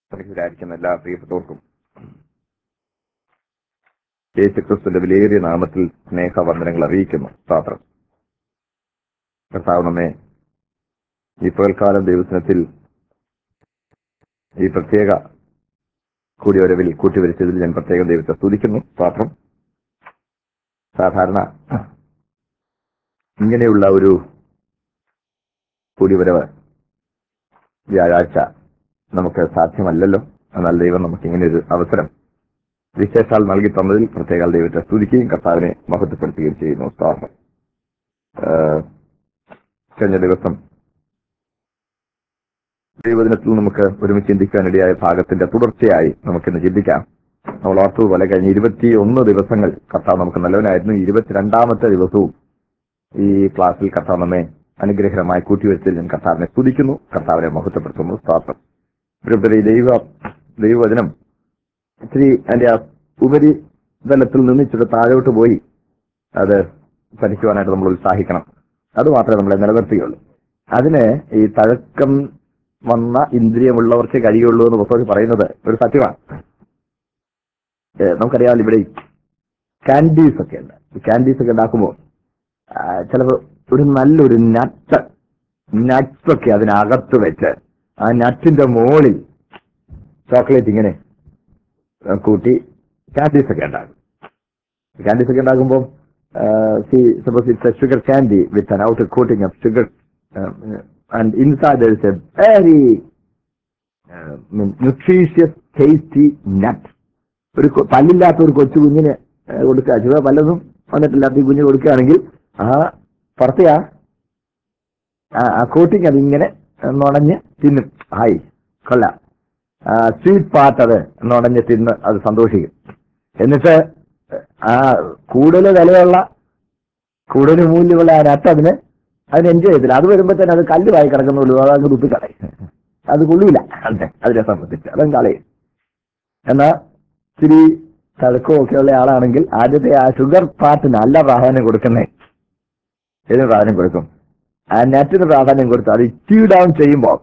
പരിഹരായിരിക്കുന്ന എല്ലാ പ്രിയപ്പെട്ടവർക്കും യേശുക്രിസ്തുവിന്റെ വിലയേറിയ നാമത്തിൽ സ്നേഹവന്ദനങ്ങൾ അറിയിക്കുന്നു സ്വാത്രം കർത്താവ് നമ്മെ ഈ പകൽക്കാലം ദൈവത്തിനത്തിൽ ഈ പ്രത്യേക കൂടിയൊരവിൽ കൂട്ടിവരിച്ചതിൽ ഞാൻ പ്രത്യേകം ദൈവത്തെ സ്തുതിക്കുന്നു സ്വാത്രം സാധാരണ ഇങ്ങനെയുള്ള ഒരു കൂടിവരവ് വ്യാഴാഴ്ച നമുക്ക് സാധ്യമല്ലല്ലോ എന്നാൽ ദൈവം നമുക്ക് ഇങ്ങനെ ഒരു അവസരം വിശേഷാൽ നൽകി തന്നതിൽ പ്രത്യേക ദൈവത്തെ സ്തുതിക്കുകയും കർത്താവിനെ മഹത്വപ്പെടുത്തുകയും ചെയ്യുന്നു സ്വാർത്ഥം കഴിഞ്ഞ ദിവസം ദൈവദിനത്തിൽ നമുക്ക് ഒരുമിച്ച് ചിന്തിക്കാനിടയായ ഭാഗത്തിന്റെ തുടർച്ചയായി നമുക്കിന്ന് ചിന്തിക്കാം നമ്മൾ ഓർത്തതുപോലെ കഴിഞ്ഞ ഇരുപത്തി ഒന്ന് ദിവസങ്ങൾ കർത്താവ് നമുക്ക് നല്ലവനായിരുന്നു ഇരുപത്തിരണ്ടാമത്തെ ദിവസവും ഈ ക്ലാസ്സിൽ കർത്താവ് നമ്മെ അനുഗ്രഹമായി കൂട്ടിവെച്ചതിൽ ഞാൻ കർത്താവിനെ സ്തുതിക്കുന്നു കർത്താവിനെ മഹത്വപ്പെടുത്തുന്നു സ്വാർത്ഥം പ്രിയപ്പെട്ട ഈ ദൈവ ദൈവവചനം ഇത്തിരി അതിന്റെ ആ ഉപരി തലത്തിൽ നിന്ന് ഇച്ചിരി താഴോട്ട് പോയി അത് പഠിക്കുവാനായിട്ട് നമ്മൾ ഉത്സാഹിക്കണം അത് മാത്രമേ നമ്മളെ നിലനിർത്തുകയുള്ളൂ അതിന് ഈ തഴക്കം വന്ന ഇന്ദ്രിയമുള്ളവർക്കേ കഴിയുള്ളൂ എന്ന് പുസ്തകത്തിൽ പറയുന്നത് ഒരു സത്യമാണ് ഏ, നമുക്കറിയാമല്ലോ ഇവിടെ കാൻഡീസ് ഒക്കെ ഉണ്ട് ഈ കാൻഡീസ് ഒക്കെ ഉണ്ടാക്കുമ്പോൾ ചിലപ്പോൾ ഒരു നല്ലൊരു നട്ട് നട്ട്സ് ഒക്കെ അതിനകത്ത് വെച്ച് ആ നട്ടിന്റെ മുകളിൽ ചോക്ലേറ്റ് ഇങ്ങനെ ആ, കൂട്ടി കാൻഡീസ് ഒക്കെ ഉണ്ടാക്കും കാൻഡീസ് ഒക്കെ ഉണ്ടാക്കുമ്പോൾ suppose it's a sugar candy with an outer coating of sugar um, and inside there is a very uh, nutritious tasty nut ഒരു കൊ- പല്ലില്ലാത്ത ഒരു കൊച്ചു കുഞ്ഞിന് ഏഹ്, കൊടുക്കുക ചുവ പലതും വന്നിട്ടില്ലാത്ത ഈ കുഞ്ഞിന് കൊടുക്കുകയാണെങ്കിൽ ആ പുറത്തെ ആ ആ- ആ കോട്ടിങ് അതിങ്ങനെ നുണഞ്ഞ് തിന്നും ഹായ് കൊള്ളാം സ്വീറ്റ് പാർട്ട് അത് നുണഞ്ഞ് തിന്ന് അത് സന്തോഷിക്കും എന്നിട്ട് ആ കൂടുതൽ വിലയുള്ള കൂടുതൽ മൂല്യമുള്ള ആ നട്ട് അതിന് അതിന് എൻജോയ് ചെയ്തില്ല അത് വരുമ്പോ തന്നെ അത് കല്ലുമായി കിടക്കുന്നുള്ളൂ അത് അങ്ങ് തുപ്പിക്കളയും അത് കൊള്ളൂല അതിനെ അതിനെ സംബന്ധിച്ച് അതങ്ങ് കളയും എന്നാ ഇത്തിരി തഴക്കവും ഒക്കെ ഉള്ള ആളാണെങ്കിൽ ആദ്യത്തെ ആ ഷുഗർ പാർട്ടിന് നല്ല പ്രാധാന്യം കൊടുക്കുന്നേ ഇതിന് പ്രാധാന്യം കൊടുക്കും ആ നെറ്റിന് പ്രാധാന്യം കൊടുത്ത് അത് ഇച്ചി ഡൗൺ ചെയ്യുമ്പോൾ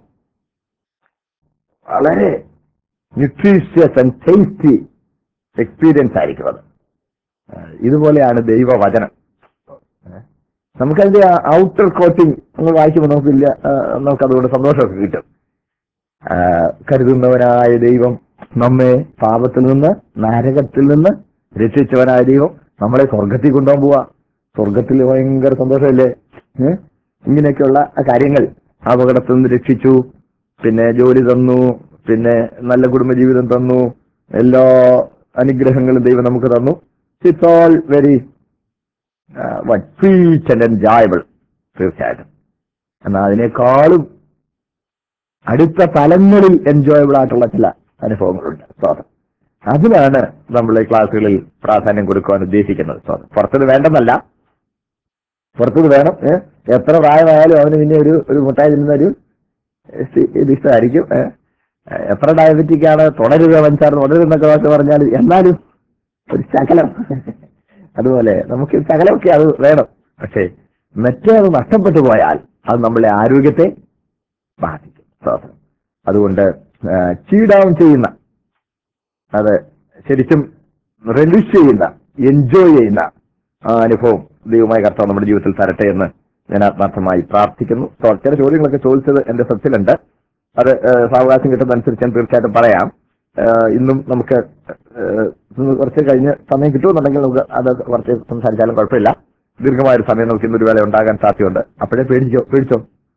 വളരെ ന്യൂട്രീഷ്യസ് ആൻഡ് ടേസ്റ്റി എക്സ്പീരിയൻസ് ആയിരിക്കും അത് ആ, ഇതുപോലെയാണ് ദൈവവചനം ഏ? നമുക്കതിന്റെ ഔട്ടർ കോട്ടിങ് നമ്മൾ വായിക്കുമ്പോൾ നമുക്കില്ല ആ, നമുക്ക് അതുകൊണ്ട് സന്തോഷമൊക്കെ കിട്ടും ആ, കരുതുന്നവനായ ദൈവം നമ്മെ പാപത്തിൽ നിന്ന് നരകത്തിൽ നിന്ന് രക്ഷിച്ചവനായ ദൈവം നമ്മളെ സ്വർഗത്തിൽ കൊണ്ടുപോകാൻ പോവാ സ്വർഗത്തിൽ ഭയങ്കര സന്തോഷമല്ലേ ഏ? ഇങ്ങനെയൊക്കെയുള്ള ആ കാര്യങ്ങൾ അപകടത്തിൽ നിന്ന് രക്ഷിച്ചു പിന്നെ ജോലി തന്നു പിന്നെ നല്ല കുടുംബജീവിതം തന്നു എല്ലാ അനുഗ്രഹങ്ങളും ദൈവം നമുക്ക് തന്നു it's all very sweet and enjoyable തീർച്ചയായിട്ടും എന്നാൽ അതിനേക്കാളും അടുത്ത തലങ്ങളിൽ എൻജോയബിൾ ആയിട്ടുള്ള ചില അനുഭവങ്ങളുണ്ട് സ്വാതം അതിനാണ് നമ്മൾ ഈ ക്ലാസ്സുകളിൽ പ്രാധാന്യം കൊടുക്കുവാൻ ഉദ്ദേശിക്കുന്നത് സ്വാതം പുറത്തത് വേണ്ടെന്നല്ല പുറത്തത് വേണം ഏ? എത്ര പ്രായമായാലും അവന് പിന്നെ ഒരു ഒരു മുട്ടായി തിന്നുന്ന ഒരു സി- ഇത് ഇഷ്ടമായിരിക്കും ഏ? എത്ര ഡയബറ്റിക് ആണ് തുടരുക പഞ്ചാർ തുടരുന്നൊക്കെ വാക്ക് പറഞ്ഞാൽ എന്നാലും ഒരു ശകലം അതുപോലെ നമുക്ക് ശകലമൊക്കെ അത് വേണം പക്ഷേ മറ്റേ അത് നഷ്ടപ്പെട്ടു പോയാൽ അത് നമ്മളെ ആരോഗ്യത്തെ ബാധിക്കും സ്തോത്രം അതുകൊണ്ട് ചീ ഡൗൺ ചെയ്യുന്ന അത് ശരിക്കും റിലീസ് ചെയ്യുന്ന എൻജോയ് ചെയ്യുന്ന ആ അനുഭവം ദൈവമായ കർത്താവ് നമ്മുടെ ജീവിതത്തിൽ തരട്ടെ എന്ന് ഞാൻ ആത്മാർത്ഥമായി പ്രാർത്ഥിക്കുന്നു സോ, ചില ചോദ്യങ്ങളൊക്കെ ചോദിച്ചത് എന്റെ ശ്രദ്ധയിലുണ്ട് അത് ഏഹ്, സാവകാശം കിട്ടുന്നതനുസരിച്ച് ഞാൻ തീർച്ചയായിട്ടും പറയാം ഏഹ്, ഇന്നും നമുക്ക് ഏഹ്, ഇന്ന് കുറച്ച് കഴിഞ്ഞ് സമയം കിട്ടുമെന്നുണ്ടെങ്കിൽ നമുക്ക് അത് കുറച്ച് സംസാരിച്ചാലും കുഴപ്പമില്ല ദീർഘമായ ഒരു സമയം നമുക്ക് ഇന്നൊരു വേല ഉണ്ടാകാൻ സാധ്യതയുണ്ട് അപ്പോഴേ പേടിച്ചോ പേടിച്ചോ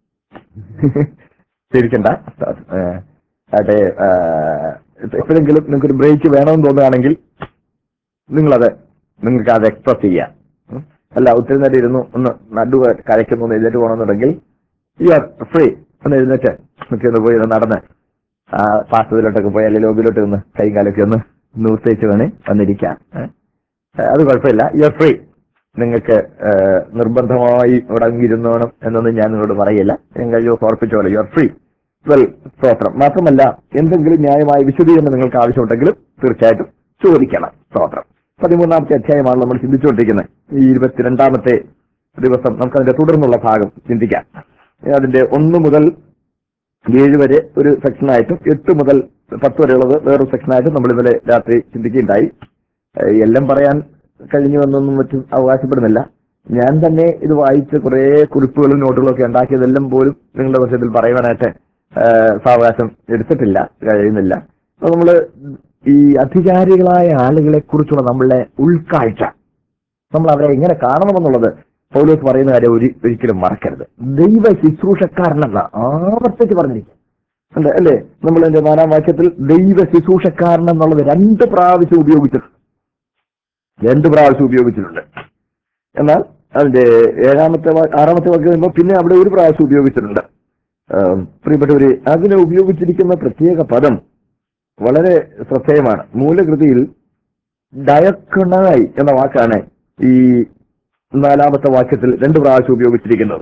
പേടിക്കണ്ട ഏഹ്, ആട്ടെ ഏഹ്, എപ്പോഴെങ്കിലും നിങ്ങൾക്ക് ഒരു ബ്രേക്ക് വേണമെന്ന് തോന്നുകയാണെങ്കിൽ നിങ്ങളത് നിങ്ങൾക്ക് അത് എക്സ്പ്രസ് ചെയ്യാം ഉം. അല്ല ഒത്തിരി നേരം ഇരുന്നു ഒന്ന് നടു കരയ്ക്കുന്നു ഒന്ന് എഴുന്നേറ്റ് പോകണമെന്നുണ്ടെങ്കിൽ യു ആർ ഫ്രീ ഒന്ന് എഴുന്നേറ്റ് നമുക്ക് ഒന്ന് പോയി ഒന്ന് നടന്ന് ആ പാസ്തയിലോട്ടൊക്കെ പോയി അല്ലെങ്കിൽ ലോബിയിലോട്ട് ഒന്ന് കൈ കാലൊക്കെ ഒന്ന് നൂത്തേച്ച് വേണേ വന്നിരിക്കാം ഏ. അത് കുഴപ്പമില്ല യു ആർ ഫ്രീ നിങ്ങൾക്ക് ഏഹ്, നിർബന്ധമായി ഇവിടെ അങ്ങിരുന്നോണം എന്നൊന്നും ഞാൻ നിങ്ങളോട് പറയില്ല ഞാൻ കഴിഞ്ഞ ദിവസം ഓർപ്പിച്ചോളെ യു ആർ ഫ്രീ വെൽ സ്തോത്രം മാത്രമല്ല എന്തെങ്കിലും ന്യായമായ വിശദീകരണം നിങ്ങൾക്ക് ആവശ്യമുണ്ടെങ്കിലും തീർച്ചയായിട്ടും ചോദിക്കണം സ്തോത്രം പതിമൂന്നാമത്തെ അധ്യായമാണ് നമ്മൾ ചിന്തിച്ചുകൊണ്ടിരിക്കുന്നത് ഈ ഇരുപത്തിരണ്ടാമത്തെ ദിവസം നമുക്ക് അതിന്റെ തുടർന്നുള്ള ഭാഗം ചിന്തിക്കാം അതിന്റെ ഒന്ന് മുതൽ ഏഴ് വരെ ഒരു സെക്ഷനായിട്ടും എട്ട് മുതൽ പത്ത് വരെയുള്ളത് വേറൊരു സെക്ഷനായിട്ടും നമ്മൾ ഇന്നലെ രാത്രി ചിന്തിക്കുകയുണ്ടായി ഏഹ് എല്ലാം പറയാൻ കഴിഞ്ഞു എന്നൊന്നും മറ്റും അവകാശപ്പെടുന്നില്ല ഞാൻ തന്നെ ഇത് വായിച്ച് കുറെ കുറിപ്പുകളും നോട്ടുകളും ഒക്കെ ഉണ്ടാക്കിയതെല്ലാം പോലും നിങ്ങളുടെ പക്ഷത്തിൽ പറയുവാനായിട്ട് ഏഹ് സാവകാശം എടുത്തിട്ടില്ല കഴിയുന്നില്ല അപ്പൊ നമ്മള് ഈ അധികാരികളായ ആളുകളെ കുറിച്ചുള്ള നമ്മളുടെ ഉൾക്കാഴ്ച നമ്മൾ അവരെ എങ്ങനെ കാണണമെന്നുള്ളത് പൗലോസ് പറയുന്ന കാര്യം ഒരു ഒരിക്കലും മറക്കരുത് ദൈവ ശുശ്രൂഷക്കാരനെന്ന ആവർത്തിച്ച് പറഞ്ഞിരിക്കും ഉണ്ട് അല്ലേ നമ്മൾ എന്റെ നാലാം വാക്യത്തിൽ ദൈവ ശുശ്രൂഷക്കാരൻ എന്നുള്ളത് രണ്ട് പ്രാവശ്യം ഉപയോഗിച്ചിട്ടുണ്ട് രണ്ട് പ്രാവശ്യം ഉപയോഗിച്ചിട്ടുണ്ട് എന്നാൽ അതിന്റെ ഏഴാമത്തെ വാ- ആറാമത്തെ വാക്യം വരുമ്പോൾ പിന്നെ അവിടെ ഒരു പ്രാവശ്യം ഉപയോഗിച്ചിട്ടുണ്ട് ആം, പ്രിയപ്പെട്ടവര് അതിന് ഉപയോഗിച്ചിരിക്കുന്ന പ്രത്യേക പദം വളരെ ശ്രദ്ധേയമാണ് മൂലകൃതിയിൽ ഡയക്കണായി എന്ന വാക്കാണ് ഈ നാലാമത്തെ വാക്യത്തിൽ രണ്ട് പ്രാവശ്യം ഉപയോഗിച്ചിരിക്കുന്നത്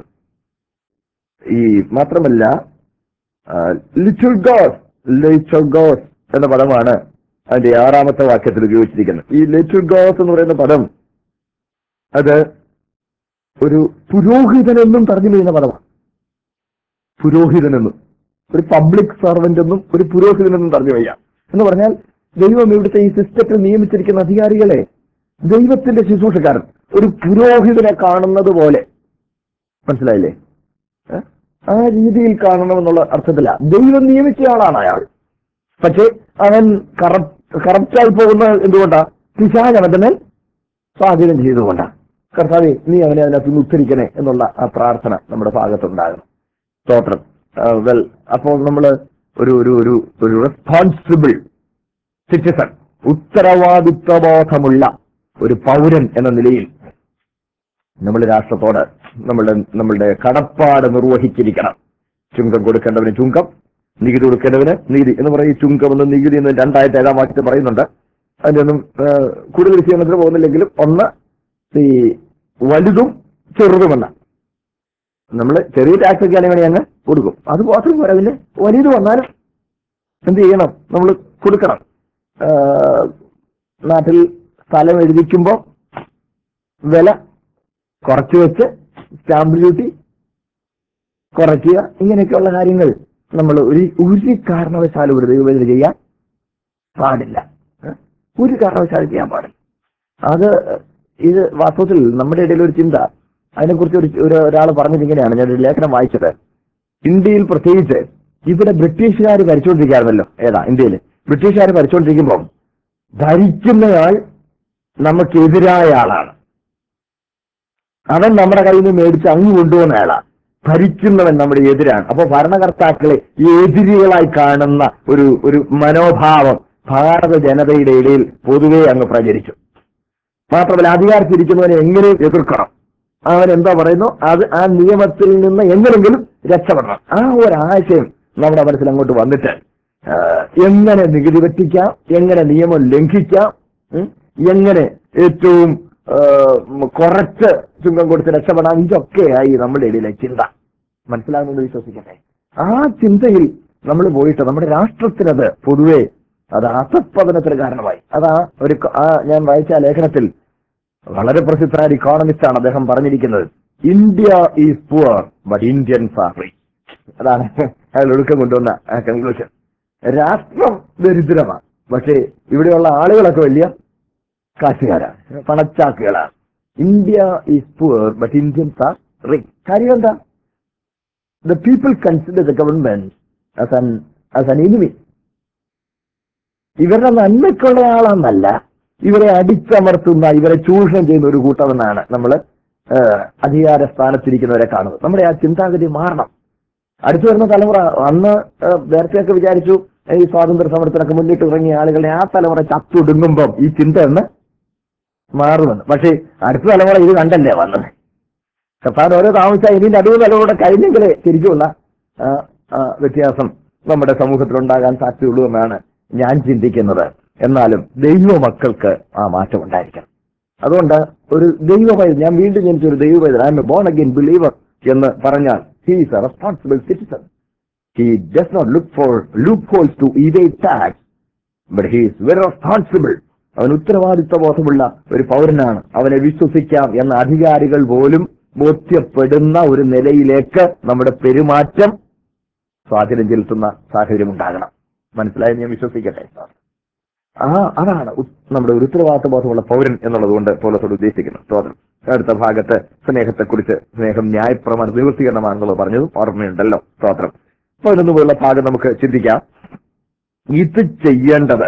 ഈ മാത്രമല്ല ലിറ്റിൽ ഗോഡ് ലിറ്റിൽ ഗോഡ് എന്ന പദമാണ് അതിന്റെ ആറാമത്തെ വാക്യത്തിൽ ഉപയോഗിച്ചിരിക്കുന്നത് ഈ ലിറ്റിൽ ഗോഡ് എന്ന് പറയുന്ന പദം അത് ഒരു പുരോഹിതനെന്നും തർജ്ജമ ചെയ്യുന്ന പദമാണ് പുരോഹിതനെന്നും ഒരു പബ്ലിക് സർവന്റ് എന്നും ഒരു പുരോഹിതനെന്നും തർജ്ജമ ചെയ്യാം എന്ന് പറഞ്ഞാൽ ദൈവം ഇവിടുത്തെ ഈ സിസ്റ്റത്തിൽ നിയമിച്ചിരിക്കുന്ന അധികാരികളെ ദൈവത്തിന്റെ ശുശ്രൂഷക്കാരൻ ഒരു പുരോഹിതനെ കാണുന്നത് പോലെ മനസ്സിലായില്ലേ ഏ? ആ രീതിയിൽ കാണണമെന്നുള്ള അർത്ഥത്തില ദൈവം നിയമിച്ച ആളാണ് അയാൾ പക്ഷേ അവൻ കറപ്റ്റായി പോകുന്ന എന്തുകൊണ്ടാ പിശാചവന്റെ സ്വാധീനം ചെയ്തുകൊണ്ടാണ് കർത്താവെ നീ അവനെ അതിനകത്ത് നിന്ന് ഉദ്ധരിക്കണേ എന്നുള്ള ആ പ്രാർത്ഥന നമ്മുടെ ഭാഗത്തുണ്ടാകണം സ്തോത്രം വെൽ അപ്പോൾ നമ്മൾ ഒരു ഒരു ഒരു ഒരു റെസ്പോൺസിബിൾ സിറ്റിസൺ ഉത്തരവാദിത്വബോധമുള്ള ഒരു പൗരൻ എന്ന നിലയിൽ നമ്മൾ രാഷ്ട്രത്തോട് നമ്മളുടെ നമ്മളുടെ കടപ്പാട് നിർവഹിച്ചിരിക്കണം ചുങ്കം കൊടുക്കേണ്ടവന് ചുങ്കം നികുതി കൊടുക്കേണ്ടവന് നികുതി എന്ന് പറയും ചുങ്കം എന്നും നികുതി എന്നും രണ്ടായിട്ട് ഏഴാം വാക്യത്തിൽ പറയുന്നുണ്ട് അതിന്റെ ഒന്നും ആ, കൂടുതൽ വിശകലനത്തിന് പോകുന്നില്ലെങ്കിലും ഒന്ന് ഈ വലുതും ചെറുതുമെന്ന നമ്മൾ ചെറിയ ടാക്സ് ഒക്കെ ആണെങ്കിൽ അങ്ങ് കൊടുക്കും അത് മാത്രം പോരാ പിന്നെ വലുത് വന്നാലും എന്ത് ചെയ്യണം നമ്മൾ കൊടുക്കണം ആ, നാട്ടിൽ സ്ഥലം എഴുതിക്കുമ്പോൾ വില കുറച്ച് വെച്ച് സ്റ്റാമ്പ് ഡ്യൂട്ടി കുറയ്ക്കുക ഇങ്ങനെയൊക്കെയുള്ള കാര്യങ്ങൾ നമ്മൾ ഒരു ഒരു കാരണവശാലും ഒരു ദൈവവേദന ചെയ്യാൻ പാടില്ല ഏ? ഒരു കാരണവശാലും ചെയ്യാൻ പാടില്ല അത് ഇത് വാസ്തവത്തിൽ നമ്മുടെ ഇടയിൽ ഒരു ചിന്ത അതിനെക്കുറിച്ച് ഒരു ഒരു ഒരാൾ പറഞ്ഞത് ഇങ്ങനെയാണ് ഞാൻ ഒരു ലേഖനം വായിച്ചത് ഇന്ത്യയിൽ പ്രത്യേകിച്ച് ഇവിടെ ബ്രിട്ടീഷുകാർ ഭരിച്ചുകൊണ്ടിരിക്കുകയായിരുന്നല്ലോ ഏതാ ഇന്ത്യയിൽ ബ്രിട്ടീഷുകാർ ഭരിച്ചുകൊണ്ടിരിക്കുമ്പോൾ ഭരിക്കുന്നയാൾ നമുക്കെതിരായ ആളാണ് അവൻ നമ്മുടെ കയ്യിൽ നിന്ന് മേടിച്ച് അങ്ങ് കൊണ്ടുപോകുന്ന ആളാ ഭരിക്കുന്നവൻ നമ്മുടെ എതിരാണ് അപ്പൊ ഭരണകർത്താക്കളെ എതിരികളായി കാണുന്ന ഒരു ഒരു മനോഭാവം ഭാരത ജനതയുടെ ഇടയിൽ പൊതുവെ അങ്ങ് പ്രചരിച്ചു മാത്രമല്ല അധികാരത്തിരിക്കുന്നവനെ എങ്ങനെയും എതിർക്കണം അവൻ എന്താ പറയുന്നു അത് ആ നിയമത്തിൽ നിന്ന് എങ്ങനെങ്കിലും രക്ഷപ്പെടണം ആ ഒരു ആശയം നമ്മുടെ മനസ്സിൽ അങ്ങോട്ട് വന്നിട്ട് ആ, എങ്ങനെ നികുതി പറ്റിക്കാം എങ്ങനെ നിയമം ലംഘിക്കാം ഉം, എങ്ങനെ ഏറ്റവും ആ, കുറച്ച് ചുങ്കം കൊടുത്ത് രക്ഷപ്പെടാം ഇതൊക്കെയായി നമ്മുടെ ഇടയിലെ ചിന്ത മനസ്സിലാകുന്നത് വിശ്വസിക്കട്ടെ ആ ചിന്തയിൽ നമ്മൾ പോയിട്ട് നമ്മുടെ രാഷ്ട്രത്തിനത് പൊതുവെ അത് അധപ്പതനത്തിന് കാരണമായി അതാ ഒരു ക- ആ ഞാൻ വായിച്ച ആ ലേഖനത്തിൽ വളരെ പ്രസിദ്ധനായ ഇക്കോണമിസ്റ്റ് ആണ് അദ്ദേഹം പറഞ്ഞിരിക്കുന്നത് India is poor but Indians are rich അതാണ് അയാൾ ഒടുക്കം കൊണ്ടുവന്ന ആ കൺക്ലൂഷൻ രാഷ്ട്രം ദരിദ്രമാണ് പക്ഷേ ഇവിടെയുള്ള ആളുകളൊക്കെ വലിയ കാശുകാരാണ് പണച്ചാക്കുകളാണ് India is poor but Indians are rich കാര്യം എന്താ the people consider the government as an as an enemy ഇവരുടെ നന്മയ്ക്കുള്ള ആളാന്നല്ല ഇവരെ അടിച്ചമർത്തുന്ന ഇവരെ ചൂഷണം ചെയ്യുന്ന ഒരു കൂട്ടമെന്നാണ് നമ്മൾ അധികാര സ്ഥാനത്തിരിക്കുന്നവരെ കാണുന്നത് നമ്മുടെ ആ ചിന്താഗതി മാറണം അടുത്തു വരുന്ന തലമുറ അന്ന് ഏഹ്, നേരത്തെയൊക്കെ വിചാരിച്ചു ഈ സ്വാതന്ത്ര്യ സമരത്തിനൊക്കെ മുന്നിട്ട് ഇറങ്ങിയ ആളുകളെ ആ തലമുറ ചത്തൊടുങ്ങുമ്പം ഈ ചിന്ത എന്ന് മാറുമെന്ന് പക്ഷേ അടുത്ത തലമുറ ഇത് കണ്ടല്ലേ വന്നത് കർത്താൻ ഓരോ താമസിച്ചാൽ ഇനി നടുവ് തലമുറ കഴിഞ്ഞെങ്കിലേ ശരിക്കുമുള്ള ആ, ആ, വ്യത്യാസം നമ്മുടെ സമൂഹത്തിലുണ്ടാകാൻ സാധ്യതയുള്ളൂ എന്നാണ് ഞാൻ ചിന്തിക്കുന്നത് എന്നാലും ദൈവമക്കൾക്ക് ആ മാറ്റം ഉണ്ടായിരിക്കണം അതുകൊണ്ട് ഒരു ദൈവപൈതൽ ഞാൻ വീണ്ടും ജനിച്ച ഒരു ദൈവപൈതൽ I am a born again believer എന്ന് പറഞ്ഞാൽ he is a responsible citizen he does not look for look holes to evade tax but he is very responsible അവൻ ഉത്തരവാദിത്വ ബോധമുള്ള ഒരു പൗരനാണ് അവനെ വിശ്വസിക്കാം എന്ന അധികാരികൾ പോലും ബോധ്യപ്പെടുന്ന ഒരു നിലയിലേക്ക് നമ്മുടെ പെരുമാറ്റം സ്വാധീനം ചെലുത്തുന്ന സാഹചര്യം ഉണ്ടാകണം മനസ്സിലായി ഞാൻ വിശ്വസിക്കട്ടെ ആ അതാണ് ഉ- നമ്മുടെ ഒരു ഉത്തരവാദിത്ത ബോധമുള്ള പൗരൻ എന്നുള്ളത് കൊണ്ട് പോലത്തോട് ഉദ്ദേശിക്കുന്നു സ്തോത്രം അടുത്ത ഭാഗത്ത് സ്നേഹത്തെക്കുറിച്ച് സ്നേഹം ന്യായപ്രമാണ നിവൃത്തീകരണമാണെന്നുള്ളത് പറഞ്ഞതും ഓർമ്മയുണ്ടല്ലോ സ്തോത്രം പതിനൊന്ന് പോലുള്ള ഭാഗം നമുക്ക് ചിന്തിക്കാം ഇത് ചെയ്യേണ്ടത്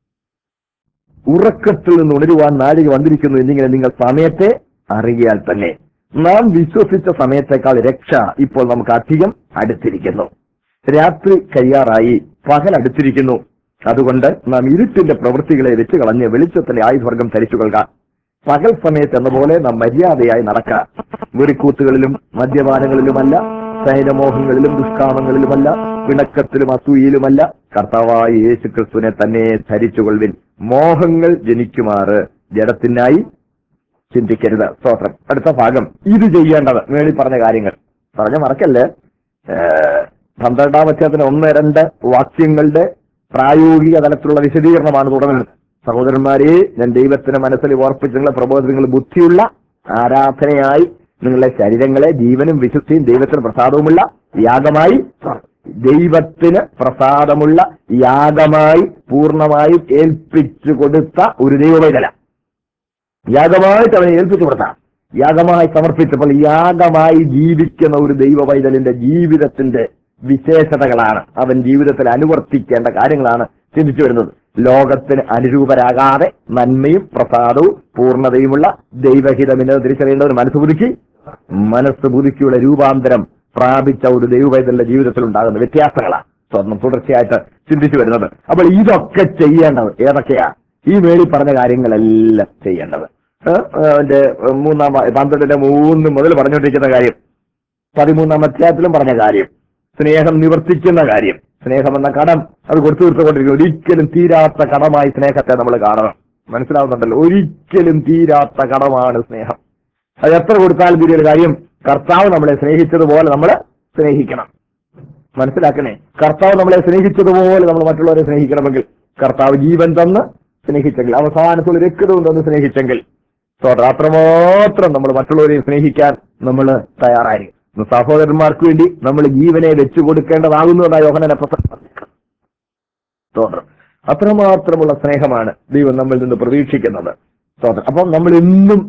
ഉറക്കത്തിൽ നിന്ന് ഉണരുവാൻ നാഴിക വന്നിരിക്കുന്നു എന്നിങ്ങനെ നിങ്ങൾ സമയത്തെ അറിയാൽ തന്നെ നാം വിശ്വസിച്ച സമയത്തേക്കാൾ രക്ഷ ഇപ്പോൾ നമുക്ക് അധികം അടുത്തിരിക്കുന്നു രാത്രി കഴിയാറായി പകൽ അടുത്തിരിക്കുന്നു അതുകൊണ്ട് നാം ഇരുട്ടിന്റെ പ്രവൃത്തികളെ വെച്ച് കളഞ്ഞ് വെളിച്ചത്തിന്റെ ആയുധവർഗം ധരിച്ചു കൊള്ളുക പകൽ സമയത്ത് എന്ന പോലെ നാം മര്യാദയായി നടക്കുക വെറിക്കൂത്തുകളിലും മദ്യപാനങ്ങളിലുമല്ല സൈനമോഹങ്ങളിലും ദുഷ്കാമങ്ങളിലുമല്ല പിണക്കത്തിലും അസൂയിലുമല്ല കർത്താവായ യേശു ക്രിസ്തുവിനെ തന്നെ ധരിച്ചുകൊള്ളുവിൻ മോഹങ്ങൾ ജനിക്കുമാറ് ജഡത്തിനായി ചിന്തിക്കരുത് സ്തോത്രം അടുത്ത ഭാഗം ഇത് ചെയ്യേണ്ടത് മേളിൽ പറഞ്ഞ കാര്യങ്ങൾ പറഞ്ഞ മറക്കല്ലേ ഏഹ്, പന്ത്രണ്ടാം അധ്യായത്തിന് ഒന്ന് രണ്ട് വാക്യങ്ങളുടെ പ്രായോഗിക തലത്തിലുള്ള വിശദീകരണമാണ് തുടങ്ങുന്നത് സഹോദരന്മാരെ ഞാൻ ദൈവത്തിന് മനസ്സിൽ ഓർപ്പിച്ച് നിങ്ങളെ പ്രബോധനങ്ങൾ ബുദ്ധിയുള്ള ആരാധനയായി നിങ്ങളുടെ ശരീരങ്ങളെ ജീവനും വിശുദ്ധിയും ദൈവത്തിന് പ്രസാദവുമുള്ള യാഗമായി ദൈവത്തിന് പ്രസാദമുള്ള യാഗമായി പൂർണ്ണമായും ഏൽപ്പിച്ചു കൊടുത്ത ഒരു ദൈവവൈതല യാഗമായിട്ട് അവനെ ഏൽപ്പിച്ചു കൊടുത്താം യാഗമായി സമർപ്പിച്ചപ്പോൾ യാഗമായി ജീവിക്കുന്ന ഒരു ദൈവ പൈതലിന്റെ ജീവിതത്തിന്റെ വിശേഷതകളാണ് അവൻ ജീവിതത്തിൽ അനുവർത്തിക്കേണ്ട കാര്യങ്ങളാണ് ചിന്തിച്ചു വരുന്നത് ലോകത്തിന് അനുരൂപരാകാതെ നന്മയും പ്രസാദവും പൂർണ്ണതയുമുള്ള ദൈവഹിതമെന്ന് തിരിച്ചറിയേണ്ടവർ മനസ്സ് പുതുക്കി മനസ്സ് പുതുക്കിയുള്ള രൂപാന്തരം പ്രാപിച്ച ഒരു ദൈവപൈതലിന്റെ ജീവിതത്തിൽ ഉണ്ടാകുന്ന വ്യത്യാസങ്ങളാണ് സ്വർണം തുടർച്ചയായിട്ട് ചിന്തിച്ചു വരുന്നത് അപ്പോൾ ഇതൊക്കെ ചെയ്യേണ്ടത് ഏതൊക്കെയാ ഈ മേളിൽ പറഞ്ഞ കാര്യങ്ങളെല്ലാം ചെയ്യേണ്ടത് ഏഹ്, ഏഹ്, അതിന്റെ മൂന്നാം വാ- പന്ത്രണ്ടിന്റെ മൂന്ന് മുതൽ പറഞ്ഞുകൊണ്ടിരിക്കുന്ന കാര്യം പതിമൂന്നാം അധ്യായത്തിലും പറഞ്ഞ കാര്യം സ്നേഹം നിവർത്തിക്കുന്ന കാര്യം സ്നേഹം എന്ന കടം അത് കൊടുത്തു തീർത്തുകൊണ്ടിരിക്കും ഒരിക്കലും തീരാത്ത കടമായി സ്നേഹത്തെ നമ്മൾ കാണണം മനസ്സിലാവുന്നുണ്ടല്ലോ ഒരിക്കലും തീരാത്ത കടമാണ് സ്നേഹം അത് എത്ര കൊടുത്താലും തീരെ കാര്യം കർത്താവ് നമ്മളെ സ്നേഹിച്ചതുപോലെ നമ്മൾ സ്നേഹിക്കണം മനസ്സിലാക്കണേ കർത്താവ് നമ്മളെ സ്നേഹിച്ചതുപോലെ നമ്മൾ മറ്റുള്ളവരെ സ്നേഹിക്കണമെങ്കിൽ കർത്താവ് ജീവൻ തന്ന് സ്നേഹിച്ചെങ്കിൽ അവസാനത്തുള്ള രക്തവും തന്ന് സ്നേഹിച്ചെങ്കിൽ സോദര അത്രമാത്രം നമ്മൾ മറ്റുള്ളവരെയും സ്നേഹിക്കാൻ നമ്മൾ തയ്യാറായിരിക്കും ഇന്ന് സഹോദരന്മാർക്ക് വേണ്ടി നമ്മൾ ജീവനെ വെച്ചു കൊടുക്കേണ്ടതാകുന്നു എന്നാണ് യോഹനനെ സ്തോത്രം അത്രമാത്രമുള്ള സ്നേഹമാണ് ദൈവം നമ്മിൽ നിന്ന് പ്രതീക്ഷിക്കുന്നത് സ്തോത്രം അപ്പം നമ്മൾ എന്നും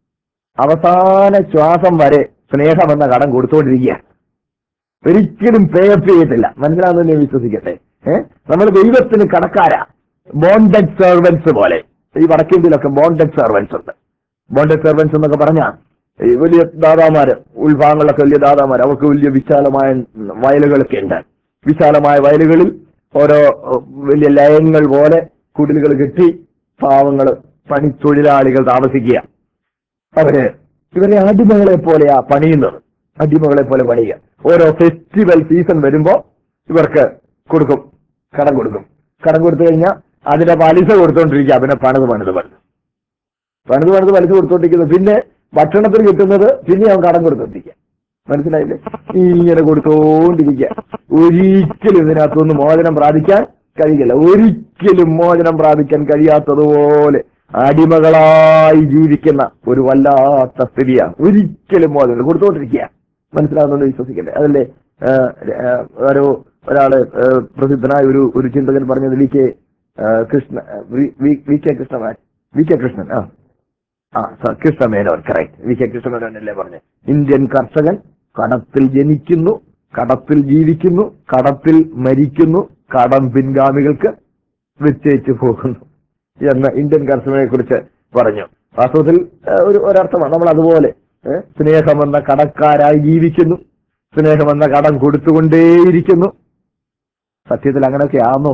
അവസാന ശ്വാസം വരെ സ്നേഹം എന്ന കടം കൊടുത്തുകൊണ്ടിരിക്കുക ഒരിക്കലും പേയപ്പ് ചെയ്യത്തില്ല മനസ്സിലാവുന്ന ഞാൻ വിശ്വസിക്കട്ടെ ഏഹ് നമ്മൾ ദൈവത്തിന് കടക്കാരാ ബോണ്ടഡ് സെർവൻസ് പോലെ ഈ വടക്കേന്ത്യയിലൊക്കെ ബോണ്ടഡ് സെർവൻസ് ഉണ്ട് ബോണ്ടഡ് സെർവൻസ് എന്നൊക്കെ പറഞ്ഞാൽ ഈ വലിയ ദാതാമാര് ഉൾഭാഗങ്ങളിലൊക്കെ വലിയ ദാതാമാര് അവർക്ക് വലിയ വിശാലമായ വയലുകളൊക്കെ ഉണ്ട് വിശാലമായ വയലുകളിൽ ഓരോ ഏഹ്, വലിയ ലയങ്ങൾ പോലെ കുടിലുകൾ കെട്ടി പാവങ്ങൾ പണിത്തൊഴിലാളികൾ താമസിക്കുക അവര് ഇവരെ അടിമകളെ പോലെയാ പണിയുന്നത് അടിമകളെ പോലെ പണിയുക ഓരോ ഫെസ്റ്റിവൽ സീസൺ വരുമ്പോ ഇവർക്ക് കൊടുക്കും കടം കൊടുക്കും കടം കൊടുത്തു കഴിഞ്ഞാൽ അതിന്റെ പലിശ കൊടുത്തോണ്ടിരിക്കുക പിന്നെ പണിത് പണിത് പണിത് പണിത് പണിത് പലിശ കൊടുത്തോണ്ടിരിക്കുന്നത് പിന്നെ ഭക്ഷണത്തിന് കിട്ടുന്നത് പിന്നെ അവൻ കടം കൊടുത്തോണ്ടിരിക്കുക മനസ്സിലായില്ലേ ഇങ്ങനെ കൊടുത്തോണ്ടിരിക്കുക ഒരിക്കലും ഇതിനകത്തുനിന്ന് മോചനം പ്രാപിക്കാൻ കഴിയില്ല ഒരിക്കലും മോചനം പ്രാപിക്കാൻ കഴിയാത്തതുപോലെ അടിമകളായി ജീവിക്കുന്ന ഒരു വല്ലാത്ത സ്ഥിതിയാണ് ഒരിക്കലും മോചനം കൊടുത്തോണ്ടിരിക്കുക മനസ്സിലാവുന്നുണ്ട് വിശ്വസിക്കട്ടെ അതല്ലേ ആ, ആ, ഒരു ഒരാള് ആ, പ്രസിദ്ധനായ ഒരു ഒരു ചിന്തകൻ പറഞ്ഞത് വി കെ ആ, Krishna V- V- V K Krishnan V K Krishnan ആ ആ സ- Krishna Menon correct V K Krishna Menon അല്ലേ പറഞ്ഞു ഇന്ത്യൻ കർഷകൻ കടത്തിൽ ജനിക്കുന്നു കടത്തിൽ ജീവിക്കുന്നു കടത്തിൽ മരിക്കുന്നു കടം പിൻഗാമികൾക്ക് വെച്ചേച്ചു പോകുന്നു എന്ന് ഇന്ത്യൻ കർഷകനെ കുറിച്ച് പറഞ്ഞു വാസ്തവത്തിൽ ഏഹ്, ഒരു ഒരർത്ഥമാണ് നമ്മൾ അതുപോലെ ഏഹ്, സ്നേഹമെന്ന കടക്കാരായി ജീവിക്കുന്നു സ്നേഹമെന്ന കടം കൊടുത്തുകൊണ്ടേയിരിക്കുന്നു സത്യത്തിൽ അങ്ങനെയൊക്കെ ആണോ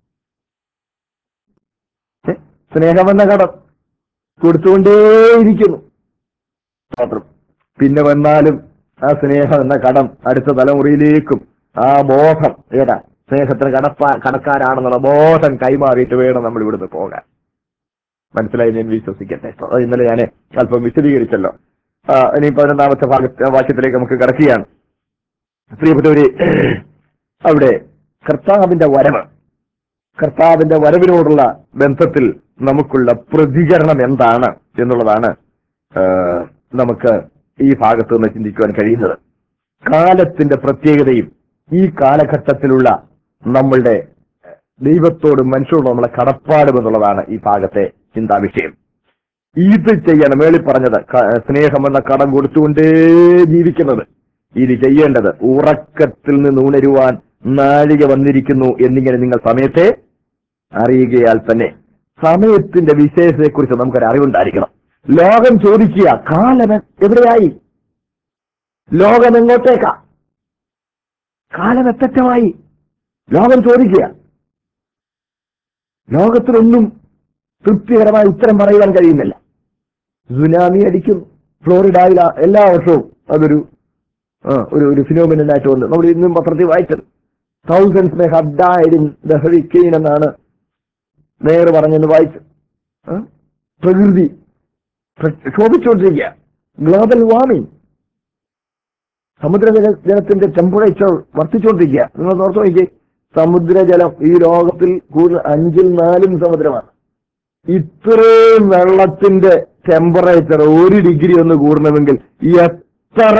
ഏ? സ്നേഹമെന്ന കടം കൊടുത്തുകൊണ്ടേയിരിക്കുന്നു മാത്രം പിന്നെ വന്നാലും ആ സ്നേഹം എന്ന കടം അടുത്ത തലമുറയിലേക്കും ആ ബോധം ഏതാ സ്നേഹത്തിന് കടപ്പാ കടക്കാരാണെന്നുള്ള ബോധം കൈമാറിയിട്ട് വേണം നമ്മൾ ഇവിടുന്ന് പോകാൻ മനസ്സിലായി ഞാൻ വിശ്വസിക്കട്ടെ അത് ഇന്നലെ ഞാൻ അല്പം വിശദീകരിച്ചല്ലോ ആ, ഇനി പതിനൊന്നാമത്തെ ഭാഗ വാക്യത്തിലേക്ക് നമുക്ക് കിടക്കുകയാണ് പ്രിയപ്പെട്ടവര് അവിടെ കർത്താവിന്റെ വരവ് കർത്താവിന്റെ വരവിനോടുള്ള ബന്ധത്തിൽ നമുക്കുള്ള പ്രതികരണം എന്താണ് എന്നുള്ളതാണ് ആ, നമുക്ക് ഈ ഭാഗത്ത് നിന്ന് ചിന്തിക്കുവാൻ കഴിയുന്നത് കാലത്തിന്റെ പ്രത്യേകതയും ഈ കാലഘട്ടത്തിലുള്ള നമ്മളുടെ ദൈവത്തോടും മനുഷ്യരോടും നമ്മളെ കടപ്പാടും എന്നുള്ളതാണ് ഈ ഭാഗത്തെ ചിന്താ വിഷയം ഇത് ചെയ്യണം മേളി പറഞ്ഞത് ക- സ്നേഹം എന്ന കടം കൊടുത്തുകൊണ്ടേ ജീവിക്കുന്നത് ഇത് ചെയ്യേണ്ടത് ഉറക്കത്തിൽ നിന്ന് ഉണരുവാൻ നാഴിക വന്നിരിക്കുന്നു എന്നിങ്ങനെ നിങ്ങൾ സമയത്തെ അറിയുകയാൽ തന്നെ സമയത്തിന്റെ വിശേഷത്തെക്കുറിച്ച് നമുക്കൊരു അറിവുണ്ടായിരിക്കണം ലോകം ചോദിക്കുക കാലം എവിടെയായി ലോകം എങ്ങോട്ടേക്കാ കാലം എത്തറ്റമായി ലോകം ചോദിക്കുക ലോകത്തിനൊന്നും തൃപ്തികരമായ ഉത്തരം പറയുവാൻ കഴിയുന്നില്ല സുനാമി അടിക്കും ഫ്ലോറിഡയിൽ ആ- എല്ലാ വർഷവും അതൊരു ആ, ഒരു ഒരു ഫിനോമിനായിട്ട് വന്ന് നമ്മൾ ഇന്നും പത്രത്തിൽ വായിച്ചത് thousands may have died in the hurricane എന്നാണ് നേർ പറഞ്ഞെന്ന് വായിച്ചു ആ? പ്രകൃതി പ്ര- ക്ഷോഭിച്ചുകൊണ്ടിരിക്കുക ഗ്ലോബൽ വാർമിംഗ് സമുദ്രജല ജലത്തിന്റെ ടെമ്പറേച്ചർ വർദ്ധിച്ചുകൊണ്ടിരിക്കുക നിങ്ങൾ ഓർത്തു നോക്കി സമുദ്രജലം ഈ ലോകത്തിൽ കൂടുതൽ അഞ്ചിൽ നാലും സമുദ്രമാണ് ഇത്രയും വെള്ളത്തിന്റെ ടെമ്പറേച്ചർ ഒരു ഡിഗ്രി ഒന്ന് കൂടണമെങ്കിൽ എത്ര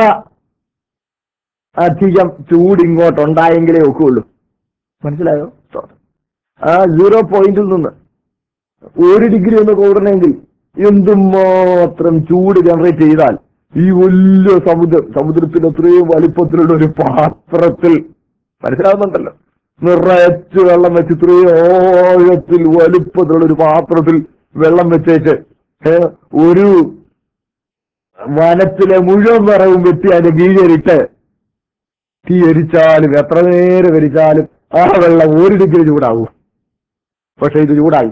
അധികം ചൂട് ഇങ്ങോട്ട് ഉണ്ടായെങ്കിലേ ഒക്കുള്ളൂ മനസ്സിലായോ ആ സീറോ പോയിന്റിൽ നിന്ന് ഒരു ഡിഗ്രി ഒന്ന് കൂടണമെങ്കിൽ എന്തുമാത്രം ചൂട് ജനറേറ്റ് ചെയ്താൽ ഈ വലിയ സമുദ്രം സമുദ്രത്തിന് അത്രയും വലിപ്പത്തിലുള്ള ഒരു പാത്രത്തിൽ മനസ്സിലാവുന്നുണ്ടല്ലോ നിറച്ച് വെള്ളം വെച്ച് ഇത്രയും ആഴത്തിൽ വലിപ്പത്തിലുള്ള ഒരു പാത്രത്തിൽ വെള്ളം വെച്ചേച്ച് ഏ, ഒരു വനത്തിലെ മുഴുവൻ വിറവും വെട്ടി അതിന്റെ കീഴിലിട്ട് തീ എരിച്ചാലും എത്ര നേരം എരിച്ചാലും ആ വെള്ളം ഒരു ഡിഗ്രി ചൂടാവും പക്ഷെ ഇത് ചൂടായി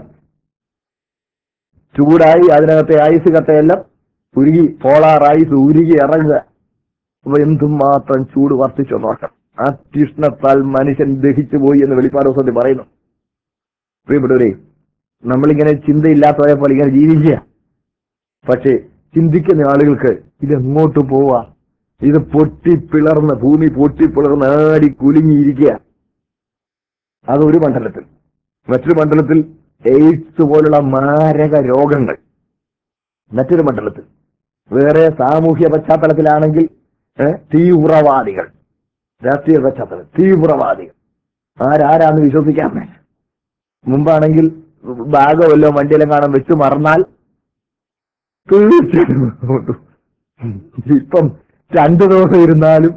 ചൂടായി അതിനകത്തെ ഐസ് കട്ടയെല്ലാം ഉരുകി പോളാർ ഐസ് ഉരുകി ഇറങ്ങുക അപ്പൊ എന്തും മാത്രം ചൂട് വർദ്ധിച്ചു നോക്കാം ആ തീഷ്ണത്താൽ മനുഷ്യൻ ദഹിച്ചു പോയി എന്ന് വെളിപ്പാടോസത്തിൽ പറയുന്നു പ്രിയപ്പെട്ടവരെ നമ്മളിങ്ങനെ ചിന്തയില്ലാത്തവരെ പോലെ ഇങ്ങനെ ജീവിക്കുക പക്ഷേ ചിന്തിക്കുന്ന ആളുകൾക്ക് ഇതെങ്ങോട്ട് പോവാ ഇത് പൊട്ടിപ്പിളർന്ന് ഭൂമി പൊട്ടിപ്പിളർന്ന് ആടി കുലുങ്ങിയിരിക്കുക അതൊരു മണ്ഡലത്തിൽ മറ്റൊരു മണ്ഡലത്തിൽ എയ്ഡ്സ് പോലുള്ള മാരക രോഗങ്ങൾ മറ്റൊരു മണ്ഡലത്തിൽ വേറെ സാമൂഹ്യ പശ്ചാത്തലത്തിലാണെങ്കിൽ ഏ, തീവ്രവാദികൾ രാഷ്ട്രീയ പശ്ചാത്തലം തീവ്രവാദികൾ ആരാരാന്ന് വിശ്വസിക്കാൻ മേല മുമ്പാണെങ്കിൽ ബാഗോ വല്ലോ വണ്ടിയിലും കാണാൻ വെച്ച് മറന്നാൽ തീർച്ചയായും കൊണ്ടു. ഇപ്പം രണ്ടു ദിവസം ഇരുന്നാലും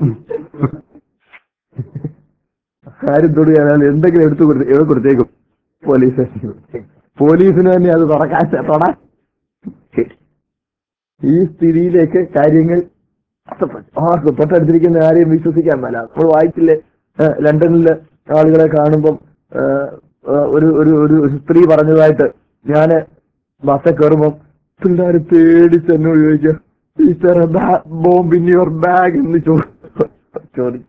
ആരും തൊടുകയാണെങ്കിൽ എന്തെങ്കിലും എടുത്തു കൊടുത്ത് എവിടെ കൊടുത്തേക്കും പോലീസ് സ്റ്റേഷനിൽ കൊടുത്തേക്കും. പോലീസിന് തന്നെ അത് തുറക്കാൻ തൊടാൻ ഈ സ്ഥിതിയിലേക്ക് കാര്യങ്ങൾ എത്തപ്പെട്ടു. ആർക്കും തൊട്ടടുത്തിരിക്കുന്ന ആരെയും വിശ്വസിക്കാൻ മേല നമ്മൾ വായിച്ചില്ലേ ഏ, ലണ്ടനിലെ ആളുകളെ കാണുമ്പം ഏ, ഏ, ഒരു ഒരു ഒരു ഒരു സ്ത്രീ പറഞ്ഞതായിട്ട് ഞാന് ബസ്സിൽ കയറുമ്പം പിള്ളേർ പേടിച്ച് എന്നോട് ചോദിക്കുക teacher bomb in your bag എന്ന് ചോ- ചോദിച്ചു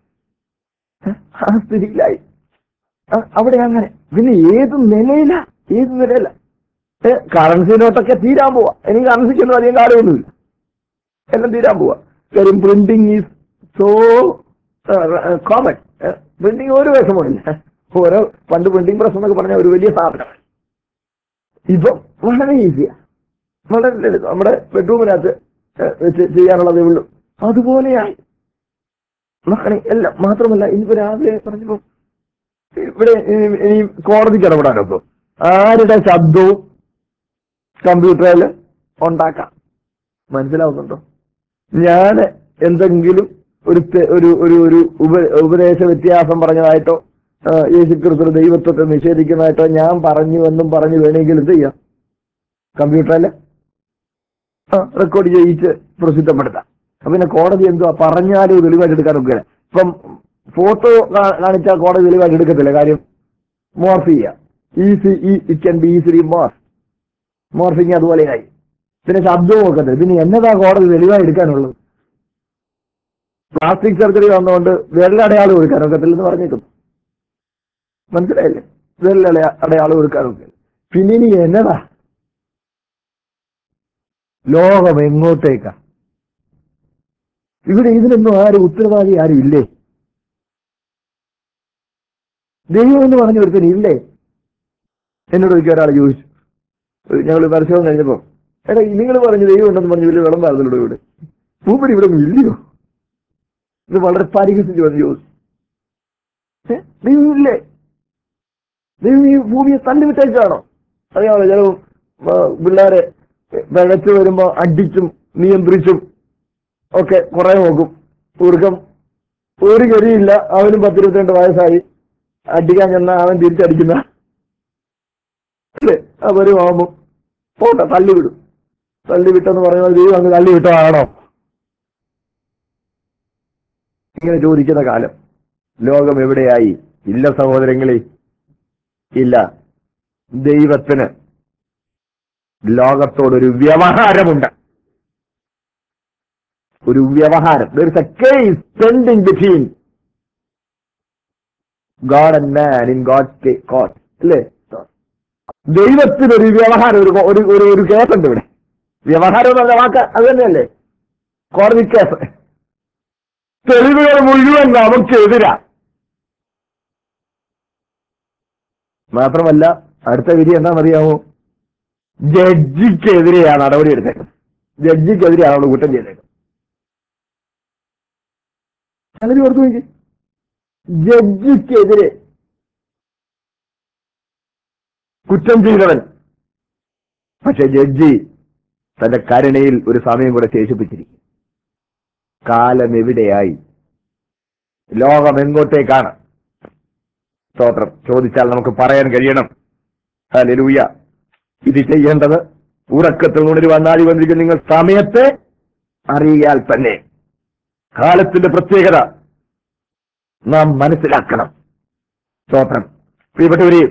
ആ സ്ഥിതിയിലായി ആ, അവിടെ അങ്ങനെ പിന്നെ ഏത് നിലയില ഏത് നിലയില കറൻസി നോട്ടൊക്കെ തീരാൻ പോവാ എനിക്ക് കറൻസിക്കൊന്നും അധികം കാര്യമൊന്നുമില്ല എല്ലാം തീരാൻ പോവാ കാര്യം printing is so common printing ഒരു വിഷമമില്ല ഓരോ പണ്ട് പ്രിന്റിംഗ് പ്രസ് എന്നൊക്കെ പറഞ്ഞ ഒരു വലിയ സാധനമാണ് ഇപ്പം വളരെ ഈസിയാ വളരെ ലളിതം നമ്മുടെ ബെഡ്റൂമിനകത്ത് ഏഹ്, വെച്ച് ചെയ്യാനുള്ളതേ ഉള്ളൂ അതുപോലെയായി മക്കളെ എല്ലാം മാത്രമല്ല ഇന്നിപ്പോ രാവിലെ പറഞ്ഞപ്പോ ഇവിടെ ഇനി- ഇനി കോടതിക്ക് ഇടപെടാനൊക്കെ ആരുടെ ശബ്ദവും കമ്പ്യൂട്ടറിൽ ഉണ്ടാക്കാം മനസ്സിലാവുന്നുണ്ടോ ഞാൻ എന്തെങ്കിലും ഒരു തെ- ഒരു ഒരു ഒരു ഉപ- ഉപദേശ വ്യത്യാസം പറഞ്ഞതായിട്ടോ ആ, യേശുക്രിസ്തു ദൈവത്വത്തെ നിഷേധിക്കുന്നതായിട്ടോ ഞാൻ പറഞ്ഞു എന്നും പറഞ്ഞു വേണമെങ്കിൽ എന്ത് ചെയ്യാം കമ്പ്യൂട്ടറിൽ ആ റെക്കോർഡ് ചെയ്യിച്ച് പ്രസിദ്ധപ്പെടുത്താം അപ്പൊ പിന്നെ കോടതി എന്തുവാ പറഞ്ഞാലും തെളിവായിട്ട് എടുക്കാൻ ഒക്കില്ല ഇപ്പം ഫോട്ടോ കാണിച്ചാൽ കോടതി തെളിവായിട്ട് എടുക്കത്തില്ല കാര്യം മോർഫ് ചെയ്യാം easy it can be easily morph morphing അതുപോലെയായി പിന്നെ ശബ്ദവും ഒക്കത്തില്ല പിന്നെ എന്നതാ കോടതി തെളിവായി എടുക്കാനുള്ളത് പ്ലാസ്റ്റിക് സർജറി വന്നുകൊണ്ട് വിരലടയാളം കൊടുക്കാൻ ഒക്കത്തില്ലെന്ന് പറഞ്ഞേക്കും മനസ്സിലായില്ലേ വിരലട അടയാളം കൊടുക്കാനൊക്കെ പിന്നെ ഇനി എന്നതാ ലോകം എങ്ങോട്ടേക്കാ ഇവിടെ ഇതിനൊന്നും ആരും ഉത്തരവാദി ആരും ഇല്ലേ ദൈവം എന്ന് പറഞ്ഞു ഒരുത്തൻ ഇല്ലേ എന്നോട് ഒരിക്കൽ ഒരാൾ ചോദിച്ചു ഞങ്ങൾ പരിശോധന കഴിഞ്ഞപ്പോ എടാ നിങ്ങൾ പറഞ്ഞു ദൈവം ഉണ്ടെന്ന് പറഞ്ഞു വലിയ വിളമ്പായിരുന്നല്ലോ ഇവിടെ മൂപ്പര് ഇവിടെ ഒന്നും ഇല്ലയോ ഇത് വളരെ പരിഹസിച്ച് വന്ന് ചോദിച്ചു ഏ? ദൈവമില്ലേ ദൈവം ഈ ഭൂമിയെ തള്ളിവിട്ടേക്കാണോ അറിയാമല്ലോ ചില ആ, പിള്ളേരെ പിഴച്ചു വരുമ്പോ അടിച്ചും നിയന്ത്രിച്ചും ഒക്കെ കുറെ നോക്കും ഊർക്കം ഒരു ഗതിയില്ല അവനും പത്തിരുപത്തിരണ്ട് വയസ്സായി അടിക്കാൻ ചെന്ന അവൻ തിരിച്ചടിക്കുന്ന അല്ലേ അവരും ആവുമ്പോ പോട്ടെ തള്ളിവിടും തള്ളിവിട്ടെന്ന് പറയുന്നത് ദൈവം അങ്ങ് തള്ളിവിട്ടതാണോ ഇങ്ങനെ ചോദിക്കുന്ന കാലം ലോകം എവിടെയായി ഇല്ല സഹോദരങ്ങളെ ഇല്ല ദൈവത്തിന് ലോകത്തോടൊരു വ്യവഹാരമുണ്ട് ഒരു വ്യവഹാരം there is a case pending between God and man in God court അല്ലേ ദൈവത്തിനൊരു വ്യവഹാരം ഒരു ഒരു ഒരു ഒരു കേസുണ്ട് ഇവിടെ വ്യവഹാരം എന്നുള്ള വാക്ക് അത് തന്നെയല്ലേ കോടതി കേസ് തെളിവുകൾ മുഴുവൻ നമുക്കെതിരാ മാത്രമല്ല അടുത്ത വിധി എന്താണെന്നറിയാമോ ജഡ്ജിക്കെതിരെയാണ് നടപടി എടുത്തേക്കുന്നത് ജഡ്ജിക്കെതിരെയാണ് അവൾ കുറ്റം ചെയ്തേക്കുന്നത് അങ്ങനെ ഓർത്തു നോക്കി ജഡ്ജിക്കെതിരെ കുറ്റം ചെയ്തവൻ പക്ഷെ ജഡ്ജി തന്റെ കരുണയിൽ ഒരു സമയം കൂടെ ശേഷിപ്പിച്ചിരിക്കും കാലം എവിടെയായി ലോകം എങ്ങോട്ടേക്കാണ് സ്തോത്രം ചോദിച്ചാൽ നമുക്ക് പറയാൻ കഴിയണം ഹല്ലേലൂയ ഇത് ചെയ്യേണ്ടത് ഉറക്കത്തിൽ ഉണരുവാൻ നാടി വന്നിരിക്കുന്ന നിങ്ങൾ സമയത്തെ അറിയാൽ തന്നെ കാലത്തിന്റെ പ്രത്യേകത നാം മനസ്സിലാക്കണം സ്തോത്രം പ്രിയപ്പെട്ടവരെ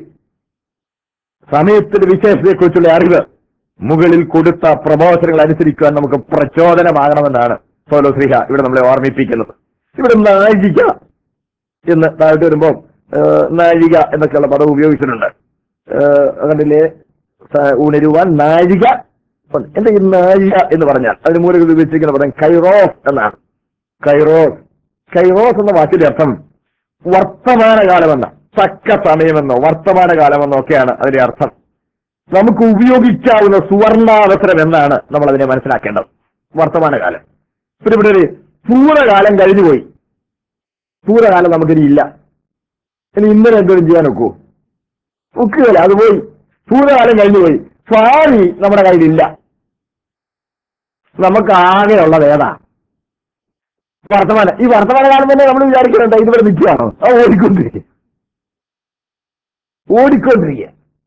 സമയത്തിന്റെ വിശേഷതയെക്കുറിച്ചുള്ള അറിവ് മുകളിൽ കൊടുത്ത പ്രബോധനങ്ങൾ അനുസരിക്കുവാൻ നമുക്ക് പ്രചോദനമാകണമെന്നാണ് സോലോ ശ്രീഹ ഇവിടെ നമ്മളെ ഓർമ്മിപ്പിക്കുന്നത് ഇവിടെ നാഴിക എന്ന് താഴോട്ട് വരുമ്പോൾ നാഴിക എന്നൊക്കെയുള്ള പദം ഉപയോഗിച്ചിട്ടുണ്ട് ഏഹ് കണ്ടില്ലേ സ- ഉണരുവാൻ നാഴിക ഉണ്ട്. എന്താ ഈ നാഴിക എന്ന് പറഞ്ഞാൽ അതിന് മൂലകൾ ഉപയോഗിച്ചിരിക്കുന്ന പദം കൈറോസ് എന്നാണ് കൈറോസ് കൈറോസ് എന്ന വാക്കിന്റെ അർത്ഥം വർത്തമാനകാലമെന്ന തക്ക സമയമെന്നോ വർത്തമാനകാലമെന്നോ ഒക്കെയാണ് അതിന്റെ അർത്ഥം നമുക്ക് ഉപയോഗിക്കാവുന്ന സുവർണാവസരം എന്നാണ് നമ്മൾ അതിനെ മനസ്സിലാക്കേണ്ടത് വർത്തമാനകാലം പിന്നെ ഇവിടെ ഒരു പൂർവ്വകാലം കഴിഞ്ഞുപോയി പൂർവ്വകാലം നമുക്കിനി ഇല്ല ഇനി ഇന്നലെ എന്തെങ്കിലും ചെയ്യാൻ ഒക്കൂ ഒക്കുകയില്ല അത് പോയി പൂർവ്വകാലം കഴിഞ്ഞുപോയി ഭാവി നമ്മുടെ കയ്യിലില്ല നമുക്ക് ആകെയുള്ളത് ഏതാ വർത്തമാനം ഈ വർത്തമാനകാലം തന്നെ നമ്മൾ വിചാരിക്കുന്നുണ്ട് ഇതിവിടെ നിൽക്കുകയാണോ അത് ഓടിക്കൊണ്ടിരിക്കുക ഓടിക്കൊണ്ടിരിക്കുക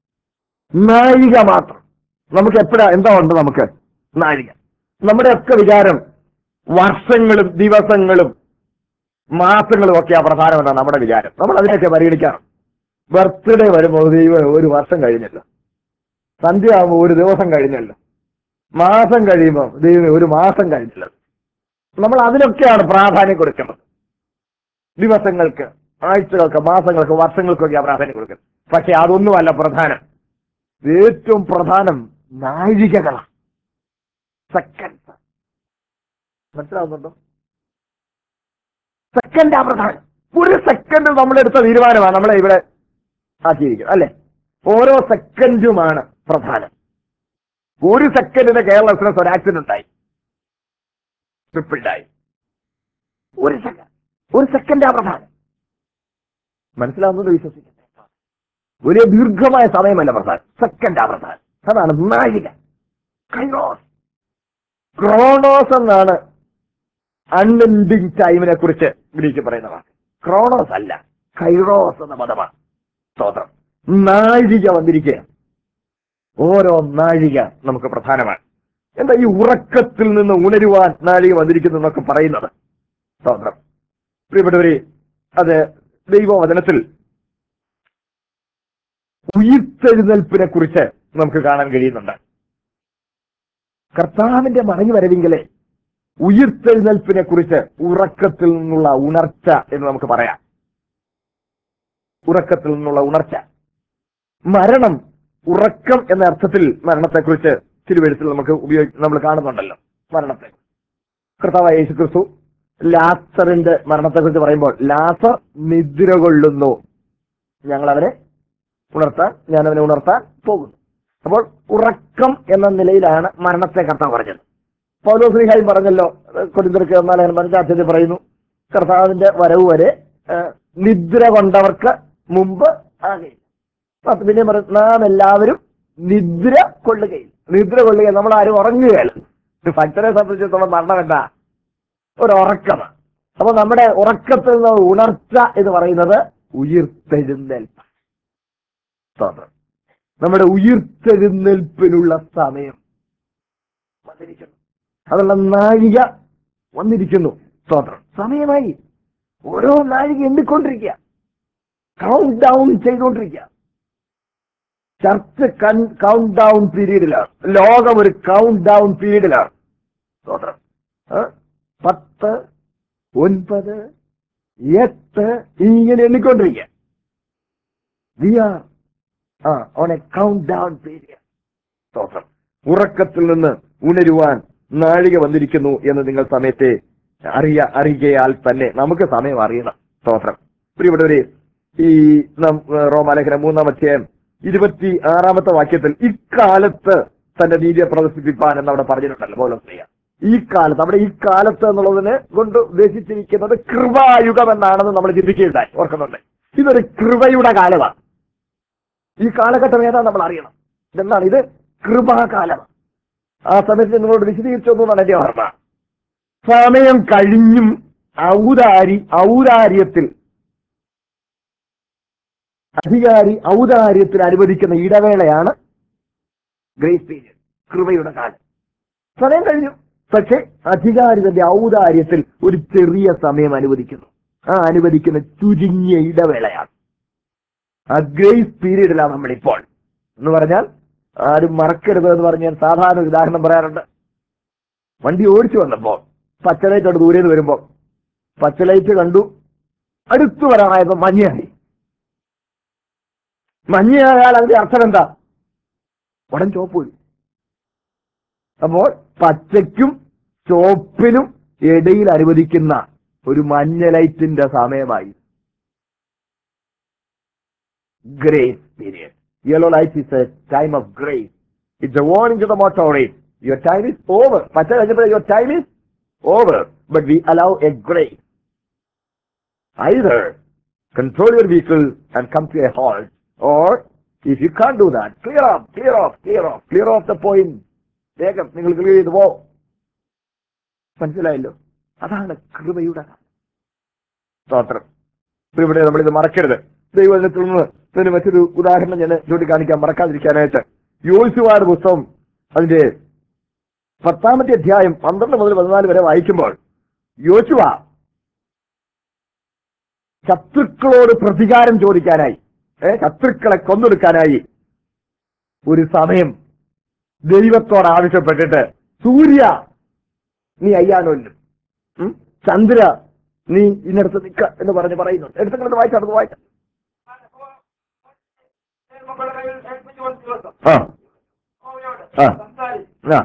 നാഴിക മാത്രം നമുക്ക് എപ്പോഴാ എന്താ ഉണ്ട് നമുക്ക് നാഴിക നമ്മുടെ ഒക്കെ വിചാരം വർഷങ്ങളും ദിവസങ്ങളും മാസങ്ങളും ഒക്കെയാ പ്രധാനമെന്നാണ് നമ്മുടെ വിചാരം നമ്മൾ അതിനൊക്കെ പരിഗണിക്കണം ബർത്ത്ഡേ വരുമ്പോൾ ദൈവം ഒരു വർഷം കഴിഞ്ഞല്ലോ സന്ധ്യ ആകുമ്പോൾ ഒരു ദിവസം കഴിഞ്ഞല്ലോ മാസം കഴിയുമ്പോൾ ദൈവം ഒരു മാസം കഴിഞ്ഞല്ലോ നമ്മൾ അതിനൊക്കെയാണ് പ്രാധാന്യം കൊടുക്കുന്നത് ദിവസങ്ങൾക്ക് ആഴ്ചകൾക്ക് മാസങ്ങൾക്ക് വർഷങ്ങൾക്കൊക്കെയാണ് പ്രാധാന്യം കൊടുക്കുന്നത് പക്ഷെ അതൊന്നുമല്ല പ്രധാനം ഏറ്റവും പ്രധാനം നാഴികകളാണ് സെക്കൻഡ് മനസ്സിലാവുന്നുണ്ടോ സെക്കൻഡാ പ്രധാനം ഒരു സെക്കൻഡ് നമ്മളെടുത്ത തീരുമാനമാണ് നമ്മളെ ഇവിടെ ആക്കിയിരിക്കുന്നത് അല്ലെ ഓരോ സെക്കൻഡുമാണ് പ്രധാനം ഒരു സെക്കൻഡിന് കേരള എക്സ്പ്രസ് ഒരു ആക്സിഡന്റ് ഉണ്ടായി ട്രിപ്പിൾഡായി ഒരു സെക്കൻഡ് ഒരു സെക്കൻഡാ പ്രധാനം മനസ്സിലാവുന്നത് വിശ്വസിക്കുന്നത് വലിയ ദീർഘമായ സമയമല്ല പ്രധാനം സെക്കൻഡാ പ്രധാനം അതാണ് നാഴിക കൈറോസ് ക്രോണോസ് എന്നാണ് അൺഎൻഡിങ് ടൈമിനെ കുറിച്ച് ഗ്രീക്ക് പറയുന്ന വാക്ക് ക്രോണോസ് അല്ല കൈറോസ് എന്ന പദമാണ് സ്തോത്രം നാഴിക വന്നിരിക്കുക ഓരോ നാഴിക നമുക്ക് പ്രധാനമാണ് എന്താ ഈ ഉറക്കത്തിൽ നിന്ന് ഉണരുവാൻ നാഴിക വന്നിരിക്കുന്നു എന്നൊക്കെ പറയുന്നത് സ്തോത്രം പ്രിയപ്പെട്ടവരെ അത് ദൈവവചനത്തിൽ ഉയിർത്തെഴുന്നേൽപ്പിനെ കുറിച്ച് നമുക്ക് കാണാൻ കഴിയുന്നുണ്ട് കർത്താവിന്റെ മടങ്ങി വരവിങ്കലെ ഉയിർത്തെഴുന്നേൽപ്പിനെ കുറിച്ച് ഉറക്കത്തിൽ നിന്നുള്ള ഉണർച്ച എന്ന് നമുക്ക് പറയാം ഉറക്കത്തിൽ നിന്നുള്ള ഉണർച്ച മരണം ഉറക്കം എന്ന അർത്ഥത്തിൽ മരണത്തെക്കുറിച്ച് തിരുവെഴുത്തിൽ നമുക്ക് ഉപയോഗി നമ്മൾ കാണുന്നുണ്ടല്ലോ മരണത്തെ കർത്താവായ യേശു ക്രിസ്തു ലാസറിന്റെ മരണത്തെക്കുറിച്ച് പറയുമ്പോൾ ലാസർ നിദ്ര കൊള്ളുന്നു ഞങ്ങൾ അവനെ ഉണർത്താൻ ഞാൻ അവനെ ഉണർത്താൻ പോകുന്നു അപ്പോൾ ഉറക്കം എന്ന നിലയിലാണ് മരണത്തെ കർത്താവ് പറഞ്ഞത് പൗലോസ്ലിഹായി പറഞ്ഞല്ലോ കൊടിന്തിർക്ക് എന്നാലും മനസ്സിലാക്കി പറയുന്നു കർത്താവിന്റെ വരവ് വരെ ആ, നിദ്ര കൊണ്ടവർക്ക് മുമ്പ് ആകയില്ല പത്ത് പിന്നെ പറയും നാം എല്ലാവരും നിദ്ര കൊള്ളുകയില്ല നിദ്ര കൊള്ളുകയില്ല നമ്മൾ ആരും ഉറങ്ങുകയല്ല ഭക്തരെ സംബന്ധിച്ചിടത്തോളം മരണം എന്താ ഒരു ഉറക്കമാണ് അപ്പൊ നമ്മുടെ ഉറക്കത്തിൽ നിന്ന് ഉണർച്ച എന്ന് പറയുന്നത് ഉയിർത്തെഴുന്നേൽപ്പ് സ്തോത്രം നമ്മുടെ ഉയിർത്തെഴുന്നേൽപ്പിനുള്ള സമയം വന്നിരിക്കുന്നു അതുള്ള നാഴിക വന്നിരിക്കുന്നു സ്തോത്രം സമയമായി ഓരോ നാഴിക എണ്ണിക്കൊണ്ടിരിക്കുക കൗണ്ട് ഡൗൺ ചെയ്തുകൊണ്ടിരിക്കുക ചർച്ച് കൗണ്ട് ഡൗൺ പീരീഡിലാണ് ലോകം ഒരു കൗണ്ട് ഡൗൺ പീരീഡിലാണ് സ്തോത്രം ആ? പത്ത് ഒൻപത് എട്ട് ഇങ്ങനെ എണ്ണിക്കൊണ്ടിരിക്കുക we are ah on a count down period സ്തോത്രം ഉറക്കത്തിൽ നിന്ന് ഉണരുവാൻ നാഴിക വന്നിരിക്കുന്നു എന്ന് നിങ്ങൾ സമയത്തെ അറിയ അറിയയാൽ തന്നെ നമുക്ക് സമയം അറിയണം സ്തോത്രം പ്രിയപ്പെട്ടവരെ ഈ നം- റോമാലേഖനം മൂന്നാം അധ്യായം ഇരുപത്തി ആറാമത്തെ വാക്യത്തിൽ ഇക്കാലത്ത് തന്റെ നീതിയെ പ്രദർശിപ്പിപ്പാൻ എന്ന് അവിടെ പറഞ്ഞിട്ടുണ്ടല്ലോ പോലും ചെയ്യാം ഈ കാലത്ത് അവിടെ ഈ കാലത്ത് എന്നുള്ളതിന് കൊണ്ട് ഉദ്ദേശിച്ചിരിക്കുന്നത് കൃപായുഗം എന്നാണെന്ന് നമ്മൾ ചിന്തിക്കുകയുണ്ടായി ഓർക്കുന്നുണ്ട് ഇതൊരു കൃപയുടെ കാലമാണ് ഈ കാലഘട്ടം ഏതാ നമ്മൾ അറിയണം ഇതെന്താണ് ഇത് കൃപാകാലമാണ് ആ സമയത്ത് നിങ്ങളോട് വിശദീകരിച്ചു എന്നാണ് എന്റെ ഓർമ്മ സമയം കഴിഞ്ഞും ഔദാരി ഔദാര്യത്തിൽ അധികാരി ഔദാര്യത്തിൽ അനുവദിക്കുന്ന ഇടവേളയാണ് ഗ്രേസ് പീരിയഡ് കൃപയുടെ കാലം സമയം കഴിഞ്ഞു പക്ഷെ അധികാരി തന്റെ ഔദാര്യത്തിൽ ഒരു ചെറിയ സമയം അനുവദിക്കുന്നു ആ അനുവദിക്കുന്ന ചുരുങ്ങിയ ഇടവേളയാണ് ആ ഗ്രേസ് പീരീഡിലാണ് നമ്മളിപ്പോൾ എന്ന് പറഞ്ഞാൽ ആരും മറക്കരുത് എന്ന് പറഞ്ഞ് ഞാൻ സാധാരണ ഒരു ഉദാഹരണം പറയാറുണ്ട് വണ്ടി ഓടിച്ചു വന്നപ്പോ പച്ചലൈറ്റ് അവിടെ ദൂരെ നിന്ന് വരുമ്പോ പച്ചലൈറ്റ് കണ്ടു അടുത്തു വരാനായപ്പോ മഞ്ഞയായി മഞ്ഞയായാൽ അതിന്റെ അർത്ഥം എന്താ ഉടൻ ചോപ്പ് വരും അപ്പോൾ പച്ചയ്ക്കും ചോപ്പിനും ഇടയിൽ അനുവദിക്കുന്ന ഒരു മഞ്ഞ ലൈറ്റിന്റെ സമയമായി grace period. Yellow light is a time of grace. It's a warning to the motorist. Your time is over. പച്ച കഴിഞ്ഞപ്പോൾ your time is over. But we allow a grace. Either control your vehicle and come to a halt, or if you can't do that, clear off, clear off, clear off, clear off the point. വേഗം നിങ്ങൾ clear ചെയ്ത് പോ മനസ്സിലായല്ലോ അതാണ് കൃപയുടെ കാലം. സ്തോത്രം ഇപ്പൊ ഇവിടെ നമ്മളിത് മറക്കരുത് ദൈവത്തിൽ നിന്ന് ഇതിന് മറ്റൊരു ഉദാഹരണം ഞാൻ ചൂണ്ടിക്കാണിക്കാൻ മറക്കാതിരിക്കാനായിട്ട് യോശുവാട് പുസ്തകം അതിന്റെ പത്താമത്തെ അധ്യായം പന്ത്രണ്ട് മുതൽ പതിനാല് വരെ വായിക്കുമ്പോൾ യോശുവ ശത്രുക്കളോട് പ്രതികാരം ചോദിക്കാനായി ഏ ശത്രുക്കളെ കൊന്നൊടുക്കാനായി ഒരു സമയം ദൈവത്തോട് ആവശ്യപ്പെട്ടിട്ട് സൂര്യ നീ അയ്യാനൊല്ലും ഉം? ചന്ദ്ര നീ ഇന്നടുത്ത് നിൽക്ക എന്ന് പറഞ്ഞ് പറയുന്നുണ്ട് എടുത്തങ്ങളത് വായിച്ചാൽ അത് വായിക്കാം ആ ആ ആ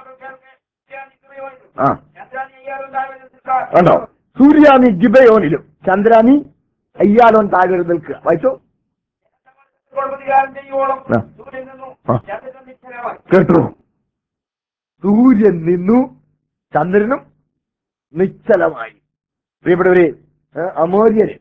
ആ കണ്ടോ സൂര്യാനി ഗിബയോനിലും ചന്ദ്രാനി അയ്യാലോൻ താഴെ നിൽക്കുക വായിച്ചോ ആ. കേട്ടോ സൂര്യൻ നിന്നു ചന്ദ്രനും നിശ്ചലമായി പ്രിയപ്പെട്ടവരെ ഏ, അമോര്യര്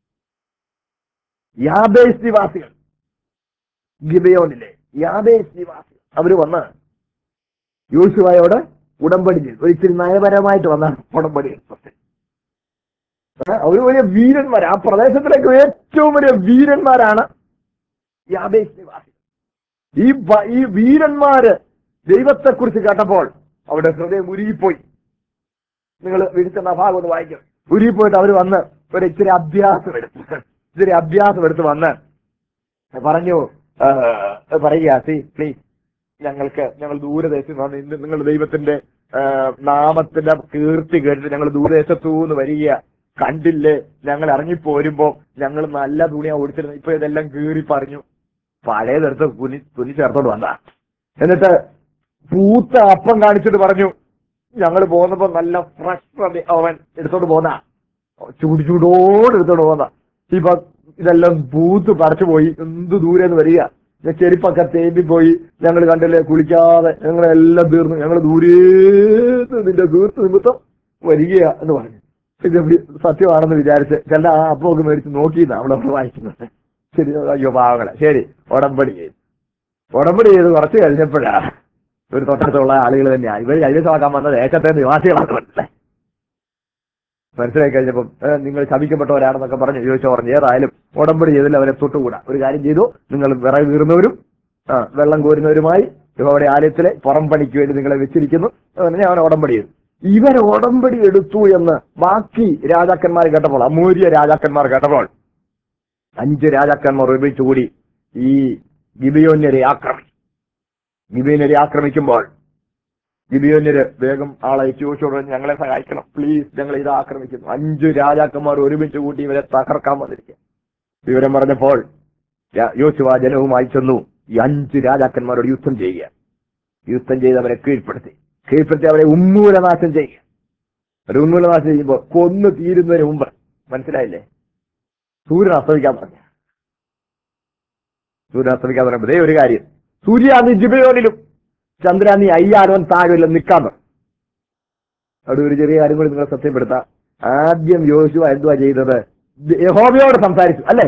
യാബേസ് നിവാസികൾ ഗിബയോനിലെ യാബേസ് നിവാസികൾ അവര് വന്ന് യോശുവായോട് ഉടമ്പടി ചെയ്തു ഒരിച്ചിരി നയപരമായിട്ട് വന്ന ഉടമ്പടി എടുത്തത്. ഏ, അവര് വലിയ വീരന്മാർ ആ പ്രദേശത്തിലേക്ക് ഏറ്റവും വലിയ വീരന്മാരാണ് യാബേസ് നിവാസികൾ ഈ ബ- ഈ വീരന്മാര് ദൈവത്തെക്കുറിച്ച് കേട്ടപ്പോൾ അവിടെ ഹൃദയം ഉരുകിപ്പോയി നിങ്ങൾ വിളിച്ചെന്ന ഭാഗം ഒന്ന് വായിക്കും ഉരുകിപ്പോയിട്ട് അവർ വന്ന് ഒരു ഇച്ചിരി അഭ്യാസം എടുത്ത് ഇച്ചിരി അഭ്യാസം എടുത്ത് വന്ന് പറഞ്ഞു ആ, പറയുക സി പ്ലീസ് ഞങ്ങൾക്ക് ഞങ്ങൾ ദൂരദേശത്ത് നിന്ന് ഇന്ന് നിങ്ങൾ ദൈവത്തിന്റെ ആ, നാമത്തിന്റെ കീർത്തി കേട്ടിട്ട് ഞങ്ങൾ ദൂരദേശത്തു നിന്ന് വരിക കണ്ടില്ലേ ഞങ്ങൾ ഇറങ്ങിപ്പോരുമ്പോ ഞങ്ങൾ നല്ല തുണിയാ ഓടിച്ചിരുന്നത് ഇപ്പൊ ഇതെല്ലാം കീറി പറഞ്ഞു പഴയതെടുത്ത് തുന്നി തുന്നി ചേർത്തോണ്ട് വന്ന എന്നിട്ട് പൂത്ത അപ്പം കാണിച്ചിട്ട് പറഞ്ഞു ഞങ്ങൾ പോകുന്നപ്പോ നല്ല ഫ്രഷ് അവൻ എടുത്തോണ്ട് പോന്ന ചൂട് ചൂടോട് എടുത്തോണ്ട് പോന്ന ഇപ്പൊ ഇതെല്ലാം പൂത്ത് പറിച്ചു പോയി എന്ത് ദൂരെ നിന്ന് വരിക ഞാൻ ചെരുപ്പൊക്കെ തേമ്പി പോയി ഞങ്ങൾ കണ്ടില്ലേ കുളിക്കാതെ ഞങ്ങളെല്ലാം തീർന്നു ഞങ്ങൾ ദൂരേന്ന് നിന്റെ തീർത്ത് നിമിത്തം വരികയാ എന്ന് പറഞ്ഞു ഇത് വി- സത്യമാണെന്ന് വിചാരിച്ച് ചില ആ അപ്പമൊക്കെ മേടിച്ച് നോക്കിയെന്നാ നമ്മളവിടെ വായിക്കുന്നത് ശരി അയ്യോ പാവങ്ങളെ ശരി ഉടമ്പടി ചെയ്തു ഉടമ്പടി ചെയ്ത് കുറച്ച് കഴിഞ്ഞപ്പോഴാണ് ഒരു തൊട്ടടുത്തുള്ള ആളുകൾ തന്നെയാണ് ഇവർ കൈവശമാക്കാൻ വന്ന ദേശത്തെ നിവാസികളാണ് മനസ്സിലായി മനസ്സിലായി കഴിഞ്ഞപ്പം ഏ, നിങ്ങൾ ശപിക്കപ്പെട്ടവരാണെന്നൊക്കെ പറഞ്ഞ് ചോദിച്ചു പറഞ്ഞു ഏതായാലും ഉടമ്പടി ചെയ്തില്ല അവരെ തൊട്ടുകൂടാ ഒരു കാര്യം ചെയ്തു നിങ്ങൾ വിറക് കീറുന്നവരും ആ, വെള്ളം കോരുന്നവരുമായി യഹോവയുടെ ആലയത്തിലെ പുറം പണിക്ക് വേണ്ടി നിങ്ങളെ വെച്ചിരിക്കുന്നു അതുകൊണ്ട് ഞാൻ ഉടമ്പടി ചെയ്തു ഇവർ ഉടമ്പടി എടുത്തു എന്ന് ബാക്കി രാജാക്കന്മാർ കേട്ടപ്പോൾ അമൂര്യ രാജാക്കന്മാർ കേട്ടപ്പോൾ അഞ്ച് രാജാക്കന്മാർ ഒരുമിച്ച് കൂടി ഈ ഗിബിയോന്യരെ ആക്രമിച്ചു ഗിബിയോന്യരെ ആക്രമിക്കുമ്പോൾ ഗിബിയോന്യര് വേഗം ആളെ ചോദിച്ചോട് ഞങ്ങളെ സഹായിക്കണം പ്ലീസ് ഞങ്ങൾ ഇത് ആക്രമിക്കുന്നു അഞ്ച് രാജാക്കന്മാർ ഒരുമിച്ച് കൂട്ടി ഇവരെ തകർക്കാൻ വന്നിരിക്കുക വിവരം പറഞ്ഞപ്പോൾ യ- യോശുവ ജനവുമായി ചെന്നു ഈ അഞ്ച് രാജാക്കന്മാരോട് യുദ്ധം ചെയ്യുക യുദ്ധം ചെയ്ത് അവരെ കീഴ്പ്പെടുത്തി കീഴ്പ്പെടുത്തി അവരെ ഉന്മൂലനാശം ചെയ്യുക ഒരു ഉന്മൂലനാശം ചെയ്യുമ്പോൾ കൊന്നു തീരുന്നതിന് മുമ്പ് മനസ്സിലായില്ലേ സൂര്യൻ അസ്തമിക്കാൻ പറഞ്ഞു സൂര്യൻ അസ്തമിക്കാൻ പറയുമ്പോൾ ദേ ഒരു കാര്യം സൂര്യാന്തി ജിബയോനിലും ചന്ദ്രാന്തി അയ്യാരോൻ താഴെല്ലാം നിൽക്കാൻ പറഞ്ഞു അവിടെ ഒരു ചെറിയ കാര്യം കൂടി നിങ്ങളെ സത്യപ്പെടുത്താം ആദ്യം യോശുവ എന്തുവാ ചെയ്തത് യഹോബയോട് സംസാരിച്ചു അല്ലേ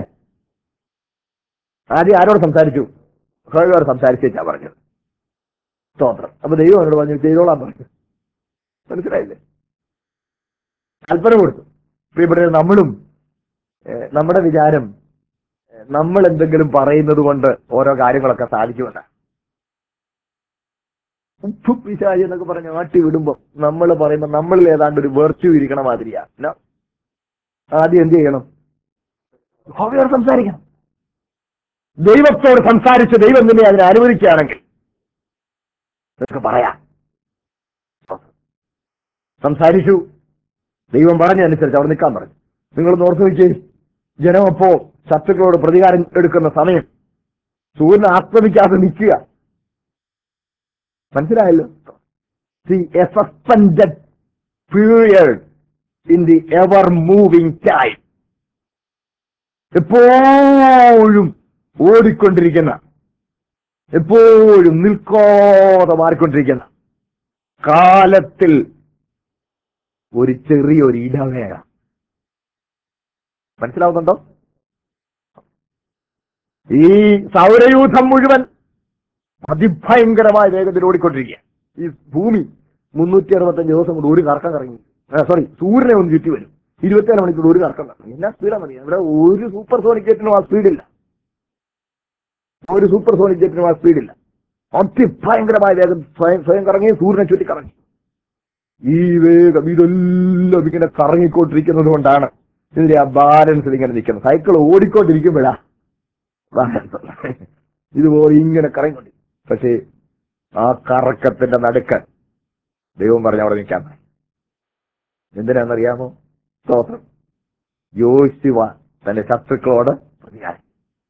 ആദ്യം ആരോട് സംസാരിച്ചു യഹോബയോട് സംസാരിച്ചാ പറഞ്ഞത് സ്തോത്രം അപ്പൊ ദൈവം അവനോട് പറഞ്ഞു ചെയ്തോളാൻ പറഞ്ഞു മനസ്സിലായില്ലേ കൽപ്പന കൊടുത്തു പ്രിയപ്പെട്ട നമ്മളും ഏഹ്, നമ്മുടെ വിചാരം ഏഹ്, നമ്മൾ എന്തെങ്കിലും പറയുന്നത് കൊണ്ട് ഓരോ കാര്യങ്ങളൊക്കെ സാധിക്കുമെന്ന ഉപ്പും പിശാചി എന്നൊക്കെ പറഞ്ഞ് ആട്ടി വിടുമ്പോ നമ്മൾ പറയുമ്പോ നമ്മളിൽ ഏതാണ്ട് ഒരു വെർച്യു ഇരിക്കണ മാതിരിയാ No. ആദ്യം എന്ത് ചെയ്യണം ഹോബിയോട് സംസാരിക്കണം ദൈവത്തോട് സംസാരിച്ച് ദൈവം നിന്നെ അതിനെ അനുവദിക്കുകയാണെങ്കിൽ നിനക്ക് പറയാം സംസാരിച്ചു ദൈവം പറഞ്ഞതനുസരിച്ച് അവിടെ നിൽക്കാൻ പറഞ്ഞു നിങ്ങൾ ഓർത്ത് വെച്ചേ ജനം അപ്പോ ശത്രുക്കളോട് പ്രതികാരം എടുക്കുന്ന സമയം സൂര്യൻ ആക്രമിക്കാതെ നിൽക്കുക മനസ്സിലായല്ലോ see a suspended period in the ever moving time എപ്പോഴും ഓടിക്കൊണ്ടിരിക്കുന്ന എപ്പോഴും നിൽക്കാതെ മാറിക്കൊണ്ടിരിക്കുന്ന കാലത്തിൽ ഒരു ചെറിയൊരു ഇടവേള മനസ്സിലാവുന്നുണ്ടോ ഈ സൗരയൂഥം മുഴുവൻ അതിഭയങ്കരമായ വേഗത്തിൽ ഓടിക്കൊണ്ടിരിക്കുക ഈ ഭൂമി മുന്നൂറ്റി അറുപത്തഞ്ച് ദിവസം കൊണ്ട് ഒരു കറക്കം കറങ്ങി സോറി സൂര്യനെ ഒന്ന് ചുറ്റി വരും ഇരുപത്തിയേഴ് മണിക്കൂർ ഒരു കറക്കം കറങ്ങി എന്നാ സ്പീഡാണ് മതി ഇവിടെ ഒരു സൂപ്പർ സോണിക് ജെറ്റിനും ആ സ്പീഡില്ല ഒരു സൂപ്പർ സോണിക് ജെറ്റിനും ആ സ്പീഡില്ല അതിഭയങ്കരമായ വേഗം സ്വയം സ്വയം കറങ്ങി സൂര്യനെ ചുറ്റി കറങ്ങി ഈ വേഗം ഇതെല്ലാം ഇങ്ങനെ കറങ്ങിക്കൊണ്ടിരിക്കുന്നത് കൊണ്ടാണ് ഇതിന്റെ ആ ബാലൻസ് ഇങ്ങനെ നിൽക്കുന്നത് സൈക്കിൾ ഓടിക്കൊണ്ടിരിക്കുമ്പോഴാ ബാലൻസ് ഇതുപോലെ ഇങ്ങനെ കറങ്ങിക്കൊണ്ടിരിക്കും പക്ഷേ ആ കറക്കത്തിന്റെ നടുക്ക് ദൈവം പറഞ്ഞ അവിടെ നിൽക്കാൻ പറയും. എന്തിനാണെന്നറിയാമോ സ്തോത്രം യോശുവ തന്റെ ശത്രുക്കളോട് പ്രതികാരം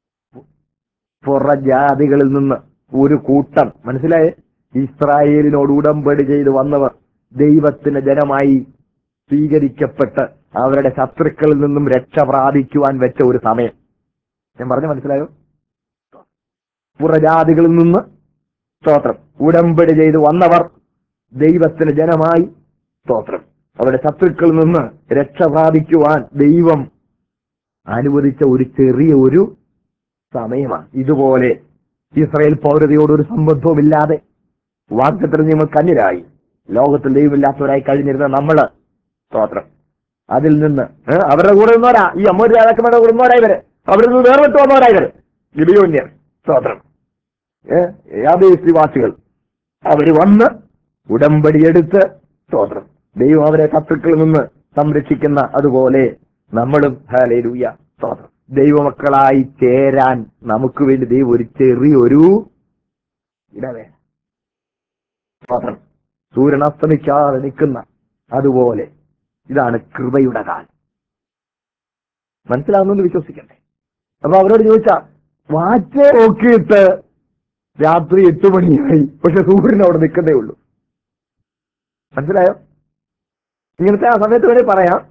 പുറജാതികളിൽ നിന്ന് ഒരു കൂട്ടം മനസ്സിലായേ ഇസ്രായേലിനോട് ഉടമ്പടി ചെയ്ത് വന്നവർ ദൈവത്തിന്റെ ജനമായി സ്വീകരിക്കപ്പെട്ട് അവരുടെ ശത്രുക്കളിൽ നിന്നും രക്ഷ പ്രാപിക്കുവാൻ വെച്ച ഒരു സമയം ഞാൻ പറഞ്ഞു മനസ്സിലായോ പുറജാതികളിൽ നിന്ന് സ്തോത്രം ഉടമ്പടി ചെയ്ത് വന്നവർ ദൈവത്തിന് ജനമായി സ്തോത്രം അവരുടെ ശത്രുക്കളിൽ നിന്ന് രക്ഷ പ്രാപിക്കുവാൻ ദൈവം അനുവദിച്ച ഒരു ചെറിയ ഒരു സമയമാണ് ഇതുപോലെ ഇസ്രായേൽ പൗരതയോട് ഒരു സംബന്ധവുമില്ലാതെ വാഗ്ദത്തിൽ നിങ്ങൾ കന്യരായി ലോകത്തിൽ ദൈവമില്ലാത്തവരായി കഴിഞ്ഞിരുന്ന നമ്മള് സ്തോത്രം അതിൽ നിന്ന് ഏ, അവരുടെ കൂടെ നിന്നവരാ ഈ അമ്മൂര് രാജാക്കന്മാരുടെ കൂടെ നിന്നവരാ ഇവര് അവിടെ നിന്ന് വേർപെട്ട് വന്നവരാ ഇവര് ലിബിയോന്യർ സ്തോത്രം യാദേശിവാസികൾ അവര് വന്ന് ഉടമ്പടിയെടുത്ത് സ്തോത്രം ദൈവം അവരെ ശത്രുക്കളിൽ നിന്ന് സംരക്ഷിക്കുന്ന അതുപോലെ നമ്മളും ഹാലേലൂയ സ്തോത്രം ദൈവമക്കളായി ചേരാൻ നമുക്ക് വേണ്ടി ദൈവം ഒരു ചെറിയൊരു ഇടവേ സ്തോത്രം സൂര്യൻ അസ്തമിക്കാതെ നിൽക്കുന്ന അതുപോലെ ഇതാണ് കൃപയുടെ കാലം മനസ്സിലാവുന്നെന്ന് വിശ്വസിക്കണ്ടേ അപ്പൊ അവരോട് ചോദിച്ചാ വാച്ച് നോക്കിയിട്ട് രാത്രി എട്ട് മണിയായി പക്ഷെ സൂര്യൻ അവിടെ നിൽക്കുന്നേ ഉള്ളൂ മനസ്സിലായോ ഇങ്ങനത്തെ ആ സമയത്ത് വേണേ പറയാം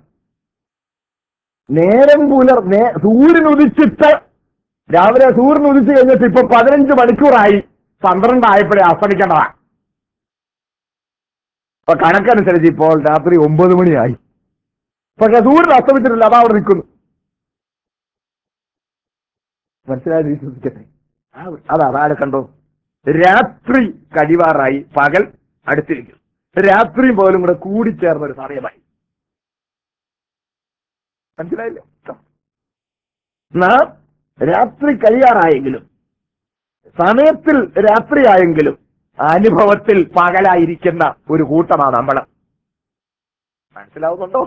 നേരം പുലർ നേ- സൂര്യൻ ഉദിച്ചിട്ട് രാവിലെ സൂര്യൻ ഉദിച്ചു കഴിഞ്ഞിട്ട് ഇപ്പൊ പതിനഞ്ച് മണിക്കൂറായി പന്ത്രണ്ടായപ്പോഴേ അസ്തമിക്കേണ്ടതാ അപ്പൊ കണക്കനുസരിച്ച് ഇപ്പോൾ രാത്രി ഒമ്പത് മണിയായി പക്ഷെ സൂര്യൻ അസ്തമിച്ചിട്ടില്ല അതാ അവിടെ നിൽക്കുന്നു മനസ്സിലായത് വിശ്വസിക്കട്ടെ ആ ഒരു- അതാ അതാണ് കണ്ടോ രാത്രി കഴിവാറായി പകൽ അടുത്തിരിക്കും രാത്രിയും പകലും കൂടെ കൂടിച്ചേർന്ന ഒരു സമയമായി മനസ്സിലായില്ലേ നാം രാത്രി കഴിയാറായെങ്കിലും സമയത്തിൽ രാത്രിയായെങ്കിലും അനുഭവത്തിൽ പകലായിരിക്കുന്ന ഒരു കൂട്ടമാണ് നമ്മൾ മനസ്സിലാവുന്നുണ്ടോ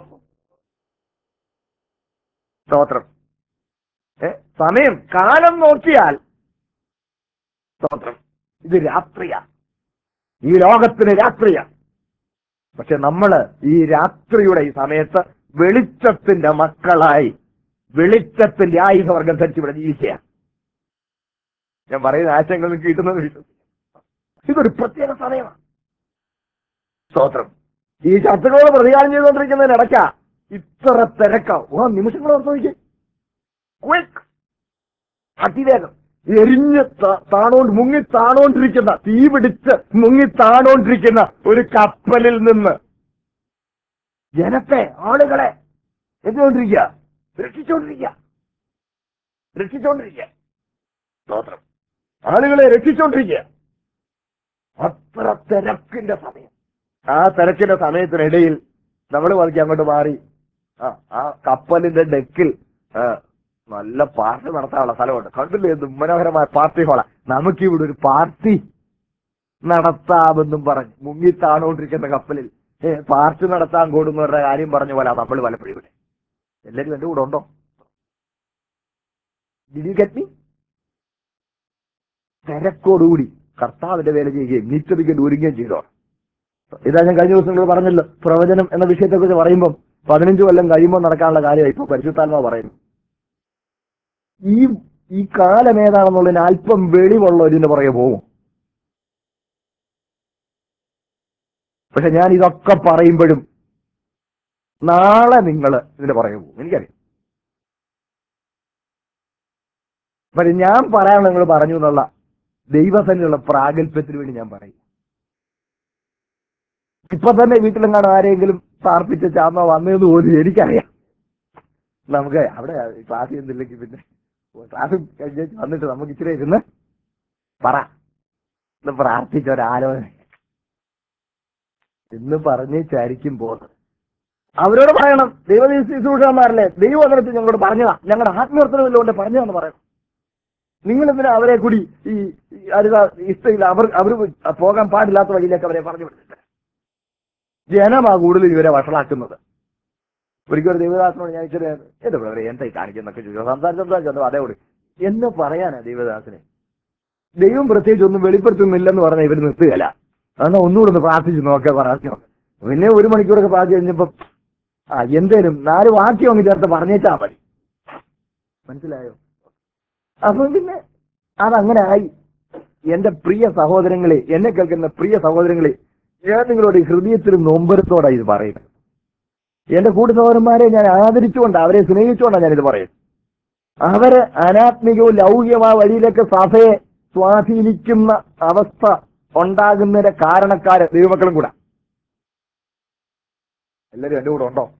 സ്തോത്രം ഏ സമയം കാലം നോക്കിയാൽ സ്തോത്രം ഇത് രാത്രിയാ ഈ ലോകത്തിന് രാത്രിയാ പക്ഷെ നമ്മള് ഈ രാത്രിയുടെ ഈ സമയത്ത് വെളിച്ചത്തിന്റെ മക്കളായി വെളിച്ചത്തിന്റെ ആയുധവർഗം ധരിച്ച് ഇവിടെ ജീവിക്കുക ഞാൻ പറയുന്ന ആശയങ്ങൾ നിങ്ങൾക്ക് കിട്ടുന്നത് വിശ്വസിക്കാം ഇതൊരു പ്രത്യേക സമയമാണ് സ്തോത്രം ഈ ശത്രുക്കളോട് പ്രതികാരം ചെയ്തുകൊണ്ടിരിക്കുന്നതിനിടയ്ക്ക ഇത്ര തിരക്ക ഓ നിമിഷങ്ങൾ ഓർത്ത് നോക്കിയേ ക്വിക്ക് അതിവേഗം എരിഞ്ഞ് ത- താണോണ്ട് മുങ്ങി താണോണ്ടിരിക്കുന്ന തീ പിടിച്ച് മുങ്ങി താണോണ്ടിരിക്കുന്ന ഒരു കപ്പലിൽ നിന്ന് ജനത്തെ ആളുകളെ എന്തുകൊണ്ടിരിക്കുക രക്ഷിച്ചോണ്ടിരിക്കുക രക്ഷിച്ചോണ്ടിരിക്കുക സ്തോത്രം ആളുകളെ രക്ഷിച്ചോണ്ടിരിക്കുക അത്ര തിരക്കിന്റെ സമയം ആ തിരക്കിന്റെ സമയത്തിനിടയിൽ നമ്മൾ പതുക്കെ അങ്ങോട്ട് മാറി ആ ആ കപ്പലിന്റെ ഡെക്കിൽ ആ, നല്ല പാർട്ടി നടത്താനുള്ള സ്ഥലമുണ്ട് കണ്ടില്ലേ എന്ത് മനോഹരമായ പാർട്ടി ഹോള നമുക്കിവിടെ ഒരു പാർട്ടി നടത്താമെന്നും പറഞ്ഞ് മുങ്ങി താണുകൊണ്ടിരിക്കുന്ന കപ്പലിൽ ഏ പാർട്ടി നടത്താൻ കൂടുന്നവരുടെ കാര്യം പറഞ്ഞ പോലെ നമ്മൾ പലപ്പോഴും ഇവിടെ എല്ലാവരും എന്റെ കൂടെ ഉണ്ടോ Did you get me? തിരക്കോടുകൂടി കർത്താവിന്റെ വേല ചെയ്യുകയും നീച്ചതിക്ക് ഒരുങ്ങുകയും ചെയ്തോ ഇതാ ഞാൻ കഴിഞ്ഞ ദിവസങ്ങൾ പറഞ്ഞല്ലോ പ്രവചനം എന്ന വിഷയത്തെക്കുറിച്ച് പറയുമ്പോൾ പതിനഞ്ച് കൊല്ലം കഴിയുമ്പോൾ നടക്കാനുള്ള കാര്യമായി ഇപ്പൊ പരിശുദ്ധാത്മ പറയുന്നു ഈ ഈ കാലം ഏതാണെന്നുള്ളതിന് അല്പം വെളിവുള്ള ഇതിന്റെ പുറകെ പോകും പക്ഷെ ഞാൻ ഇതൊക്കെ പറയുമ്പോഴും നാളെ നിങ്ങൾ ഇതിന്റെ പുറകെ പോകും എനിക്കറിയാം പക്ഷെ ഞാൻ പറയാനുള്ള നിങ്ങൾ പറഞ്ഞു എന്നുള്ള ദൈവസന്നിധിയുള്ള പ്രാഗൽഭ്യത്തിന് വേണ്ടി ഞാൻ പറയും ഇപ്പൊ തന്നെ വീട്ടിലെങ്ങാണ് ആരെങ്കിലും പാർപ്പിച്ച ചാമ്മ വന്നതെന്ന് പോലും എനിക്കറിയാം നമുക്ക് അവിടെ ക്ലാസ് ചെയ്യുന്നില്ലെങ്കിൽ പിന്നെ ക്ലാസ് കഴിഞ്ഞ് വന്നിട്ട് നമുക്ക് ഇച്ചിരി ഇരുന്ന് പറ എന്ന് പ്രാർത്ഥിച്ച ഒരാലോചന എന്ന് പറഞ്ഞ് ചരിക്കും പോകുന്നത് അവരോട് പറയണം ദൈവ ശുശ്രൂഷന്മാരല്ലേ ദൈവം എന്നിട്ട് ഞങ്ങളോട് പറഞ്ഞതാ ഞങ്ങളുടെ ആത്മീയർത്തനമില്ലോണ്ട് പറഞ്ഞതാന്ന് പറയണം നിങ്ങൾ എന്തിനാ അവരെ കൂടി ഈ ഈ അരുത ഇഷ്ടമില്ല അവർ അവർ പോകാൻ പാടില്ലാത്ത വഴിയിലേക്ക് അവരെ പറഞ്ഞു വിടുന്നില്ല ജനമാ കൂടുതൽ ഇവരെ വഷളാക്കുന്നത് ഒരിക്കലും ഒരു ദൈവദാസനോട് ഞാൻ ഇച്ചിരി എന്റെ ബ്രദറെ എന്തായി കാണിക്കുന്നൊക്കെ ചോദിച്ചു സംസാരിച്ചു അതേ കൂടി എന്ന് പറയാനാ ദൈവദാസനെ ദൈവം പ്രത്യേകിച്ച് ഒന്നും വെളിപ്പെടുത്തുന്നില്ലെന്ന് പറഞ്ഞാൽ ഇവർ നിർത്തുകയല്ല എന്നാൽ ഒന്നുകൂടെ ഒന്ന് പ്രാർത്ഥിച്ചു നോക്കെ പറഞ്ഞു പിന്നെ ഒരു മണിക്കൂറൊക്കെ പ്രാർത്ഥിച്ചു കഴിഞ്ഞപ്പോ ആ എന്തേലും നാല് വാക്യം അങ്ങ് ചേർത്ത് പറഞ്ഞേച്ചാ മതി മനസ്സിലായോ അപ്പൊ പിന്നെ അതങ്ങനെ ആയി എന്റെ പ്രിയ സഹോദരങ്ങളെ എന്നെ കേൾക്കുന്ന പ്രിയ സഹോദരങ്ങളെ ഞാൻ നിങ്ങളോട് ഈ ഹൃദയത്തിലും നൊമ്പരത്തോടെ ഇത് പറയുന്നത് എന്റെ കൂട്ടു സഹോദരന്മാരെ ഞാൻ ആദരിച്ചുകൊണ്ട് അവരെ സ്നേഹിച്ചുകൊണ്ടാണ് ഞാനിത് പറയുന്നത് അവര് അനാത്മികവും ലൗകികമായ വഴിയിലേക്ക് സഭയെ സ്വാധീനിക്കുന്ന അവസ്ഥ ഉണ്ടാകുന്നതിന്റെ കാരണക്കാര് ദൈവമക്കളും കൂടെ എല്ലാരും എന്റെ കൂടെ ഉണ്ടോ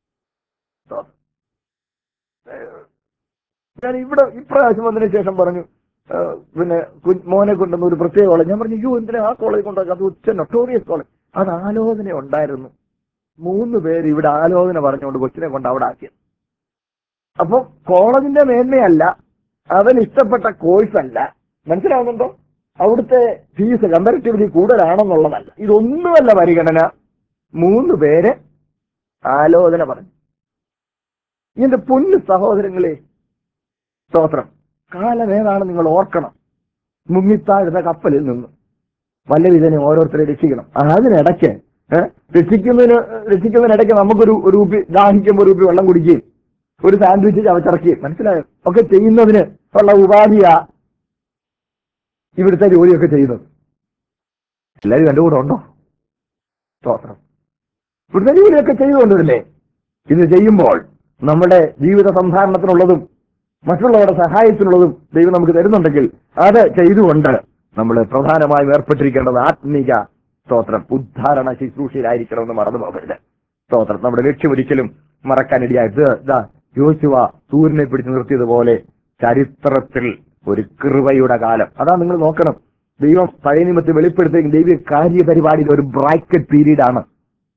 ഞാൻ ഇവിടെ ഇപ്രാവശ്യം വന്നതിന് ശേഷം പറഞ്ഞു ആ, പിന്നെ കു- മോനെ കൊണ്ടുവന്ന ഒരു പ്രത്യേക കോളേജ് ഞാൻ പറഞ്ഞു അയ്യോ എന്തിനാ ആ കോളേജ് കൊണ്ടുവന്നത് അത് ഉച്ച നൊട്ടോറിയസ് കോളേജ് അത് ആലോചന ഉണ്ടായിരുന്നു മൂന്ന് പേര് ഇവിടെ ആലോചന പറഞ്ഞുകൊണ്ട് കൊച്ചിനെ കൊണ്ട് അവിടെ ആക്കിയത് അപ്പൊ കോളേജിന്റെ മേന്മയല്ല അവൻ ഇഷ്ടപ്പെട്ട കോഴ്സ് അല്ല മനസ്സിലാവുന്നുണ്ടോ അവിടുത്തെ ഫീസ് കമ്പാരിറ്റീവ്ലി കൂടുതലാണെന്നുള്ളതല്ല ഇതൊന്നുമല്ല പരിഗണന മൂന്ന് പേര് ആലോചന പറഞ്ഞു എന്റെ പൊന്നു സഹോദരങ്ങളെ സ്തോത്രം കാലം ഏതാണ് നിങ്ങൾ ഓർക്കണം മുങ്ങിത്താഴുന്ന കപ്പലിൽ നിന്ന് വല്ല വിധനെ ഓരോരുത്തരെ രക്ഷിക്കണം അതിനിടയ്ക്ക് ഏഹ്, രക്ഷിക്കുന്നതിന് രക്ഷിക്കുന്നതിനിടയ്ക്ക് നമുക്കൊരു ഒരു കുപ്പി ദാഹിക്കുമ്പോൾ ഒരു കുപ്പി വെള്ളം കുടിക്കുകയും ഒരു സാൻഡ്വിച്ച് ചവച്ചിറക്കുകയും മനസ്സിലായോ ഒക്കെ ചെയ്യുന്നതിന് ഉള്ള ഉപാധിയാ ഇവിടുത്തെ ജോലിയൊക്കെ ചെയ്യുന്നത് എല്ലാവരും എൻ്റെ കൂടെ ഉണ്ടോ സ്തോത്രം ഇവിടുത്തെ ജോലിയൊക്കെ ചെയ്തുകൊണ്ടില്ലേ ഇത് ചെയ്യുമ്പോൾ നമ്മുടെ ജീവിത സംധാരണത്തിനുള്ളതും മറ്റുള്ളവരുടെ സഹായത്തിനുള്ളതും ദൈവം നമുക്ക് തരുന്നുണ്ടെങ്കിൽ അത് ചെയ്തുകൊണ്ട് നമ്മൾ പ്രധാനമായും ഏർപ്പെട്ടിരിക്കേണ്ടത് ആത്മീക സ്തോത്രം ഉദ്ധാരണ ശുശ്രൂഷയിലായിരിക്കണമെന്ന് മറന്നു പോകരുത് സ്തോത്രം നമ്മുടെ ലക്ഷ്യം ഒരിക്കലും മറക്കാനിടയായിട്ട് ഇതാ യോശുവ സൂര്യനെ പിടിച്ചു നിർത്തിയതുപോലെ ചരിത്രത്തിൽ ഒരു കൃപയുടെ കാലം അതാ നിങ്ങൾ നോക്കണം ദൈവം പഴയ നിയമത്തിൽ വെളിപ്പെടുത്തിയ ദൈവിക കാര്യപരിപാടിയിൽ ഒരു ബ്രാക്കറ്റ് പീരീഡ് ആണ്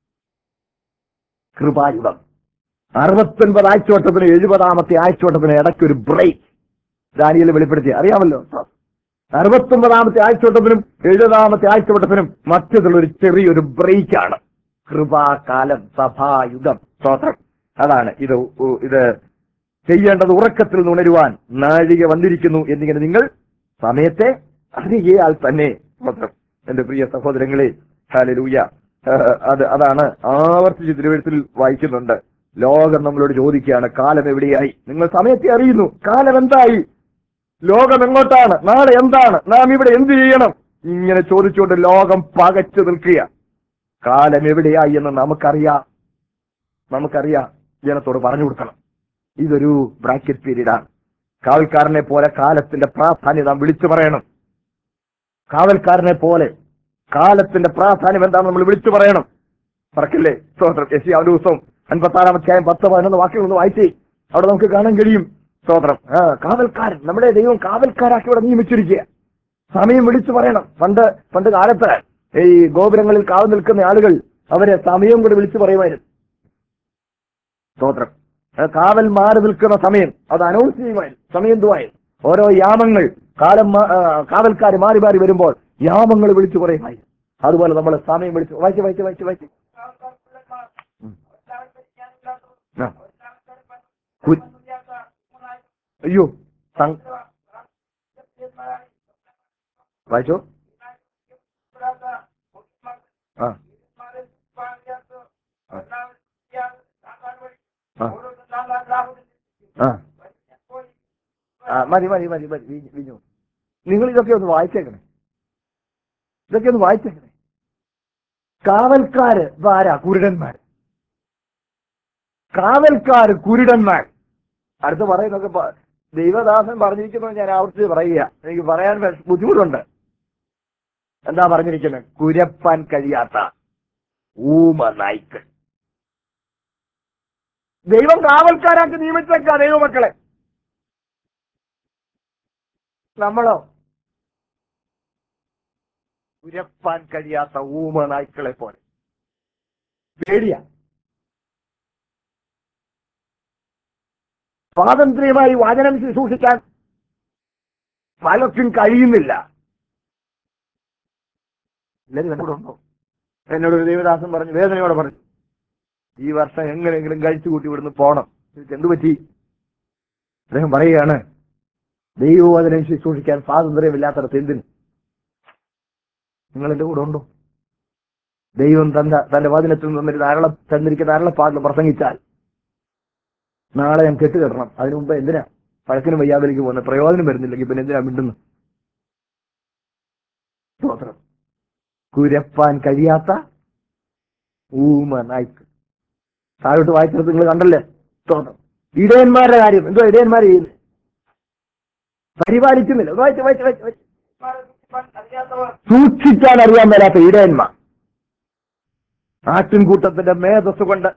കൃപായുഗം അറുപത്തൊൻപത് ആഴ്ചവട്ടത്തിന് എഴുപതാമത്തെ ആഴ്ചവട്ടത്തിന് ഇടയ്ക്ക് ഒരു ബ്രേക്ക് ദാനിയൽ വെളിപ്പെടുത്തി അറിയാമല്ലോ അറുപത്തൊമ്പതാമത്തെ ആഴ്ചവട്ടത്തിനും എഴുപതാമത്തെ ആഴ്ചവട്ടത്തിനും മറ്റതുള്ള ഒരു ചെറിയൊരു ബ്രേക്കാണ് കൃപാകാലം സഭായുഗം സ്തോത്രം അതാണ് ഇത് ഉ- ഇത് ചെയ്യേണ്ടത് ഉറക്കത്തിൽ നിന്ന് ഉണരുവാൻ നാഴിക വന്നിരിക്കുന്നു എന്നിങ്ങനെ നിങ്ങൾ സമയത്തെ അറിയയാൽ തന്നെ സ്തോത്രം എന്റെ പ്രിയ സഹോദരങ്ങളെ ഹാലലൂയ അത് അതാണ് ആവർത്തിച്ച് തിരുവഴുത്തിൽ വായിക്കുന്നുണ്ട് ലോകം നമ്മളോട് ചോദിക്കുകയാണ് കാലം എവിടെയായി നിങ്ങൾ സമയത്തെ അറിയുന്നു കാലം എന്തായി ലോകം എങ്ങോട്ടാണ് നാളെ എന്താണ് നാം ഇവിടെ എന്ത് ചെയ്യണം ഇങ്ങനെ ചോദിച്ചുകൊണ്ട് ലോകം പകച്ചു നിൽക്കുക കാലം എവിടെയായി എന്ന് നമുക്കറിയാം നമുക്കറിയാം ജനത്തോട് പറഞ്ഞു കൊടുക്കണം ഇതൊരു ബ്രാക്കറ്റ് പീരീഡാണ് കാവൽക്കാരനെ പോലെ കാലത്തിന്റെ പ്രാധാന്യം നാം വിളിച്ചു പറയണം കാവൽക്കാരനെ പോലെ കാലത്തിന്റെ പ്രാധാന്യം എന്താണെന്ന് നമ്മൾ വിളിച്ചു പറയണം പറക്കില്ലേ സ്തോത്രം എസ് ആ ദിവസവും അൻപത്തി ആറാം അധ്യായം പത്ത് പതിനൊന്ന് വാക്യങ്ങളൊന്ന് വായിച്ചേ അവിടെ നമുക്ക് കാണാൻ കഴിയും സ്തോത്രം ആ കാവൽക്കാരൻ നമ്മുടെ ദൈവം കാവൽക്കാരാക്കി ഇവിടെ നിയമിച്ചിരിക്കുക സമയം വിളിച്ചു പറയണം പണ്ട് പണ്ട് കാലത്ത് ഈ ഗോപുരങ്ങളിൽ കാവൽ നിൽക്കുന്ന ആളുകൾ അവരെ സമയം കൂടി വിളിച്ചു പറയുമായിരുന്നു സ്തോത്രം ആ കാവൽ മാറി നിൽക്കുന്ന സമയം അത് അനൗൺസ് ചെയ്യുമായിരുന്നു സമയം എന്തുവായിരുന്നു ഓരോ യാമങ്ങൾ കാലം മാ- ആ, കാവൽക്കാർ മാറി മാറി വരുമ്പോൾ യാമങ്ങൾ വിളിച്ചു പറയുമായിരുന്നു അതുപോലെ നമ്മൾ സമയം വിളിച്ചു വായിച്ച് വായിച്ച് വായിച്ച് വായിച്ച് ഉം. ആ. കു- അയ്യോ സം- വായിച്ചോ ആ ആ ആ മതി മതി മതി മതി വിഞ്ഞു, വിഞ്ഞു നിങ്ങൾ ഇതൊക്കെ ഒന്ന് വായിച്ചേക്കണേ ഇതൊക്കെ ഒന്ന് വായിച്ചേക്കണേ കാവൽക്കാര് ഇപ്പൊ ആരാ കുരുടന്മാർ കാവൽക്കാര് കുരുടന്മാർ അടുത്ത് പറയുന്നൊക്കെ പ- ദൈവദാസൻ പറഞ്ഞിരിക്കുന്നത് ഞാൻ ആവർത്തിച്ച് പറയുക എനിക്ക് പറയാൻ വെ- ബുദ്ധിമുട്ടുണ്ട് എന്താ പറഞ്ഞിരിക്കുന്നത് കുരപ്പാൻ കഴിയാത്ത ഊമ നായ്ക്കൾ ദൈവം കാവൽക്കാരാക്കി നിയമിച്ചേക്കാ ദൈവമക്കളെ നമ്മളോ ഉരപ്പാൻ കഴിയാത്ത ഊമ നായ്ക്കളെ പോലെ പേടിയാ സ്വാതന്ത്ര്യമായി വചനം ശുശ്രൂഷിക്കാൻ പലർക്കും കഴിയുന്നില്ല എല്ലാവരും എന്നോട് ഉണ്ടോ എന്നോട് ഒരു ദേവദാസൻ പറഞ്ഞു വേദനയോടെ പറഞ്ഞു ഈ വർഷം എങ്ങനെയെങ്കിലും കഴിച്ചു കൂട്ടി ഇവിടുന്ന് പോണം ഇതിക്ക് എന്ത് പറ്റി അദ്ദേഹം പറയുകയാണ് ദൈവവചനം ശുശ്രൂഷിക്കാൻ സ്വാതന്ത്ര്യമില്ലാത്തടത്ത് എന്തിന് നിങ്ങൾ എന്റെ കൂടെ ഉണ്ടോ ദൈവം തന്റെ തന്റെ വചനത്തിൽ നിന്നൊരു ധാരാളം തന്നിരിക്കുന്ന ധാരാളപ്പാടിൽ പ്രസംഗിച്ചാൽ നാളെ ഞാൻ കെട്ടുകെട്ടണം അതിനു മുമ്പ് എന്തിനാ പഴക്കിനും വയ്യാതിലേക്ക് പോകുന്നത് പ്രയോജനം വരുന്നില്ലെങ്കിൽ പിന്നെ എന്തിനാ മിണ്ടുന്നു സ്തോത്രം കുരപ്പാൻ കഴിയാത്ത ഊമ നായ്ക്ക് താഴോട്ട് വായിച്ചത് നിങ്ങൾ കണ്ടല്ലേ സ്തോത്രം ഇടയന്മാരുടെ കാര്യം എന്തോ ഇടയന്മാർ ചെയ്യുന്നത് പരിപാലിക്കുന്നില്ല ഒന്ന് വായിച്ച് വായിച്ച് വായിച്ച് വായിച്ച്. സൂക്ഷിക്കാൻ അറിയാൻ മേലാത്ത ഇടയന്മാർ ആട്ടിൻകൂട്ടത്തിന്റെ മേധസ് കൊണ്ട്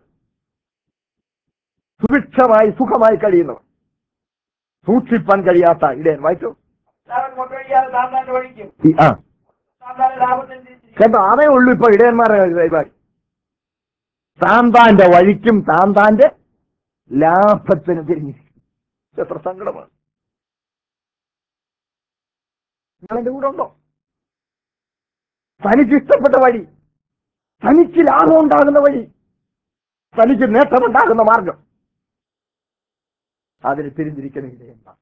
സുഭിക്ഷമായി സുഖമായി കഴിയുന്നവർ സൂക്ഷിപ്പാൻ കഴിയാത്ത ഇടയൻ വായിച്ചു ഈ- ആ കേട്ടോ അതേ ഉള്ളൂ ഇപ്പൊ ഇടയന്മാരുടെ പരിപാടി താന്താന്റെ വഴിക്കും താന്താന്റെ ലാഭത്തിന് തിരിഞ്ഞിരിക്കും എത്ര സങ്കടമാണ് നിങ്ങളെന്റെ കൂടെ ഉണ്ടോ തനിക്ക് ഇഷ്ടപ്പെട്ട വഴി തനിക്ക് ലാഭം ഉണ്ടാകുന്ന വഴി തനിക്ക് നേട്ടമുണ്ടാകുന്ന മാർഗം അതിന് തിരിഞ്ഞിരിക്കുന്ന ഇടയന്മാർ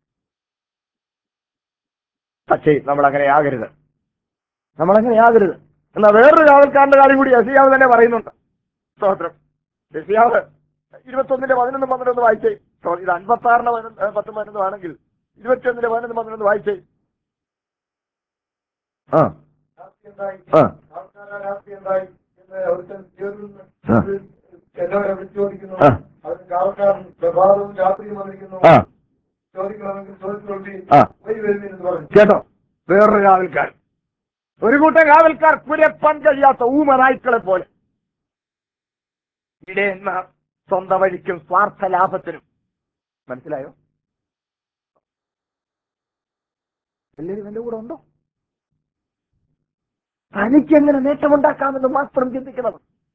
പക്ഷേ നമ്മൾ അങ്ങനെ ആകരുത് നമ്മൾ അങ്ങനെ ആകരുത് എന്നാൽ വേറൊരു കാവൽക്കാരന്റെ കാര്യം കൂടി യസിയാവ് തന്നെ പറയുന്നുണ്ട് സ്തോത്രം യസിയാവ് ഇരുപത്തൊന്നിന്റെ പതിനൊന്ന് പന്ത്രണ്ട് വായിച്ചേ സോ, ഇത് അൻപത്തി ആറിന് പത്ത് പതിനൊന്നും ആണെങ്കിൽ ഇരുപത്തിയൊന്നിന്റെ പതിനൊന്ന് പന്ത്രണ്ട് വായിച്ചേ ആ ആ ആ. എല്ലാവരും വിളിച്ചു ചോദിക്കുന്നു ആ. അതിന് കാവൽക്കാരൻ പ്രഭാതവും രാത്രിയും വന്നിരിക്കുന്നു ആ ചോദിക്കണമെങ്കിൽ ചോദിച്ചോട്ടി ആ. വഴി വരുന്നതെന്ന് പറഞ്ഞു കേട്ടോ വേറൊരു കാവൽക്കാർ ഒരു കൂട്ടം കാവൽക്കാർ കുരപ്പാൻ കഴിയാത്ത ഊമനായ്ക്കളെ പോലെ ഇടയന്മാർ സ്വന്തം വഴിക്കും സ്വാർത്ഥ ലാഭത്തിനും മനസ്സിലായോ എല്ലാവരും എന്റെ കൂടെ ഉണ്ടോ തനിക്ക് എങ്ങനെ നേട്ടമുണ്ടാക്കാമെന്ന് മാത്രം ചിന്തിക്കണം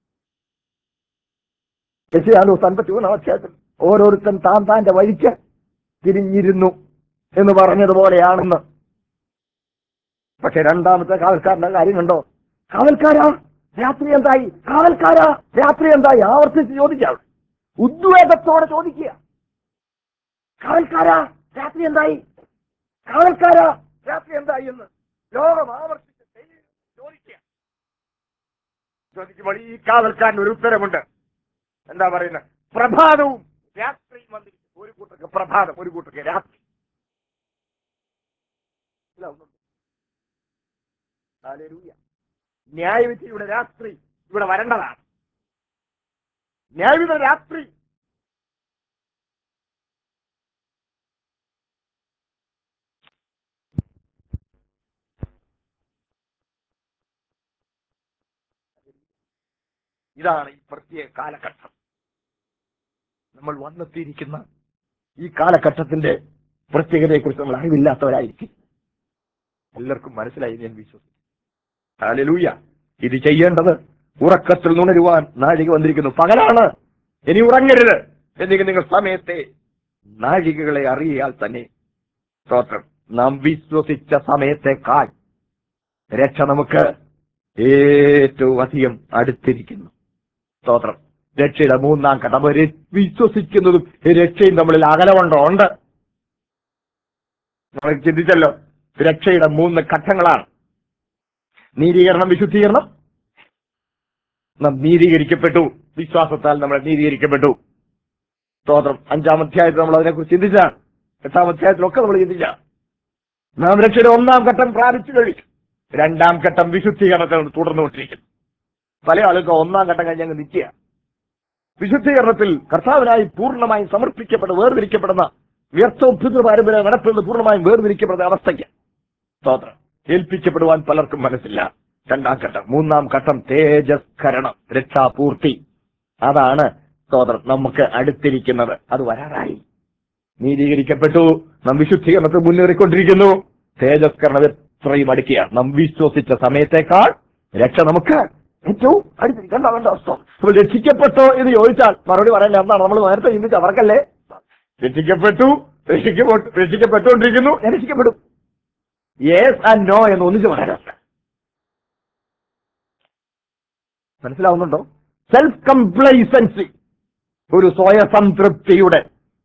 യശയാലോ അൻപത്തി മൂന്നാം അധ്യായത്തിൽ ഓരോരുത്തൻ താൻ താന്റെ വഴിക്ക് തിരിഞ്ഞിരുന്നു എന്ന് പറഞ്ഞതുപോലെയാണെന്ന് പക്ഷെ രണ്ടാമത്തെ കാവൽക്കാരന്റെ കാര്യം കണ്ടോ കാവൽക്കാരാ രാത്രി എന്തായി കാവൽക്കാരാ രാത്രി എന്തായി ആവർത്തിച്ച് ചോദിക്കാം ഉദ്വേഗത്തോടെ ചോദിക്കുക കാവൽക്കാരാ രാത്രി എന്തായി കാവൽക്കാരാ രാത്രി എന്തായി എന്ന് ലോകം ആവർത്തിച്ച് ചെയ്യ- ചോദിക്കുക ചോദിക്കുമ്പോൾ ഈ കാവൽക്കാരന് ഒരു ഉത്തരമുണ്ട് എന്താ പറയുന്നത് പ്രഭാതവും രാത്രിയും വന്നിരിക്കും ഒരു കൂട്ടർക്ക് പ്രഭാതം ഒരു കൂട്ടർക്ക് രാത്രി മനസ്സിലാവുന്നുണ്ടോ? ഹല്ലേലൂയ. ന്യായവിധിയുടെ രാത്രി ഇവിടെ വരേണ്ടതാണ് ന്യായവിധ രാത്രി ഇതാണ് ഈ പ്രത്യേക കാലഘട്ടം നമ്മൾ വന്നെത്തിയിരിക്കുന്ന ഈ കാലഘട്ടത്തിന്റെ പ്രത്യേകതയെക്കുറിച്ച് നമ്മൾ അറിവില്ലാത്തവരായിരിക്കും എല്ലാവർക്കും മനസ്സിലായി എന്ന് ഞാൻ വിശ്വസിക്കുന്നു ഹല്ലേലൂയ ഇത് ചെയ്യേണ്ടത് ഉറക്കത്തിൽ നുണരുവാൻ നാഴിക വന്നിരിക്കുന്നു പകലാണ് ഇനി ഉറങ്ങരുത് എന്നെങ്കിൽ നിങ്ങൾ സമയത്തെ നാഴികകളെ അറിയാൽ തന്നെ സ്തോത്രം നാം വിശ്വസിച്ച സമയത്തെക്കാൾ രക്ഷ നമുക്ക് ഏറ്റവും അധികം അടുത്തിരിക്കുന്നു സ്തോത്രം രക്ഷയുടെ മൂന്നാം ഘട്ടം ഒരു വിശ്വസിക്കുന്നതും രക്ഷയും തമ്മിൽ അകലമുണ്ടോ ഉണ്ട് നമ്മൾ ചിന്തിച്ചല്ലോ രക്ഷയുടെ മൂന്ന് ഘട്ടങ്ങളാണ് നീതീകരണം വിശുദ്ധീകരണം നാം നീതീകരിക്കപ്പെട്ടു വിശ്വാസത്താൽ നമ്മൾ നീതീകരിക്കപ്പെട്ടു സ്തോത്രം അഞ്ചാം അധ്യായത്തിൽ നമ്മൾ അതിനെക്കുറിച്ച് ചിന്തിച്ചാണ് എട്ടാം അധ്യായത്തിലൊക്കെ നമ്മൾ ചിന്തിച്ച നാം രക്ഷയുടെ ഒന്നാം ഘട്ടം പ്രാപിച്ചു കഴിഞ്ഞു രണ്ടാം ഘട്ടം വിശുദ്ധീകരണത്തെ നമ്മൾ തുടർന്നുകൊണ്ടിരിക്കുന്നു പല ആളുകൾക്ക് ഒന്നാം ഘട്ടം കഴിഞ്ഞ് അങ്ങ് നിൽക്കുക വിശുദ്ധീകരണത്തിൽ കർത്താവിനായി പൂർണ്ണമായും സമർപ്പിക്കപ്പെട്ട് വേർതിരിക്കപ്പെടുന്ന വ്യർത്ഥവും പിതൃ പാരമ്പര്യം നടപ്പുന്നത് പൂർണ്ണമായും വേർതിരിക്കപ്പെടുന്ന അവസ്ഥയ്ക്ക് സ്തോത്രം ഏൽപ്പിക്കപ്പെടുവാൻ പലർക്കും മനസ്സില്ല രണ്ടാം ഘട്ടം മൂന്നാം ഘട്ടം തേജസ്കരണം രക്ഷാപൂർത്തി അതാണ് സ്തോത്രം നമുക്ക് അടുത്തിരിക്കുന്നത് അത് വരാറായി നീതീകരിക്കപ്പെട്ടു നാം വിശുദ്ധീകരണത്തിൽ മുന്നേറിക്കൊണ്ടിരിക്കുന്നു തേജസ്കരണം എത്രയും അടുക്കുകയാണ് നാം വിശ്വസിച്ച സമയത്തേക്കാൾ രക്ഷ നമുക്ക് ഏറ്റവും അടുത്തിരിക്കേണ്ട അവന്റെ അവസ്ഥ അപ്പോൾ രക്ഷിക്കപ്പെട്ടോ എന്ന് ചോദിച്ചാൽ മറുപടി പറയണ്ട എന്താണ് നമ്മൾ നേരത്തെ ചിന്തിച്ച അവർക്കല്ലേ രക്ഷിക്കപ്പെട്ടു രക്ഷിക്കപ്പെട്ടു രക്ഷിക്കപ്പെട്ടുകൊണ്ടിരിക്കുന്നു ഞാൻ രക്ഷിക്കപ്പെടും യേസ് ആൻഡ് നോ എന്ന് ഒന്നിച്ച് പറയാനുണ്ട് മനസ്സിലാവുന്നുണ്ടോ സെൽഫ് കംപ്ലൈസൻസി ഒരു സ്വയസംതൃപ്തിയുടെ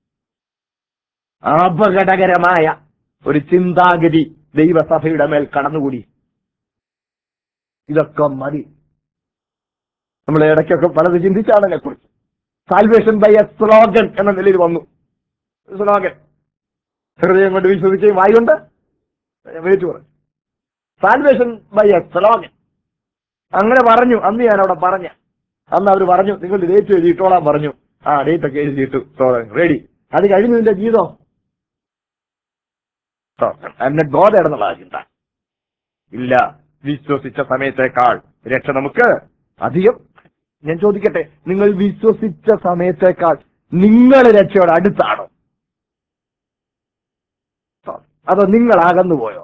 അപകടകരമായ ഒരു ചിന്താഗതി ദൈവസഭയുടെ മേൽ കടന്നുകൂടി ഇതൊക്കെ മതി നമ്മൾ ഇടയ്ക്കൊക്കെ പലത് ചിന്തിച്ചാണ് അതിനെക്കുറിച്ച് സാൽവേഷൻ ബൈ എ സ്ലോഗൻ എന്ന നിലയിൽ വന്നു സ്ലോഗൻ ഹൃദയം കൊണ്ട് വിശ്വസിക്കുകയും വായുണ്ട് വിളിച്ചു പറഞ്ഞു സാൽവേഷൻ ബൈ എ സ്ലോഗൻ അങ്ങനെ പറഞ്ഞു അന്ന് ഞാൻ അവിടെ പറഞ്ഞ അന്ന് അവർ പറഞ്ഞു നിങ്ങൾ ഡേറ്റ് എഴുതിയിട്ടോളാൻ പറഞ്ഞു ആ ഡേറ്റ് ഒക്കെ എഴുതിയിട്ടു റെഡി അത് കഴിഞ്ഞു നിന്റെ ജീവിതം എന്നെ ഗോതയാണെന്നുള്ള ചിന്ത ഇല്ല വിശ്വസിച്ച സമയത്തേക്കാൾ രക്ഷ നമുക്ക് അധികം ഞാൻ ചോദിക്കട്ടെ നിങ്ങൾ വിശ്വസിച്ച സമയത്തേക്കാൾ നിങ്ങൾ രക്ഷയോട് അടുത്താണോ അതോ നിങ്ങൾ അകന്നു പോയോ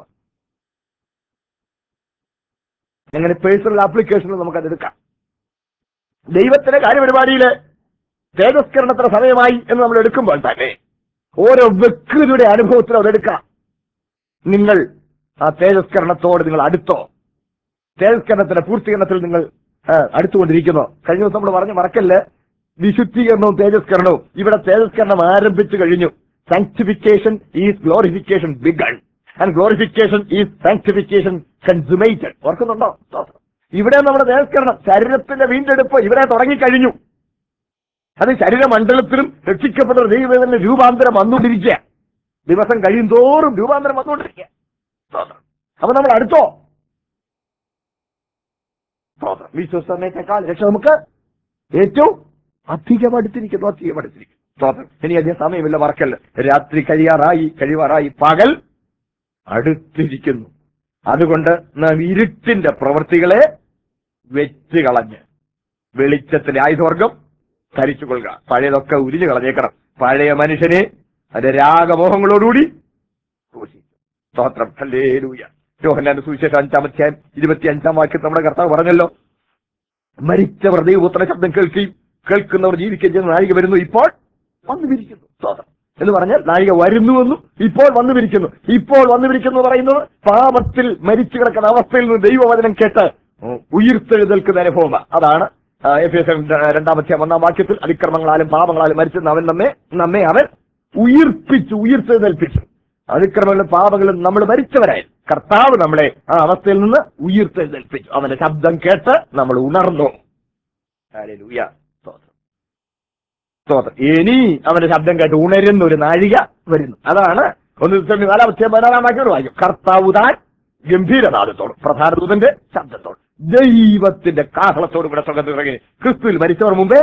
അങ്ങനെ പേഴ്സണൽ ആപ്ലിക്കേഷനിൽ നമുക്കത് എടുക്കാം ദൈവത്തിന്റെ കാര്യപരിപാടിയില് തേജസ്കരണത്തിന് സമയമായി എന്ന് നമ്മൾ എടുക്കുമ്പോൾ തന്നെ ഓരോ വ്യക്തിയുടെ അനുഭവത്തിലും അതെടുക്കാം നിങ്ങൾ ആ തേജസ്കരണത്തോട് നിങ്ങൾ അടുത്തോ തേജസ്കരണത്തിന്റെ പൂർത്തീകരണത്തിൽ നിങ്ങൾ ആ, അടുത്തുകൊണ്ടിരിക്കുന്നോ കഴിഞ്ഞ ദിവസം നമ്മൾ പറഞ്ഞു മറക്കല്ല് വിശുദ്ധീകരണവും തേജസ്കരണവും ഇവിടെ തേജസ്കരണം ആരംഭിച്ചു കഴിഞ്ഞു sanctification is glorification begun and glorification is sanctification consummated ഓർക്കുന്നുണ്ടോ സ്തോത്രം. ഇവിടെ നമ്മുടെ തേജസ്കരണം ശരീരത്തിന്റെ വീണ്ടെടുപ്പ് ഇവിടെ തുടങ്ങിക്കഴിഞ്ഞു അത് ശരീരമണ്ഡലത്തിലും രക്ഷിക്കപ്പെട്ട ദൈവത്തിന്റെ രൂപാന്തരം വന്നുകൊണ്ടിരിക്കുക ദിവസം കഴിയും തോറും രൂപാന്തരം വന്നുകൊണ്ടിരിക്കുക സ്തോത്രം. അപ്പൊ നമ്മൾ അടുത്തോ സ്തോത്രം. വിശ്വസമയത്തെക്കാൾ രക്ഷ നമുക്ക് ഏറ്റവും അധികം അടുത്തിരിക്കുന്നു അധികം അടുത്തിരിക്കുന്നു സ്തോത്രം. ഇനി അധികം സമയമില്ല മറക്കല്ല രാത്രി കഴിയാറായി കഴിവാറായി പകൽ അടുത്തിരിക്കുന്നു അതുകൊണ്ട് നാം ഇരുട്ടിന്റെ പ്രവൃത്തികളെ വെച്ച് കളഞ്ഞ് വെളിച്ചത്തിന്റെ ആയുധവർഗം ധരിച്ചു കൊള്ളുക പഴയതൊക്കെ ഉരിഞ്ഞു കളഞ്ഞേക്കണം പഴയ മനുഷ്യനെ അതിന്റെ രാഗമോഹങ്ങളോടുകൂടി ക്രൂശിച്ചു. സ്തോത്രം ഹല്ലേലൂയ യോഹന്നാന്റെ സുവിശേഷം അഞ്ചാം അധ്യായം ഇരുപത്തി അഞ്ചാം വാക്യം നമ്മുടെ കർത്താവ് പറഞ്ഞല്ലോ മരിച്ചവർ ദൈവപുത്ര ശബ്ദം കേൾക്കുകയും കേൾക്കുന്നവർ ജീവിക്കുകയും ചെയ്യുന്ന നാഴിക വരുന്നു ഇപ്പോൾ വന്നു വിരിക്കുന്നു സ്തോത്രം എന്ന് പറഞ്ഞാൽ നാഴിക വരുന്നുവെന്നും ഇപ്പോൾ വന്നു വിരിക്കുന്നു ഇപ്പോൾ വന്നു വിരിക്കുന്നു എന്ന് പറയുന്നത് പാപത്തിൽ മരിച്ചു കിടക്കുന്ന അവസ്ഥയിൽ നിന്ന് ദൈവവചനം കേട്ട് ഉയർത്തെഴുന്നേൽക്കുന്ന അനുഭവമാണ് അതാണ് ആ, എഫ് എസ് എം രണ്ടാമത്തെ ഒന്നാം വാക്യത്തിൽ അതിക്രമങ്ങളാലും പാപങ്ങളാലും മരിച്ചെന്ന് അവൻ നമ്മെ നമ്മെ അവൻ ഉയിർപ്പിച്ചു ഉയർത്തെഴുന്നേൽപ്പിച്ചു അതിക്രമങ്ങളും പാപങ്ങളും നമ്മൾ മരിച്ചവരായി കർത്താവ് നമ്മളെ ആ അവസ്ഥയിൽ നിന്ന് ഉയർത്തെഴുന്നേൽപ്പിച്ചു അവന്റെ ശബ്ദം കേട്ട് നമ്മൾ ഉണർന്നു ഹല്ലേലൂയ. സ്തോത്രം. സ്തോത്രം ഇനി അവന്റെ ശബ്ദം കേട്ട് ഉണരുന്ന ഒരു നാഴിക വരുന്നു അതാണ് ഒന്ന് തൊണ്ണൂറ്റി നാലാമത്തെ പതിനാറാം വാക്യം വായിക്കും കർത്താവ് താൻ ഗംഭീരനാദത്തോടും പ്രധാന ദൂതന്റെ ശബ്ദത്തോടും ദൈവത്തിന്റെ കാഹളത്തോടും കൂടെ സുഖം ഇറങ്ങി ക്രിസ്തുവിൽ മരിച്ചവർ മുമ്പേ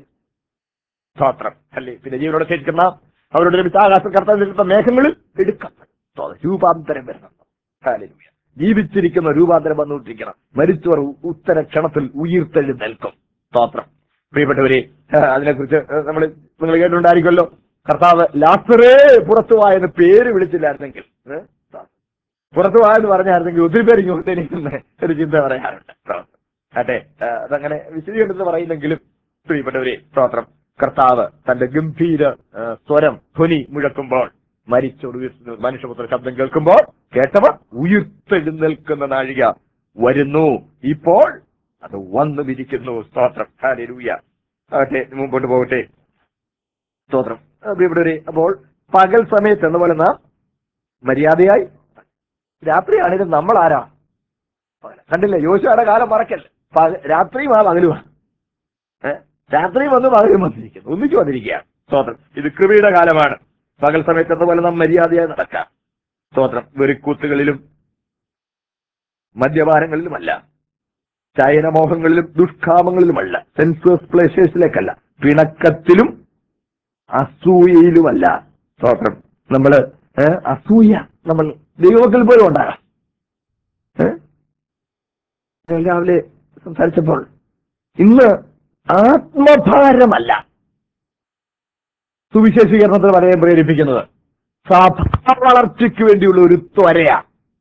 സ്തോത്രം അല്ലേ പിന്നെ ജീവനോടെ ശേഷിക്കുന്ന അവരുടെ ലഭിച്ച ആകാശ കർത്താവിന്റെ മേഘങ്ങളിൽ എടുക്കപ്പെടും സ്തോത്രം. രൂപാന്തരം വരണം ഹല്ലേലൂയ. ജീവിച്ചിരിക്കുന്ന രൂപാന്തരം വന്നുകൊണ്ടിരിക്കണം മരിച്ചവർ ഉത്തര ക്ഷണത്തിൽ ഉയർത്തെഴുന്നേൽക്കും സ്തോത്രം പ്രിയപ്പെട്ടവരെ ആ, അതിനെക്കുറിച്ച് നമ്മൾ നിങ്ങൾ കേട്ടിട്ടുണ്ടായിരിക്കുമല്ലോ കർത്താവ് ലാസറേ പുറത്തു വായെന്ന് പേര് വിളിച്ചില്ലായിരുന്നെങ്കിൽ ഏ? പുറത്തു വായെന്ന് പറഞ്ഞായിരുന്നെങ്കിൽ ഒത്തിരി പേര് ഇങ്ങോട്ട് എനിക്കുന്ന ഒരു ചിന്ത പറയാറുണ്ട് സ്തോത്രം. അതെ ആ, അതങ്ങനെ വിശദീകരണത്തിൽ പറയുന്നെങ്കിലും പ്രിയപ്പെട്ടവരെ സ്തോത്രം കർത്താവ് തന്റെ ഗംഭീര ആ, സ്വരം ധ്വനി മുഴക്കുമ്പോൾ മരിച്ചോട് ഉയർത്തുന്ന മനുഷ്യപുത്ര ശബ്ദം കേൾക്കുമ്പോൾ കേട്ടവർ ഉയർത്തെഴുന്നേൽക്കുന്ന നാഴിക വരുന്നു ഇപ്പോൾ അത് വന്നു വിരിക്കുന്നു സ്തോത്രം ഹാലൂയ ആകട്ടെ മുമ്പോട്ട് പോകട്ടെ സ്തോത്രം അപ്പൊ ഇവിടെ ഒരു അപ്പോൾ പകൽ സമയത്ത് എന്ന പോലെ നാം മര്യാദയായി രാത്രിയാണെങ്കിലും നമ്മൾ ആരാ കണ്ടില്ലേ യോശുവയുടെ കാലം മറക്കല്ല പക- രാത്രിയും ആ പകലുമാണ് ഏ? രാത്രിയും വന്ന് പകലും വന്നിരിക്കുന്നു ഒന്നിച്ചു വന്നിരിക്കുകയാണ് സ്തോത്രം ഇത് കൃപയുടെ കാലമാണ് പകൽ സമയത്ത് എന്ന പോലെ നാം മര്യാദയായി നടക്കാം സ്തോത്രം വെറിക്കൂത്തുകളിലും മദ്യപാനങ്ങളിലുമല്ല ചയനമോഹങ്ങളിലും ദുഷ്കാമങ്ങളിലുമല്ല സെൻസുവസ് പ്ലേസേഴ്സിലേക്കല്ല പിണക്കത്തിലും അസൂയയിലുമല്ല സ്തോത്രം നമ്മള് ഏ, അസൂയ നമ്മൾ ദൈവത്തിൽ പോലും ഉണ്ടാകാം ഏ? ഞാൻ രാവിലെ സംസാരിച്ചപ്പോൾ ഇന്ന് ആത്മഭാരമല്ല സുവിശേഷീകരണത്തിൽ പറയാൻ പ്രേരിപ്പിക്കുന്നത് സഭാ വളർച്ചയ്ക്ക് വേണ്ടിയുള്ള ഒരു ത്വരയാ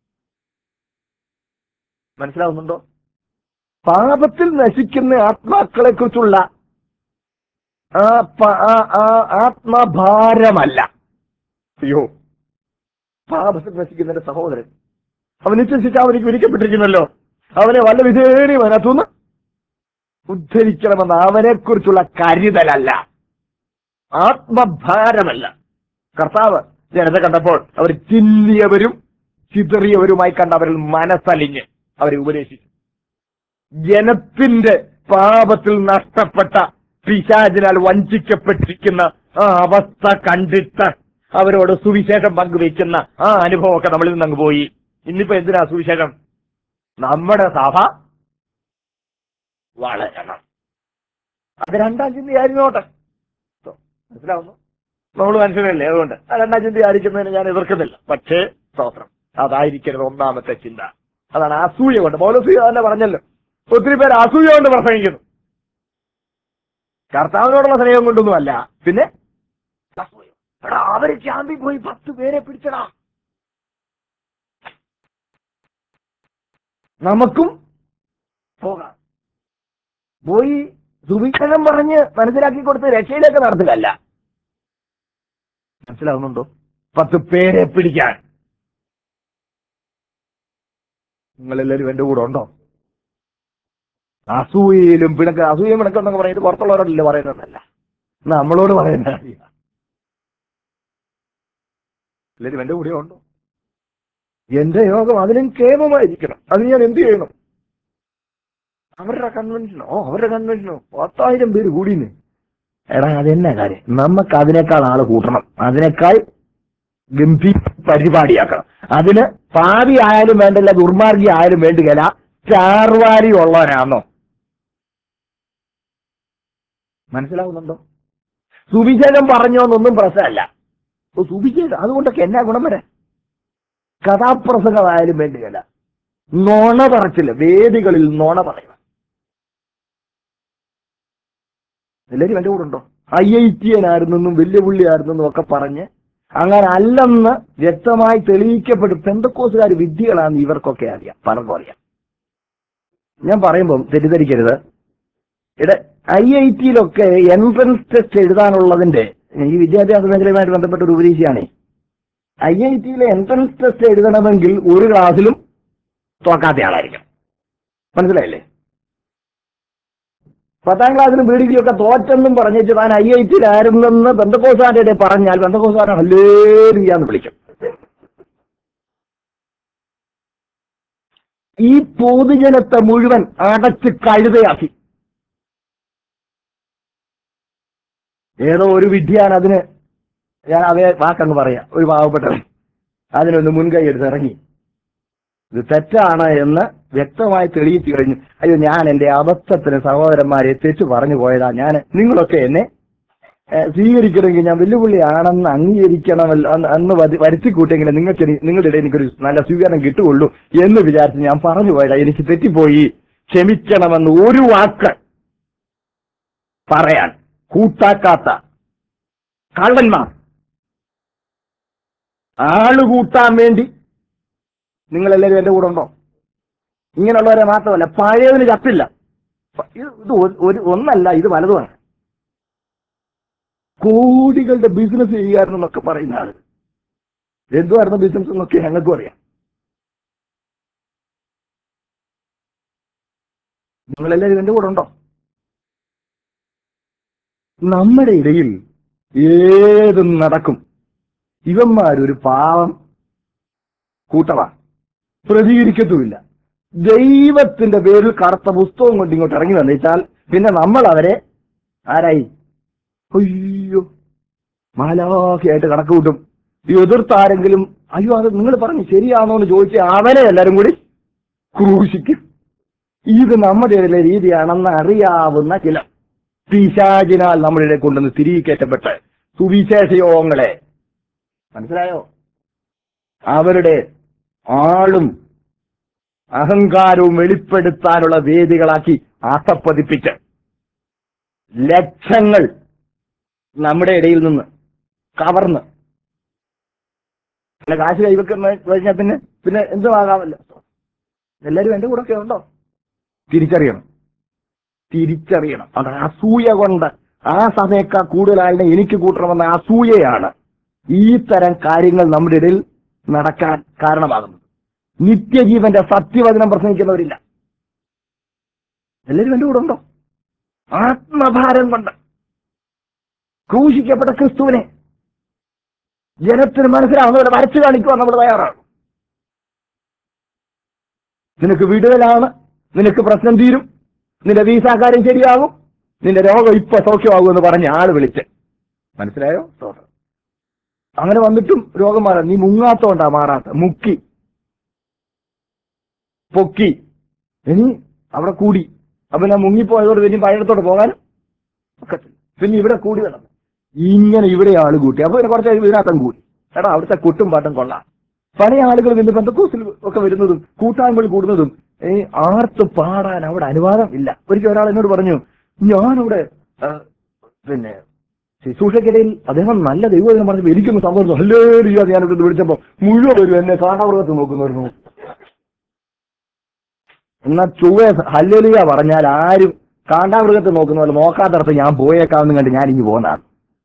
മനസ്സിലാവുന്നുണ്ടോ പാപത്തിൽ നശിക്കുന്ന ആത്മാക്കളെ കുറിച്ചുള്ള ആ പ- ആ- ആ ആത്മഭാരമല്ല അയ്യോ പാപത്തിൽ നശിക്കുന്ന സഹോദരൻ അവൻ നിശ്ചയിച്ചിട്ട് അവനിക്ക് വിരിക്കപ്പെട്ടിരിക്കുന്നല്ലോ അവനെ വല്ല വിധേനയും അതിനകത്തുനിന്ന് ഉദ്ധരിക്കണമെന്ന് അവനെ കുറിച്ചുള്ള കരുതലല്ല ആത്മഭാരമല്ല കർത്താവ് ജനത കണ്ടപ്പോൾ അവർ ചില്ലിയവരും ചിതറിയവരുമായി കണ്ട അവരിൽ മനസ്സലിഞ്ഞ് അവരെ ഉപദേശിച്ചു ജനത്തിന്റെ പാപത്തിൽ നഷ്ടപ്പെട്ട പിശാചിനാൽ വഞ്ചിക്കപ്പെട്ടിരിക്കുന്ന ആ അവസ്ഥ കണ്ടിട്ട് അവരോട് സുവിശേഷം പങ്കുവയ്ക്കുന്ന ആ അനുഭവമൊക്കെ നമ്മളിൽ നിന്ന് അങ്ങ് പോയി ഇന്നിപ്പോ എന്തിനാ സുവിശേഷം നമ്മുടെ സഭ വളരണം അത് രണ്ടാം ചിന്തയായിരുന്നോട്ടെ So, മനസ്സിലാവുന്നു നമ്മൾ മനുഷ്യരല്ലേ അതുകൊണ്ട് ആ രണ്ടാം ചിന്ത ആയിരിക്കുന്നതിന് ഞാൻ എതിർക്കുന്നില്ല പക്ഷേ സ്തോത്രം അതായിരിക്കരുത് ഒന്നാമത്തെ ചിന്ത അതാണ് അസൂയ കൊണ്ട് പൗലസൂയ തന്നെ പറഞ്ഞല്ലോ ഒത്തിരി പേര് അസൂയ കൊണ്ട് പ്രസംഗിക്കുന്നു കർത്താവിനോടുള്ള സ്നേഹം കൊണ്ടൊന്നുമല്ല പിന്നെ അസൂയ. എടാ അവര് ചാമ്പി പോയി പത്ത് പേരെ പിടിച്ചടാ നമുക്കും പോകാം പോയി സുവിശേഷം പറഞ്ഞ് മനസ്സിലാക്കി കൊടുത്ത് രക്ഷയിലേക്ക് നടത്തുകയല്ല മനസ്സിലാവുന്നുണ്ടോ പത്ത് പേരെ പിടിക്കാൻ നിങ്ങളെല്ലാവരും എന്റെ കൂടെ ഉണ്ടോ അസൂയയിലും പിണക്ക അസൂയ പിണക്കുണ്ടെന്ന് പറയുന്നത് പുറത്തുള്ളവരോടല്ലേ പറയുന്നതല്ല നമ്മളോട് പറയുന്ന കാര്യമാണ്. എല്ലാവരും എന്റെ കൂടെ ഉണ്ടോ എന്റെ യോഗം അതിനും കേമമായിരിക്കണം അത് ഞാൻ എന്ത് ചെയ്യണം അവരുടെ കൺവെൻഷനോ അവരുടെ കൺവെൻഷനോ പത്തായിരം പേര് കൂടിന്ന് എടാ അതെന്നാ കാര്യം നമുക്ക് അതിനേക്കാൾ ആള് കൂട്ടണം അതിനേക്കാൾ ഗംഭീര പരിപാടിയാക്കണം അതിന് പാവി ആയാലും വേണ്ടില്ല ദുർമാർഗി ആയാലും വേണ്ടുകയില്ല ചാർവാരി ഉള്ളവനാണോ മനസ്സിലാവുന്നുണ്ടോ സുവിശേഷം പറഞ്ഞോന്നൊന്നും പ്രശ്നമല്ല ഓ, സുവിശേഷം അതുകൊണ്ടൊക്കെ എന്നാ ഗുണം വരാൻ കഥാപ്രസംഗമായാലും വേണ്ടുകയില്ല നോണ പറച്ചില്ല വേദികളിൽ നോണ പറയണം എല്ലാവരും എന്റെ കൂടെ ഉണ്ടോ ഐ ഐ ടി ആയിരുന്നെന്നും വലിയ പുള്ളിയായിരുന്നെന്നും ഒക്കെ പറഞ്ഞ് അങ്ങനെ അല്ലെന്ന് വ്യക്തമായി തെളിയിക്കപ്പെടും പെന്തക്കോസുകാർ വിദ്യകളാണെന്ന് ഇവർക്കൊക്കെ അറിയാം പലർക്കും അറിയാം ഞാൻ പറയുമ്പോൾ തെറ്റിദ്ധരിക്കരുത് ഇവിടെ ഐ ഐ ടിയിലൊക്കെ എൻട്രൻസ് ടെസ്റ്റ് എഴുതാനുള്ളതിന്റെ ഈ വിദ്യാഭ്യാസ മേഖലയുമായിട്ട് ബന്ധപ്പെട്ട ഒരു ഉപദേശിയാണേ ഐ ഐ ടിയിലെ എൻട്രൻസ് ടെസ്റ്റ് എഴുതണമെങ്കിൽ ഒരു ക്ലാസ്സിലും തോക്കാത്ത ആളായിരിക്കും മനസ്സിലായില്ലേ പത്താം ക്ലാസ്സിലും പീഡിക്കലും ഒക്കെ തോറ്റെന്നും പറഞ്ഞിട്ട് താൻ ഐ ഐ ടിയിലായിരുന്നെന്ന് ബന്ധക്കോസാരുടെ ഇടയിൽ പറഞ്ഞാൽ ബന്ധക്കോസാരൻ ഹല്ലേറിയാന്ന് വിളിക്കും ഈ പൊതുജനത്തെ മുഴുവൻ അടച്ച് കഴുതയാക്കി ഏതോ ഒരു വിദ്യാൻ അതിന് ഞാൻ അതേ വാക്കങ്ങ് പറയാം ഒരു പാവപ്പെട്ടവൻ അതിനൊന്ന് മുൻകൈ എടുത്ത് ഇറങ്ങി ഇത് തെറ്റാണ് എന്ന് വ്യക്തമായി തെളിയിച്ചു കഴിഞ്ഞു അയ്യോ ഞാൻ എന്റെ അബദ്ധത്തിന് സഹോദരന്മാരെ തെറ്റ് പറഞ്ഞു പോയതാ ഞാൻ നിങ്ങളൊക്കെ എന്നെ ഏഹ്, സ്വീകരിക്കണമെങ്കിൽ ഞാൻ വെല്ലുവിളിയാണെന്ന് അംഗീകരിക്കണമല്ലോ അന്ന് അന്ന് വരു- വരുത്തി കൂട്ടിയെങ്കിൽ നിങ്ങൾക്ക് എനി- നിങ്ങളുടെ ഇടയിൽ എനിക്കൊരു നല്ല സ്വീകരണം കിട്ടുകയുള്ളൂ എന്ന് വിചാരിച്ച് ഞാൻ പറഞ്ഞു പോയതാ എനിക്ക് തെറ്റിപ്പോയി ക്ഷമിക്കണമെന്ന് ഒരു വാക്ക് പറയാൻ കൂട്ടാക്കാത്ത കള്ളന്മാർ ആള് കൂട്ടാൻ വേണ്ടി നിങ്ങളെല്ലാവരും എന്റെ കൂടെ ഉണ്ടോ ഇങ്ങനെയുള്ളവരെ മാത്രമല്ല പഴയതിന് ചത്തില്ല പ- ഇത് ഇത് ഒരു- ഒരു ഒന്നല്ല ഇത് വലതുമാണ് കോടികളുടെ ബിസിനസ് ചെയ്യുകയായിരുന്നൊക്കെ പറയുന്ന ആള് എന്തുവായിരുന്നു ബിസിനസ് എന്നൊക്കെ ഞങ്ങൾക്കും അറിയാം നിങ്ങളെല്ലാവരും എന്റെ കൂടെ ഉണ്ടോ നമ്മുടെ ഇടയിൽ ഏതും നടക്കും ഇവന്മാരൊരു പാവം കൂട്ടമാണ് പ്രതികരിക്കത്തുമില്ല ദൈവത്തിന്റെ പേരിൽ കറുത്ത പുസ്തകം കൊണ്ട് ഇങ്ങോട്ട് ഇറങ്ങി വന്നേച്ചാൽ പിന്നെ നമ്മൾ അവരെ ആരായി അയ്യോ മാലാഖയായിട്ട് കണക്ക് കൂട്ടും ഈ എതിർത്താരെങ്കിലും അയ്യോ അത് നിങ്ങൾ പറഞ്ഞു ശരിയാണോ എന്ന് ചോദിച്ച് അവരെ എല്ലാരും കൂടി ക്രൂശിക്കും ഇത് നമ്മുടെ ഇടയിലെ രീതിയാണെന്ന് അറിയാവുന്ന ചില പിശാചിനാൽ നമ്മുടെ ഇടയിൽ കൊണ്ടുവന്ന് തിരികെ കയറ്റപ്പെട്ട് സുവിശേഷയോഗങ്ങളെ മനസ്സിലായോ അവരുടെ ആളും അഹങ്കാരവും വെളിപ്പെടുത്താനുള്ള വേദികളാക്കി ആട്ടപ്പതിപ്പിച്ച് ലക്ഷങ്ങൾ നമ്മുടെ ഇടയിൽ നിന്ന് കവർന്ന് പിന്നെ കാശ് കൈവെക്കുന്ന കഴിഞ്ഞാൽ പിന്നെ പിന്നെ എന്തുമാകാമല്ലോ എല്ലാവരും എന്റെ കൂടെ ഒക്കെ ഉണ്ടോ തിരിച്ചറിയണം തിരിച്ചറിയണം അത് അസൂയ കൊണ്ട് ആ സമയക്കാർ കൂടുതലായാലും എനിക്ക് കൂട്ടണമെന്ന അസൂയയാണ് ഈ തരം കാര്യങ്ങൾ നമ്മുടെ ഇടയിൽ നടക്കാൻ കാരണമാകുന്നത് നിത്യജീവന്റെ സത്യവചനം പ്രസംഗിക്കുന്നവരില്ല എല്ലാവരും എന്റെ കൂടെ ഉണ്ടോ ആത്മഭാരം കൊണ്ട് ക്രൂശിക്കപ്പെട്ട ക്രിസ്തുവിനെ ജനത്തിന് മനസ്സിലാവുന്നവരെ വരച്ചു കാണിക്കുവാൻ നമ്മൾ തയ്യാറാണ് നിനക്ക് വിടുതലാണ് നിനക്ക് പ്രശ്നം തീരും നിന്റെ വീസാകാര്യം ശരിയാകും നിന്റെ രോഗം ഇപ്പൊ സൗഖ്യമാകും എന്ന് പറഞ്ഞ് ആള് വിളിച്ച് മനസ്സിലായോ സ്തോത്രം അങ്ങനെ വന്നിട്ടും രോഗം മാറാം നീ മുങ്ങാത്തോണ്ടാ മാറാത്ത മുക്കി പൊക്കി ഇനി അവിടെ കൂടി അപ്പൊ ഞാൻ മുങ്ങിപ്പോയതോട് ഇനി പഴയത്തോട്ട് പോകാൻ ഒക്കത്തില്ല പിന്നെ ഇവിടെ കൂടി വേണം ഇങ്ങനെ ഇവിടെ ആള് കൂട്ടി അപ്പൊ പിന്നെ കുറച്ച് ഇതിനകത്തും കൂടി എടാ അവിടുത്തെ കുട്ടും പാട്ടും കൊള്ളാം പല ആളുകൾ പിന്നെ ബന്ധക്കോസിൽ ഒക്കെ വരുന്നതും കൂട്ടായ്മകൾ കൂടുന്നതും ഈ ആർത്ത് പാടാൻ അവിടെ അനുവാദം ഇല്ല ഒരിക്കൽ ഒരാൾ എന്നോട് പറഞ്ഞു ഞാനവിടെ ആ, പിന്നെ ശുശ്രൂഷക്കിടയിൽ അദ്ദേഹം നല്ല ദൈവം പറഞ്ഞ് എനിക്കൊന്ന് സംഭവിച്ചു ഹല്ലേ ഞാൻ ഇവിടെ വിളിച്ചപ്പോ മുഴുവൻ വരും എന്നെ കാണ്ടാമൃഗത്ത് നോക്കുന്നവരുന്നു എന്നാ ചുവ ഹല്ലേലിയ പറഞ്ഞാൽ ആരും കാണ്ടാമൃഗത്തെ നോക്കുന്ന പോലെ നോക്കാത്തടത്ത് ഞാൻ പോയേക്കാമെന്ന് കണ്ട് ഞാൻ ഇനി പോന്നാണ്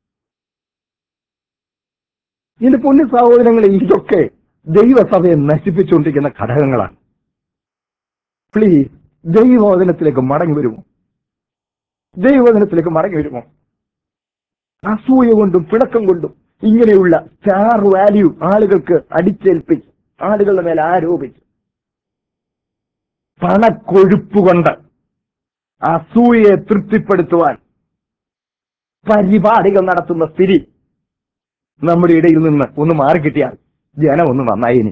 ഇതിന്റെ പുണ്യ സഹോദരങ്ങളെ ഇതൊക്കെ ദൈവസഭയെ നശിപ്പിച്ചുകൊണ്ടിരിക്കുന്ന ഘടകങ്ങളാണ് പ്ലീസ് ദൈവവചനത്തിലേക്ക് മടങ്ങി വരുമോ ദൈവവചനത്തിലേക്ക് മടങ്ങി വരുമോ അസൂയ കൊണ്ടും പിണക്കം കൊണ്ടും ഇങ്ങനെയുള്ള സ്റ്റാർ വാല്യൂ ആളുകൾക്ക് അടിച്ചേൽപ്പിച്ച് ആളുകളുടെ മേലെ ആരോപിച്ച് പണക്കൊഴുപ്പ് കൊണ്ട് അസൂയയെ തൃപ്തിപ്പെടുത്തുവാൻ പരിപാടികൾ നടത്തുന്ന സ്ഥിതി നമ്മുടെ ഇടയിൽ നിന്ന് ഒന്ന് മാറിക്കിട്ടിയാൽ ജനം ഒന്ന് നന്നായിനി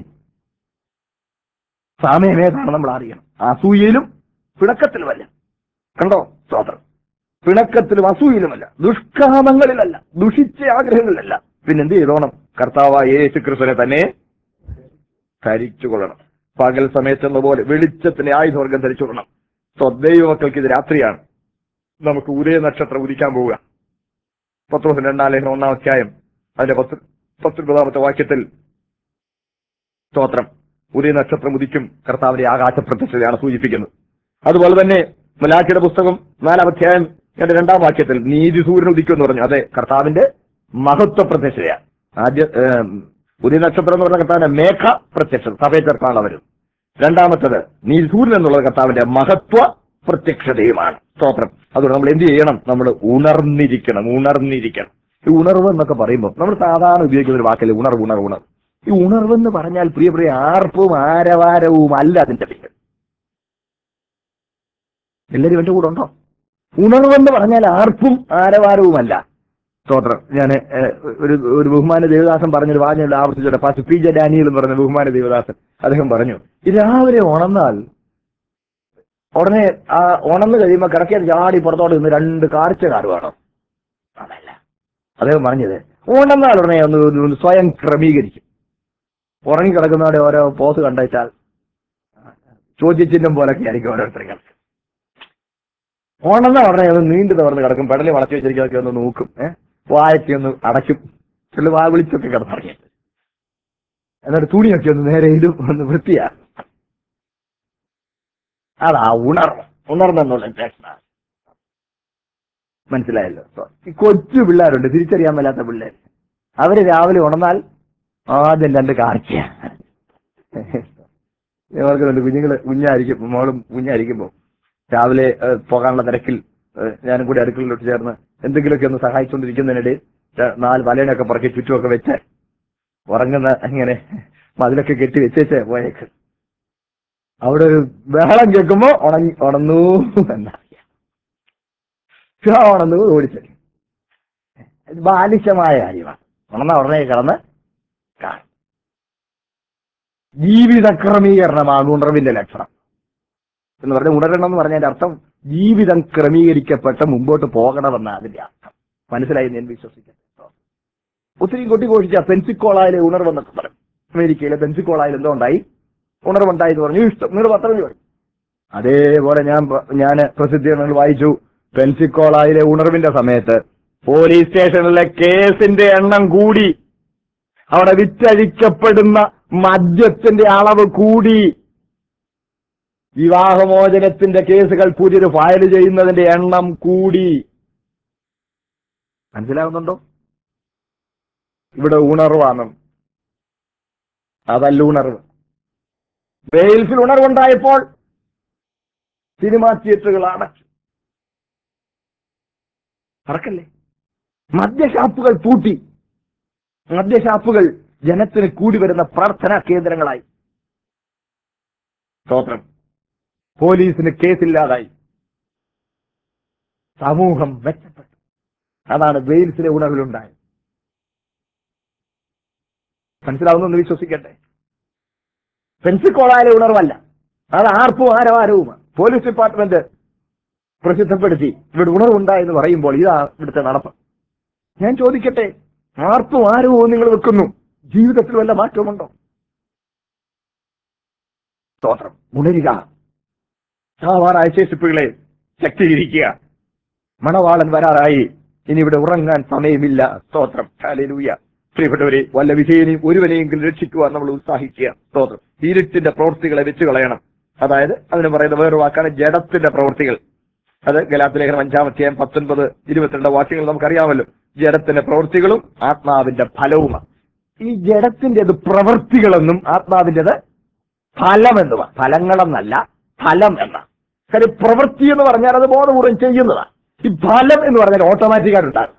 സമയം ഏതാണ് നമ്മൾ അറിയണം അസൂയയിലും പിണക്കത്തിലുമല്ല കണ്ടോ സ്തോത്രം പിണക്കത്തിലും അസൂയയിലുമല്ല ദുഷ്കാമങ്ങളിലല്ല ദുഷിച്ച ആഗ്രഹങ്ങളിലല്ല പിന്നെ എന്ത് ചെയ്തോണം കർത്താവായ യേശു ക്രിസ്തുവിനെ തന്നെ ധരിച്ചുകൊള്ളണം പകൽ സമയത്തെന്ന പോലെ വെളിച്ചത്തിന്റെ ആയുധവർഗം ധരിച്ചുകൊള്ളണം സ്വദൈവ മക്കൾക്ക് ഇത് രാത്രിയാണ് നമുക്ക് ഉദയ നക്ഷത്രം ഉദിക്കാൻ പോവുക പത്രോസിന്റെ രണ്ടാം ലേഖനം ഒന്നാം അധ്യായം അതിന്റെ പത്ത് പത്തൊൻപതാമത്തെ വാക്യത്തിൽ സ്തോത്രം ഉദയ നക്ഷത്രം ഉദിക്കും കർത്താവിന്റെ ആകാശ പ്രത്യക്ഷതയാണ് സൂചിപ്പിക്കുന്നത് അതുപോലെ തന്നെ മലാഖിയുടെ പുസ്തകം നാലാം അധ്യായം എന്റെ രണ്ടാം വാക്യത്തിൽ നീതി സൂര്യൻ ഉദിക്കും എന്ന് പറഞ്ഞു അതെ കർത്താവിന്റെ മഹത്വ പ്രത്യക്ഷതയാണ് ആദ്യ ഏം, ഉദയ നക്ഷത്രം എന്ന് പറഞ്ഞ കർത്താവിന്റെ മേഘ പ്രത്യക്ഷത സഭയെ ചേർക്കാനുള്ള വരും രണ്ടാമത്തത് നീതി സൂര്യൻ എന്നുള്ളത് കർത്താവിന്റെ മഹത്വ പ്രത്യക്ഷതയുമാണ് സ്തോത്രം അതുകൊണ്ട് നമ്മൾ എന്ത് ചെയ്യണം നമ്മൾ ഉണർന്നിരിക്കണം ഉണർന്നിരിക്കണം ഈ ഉണർവ് എന്നൊക്കെ പറയുമ്പോൾ നമ്മൾ സാധാരണ ഉപയോഗിക്കുന്ന ഒരു വാക്കല്ലേ ഉണർവ് ഉണർവ് ഉണർവ് ഈ ഉണർവ് എന്ന് പറഞ്ഞാൽ പ്രിയ പ്രിയ ആർപ്പും ആരവാരവും അല്ല അതിന്റെ പേര് എല്ലാവരും എന്റെ കൂടെ ഉണ്ടോ ഉണർവെന്ന് പറഞ്ഞാൽ ആർപ്പും ആരവാരവുമല്ല സ്തോത്രം ഞാൻ ഒരു ഒരു ബഹുമാന ദേവദാസൻ പറഞ്ഞൊരു വാചനയുടെ ആവർത്തിച്ചോട്ടെ പാസ് പി ജെ ഡാനിയൽ എന്ന് പറഞ്ഞ ബഹുമാന ദേവദാസൻ അദ്ദേഹം പറഞ്ഞു ഈ രാവിലെ ഉണർന്നാൽ ഉടനെ ആ ഉണർന്നു കഴിയുമ്പോൾ കിടക്കിയത് ചാടി പുറത്തോട്ട് നിന്ന് രണ്ട് കാർച്ച കാർ വേണം അതല്ല അദ്ദേഹം പറഞ്ഞത് ഉണർന്നാൽ ഉടനെ ഒന്ന് ഒന്ന് ഒന്ന് സ്വയം ക്രമീകരിക്കും ഉറങ്ങിക്കിടക്കുന്നവരുടെ ഓരോ പോസ് കണ്ടുവച്ചാൽ ചോദ്യചിഹ്നം പോലൊക്കെ ആയിരിക്കും ഓരോരുത്തരും കിടക്കുക ഉണർന്ന ഉടനെ ഒന്ന് നീണ്ടു തുറന്ന് കിടക്കും പെടലി വളച്ചു വെച്ചിരിക്കുന്നതൊക്കെ ഒന്ന് നോക്കും ഏഹ് വായൊക്കെ ഒന്ന് അടയ്ക്കും ചില വാ വിളിച്ചൊക്കെ കിടന്നിറങ്ങിയിട്ട് എന്നിട്ട് തുണിയൊക്കെ ഒന്ന് നേരെ ഇടും ഒന്ന് വൃത്തിയാ അതാ ഉണർവ് ഉണർന്നെന്നുള്ള ലക്ഷണം മനസ്സിലായല്ലോ So, ഈ കൊച്ചു പിള്ളേരുണ്ട് തിരിച്ചറിയാൻ മേലാത്ത പിള്ളേർ അവര് രാവിലെ ഉണർന്നാൽ ആദ്യം രണ്ട് കാർച്ച ഓർക്കുന്നുണ്ട് കുഞ്ഞുങ്ങള് കുഞ്ഞായിരിക്കും മോളും കുഞ്ഞായിരിക്കുമ്പോ രാവിലെ ഏഹ്, പോകാനുള്ള തിരക്കിൽ ഏഹ്, ഞാനും കൂടി അടുക്കളയിലോട്ട് ചേർന്ന് എന്തെങ്കിലുമൊക്കെ ഒന്ന് സഹായിച്ചുകൊണ്ടിരിക്കുന്നതിനിടയിൽ ര- നാല് വലയനൊക്കെ പറക്കി ചുറ്റുമൊക്കെ വെച്ച് ഉറങ്ങുന്ന ഇങ്ങനെ മതിലൊക്കെ കെട്ടി വെച്ചേച്ച് പോയേക്ക് അവിടെ ഒരു ബഹളം കേൾക്കുമ്പോ ഉണങ്ങി ഉണന്നു എന്നറിയാം ആ ഉണന്നു ഓടിച്ചു ഇത് ബാലിശമായ കാര്യമാണ് ഉണർന്ന ഉടനെ കിടന്ന് കാണും ജീവിത ക്രമീകരണമാണ് ഉണർവിന്റെ ലക്ഷണം എന്ന് പറഞ്ഞ ഉണരണം എന്ന് പറഞ്ഞതിന്റെ അർത്ഥം ജീവിതം ക്രമീകരിക്കപ്പെട്ട് മുമ്പോട്ട് പോകണമെന്ന അതിന്റെ അർത്ഥം മനസ്സിലായി എന്ന് ഞാൻ വിശ്വസിക്കുന്നു ഒത്തിരി കൊട്ടിഘോഷിച്ച പെൻസിക്കോളായാലെ ഉണർവെന്നൊക്കെ പറയും അമേരിക്കയിലെ പെൻസിക്കോളായാലും എന്തോ ഉണ്ടായി ഉണർവുണ്ടായി എന്ന് പറഞ്ഞു ഇഷ്ടം നിങ്ങൾ പത്രം പറയും അതേപോലെ ഞാൻ ഞാൻ പ്രസിദ്ധീകരണങ്ങൾ വായിച്ചു പെൻസിക്കോളായിലെ ഉണർവിന്റെ സമയത്ത് പോലീസ് സ്റ്റേഷനിലെ കേസിന്റെ എണ്ണം കൂടി അവിടെ വിറ്റഴിക്കപ്പെടുന്ന മദ്യത്തിന്റെ അളവ് കൂടി വിവാഹമോചനത്തിന്റെ കേസുകൾ പുതിയത് ഫയൽ ചെയ്യുന്നതിന്റെ എണ്ണം കൂടി മനസ്സിലാവുന്നുണ്ടോ ഇവിടെ ഉണർവാണ് അതല്ല ഉണർവ് വെയിൽസിൽ ഉണർവുണ്ടായപ്പോൾ സിനിമാ തിയേറ്ററുകൾ അടച്ചു മറക്കല്ലേ മദ്യഷാപ്പുകൾ പൂട്ടി മദ്യഷാപ്പുകൾ ജനത്തിന് കൂടി വരുന്ന പ്രാർത്ഥനാ കേന്ദ്രങ്ങളായി സ്തോത്രം പോലീസിന് കേസില്ലാതായി സമൂഹം മെച്ചപ്പെട്ടു അതാണ് വെയിൽസിലെ ഉണർവിലുണ്ടായത് മനസ്സിലാവുന്നെന്ന് വിശ്വസിക്കട്ടെ പെൻസിക്കോളായാലെ ഉണർവല്ല അത് ആർപ്പും ആരവാരവുമാണ് പോലീസ് ഡിപ്പാർട്ട്മെന്റ് പ്രസിദ്ധപ്പെടുത്തി ഇവിടെ ഉണർവുണ്ടായെന്ന് പറയുമ്പോൾ ഇതാ ഇവിടുത്തെ നടപ്പ് ഞാൻ ചോദിക്കട്ടെ ആർപ്പും ആരവും നിങ്ങൾ വെക്കുന്നു ജീവിതത്തിൽ വല്ല മാറ്റവുമുണ്ടോ സ്തോത്രം ഉണരുക സാവാറായ ശേഷിപ്പുകളെ ശക്തീകരിക്കുക മണവാളൻ വരാറായി ഇനി ഇവിടെ ഉറങ്ങാൻ സമയമില്ല സ്തോത്രം ഹാലൂയ പ്രിയപ്പെട്ടവരെ വല്ല വിജയനെയും ഒരുവനെയെങ്കിലും രക്ഷിക്കുവാൻ നമ്മൾ ഉത്സാഹിക്കുക സ്തോത്രം ഇരുട്ടിന്റെ പ്രവൃത്തികളെ വെച്ച് കളയണം അതായത് അതിന് പറയുന്ന വേറൊരു വാക്കാണ് ജഡത്തിന്റെ പ്രവൃത്തികൾ അത് ഗലാത്തിലേഖനം അഞ്ചാമത്തെയും പത്തൊൻപത് ഇരുപത്തിരണ്ട് വാക്യങ്ങൾ നമുക്കറിയാമല്ലോ ജഡത്തിന്റെ പ്രവൃത്തികളും ആത്മാവിന്റെ ഫലവുമാണ് ഈ ജഡത്തിൻ്റെത് പ്രവൃത്തികളെന്നും ആത്മാവിൻ്റെത് ഫലമെന്നുമാണ് ഫലങ്ങളെന്നല്ല ഫലം എന്നാണ് കാര്യം പ്രവൃത്തി എന്ന് പറഞ്ഞാൽ അത് ബോധപൂർവ്വം ചെയ്യുന്നതാണ് ഈ ഫലം എന്ന് പറഞ്ഞാൽ ഓട്ടോമാറ്റിക്കായിട്ട് ഉണ്ടാകും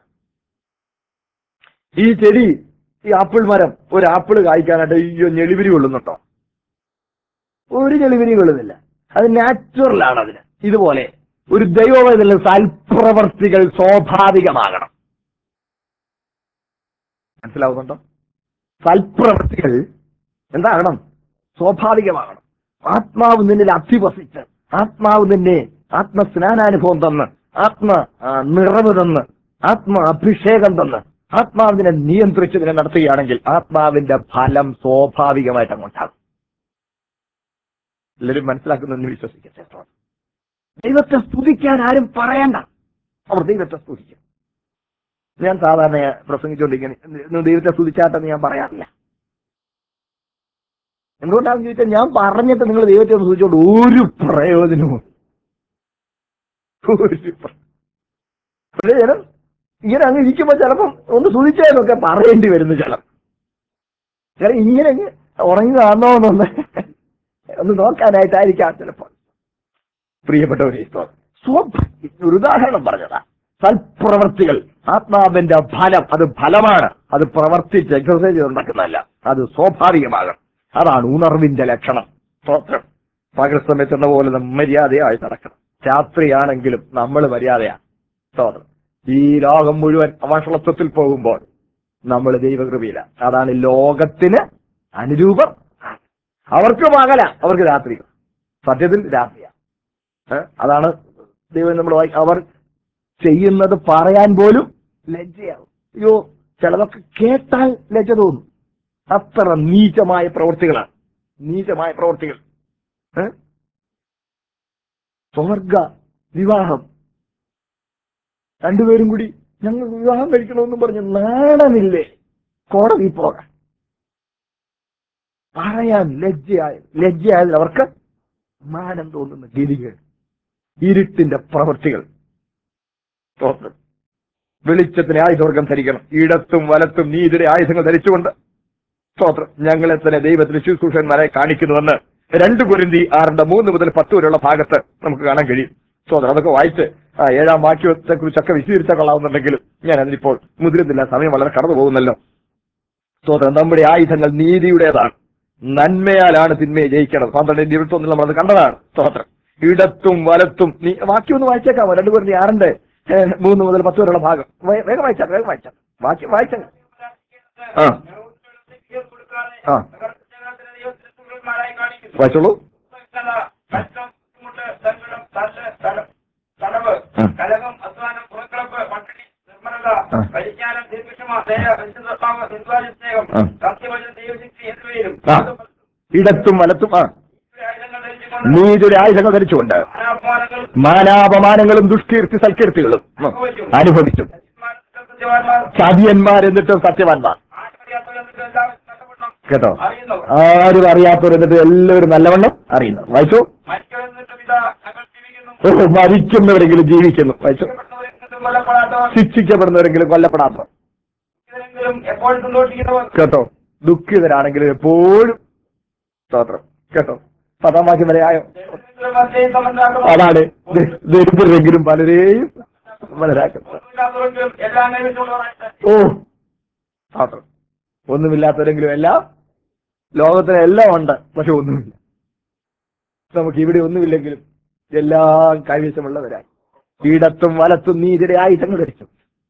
ഈ ചെടി ഈ ആപ്പിൾ മരം ഒരു ആപ്പിൾ കായ്ക്കാനായിട്ട് ഈ ഞെളിവിരി കൊള്ളുന്നുണ്ടോ ഒരു ഞെളിവിരി കൊള്ളുന്നില്ല അത് നാച്ചുറൽ ആണ് അതിന് ഇതുപോലെ ഒരു ദൈവവേദന സൽപ്രവർത്തികൾ സ്വാഭാവികമാകണം മനസ്സിലാവുന്നുണ്ടോ സൽപ്രവർത്തികൾ എന്താകണം സ്വാഭാവികമാകണം ആത്മാവ് നിന്നിൽ അധിവസിച്ച് ആത്മാവ് നിന്നെ ആത്മസ്നാനാനുഭവം തന്ന് ആത്മ ആ, നിറവ് തന്ന് ആത്മ അഭിഷേകം തന്ന് ആത്മാവിനെ നിയന്ത്രിച്ചതിനെ നടത്തുകയാണെങ്കിൽ ആത്മാവിന്റെ ഫലം സ്വാഭാവികമായിട്ട് അങ്ങോട്ടാകും എല്ലാവരും മനസ്സിലാക്കുന്നെന്ന് വിശ്വസിക്കട്ടെ ദൈവത്തെ സ്തുതിക്കാൻ ആരും പറയണ്ട അവർ ദൈവത്തെ സ്തുതിക്കും ഞാൻ സാധാരണ പ്രസംഗിച്ചുകൊണ്ടിരിക്കുന്ന ഇന്ന് ദൈവത്തെ സ്തുതിച്ചാട്ടെന്ന് ഞാൻ പറയാറില്ല എന്തുകൊണ്ടാണെന്ന് ചോദിച്ചാൽ ഞാൻ പറഞ്ഞിട്ട് നിങ്ങൾ ദൈവത്തെ ഒന്ന് സ്തുതിച്ചോണ്ട് ഒരു പ്രയോജനവും ഒരു പ്ര- പ്രയോജനം ഇങ്ങനെ അങ്ങ് ഇരിക്കുമ്പോൾ ചിലപ്പം ഒന്ന് സ്തുതിച്ചതെന്നൊക്കെ പറയേണ്ടി വരുന്നു ചില ചില ഇങ്ങനെ അങ്ങ് ഉറങ്ങി കാണണമെന്നൊന്ന് ഒന്ന് നോക്കാനായിട്ടായിരിക്കാം ചിലപ്പോൾ പ്രിയപ്പെട്ടവരെ സ്വഭ ഒരു ഉദാഹരണം പറഞ്ഞതാ സൽപ്രവർത്തികൾ ആത്മാവിന്റെ ഫലം അത് ഫലമാണ് അത് പ്രവർത്തിച്ച് എക്സസൈസ് ഉണ്ടാക്കുന്നതല്ല അത് സ്വാഭാവികമാകണം അതാണ് ഉണർവിന്റെ ലക്ഷണം സ്തോത്രം പകൽ സമയത്തുള്ള പോലെ നമ്മൾ മര്യാദയായി നടക്കണം രാത്രിയാണെങ്കിലും നമ്മൾ മര്യാദയാണ് സ്തോത്രം ഈ ലോകം മുഴുവൻ അവഷളത്വത്തിൽ പോകുമ്പോൾ നമ്മൾ ദൈവകൃപയില്ല അതാണ് ലോകത്തിന് അനുരൂപം അവർക്ക് പകല അവർക്ക് രാത്രി സത്യത്തിൽ രാത്രിയാണ് ഏ? അതാണ് ദൈവം നമ്മൾ വായി- അവർ ചെയ്യുന്നത് പറയാൻ പോലും ലജ്ജയാവും അയ്യോ ചിലതൊക്കെ കേട്ടാൽ ലജ്ജ തോന്നും അത്ര നീചമായ പ്രവൃത്തികളാണ് നീചമായ പ്രവൃത്തികൾ ഏ? സ്വർഗ വിവാഹം രണ്ടുപേരും കൂടി ഞങ്ങൾ വിവാഹം കഴിക്കണമെന്നും പറഞ്ഞ് നാണമില്ലേ കോടതി പോകാൻ പറയാൻ ലജ്ജയായ ലജ്ജയായതിൽ അവർക്ക് മാനം തോന്നുന്ന ഗതികൾ ഇരുട്ടിന്റെ പ്രവൃത്തികൾ സ്തോത്രം വെളിച്ചത്തിന് ആയുധവർഗം ധരിക്കണം ഇടത്തും വലത്തും നീതിയുടെ ആയുധങ്ങൾ ധരിച്ചുകൊണ്ട് സ്തോത്രം ഞങ്ങളെ തന്നെ ദൈവത്തിന് ശുശ്രൂഷന്മാരെ കാണിക്കുന്നുവെന്ന് രണ്ട് കുരുന്തി ആറിന്റെ മൂന്ന് മുതൽ പത്ത് വരെയുള്ള ഭാഗത്ത് നമുക്ക് കാണാൻ കഴിയും സ്തോത്രം അതൊക്കെ വായിച്ച് ആ ഏഴാം വാക്യത്തെ കുറിച്ചൊക്കെ വിശദീകരിച്ചാൽ കൊള്ളാവുന്നുണ്ടെങ്കിലും ഞാൻ അതിനിപ്പോൾ മുതിരുന്നില്ല സമയം വളരെ കടന്നു പോകുന്നല്ലോ സ്തോത്രം നമ്മുടെ ആയുധങ്ങൾ നീതിയുടേതാണ് നന്മയാലാണ് തിന്മയെ ജയിക്കേണ്ടത് പന്ത്രണ്ടിന്റെ ഇരുപത്തൊന്നിൽ നമ്മളത് കണ്ടതാണ് സ്തോത്രം ഇടത്തും വലത്തും നീ വാക്യം ഒന്ന് വായിച്ചേക്കാമോ രണ്ടു പേർ ആറിന്റെ ഏ, മൂന്ന് മുതൽ പത്ത് വരെയുള്ള ഭാഗം വേ- വേഗം വായിച്ചാൽ വേഗം വായിച്ചാൽ വാക്യം വായിച്ചാൽ ആ. ആ. വായിച്ചോളൂ ആ. കലകം അധ്വാനം പുറക്കിളപ്പ് പട്ടിണി നിർമ്മലത ആ. പരിജ്ഞാനം ദീർഘക്ഷമ ദയ പരിശുദ്ധത്വം നിർദ്വാര സ്നേഹം ആ. സത്യവചന ദൈവശക്തി എന്നിവയിലും ആ. ഇടത്തും വലത്തും ആ ആയുധങ്ങൾ ധരിച്ചുകൊണ്ട് നീതിയുടെ ആയുധങ്ങൾ ധരിച്ചുകൊണ്ട് അനാഹ്വാനങ്ങൾ മാനാപമാനങ്ങളും ദുഷ്കീർത്തി സൽകീർത്തികളും ഉം, അനുഭവിച്ചു സത്യവാന്മാർ ചതിയന്മാർ എന്നിട്ടും സത്യവാന്മാർ ആശമറിയാത്തവരെന്നിട്ട് എല്ലാവരും നഷ്ടപ്പെടണം കേട്ടോ അറിയുന്നവർ ആരും അറിയാത്തവർ എന്നിട്ട് എല്ലാവരും നല്ലവണ്ണം അറിയുന്നു വായിച്ചു മരിക്കുമെന്നിട്ടും ഇതാ ഞങ്ങൾ ജീവിക്കുന്നു ഓ, മരിക്കുന്നവരെങ്കിലും ജീവിക്കുന്നു വായിച്ചു ശിക്ഷപ്പെട്ടവരെന്നിട്ടും കൊല്ലപ്പെടാത്തവർ ശിക്ഷിക്കപ്പെടുന്നവരെങ്കിലും കൊല്ലപ്പെടാത്തവർ ഇതിലെങ്കിലും എപ്പോഴും സന്തോഷിക്കുന്നവർ കേട്ടോ ദുഃഖിതരാണെങ്കിലും എപ്പോഴും സ്തോത്രം കേട്ടോ പത്താം വാക്യം വരെ ആയോ ദൈവത്തിലും മധ്യയും സമന്താക്കളും അതാണ് ദ- ദരിദ്രരെങ്കിലും പലരെയും വളരാക്കുന്നത് ഒന്നുമില്ലാത്തവർക്കും എല്ലാം കൈവശമുള്ളവരായിട്ട് ഓ സ്തോത്രം ഒന്നുമില്ലാത്തവരെങ്കിലും എല്ലാം ലോകത്തിന് എല്ലാം ഉണ്ട് പക്ഷെ ഒന്നുമില്ല നമുക്ക് ഇവിടെ ഒന്നുമില്ലെങ്കിലും എല്ലാം കൈവശമുള്ളവരായി ഇടത്തും വലത്തും നീതിയുടെ ആയുധങ്ങൾ ധരിച്ചു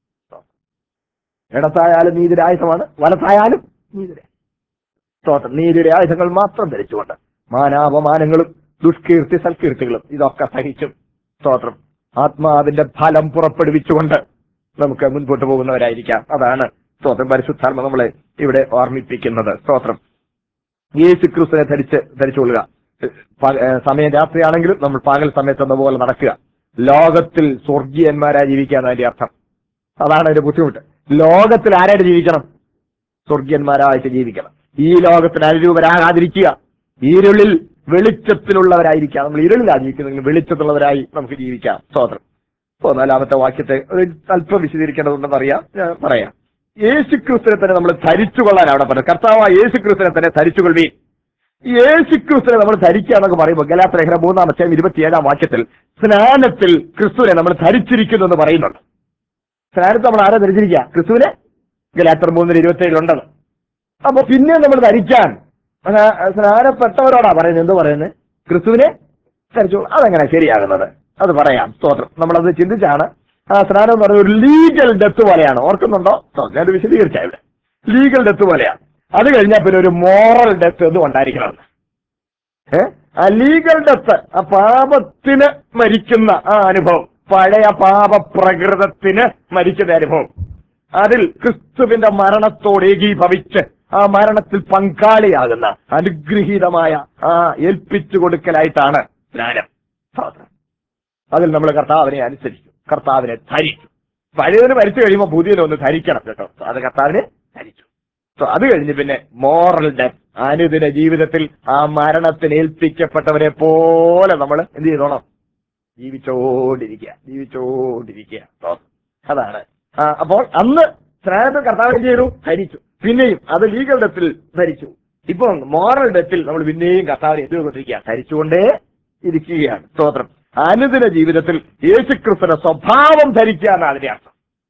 ഇടത്തായാലും നീതിയുടെ ആയുധമാണ് വലത്തായാലും നീതിയുടെ സ്തോത്രം നീതിയുടെ ആയുധങ്ങൾ മാത്രം ധരിച്ചുകൊണ്ട് മാനാപമാനങ്ങളും ദുഷ്കീർത്തി സൽകീർത്തികളും ഇതൊക്കെ സഹിച്ചും സ്തോത്രം ആത്മാവിന്റെ ഫലം പുറപ്പെടുവിച്ചുകൊണ്ട് നമുക്ക് മുൻപോട്ട് പോകുന്നവരായിരിക്കാം അതാണ് സ്തോത്രം പരിശുദ്ധാത്മ നമ്മളെ ഇവിടെ ഓർമ്മിപ്പിക്കുന്നത് സ്തോത്രം യേശു ക്രിസ്തുവിനെ ധരിച്ച് ധരിച്ചുകൊള്ളുക പ- ഏ, സമയം രാത്രിയാണെങ്കിലും നമ്മൾ പകൽ സമയത്തെന്ന പോലെ നടക്കുക ലോകത്തിൽ സ്വർഗീയന്മാരായി ജീവിക്കാൻ അതിന്റെ അർത്ഥം അതാണ് അതിന്റെ ബുദ്ധിമുട്ട് ലോകത്തിൽ ആരായിട്ട് ജീവിക്കണം സ്വർഗീയന്മാരായിട്ട് ജീവിക്കണം ഈ ലോകത്തിന് അനുരൂപരാകാതിരിക്കുക ഇരുളിൽ വെളിച്ചത്തിലുള്ളവരായിരിക്കാം നമ്മൾ ഇരുളിലാണ് ജീവിക്കുന്നെങ്കിൽ വെളിച്ചത്തിലുള്ളവരായി നമുക്ക് ജീവിക്കാം സ്തോത്രം ഇപ്പോ നാലാമത്തെ വാക്യത്തെ ഒരു അല്പം വിശദീകരിക്കേണ്ടതുണ്ടെന്ന് അറിയാം ഞാൻ പറയാം യേശു ക്രിസ്തുവിനെ തന്നെ നമ്മൾ ധരിച്ചുകൊള്ളാൻ അവിടെ പറഞ്ഞത് കർത്താവ് യേശു ക്രിസ്തുവിനെ തന്നെ ധരിച്ചുകൊള്ളി യേശു ക്രിസ്തുവിനെ നമ്മൾ ധരിക്കുക എന്നൊക്കെ പറയുമ്പോൾ ഗലാത്രഹര മൂന്നാമത്തെ ഇരുപത്തിയേഴാം വാക്യത്തിൽ സ്നാനത്തിൽ ക്രിസ്തുവിനെ നമ്മൾ ധരിച്ചിരിക്കുന്നു എന്ന് പറയുന്നുണ്ട് സ്നാനത്ത് നമ്മൾ ആരാ ധരിച്ചിരിക്കുക ക്രിസ്തുവിനെ ഗലാത്തർ മൂന്നിന് ഇരുപത്തിയേഴിലുണ്ടത് അപ്പൊ പിന്നെ നമ്മൾ ധരിക്കാൻ സ്നാ- സ്നാനപ്പെട്ടവരോടാ പറയുന്നത് എന്ത് പറയുന്നത് ക്രിസ്തുവിനെ ധരിച്ചു അതെങ്ങനെ ശരിയാകുന്നത് അത് പറയാം സ്തോത്രം നമ്മളത് ചിന്തിച്ചാണ് ആ സ്നാനം എന്ന് പറയുന്നത് ഒരു ലീഗൽ ഡെത്ത് പോലെയാണ് ഓർക്കുന്നുണ്ടോ സ്തോത്രം. ഞാനത് വിശദീകരിച്ച ഇവിടെ ലീഗൽ ഡെത്ത് പോലെയാണ് അത് കഴിഞ്ഞാൽ പിന്നെ ഒരു മോറൽ ഡെത്ത് എന്നും ഉണ്ടായിരിക്കണം ഏ ആ ലീഗൽ ഡെത്ത് ആ പാപത്തിന് മരിക്കുന്ന ആ അനുഭവം പഴയ പാപ പ്രകൃതത്തിന് മരിക്കുന്ന അനുഭവം അതിൽ ക്രിസ്തുവിന്റെ മരണത്തോട് ഏകീഭവിച്ച് ആ മരണത്തിൽ പങ്കാളിയാകുന്ന അനുഗ്രഹീതമായ ആ ഏൽപ്പിച്ചു കൊടുക്കലായിട്ടാണ് സ്നാനം സ്തോത്രം. അതിൽ നമ്മൾ കർത്താവിനെ അനുസരിക്കും കർത്താവിനെ ധരിച്ചു പഴയതിന് മരിച്ചു കഴിയുമ്പോൾ പുതിയതിനെ ഒന്ന് ധരിക്കണം കേട്ടോ അത് കർത്താവിനെ ധരിച്ചു സോ അത് കഴിഞ്ഞ് പിന്നെ മോറൽ ഡെത്ത് അനുദിന ജീവിതത്തിൽ ആ മരണത്തിന് ഏൽപ്പിക്കപ്പെട്ടവരെ പോലെ നമ്മൾ എന്ത് ചെയ്തോണം ജീവിച്ചോണ്ടിരിക്കുക ജീവിച്ചോണ്ടിരിക്കുക സോ, അതാണ് ആ, അപ്പോൾ അന്ന് സ്നാനത്തിൽ കർത്താവ് എന്ത് ചെയ്തു ധരിച്ചു പിന്നെയും അത് ലീഗൽ ഡെത്തിൽ ധരിച്ചു ഇപ്പോൾ മോറൽ ഡെത്തിൽ നമ്മൾ പിന്നെയും കർത്താവിനെ എന്ത് ചെയ്തുകൊണ്ടിരിക്കുക ധരിച്ചുകൊണ്ടേ ഇരിക്കുകയാണ് സ്തോത്രം അനുദിന ജീവിതത്തിൽ യേശുക്രിസ്തുവിന്റെ സ്വഭാവം ധരിക്കുക എന്നാണ് അതിന്റെ അർത്ഥം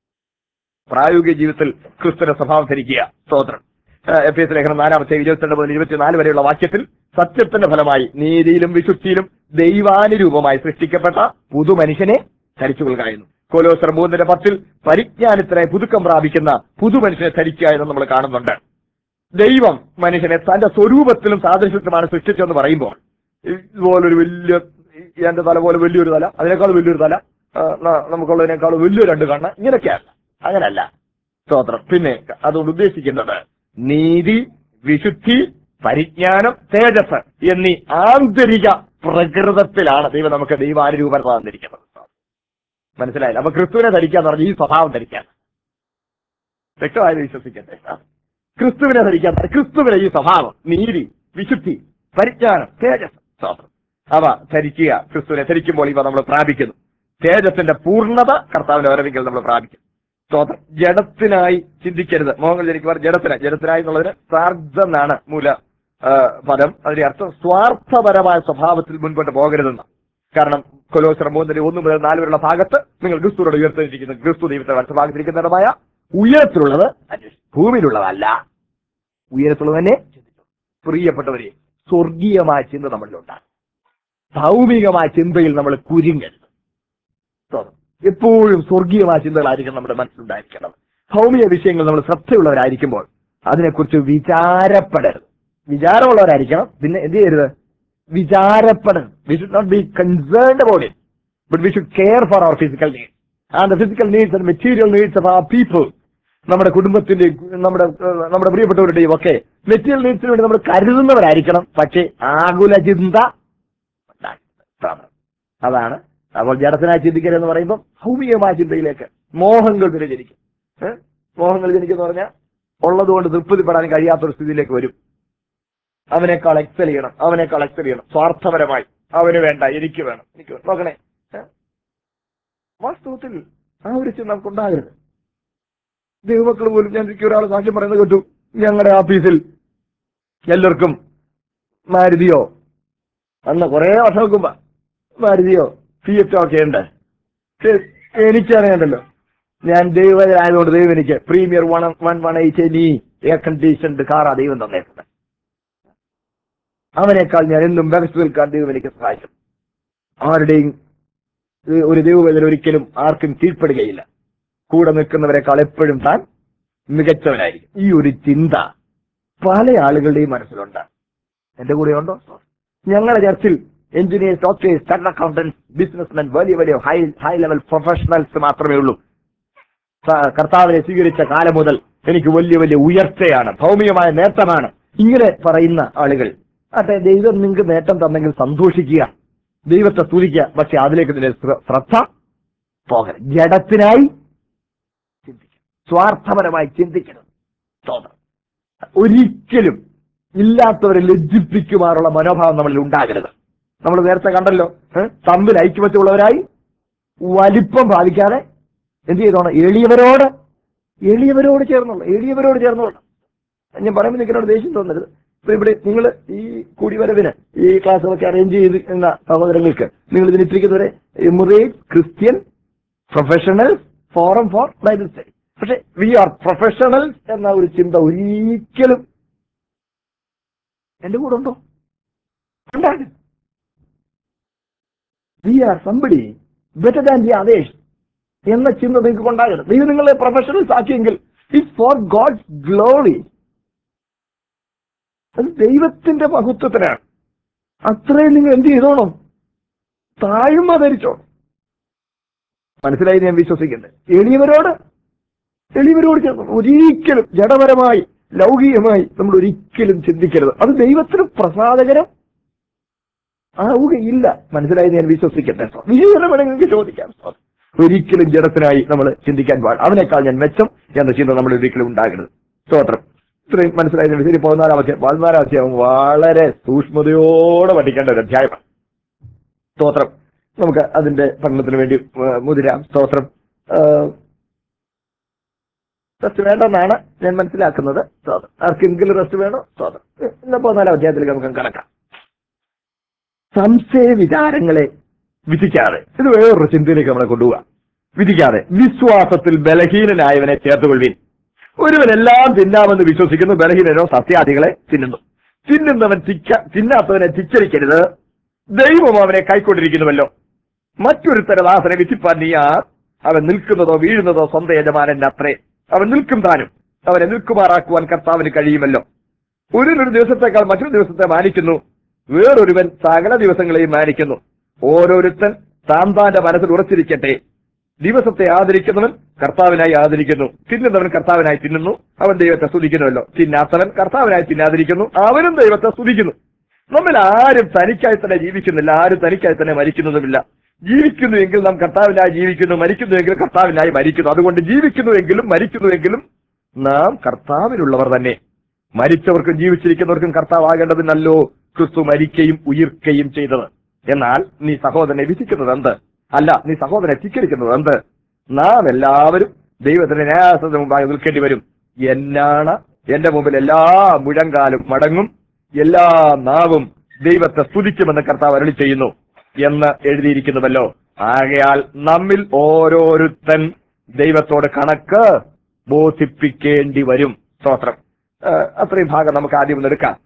പ്രായോഗിക ജീവിതത്തിൽ ക്രിസ്തുവിന്റെ സ്വഭാവം ധരിക്കുക സ്തോത്രം എഫ് എസ് ലേഖനം നാലാമത്തെ ഇരുപത്തിരണ്ട് മുതൽ ഇരുപത്തിനാല് വരെയുള്ള വാക്യത്തിൽ സത്യത്തിന്റെ ഫലമായി നീതിയിലും വിശുദ്ധിയിലും ദൈവാനുരൂപമായി സൃഷ്ടിക്കപ്പെട്ട പുതുമനുഷ്യനെ ധരിച്ചു കൊള്ളുകയായിരുന്നു കോലോസർ മൂന്നിന്റെ പത്തിൽ പരിജ്ഞാനത്തിനായി പുതുക്കം പ്രാപിക്കുന്ന പുതുമനുഷ്യനെ ധരിക്കുക എന്ന് നമ്മൾ കാണുന്നുണ്ട് ദൈവം മനുഷ്യനെ തന്റെ സ്വരൂപത്തിലും സാദൃശ്യത്തിലുമാണ് സൃഷ്ടിച്ചതെന്ന് പറയുമ്പോൾ ഇതുപോലൊരു വലിയ എന്റെ തല പോലെ വലിയൊരു തല അതിനേക്കാൾ വലിയൊരു തല ആ, ന- നമുക്കുള്ളതിനേക്കാൾ വലിയ രണ്ട് കണ്ണ് ഇങ്ങനെയൊക്കെയല്ല അങ്ങനല്ല സ്തോത്രം പിന്നെ അതുകൊണ്ട് ഉദ്ദേശിക്കുന്നത് നീതി വിശുദ്ധി പരിജ്ഞാനം തേജസ് എന്നീ ആന്തരിക പ്രകൃതത്തിലാണ് ദൈവം നമുക്ക് ദൈവാനുരൂപം തന്നിരിക്കുന്നത് മനസ്സിലായില്ല അപ്പൊ ക്രിസ്തുവിനെ ധരിക്കാന്ന് പറഞ്ഞാൽ ഈ സ്വഭാവം ധരിക്കാൻ വ്യക്തമായി വിശ്വസിക്കട്ടെ ആ. ക്രിസ്തുവിനെ ധരിക്കാൻ ക്രിസ്തുവിനെ ഈ സ്വഭാവം നീതി വിശുദ്ധി പരിജ്ഞാനം തേജസ് സ്തോത്രം അവ ധരിക്കുക ക്രിസ്തുവിനെ ധരിക്കുമ്പോൾ ഇവ നമ്മൾ പ്രാപിക്കുന്നു തേജസ്സിന്റെ പൂർണ്ണത കർത്താവിന്റെ വരവിക്കൽ നമ്മൾ പ്രാപിക്കും സ്തോത്രം ജഡത്തിനായി ചിന്തിക്കരുത് മോഹങ്ങൾ ജനിക്കുവാർ ജഡത്തിനായി ജഡത്തിനായി എന്നുള്ളതിന് സാർജ എന്നാണ് മൂല ആ, പദം അതിന്റെ അർത്ഥം സ്വാർത്ഥപരമായ സ്വഭാവത്തിൽ മുൻപോട്ട് പോകരുതെന്ന് കാരണം കൊലോസർ മൂന്നിന്റെ ഒന്ന് മുതൽ നാല് വരെയുള്ള ഭാഗത്ത് നിങ്ങൾ ക്രിസ്തുவோട് ഉയർത്തിരിക്കുന്ന ക്രിസ്തു ദൈവത്തെ വലത്തുഭാഗത്തിരിക്കുന്നതുമായ ഉയരത്തിലുള്ളത് അന്വേഷിക്കും ഭൂമിയിലുള്ളതല്ല ഉയരത്തിലുള്ളത് തന്നെ ചിന്തിച്ചു പ്രിയപ്പെട്ടവരെ സ്വർഗീയമായ ചിന്ത നമ്മളിലുണ്ടാകും ഭൗമികമായ ചിന്തയിൽ നമ്മൾ കുരുങ്ങരുത് തോന്നും. എപ്പോഴും സ്വർഗീയമായ ചിന്തകളായിരിക്കും നമ്മുടെ മനസ്സിലുണ്ടായിരിക്കണം ഭൗമിക വിഷയങ്ങൾ നമ്മൾ ശ്രദ്ധയുള്ളവരായിരിക്കുമ്പോൾ അതിനെക്കുറിച്ച് വിചാരപ്പെടരുത് വിചാരമുള്ളവരായിരിക്കണം പിന്നെ എന്ത് ചെയ്യരുത് വിചാരപ്പെടരുത് we should not be concerned about it but we should care for our physical needs and the physical needs and material needs of our people നമ്മുടെ കുടുംബത്തിന്റെയും നമ്മുടെ ഏഹ്, നമ്മുടെ പ്രിയപ്പെട്ടവരുടെയും ഒക്കെ മെറ്റീരിയൽ നീഡ്സിന് വേണ്ടി നമ്മൾ കരുതുന്നവരായിരിക്കണം പക്ഷേ ആകുല ചിന്ത ഉണ്ടാകരുത്. അതാണ് അപ്പോൾ ജഡത്തിനായി ചിന്തിക്കരുതെന്ന് പറയുമ്പോൾ ഭൗമികമായ ചിന്തയിലേക്ക് മോഹങ്ങൾ പിന്നെ ജനിക്കും ഏഹ്? മോഹങ്ങൾ ജനിക്കുന്ന പറഞ്ഞാൽ ഉള്ളതുകൊണ്ട് തൃപ്തിപ്പെടാൻ കഴിയാത്തൊരു സ്ഥിതിയിലേക്ക് വരും അവനേക്കാൾ എക്സൽ ചെയ്യണം അവനേക്കാൾ എക്സൽ ചെയ്യണം സ്വാർത്ഥപരമായി അവന് വേണ്ട എനിക്ക് വേണം എനിക്ക് വേണം. നോക്കണേ ഏഹ്? വാസ്തവത്തിൽ ആ ഒരു ചിന്ത നമുക്ക് ഉണ്ടാകരുത് ദൈവമക്കൾ പോലും ഞാൻ എനിക്ക് ഒരാൾ സാക്ഷ്യം പറയുന്നത് കേട്ടു ഞങ്ങളുടെ ഓഫീസിൽ എല്ലാവർക്കും മാരുതിയോ അന്ന് കുറെ വർഷം മുമ്പ് മാരുതിയോ ഫിയറ്റോ ഒക്കെ ഉണ്ട് പക്ഷേ എനിക്കറിയണ്ടല്ലോ ഞാൻ ദൈവമായതുകൊണ്ട് ദൈവം എനിക്ക് premier one one one eight നീ എയർ കണ്ടീഷൻഡ് കാറാ ദൈവം തന്നേക്കുന്നത് അവനേക്കാൾ ഞാൻ എന്നും മികച്ചു നിൽക്കാൻ ദൈവം എനിക്ക് സഹായിക്കും ആരുടെയും ഏ, ഒരു ദൈവവേദന ഒരിക്കലും ആർക്കും കീഴ്പ്പെടുകയില്ല കൂടെ നിൽക്കുന്നവരെക്കാൾ എപ്പോഴും താൻ മികച്ചവനായിരിക്കും ഈ ഒരു ചിന്ത പല ആളുകളുടെയും മനസ്സിലുണ്ട് എന്റെ കൂടെ ഉണ്ടോ ഞങ്ങളുടെ ചർച്ചിൽ engineers doctors charter accountants businessmen വലിയ വലിയ ഹൈ ഹൈ ലെവൽ പ്രൊഫഷണൽസ് മാത്രമേ ഉള്ളൂ സ- കർത്താവിനെ സ്വീകരിച്ച കാലം മുതൽ എനിക്ക് വലിയ വലിയ ഉയർച്ചയാണ് ഭൗമികമായ നേട്ടമാണ് ഇങ്ങനെ പറയുന്ന ആളുകൾ അതെ ദൈവം നിങ്ങൾക്ക് നേട്ടം തന്നെങ്കിൽ സന്തോഷിക്കുക ദൈവത്തെ സ്തുതിക്കുക പക്ഷെ അതിലേക്ക് നിന്റെ ശ്ര- ശ്രദ്ധ പോകരുത് ജഡത്തിനായി ചിന്തിക്കുക സ്വാർത്ഥപരമായി ചിന്തിക്കരുത് തോന്നണം ഒരിക്കലും ഇല്ലാത്തവരെ ലജ്ജിപ്പിക്കുമാറുള്ള മനോഭാവം നമ്മളിൽ ഉണ്ടാകരുത് നമ്മൾ നേരത്തെ കണ്ടല്ലോ ഏ? തമ്മിൽ ഐക്യമത്യമുള്ളവരായി വലിപ്പം ബാധിക്കാതെ എന്ത് ചെയ്തോണം എളിയവരോട് എളിയവരോട് ചേർന്നുള്ള എളിയവരോട് ചേർന്നോളണം ഞാൻ പറയുമ്പോൾ നിൽക്കുന്നോട് ദേഷ്യം തോന്നരുത് ഇപ്പൊ ഇവിടെ നിങ്ങൾ ഈ കൂടിവരവിന് ഈ ക്ലാസ്സുകളൊക്കെ അറേഞ്ച് ചെയ്തിരുന്ന സഹോദരങ്ങൾക്ക് നിങ്ങൾ ഇതിനിട്ടിരിക്കുന്നവരെ Emirate Christian professional forum for Bible study പക്ഷെ വി ആർ പ്രൊഫഷണൽ എന്ന ഒരു ചിന്ത ഒരിക്കലും എന്റെ കൂടെ ഉണ്ടോ ഉണ്ടാകും we are somebody better than the others എന്ന ചിന്ത നിങ്ങൾക്ക് ഉണ്ടാകരുത് ദൈവം നിങ്ങളെ പ്രൊഫഷണൽസ് ആക്കിയെങ്കിൽ ഇറ്റ് ഫോർ ഗോഡ്സ് ഗ്ലോറി അത് ദൈവത്തിന്റെ മഹത്വത്തിനാണ് അത്രയും നിങ്ങൾ എന്ത് ചെയ്തോണം താഴ്മ ധരിച്ചോ മനസ്സിലായി ഞാൻ വിശ്വസിക്കുന്നത് എളിയവരോട് എളിയവരോട് ചേർന്ന് ഒരിക്കലും ജഡപരമായി ലൗകികമായി നമ്മൾ ഒരിക്കലും ചിന്തിക്കരുത് അത് ദൈവത്തിന് പ്രസാദകരം ആവുകയില്ല മനസ്സിലായി ഞാൻ വിശ്വസിക്കട്ടെ വിശേഷം വേണമെങ്കിൽ നിങ്ങൾക്ക് ചോദിക്കാം ഒരിക്കലും ജഡത്തിനായി നമ്മൾ ചിന്തിക്കാൻ പാടില്ല അവനേക്കാൾ ഞാൻ മെച്ചം എന്ന ചിന്ത നമ്മൾ ഒരിക്കലും ഉണ്ടാകരുത് സ്തോത്രം ഇത്രയും മനസ്സിലായതിനു ശരി പതിനാലാം അധ്യായം പതിനാലാം അധ്യായം വളരെ സൂക്ഷ്മതയോടെ പഠിക്കേണ്ട ഒരു അധ്യായമാണ് സ്തോത്രം നമുക്ക് അതിന്റെ പഠനത്തിന് വേണ്ടി ഏഹ്, മുതിരാം സ്തോത്രം ഏഹ്, റെസ്റ്റ് വേണ്ടെന്നാണ് ഞാൻ മനസ്സിലാക്കുന്നത് സ്തോത്രം ആർക്കെങ്കിലും റെസ്റ്റ് വേണോ സ്തോത്രം ഇന്ന് പതിനാലാം അധ്യായത്തിലേക്ക് നമുക്ക് കണക്കാം സംശയ വിചാരങ്ങളെ വിധിക്കാതെ ഇത് വേറൊരു ചിന്തയിലേക്ക് നമ്മളെ കൊണ്ടുപോകാം വിധിക്കാതെ വിശ്വാസത്തിൽ ബലഹീനനായവനെ ചേർത്തുകൊള്ളുവിൻ ഒരുവൻ എല്ലാം തിന്നാമെന്ന് വിശ്വസിക്കുന്നു ബലഹീനനോ സത്യാദികളെ തിന്നുന്നു തിന്നുന്നവൻ തിക്ക തിന്നാത്തവനെ തിച്ചരിക്കരുത് ദൈവം അവനെ കൈക്കൊണ്ടിരിക്കുന്നുവല്ലോ മറ്റൊരു തരദാസനെ വിധിപ്പാൻ നീ ആർ അവൻ നിൽക്കുന്നതോ വീഴുന്നതോ സ്വന്തം യജമാനൻ അത്രേ അവൻ നിൽക്കും താനും അവനെ നിൽക്കുമാറാക്കുവാൻ കർത്താവിന് കഴിയുമല്ലോ ഒരു ഒരു ദിവസത്തേക്കാൾ മറ്റൊരു ദിവസത്തെ മാനിക്കുന്നു വേറൊരുവൻ സകല ദിവസങ്ങളെയും മാനിക്കുന്നു ഓരോരുത്തൻ താൻ താന്റെ മനസ്സിൽ ഉറച്ചിരിക്കട്ടെ ദിവസത്തെ ആദരിക്കുന്നവൻ കർത്താവിനായി ആദരിക്കുന്നു തിന്നുന്നവൻ കർത്താവിനായി തിന്നുന്നു അവൻ ദൈവത്തെ സ്തുതിക്കുന്നുവല്ലോ തിന്നാത്തവൻ കർത്താവിനായി തിന്നാതിരിക്കുന്നു അവനും ദൈവത്തെ സ്തുതിക്കുന്നു നമ്മൾ ആരും തനിക്കായി തന്നെ ജീവിക്കുന്നില്ല ആരും തനിക്കായി തന്നെ മരിക്കുന്നതുമില്ല ജീവിക്കുന്നുവെങ്കിൽ നാം കർത്താവിനായി ജീവിക്കുന്നു മരിക്കുന്നുവെങ്കിൽ കർത്താവിനായി മരിക്കുന്നു അതുകൊണ്ട് ജീവിക്കുന്നുവെങ്കിലും മരിക്കുന്നുവെങ്കിലും നാം കർത്താവിനുള്ളവർ തന്നെ മരിച്ചവർക്കും ജീവിച്ചിരിക്കുന്നവർക്കും കർത്താവാകേണ്ടതിനല്ലോ ക്രിസ്തു മരിക്കുകയും ഉയിർക്കുകയും ചെയ്തത് എന്നാൽ നീ സഹോദരനെ വിധിക്കുന്നത് എന്ത് അല്ല നീ സഹോദരനെ ധിക്കരിക്കുന്നത് എന്ത് നാം എല്ലാവരും ദൈവത്തിന്റെ ന്യായാസനത്തിന് മുമ്പാകെ നിൽക്കേണ്ടി വരും എന്നാണ് എന്റെ മുമ്പിൽ എല്ലാ മുഴങ്കാലും മടങ്ങും എല്ലാ നാവും ദൈവത്തെ സ്തുതിക്കുമെന്ന് കർത്താവ് അരളി ചെയ്യുന്നു എന്ന് എഴുതിയിരിക്കുന്നുവല്ലോ ആകയാൽ നമ്മിൽ ഓരോരുത്തൻ ദൈവത്തോട് കണക്ക് ബോധിപ്പിക്കേണ്ടി വരും സ്തോത്രം ആ, അത്രയും ഭാഗം നമുക്ക് ആദ്യം ഒന്ന് എടുക്കാം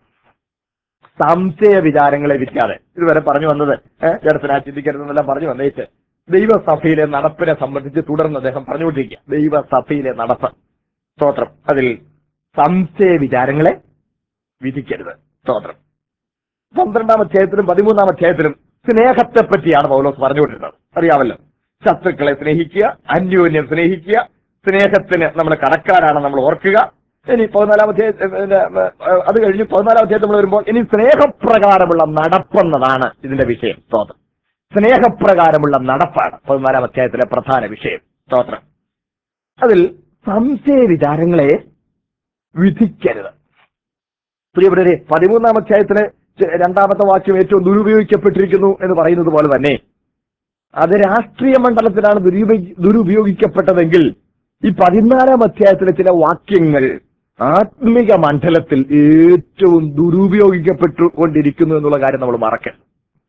സംശയ വിചാരങ്ങളെ വിൽക്കാതെ ഇതുവരെ പറഞ്ഞു വന്നത് ഏഹ് ജഡത്തിനാ ചിന്തിക്കരുതെന്നെല്ലാം പറഞ്ഞു വന്നേച്ച് ദൈവസഭയിലെ നടപ്പിനെ സംബന്ധിച്ച് തുടർന്ന് അദ്ദേഹം പറഞ്ഞുകൊണ്ടിരിക്കുക ദൈവസഭയിലെ നടപ്പ് സ്തോത്രം അതിൽ സംശയ വിചാരങ്ങളെ വിധിക്കരുത് സ്തോത്രം പന്ത്രണ്ടാം അധ്യായത്തിലും പതിമൂന്നാം അധ്യായത്തിലും സ്നേഹത്തെ പറ്റിയാണ് പൗലോസ് പറഞ്ഞുകൊണ്ടിരുന്നത് അറിയാമല്ലോ ശത്രുക്കളെ സ്നേഹിക്കുക അന്യോന്യം സ്നേഹിക്കുക സ്നേഹത്തിന് നമ്മൾ കടക്കാരാണ് നമ്മൾ ഓർക്കുക ഇനി പതിനാലാം അധ്യായ അത് കഴിഞ്ഞ് പതിനാലാം അധ്യായത്തിൽ നമ്മൾ വരുമ്പോൾ ഇനി സ്നേഹപ്രകാരമുള്ള നടപ്പെന്നതാണ് ഇതിന്റെ വിഷയം സ്തോത്രം സ്നേഹപ്രകാരമുള്ള നടപ്പാണ് പതിനാലാം അധ്യായത്തിലെ പ്രധാന വിഷയം സ്തോത്രം അതിൽ സംശയ വിചാരങ്ങളെ വിധിക്കരുത് പ്രിയപ്പെട്ടവരെ പതിമൂന്നാം അധ്യായത്തിലെ ചെ- രണ്ടാമത്തെ വാക്യം ഏറ്റവും ദുരുപയോഗിക്കപ്പെട്ടിരിക്കുന്നു എന്ന് പറയുന്നത് പോലെ തന്നെ അത് രാഷ്ട്രീയ മണ്ഡലത്തിലാണ് ദുരുപയോഗി ദുരുപയോഗിക്കപ്പെട്ടതെങ്കിൽ ഈ പതിനാലാം അധ്യായത്തിലെ ചില വാക്യങ്ങൾ ആത്മിക മണ്ഡലത്തിൽ ഏറ്റവും ദുരുപയോഗിക്കപ്പെട്ടുകൊണ്ടിരിക്കുന്നു എന്നുള്ള കാര്യം നമ്മൾ മറക്കരുത്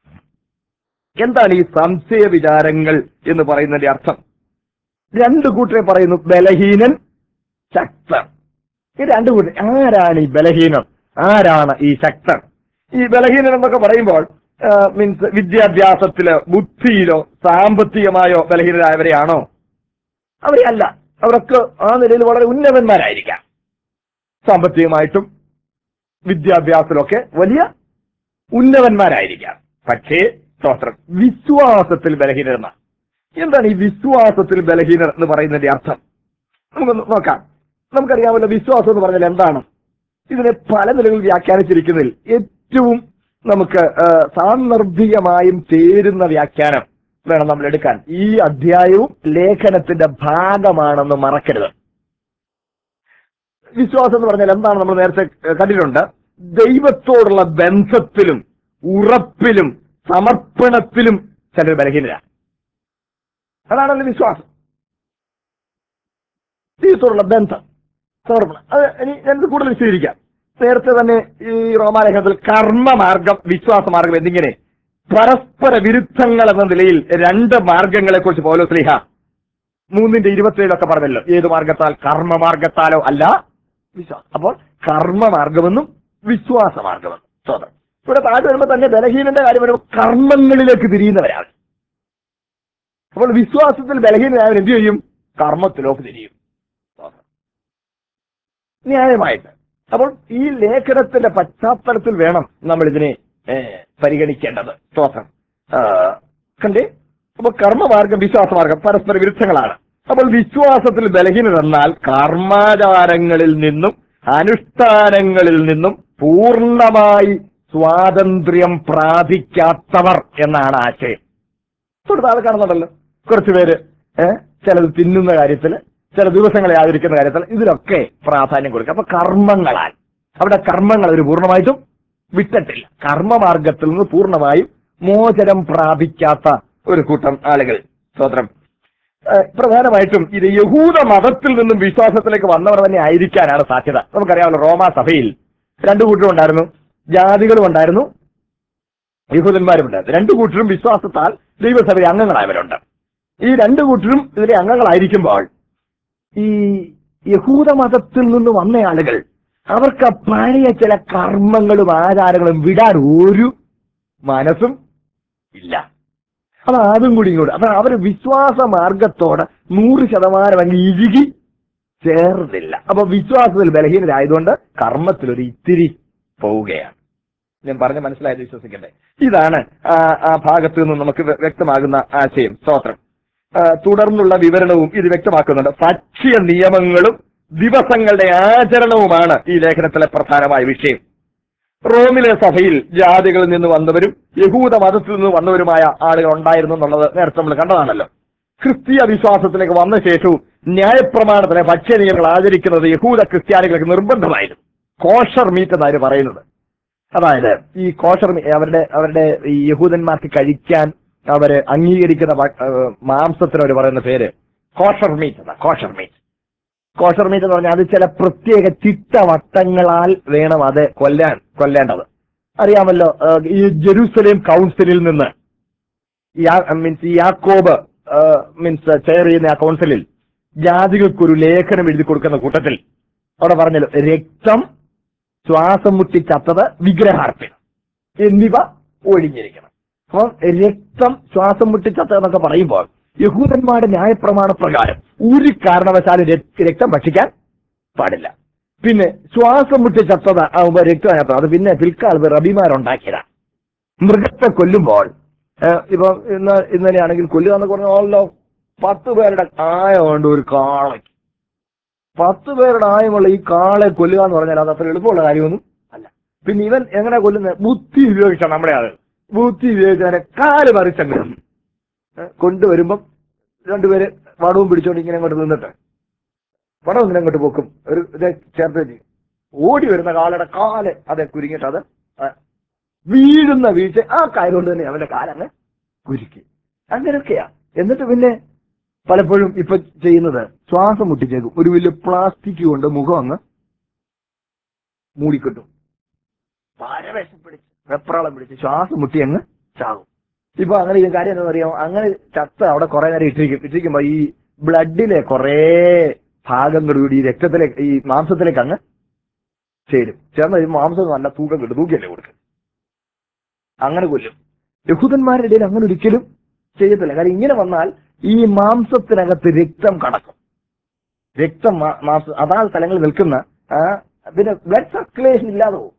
എന്താണ് ഈ സംശയ വിചാരങ്ങൾ എന്ന് പറയുന്നതിന്റെ അർത്ഥം രണ്ടു കൂട്ടരെ പറയുന്നു ബലഹീനൻ ശക്തൻ ഈ രണ്ടു കൂട്ടർ ആരാണ് ഈ ബലഹീനൻ ആരാണ് ഈ ശക്തൻ ഈ ബലഹീനൻ എന്നൊക്കെ പറയുമ്പോൾ മീൻസ് വിദ്യാഭ്യാസത്തിലോ ബുദ്ധിയിലോ സാമ്പത്തികമായോ ബലഹീനരായവരെയാണോ അവരെയല്ല അവരൊക്കെ ആ നിലയിൽ വളരെ ഉന്നതന്മാരായിരിക്കാം സാമ്പത്തികമായിട്ടും വിദ്യാഭ്യാസത്തിലൊക്കെ വലിയ ഉന്നതന്മാരായിരിക്കാം പക്ഷേ സ്തോത്രം വിശ്വാസത്തിൽ ബലഹീനരെന്ന എന്താണ് ഈ വിശ്വാസത്തിൽ ബലഹീനർ എന്ന് പറയുന്നതിന്റെ അർത്ഥം നമുക്കൊന്ന് നോക്കാം നമുക്കറിയാമല്ലോ വിശ്വാസം എന്ന് പറഞ്ഞാൽ എന്താണ് ഇതിനെ പല നിലകളിൽ വ്യാഖ്യാനിച്ചിരിക്കുന്നതിൽ ഏറ്റവും നമുക്ക് ആ, സാന്ദർഭികമായും ചേരുന്ന വ്യാഖ്യാനം വേണം നമ്മൾ എടുക്കാൻ ഈ അധ്യായവും ലേഖനത്തിന്റെ ഭാഗമാണെന്ന് മറക്കരുത് വിശ്വാസം എന്ന് പറഞ്ഞാൽ എന്താണ് നമ്മൾ നേരത്തെ ഏഹ്, കണ്ടിട്ടുണ്ട് ദൈവത്തോടുള്ള ബന്ധത്തിലും ഉറപ്പിലും സമർപ്പണത്തിലും ചിലർ ബലഹീനരാണ് അതാണല്ലോ വിശ്വാസം ദൈവത്തോടുള്ള ബന്ധം സമർപ്പണം അത് ഇനി ഞാനിത് കൂടുതൽ വിശദീകരിക്കാം നേരത്തെ തന്നെ ഈ റോമാലേഖനത്തിൽ കർമ്മമാർഗം വിശ്വാസമാർഗം എന്നിങ്ങനെ പരസ്പര വിരുദ്ധങ്ങൾ എന്ന നിലയിൽ രണ്ട് മാർഗങ്ങളെ കുറിച്ച് പൗലോ സ്ലിഹ മൂന്നിന്റെ ഇരുപത്തിയേഴൊക്കെ പറഞ്ഞല്ലോ ഏത് മാർഗത്താൽ കർമ്മമാർഗത്താലോ അല്ല വിശ്വാസം അപ്പോൾ കർമ്മമാർഗമെന്നും വിശ്വാസമാർഗമെന്നും സ്വതം ഇവിടെ താഴെ വരുമ്പോൾ തന്നെ ബലഹീനന്റെ കാര്യം വരുമ്പോൾ കർമ്മങ്ങളിലേക്ക് തിരിയുന്നവരാണ് അപ്പോൾ വിശ്വാസത്തിൽ ബലഹീനനായവൻ എന്ത് ചെയ്യും കർമ്മത്തിലേക്ക് തിരിയും സ്തോത്രം. ന്യായമായിട്ട് അപ്പോൾ ഈ ലേഖനത്തിന്റെ പശ്ചാത്തലത്തിൽ വേണം നമ്മൾ ഇതിനെ ഏ, പരിഗണിക്കേണ്ടത് സ്തോത്രം ആ, കണ്ടേ അപ്പൊ കർമ്മമാർഗം വിശ്വാസമാർഗം പരസ്പര വിരുദ്ധങ്ങളാണ് അപ്പോൾ വിശ്വാസത്തിൽ ബലഹീനരെന്നാൽ കർമാചാരങ്ങളിൽ നിന്നും അനുഷ്ഠാനങ്ങളിൽ നിന്നും പൂർണ്ണമായി സ്വാതന്ത്ര്യം പ്രാപിക്കാത്തവർ എന്നാണ് ആശയം തൊട്ട് താഴെ കാണുന്നുണ്ടല്ലോ കുറച്ചുപേര് ഏഹ് ചിലത് തിന്നുന്ന കാര്യത്തിൽ ചില ദിവസങ്ങളെ ആചരിക്കുന്ന കാര്യത്തിൽ ഇതിലൊക്കെ പ്രാധാന്യം കൊടുക്കുക അപ്പൊ കർമ്മങ്ങളാൽ അവിടെ കർമ്മങ്ങൾ അവർ പൂർണ്ണമായിട്ടും വിട്ടിട്ടില്ല കർമ്മമാർഗത്തിൽ നിന്ന് പൂർണ്ണമായും മോചനം പ്രാപിക്കാത്ത ഒരു കൂട്ടം ആളുകൾ സ്വതന്ത്രം ഏഹ് പ്രധാനമായിട്ടും ഇത് യഹൂദ മതത്തിൽ നിന്നും വിശ്വാസത്തിലേക്ക് വന്നവർ തന്നെ ആയിരിക്കാനാണ് സാധ്യത നമുക്കറിയാമല്ലോ റോമാ സഭയിൽ രണ്ടു കൂട്ടരും ഉണ്ടായിരുന്നു ജാതികളും ഉണ്ടായിരുന്നു യഹൂദന്മാരും ഉണ്ടായിരുന്നു രണ്ടു കൂട്ടരും വിശ്വാസത്താൽ ദൈവസഭയിൽ അംഗങ്ങളായവരുണ്ട് ഈ രണ്ടു കൂട്ടരും ഇതിലെ അംഗങ്ങളായിരിക്കുമ്പോൾ ഈ യഹൂദ മതത്തിൽ നിന്ന് വന്ന ആളുകൾ അവർക്ക് ആ പഴയ ചില കർമ്മങ്ങളും ആചാരങ്ങളും വിടാൻ ഒരു മനസ്സും ഇല്ല അപ്പൊ അതും കൂടി ഇങ്ങോട്ട് അപ്പൊ അവർ വിശ്വാസ മാർഗത്തോട് നൂറ് ശതമാനം അങ്ങ് ഇഴുകി ചേർന്നില്ല അപ്പൊ വിശ്വാസത്തിൽ ബലഹീനരായതുകൊണ്ട് കർമ്മത്തിൽ ഒരു ഇത്തിരി പോവുകയാണ് ഞാൻ പറഞ്ഞ് മനസ്സിലായത് വിശ്വസിക്കട്ടെ ഇതാണ് ആ ആ ഭാഗത്ത് നിന്ന് നമുക്ക് വ്യ- വ്യക്തമാകുന്ന ആശയം സ്തോത്രം ആ, തുടർന്നുള്ള വിവരണവും ഇത് വ്യക്തമാക്കുന്നുണ്ട് ഭക്ഷ്യ നിയമങ്ങളും ദിവസങ്ങളുടെ ആചരണവുമാണ് ഈ ലേഖനത്തിലെ പ്രധാനമായ വിഷയം റോമിലെ സഭയിൽ ജാതികളിൽ നിന്ന് വന്നവരും യഹൂദ മതത്തിൽ നിന്ന് വന്നവരുമായ ആളുകൾ ഉണ്ടായിരുന്നു എന്നുള്ളത് നേരത്തെ നമ്മൾ കണ്ടതാണല്ലോ ക്രിസ്തീയ വിശ്വാസത്തിലേക്ക് വന്ന ശേഷവും ന്യായപ്രമാണത്തിലെ ഭക്ഷ്യനിയമങ്ങൾ ആചരിക്കുന്നത് യഹൂദ ക്രിസ്ത്യാനികൾക്ക് നിർബന്ധമായിരുന്നു കോഷർ മീറ്റ് എന്നാണ് പറയുന്നത് അതായത് ഈ കോഷർ മീ- അവരുടെ അവരുടെ ഈ യഹൂദന്മാർക്ക് കഴിക്കാൻ അവര് അംഗീകരിക്കുന്ന ഭ- ഏഹ് മാംസത്തിന് അവർ പറയുന്ന പേര് കോഷർ മീറ്റ് എന്നാ കോഷർ മീറ്റ് കോഷർ മീറ്റ് എന്ന് പറഞ്ഞാൽ അത് ചില പ്രത്യേക ചിട്ടവട്ടങ്ങളാൽ വേണം അത് കൊല്ലാൻ കൊല്ലേണ്ടത് അറിയാമല്ലോ ഏഹ് ഈ ജെറൂസലേം കൗൺസിലിൽ നിന്ന് മീൻസ് ഈ യാക്കോബ് മീൻസ് ചെയർ ചെയ്യുന്ന ആ കൗൺസിലിൽ ജാതികൾക്കൊരു ലേഖനം എഴുതി കൊടുക്കുന്ന കൂട്ടത്തിൽ അവിടെ പറഞ്ഞല്ലോ രക്തം ശ്വാസം മുട്ടി ചത്തത് വിഗ്രഹാർപ്പണം എന്നിവ ഒഴിഞ്ഞിരിക്കണം അപ്പോൾ രക്തം ശ്വാസം മുട്ടി ചത്തത് എന്നൊക്കെ പറയുമ്പോൾ യഹൂദന്മാരുടെ ന്യായപ്രമാണ പ്രകാരം ഒരു കാരണവശാലും രക്- രക്തം ഭക്ഷിക്കാൻ പാടില്ല പിന്നെ ശ്വാസം മുട്ടി ചത്തത് ആകുമ്പോൾ രക്തം ചത്തത് അത് പിന്നെ പിൽക്കാലത്ത് റബിമാരുണ്ടാക്കിയതാണ് മൃഗത്തെ കൊല്ലുമ്പോൾ ഏഹ്, ഇപ്പൊ ഇന്ന് ഇന്നലെയാണെങ്കിൽ കൊല്ലുക എന്ന് പറഞ്ഞാലോ പത്ത് പേരുടെ ആയമുണ്ട് ഒരു കാളയ്ക്ക് പത്ത് പേരുടെ ആയമുള്ള ഈ കാളെ കൊല്ലുക എന്ന് പറഞ്ഞാൽ അത് അത്ര എളുപ്പമുള്ള കാര്യമൊന്നും അല്ല പിന്നെ ഇവൻ എങ്ങനെ കൊല്ലുന്നത് ബുദ്ധി ഉപയോഗിച്ചാണ് നമ്മുടെ ആള് ബുദ്ധി ഉപയോഗിച്ചവനെ കാല് മറിച്ചങ്ങ് ഏഹ്, കൊണ്ടുവരുമ്പം രണ്ടുപേര് വടവും പിടിച്ചോണ്ട് ഇങ്ങനെ അങ്ങോട്ട് നിന്നിട്ട് വടം ഇങ്ങനെ അങ്ങോട്ട് പൊക്കും ഒരു ഇത് ചേർത്ത് വെച്ച് ഓടി വരുന്ന കാലയുടെ കാല് അതെ കുരുങ്ങിയിട്ട് അത് ആ, വീഴുന്ന വീഴ്ച ആ കാര്യം കൊണ്ട് തന്നെ അവന്റെ കാലങ്ങ് കുരുക്കി അങ്ങനെയൊക്കെയാ എന്നിട്ട് പിന്നെ പലപ്പോഴും ഇപ്പൊ ചെയ്യുന്നത് ശ്വാസം മുട്ടിച്ചേക്കും ഒരു വലിയ പ്ലാസ്റ്റിക് കൊണ്ട് മുഖം അങ്ങ് മൂടിക്കിട്ടും പരവേശം പിടിച്ച് വെപ്രാളം പിടിച്ച് ശ്വാസം മുട്ടി അങ്ങ് ചാകും ഇപ്പൊ അങ്ങനെ ഈ കാര്യം എന്താ അറിയാമോ അങ്ങനെ ചത്ത് അവിടെ കുറെ നേരം ഇട്ടിരിക്കും ഇട്ടിരിക്കുമ്പോ ഈ ബ്ലഡിലെ കുറെ ഭാഗങ്ങൾ കൂടി ഈ രക്തത്തിലേക്ക് ഈ മാംസത്തിലേക്ക് അങ്ങ് ചേരും ചേർന്ന് ഈ മാംസം നല്ല തൂക്കം കിട്ടും തൂക്കിയല്ലേ കൊടുക്കും അങ്ങനെ കൊല്ലും യഹൂദന്മാരുടെ ഇടയിൽ അങ്ങനെ ഒരിക്കലും ചെയ്യത്തില്ല കാര്യം ഇങ്ങനെ വന്നാൽ ഈ മാംസത്തിനകത്ത് രക്തം കടക്കും രക്തം മാ- മാംസം അതാ സ്ഥലങ്ങളിൽ നിൽക്കുന്ന ആ, പിന്നെ ബ്ലഡ് സർക്കുലേഷൻ ഇല്ലാതെ പോകും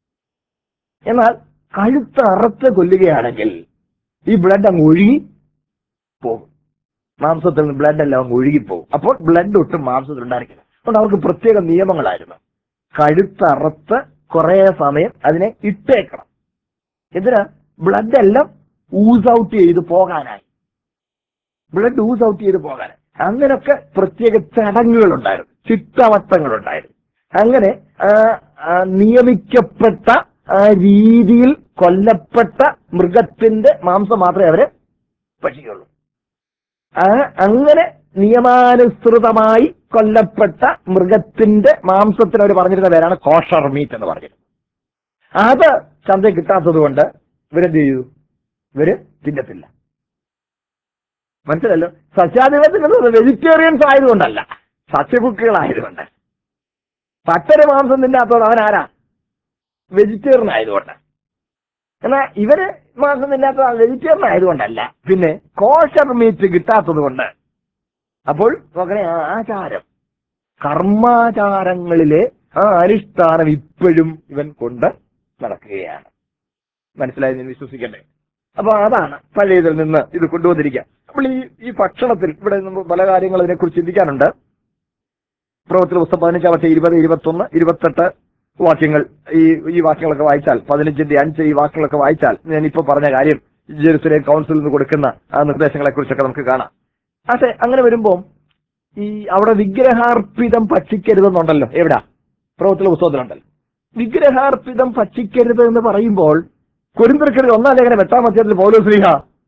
എന്നാൽ കഴുത്ത് അറുത്ത് കൊല്ലുകയാണെങ്കിൽ ഈ ബ്ലഡ് അങ്ങ് ഒഴുകി പോകും മാംസത്തിൽ നിന്ന് ബ്ലഡ് എല്ലാം അങ്ങ് ഒഴുകിപ്പോകും അപ്പോൾ ബ്ലഡ് ഒട്ടും മാംസത്തിൽ ഉണ്ടായിരിക്കില്ല അതുകൊണ്ട് അവർക്ക് പ്രത്യേക നിയമങ്ങളായിരുന്നു കഴുത്തറുത്ത് കുറെ സമയം അതിനെ ഇട്ടേക്കണം എന്തിനാ ബ്ലഡ് എല്ലാം ഊസ് ഔട്ട് ചെയ്ത് പോകാനായി ബ്ലഡ് ഊസ് ഔട്ട് ചെയ്ത് പോകാനായി അങ്ങനെയൊക്കെ പ്രത്യേക ചടങ്ങുകൾ ഉണ്ടായിരുന്നു ചിട്ടവട്ടങ്ങൾ ഉണ്ടായിരുന്നു അങ്ങനെ ആ, ആ, നിയമിക്കപ്പെട്ട ആ രീതിയിൽ കൊല്ലപ്പെട്ട മൃഗത്തിന്റെ മാംസം മാത്രമേ അവര് ഭക്ഷിക്കുള്ളൂ ആ അങ്ങനെ നിയമാനുസൃതമായി കൊല്ലപ്പെട്ട മൃഗത്തിന്റെ മാംസത്തിന് അവർ പറഞ്ഞിരുന്ന പേരാണ് കോഷർ മീറ്റ് എന്ന് പറഞ്ഞത് അത് ചന്തയിൽ കിട്ടാത്തത് കൊണ്ട് ഇവരെന്ത് ചെയ്തു ഇവര് തിന്നത്തില്ല മനസ്സിലല്ലോ സസ്യാധിപത്യത്തിൽ വെജിറ്റേറിയൻസ് ആയതുകൊണ്ടല്ല സസ്യഭുക്കുകളായതുകൊണ്ട് പച്ചര മാംസം തിന്നാത്തത് അവൻ ആരാ വെജിറ്റേറിയൻ ആയതുകൊണ്ട് എന്നാൽ ഇവര് മാംസം തിന്നാത്ത വെജിറ്റേറിയൻ ആയതുകൊണ്ടല്ല പിന്നെ കോഷർ മീറ്റ് കിട്ടാത്തത് കൊണ്ട് അപ്പോൾ നോക്കണേ ആ ആചാരം കർമാചാരങ്ങളിലെ ആ അനുഷ്ഠാനം ഇപ്പോഴും ഇവൻ കൊണ്ട് നടക്കുകയാണ് മനസ്സിലായി ഞാൻ വിശ്വസിക്കട്ടെ അപ്പൊ അതാണ് പഴയതിൽ നിന്ന് ഇത് കൊണ്ടുവന്നിരിക്കുക അപ്പോൾ ഈ ഈ ഭക്ഷണത്തിൽ ഇവിടെ നമ്മൾ പല കാര്യങ്ങൾ ഇതിനെക്കുറിച്ച് ചിന്തിക്കാനുണ്ട് പ്രവർത്തന പുസ്തകം പതിനഞ്ചാം വർഷം ഇരുപത് ഇരുപത്തൊന്ന് ഇരുപത്തെട്ട് വാക്യങ്ങൾ ഈ ഈ വാക്യങ്ങളൊക്കെ വായിച്ചാൽ പതിനഞ്ചിന്റെ അഞ്ച് ഈ വാക്യങ്ങളൊക്കെ വായിച്ചാൽ ഞാൻ ഇപ്പൊ പറഞ്ഞ കാര്യം ജെറുസലേം കൗൺസിലിൽ നിന്ന് കൊടുക്കുന്ന ആ നിർദ്ദേശങ്ങളെ കുറിച്ചൊക്കെ നമുക്ക് കാണാം പക്ഷെ അങ്ങനെ വരുമ്പോ ഈ അവിടെ വിഗ്രഹാർപ്പിതം ഭക്ഷിക്കരുതെന്നുണ്ടല്ലോ എവിടാ പ്രവൃത്തിയുടെ പുസ്തകത്തിലുണ്ടല്ലോ വിഗ്രഹാർപ്പിതം ഭക്ഷിക്കരുത് എന്ന് പറയുമ്പോൾ കുരുന്തർക്കരുത് ഒന്നാം ലേഖനം എട്ടാം അധ്യായത്തിൽ പൗലോസ്ലിഹ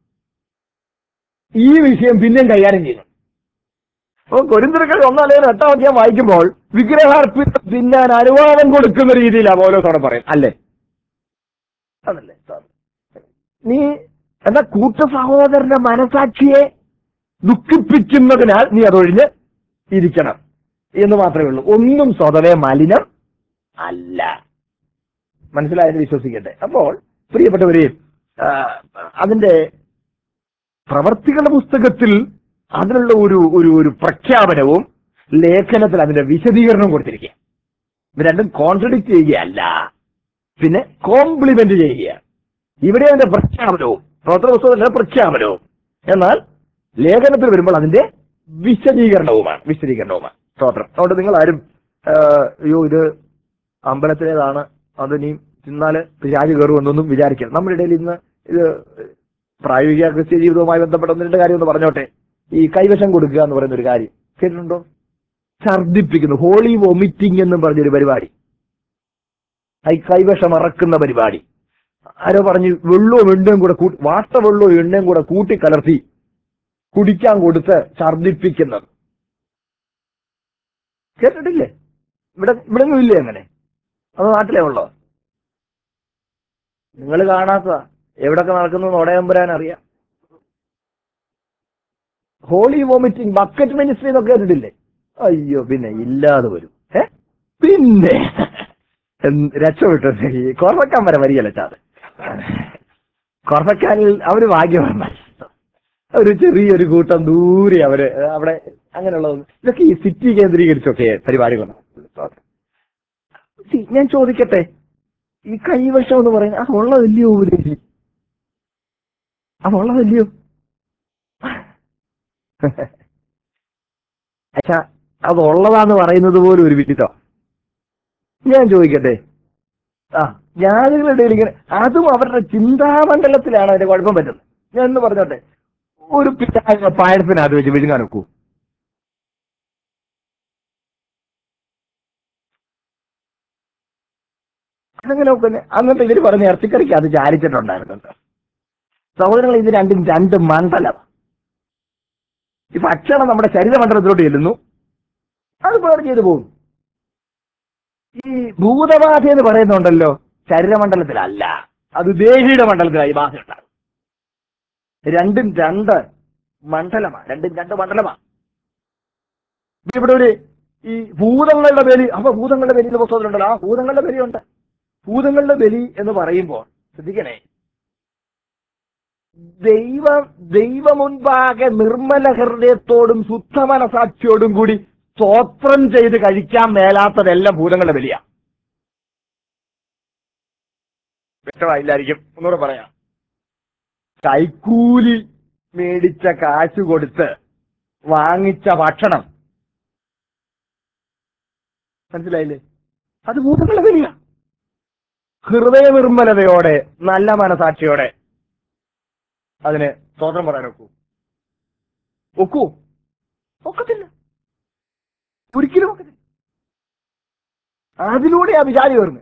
ഈ വിഷയം പിന്നെയും കൈകാര്യം ചെയ്യുന്നു അപ്പൊ കൊരിന്തിരക്കരുത് ഒന്നാം ലേഖനം എട്ടാം അധ്യായം വായിക്കുമ്പോൾ വിഗ്രഹാർപ്പിതം തിന്നാൻ അനുവാദം കൊടുക്കുന്ന രീതിയിലാണ് പൗലോസ് അവിടെ പറയും അല്ലേ അതല്ലേ നീ എന്നാ കൂട്ട സഹോദരന്റെ മനസാക്ഷിയെ ദുഃഖിപ്പിക്കുന്നതിനാൽ നീ അതൊഴിഞ്ഞ് ഇരിക്കണം എന്ന് മാത്രമേ ഉള്ളൂ ഒന്നും സ്വതവേ മലിനം അല്ല മനസ്സിലായെന്ന് വിശ്വസിക്കട്ടെ അപ്പോൾ പ്രിയപ്പെട്ടവരെ ആ, അതിന്റെ പ്രവർത്തികളുടെ പുസ്തകത്തിൽ അതിനുള്ള ഒരു ഒരു ഒരു പ്രഖ്യാപനവും ലേഖനത്തിൽ അതിന്റെ വിശദീകരണവും കൊടുത്തിരിക്കുക ഇത് രണ്ടും കോൺട്രഡിക്ട് ചെയ്യുകയല്ല പിന്നെ കോംപ്ലിമെന്റ് ചെയ്യുക ഇവിടെ അതിന്റെ പ്രഖ്യാപനവും പ്രവർത്തന പുസ്തകത്തിന്റെ പ്രഖ്യാപനവും എന്നാൽ ലേഖനത്തിൽ വരുമ്പോൾ അതിന്റെ വിശദീകരണവുമാണ് വിശദീകരണവുമാണ് സ്തോത്രം അതുകൊണ്ട് നിങ്ങൾ ആരും ആ, അയ്യോ ഇത് അമ്പലത്തിലേതാണ് അത് നീ തിന്നാല് പിശാച് കയറുമെന്നൊന്നും വിചാരിക്കരുത് നമ്മുടെ ഇടയിൽ ഇന്ന് ഇത് പ്രായോഗിക ക്രിസ്ത്യ ജീവിതവുമായി ബന്ധപ്പെട്ട ഒന്ന് രണ്ട് കാര്യം ഒന്ന് പറഞ്ഞോട്ടെ ഈ കൈവശം കൊടുക്കുക എന്ന് പറയുന്ന ഒരു കാര്യം കേട്ടിട്ടുണ്ടോ ഛർദിപ്പിക്കുന്നു ഹോളി വൊമിറ്റിംഗ് എന്നും പറഞ്ഞൊരു പരിപാടി ഈ കൈവശം ഇറക്കുന്ന പരിപാടി ആരോ പറഞ്ഞു വെള്ളവും എണ്ണയും കൂടെ കൂട്ടി വാട്ട വെള്ളവും എണ്ണയും കൂടെ കൂട്ടി കലർത്തി കുടിക്കാൻ കൊടുത്ത് ഛർദിപ്പിക്കുന്നത് കേട്ടിട്ടില്ലേ ഇവിടെ ഇവിടെ ഒന്നും ഇല്ലേ അങ്ങനെ അത് നാട്ടിലേ ഉള്ളോ നിങ്ങൾ കാണാത്തതാ എവിടൊക്കെ നടക്കുന്നു നോടയമ്പരാൻ അറിയാം ഹോളി വോമിറ്റിംഗ് ബക്കറ്റ് മിനിസ്ട്രി എന്നൊക്കെ കേട്ടിട്ടില്ലേ അയ്യോ പിന്നെ ഇല്ലാതെ വരും ഏ പിന്നെ എന്ത് രക്ഷപ്പെട്ടു ഈ കൊറക്കാൻ വരെ വരികയല്ല ചാത് കൊറക്കാനിൽ അവര് ഭാഗ്യമാണ് ഒരു ചെറിയൊരു കൂട്ടം ദൂരെ അവര് അവിടെ അങ്ങനെയുള്ളത് ഇതൊക്കെ ഈ സിറ്റി കേന്ദ്രീകരിച്ചൊക്കെ പരിപാടികളാണ് സി- ഞാൻ ചോദിക്കട്ടെ ഈ കൈവശം എന്ന് പറയുന്നത് അതുള്ളതല്ലയോ ഉപദേശി അതുള്ളതല്ലയോ പക്ഷെ അതുള്ളതാന്ന് പറയുന്നത് പോലും ഒരു വിഡിത്തോ ഞാൻ ചോദിക്കട്ടെ ആ ജ്ഞാനികളുടെ ഇടയിൽ ഇങ്ങനെ അതും അവരുടെ ചിന്താമണ്ഡലത്തിലാണ് അതിന്റെ കുഴപ്പം പറ്റുന്നത് ഞാൻ എന്ന് പറഞ്ഞോട്ടെ ഒരു പിറ്റായ പായസത്തിനകത്ത് വെച്ച് വിഴുങ്ങാൻ നോക്കൂ അതങ്ങനെ നോക്കുന്നേ എന്നിട്ട് ഇവര് പറഞ്ഞ ഇറച്ചിക്കറിക്ക് അത് ചാരിച്ചിട്ടുണ്ടായിരുന്നുണ്ട് സഹോദരങ്ങൾ ഇത് രണ്ടും രണ്ട് മണ്ഡലം ഈ ഭക്ഷണം നമ്മുടെ ശരീരമണ്ഡലത്തിലോട്ട് ചെല്ലുന്നു അത് പേർ ചെയ്തു പോകും ഈ ഭൂതബാധ എന്ന് പറയുന്നുണ്ടല്ലോ ശരീരമണ്ഡലത്തിലല്ല അത് ദേഹിയുടെ മണ്ഡലത്തിലായി ബാധ ഉണ്ടാകും രണ്ടും രണ്ട് മണ്ഡലമാണ് രണ്ടും രണ്ട് മണ്ഡലമാണ് ഇവിടെ ഒരു ഈ ഭൂതങ്ങളുടെ ബലി അപ്പൊ ഭൂതങ്ങളുടെ ബലി എന്ന പുസ്തകത്തിലുണ്ടല്ലോ ആ ഭൂതങ്ങളുടെ ബലിയുണ്ട് ഭൂതങ്ങളുടെ ബലി എന്ന് പറയുമ്പോൾ ശ്രദ്ധിക്കണേ ദൈവ ദൈവമുൻപാകെ നിർമ്മല ഹൃദയത്തോടും ശുദ്ധ മനസാക്ഷിയോടും കൂടി സ്തോത്രം ചെയ്ത് കഴിക്കാൻ മേലാത്തതെല്ലാം ഭൂതങ്ങളുടെ ബലിയാ വ്യക്തമായില്ലായിരിക്കും ഒന്നുകൂടെ പറയാം കൈക്കൂലി മേടിച്ച കാശ് കൊടുത്ത് വാങ്ങിച്ച ഭക്ഷണം മനസ്സിലായില്ലേ അത് ഭൂതങ്ങളുടെ ബലിയാ ഹൃദയ നിർമ്മലതയോടെ നല്ല മനസാക്ഷിയോടെ അതിന് സ്തോത്രം പറയാൻ ഒക്കൂ ഒക്കൂ ഒക്കത്തില്ല ഒരിക്കലും ഒക്കത്തില്ല അതിലൂടെ ആ വിചാരി വരുന്നത്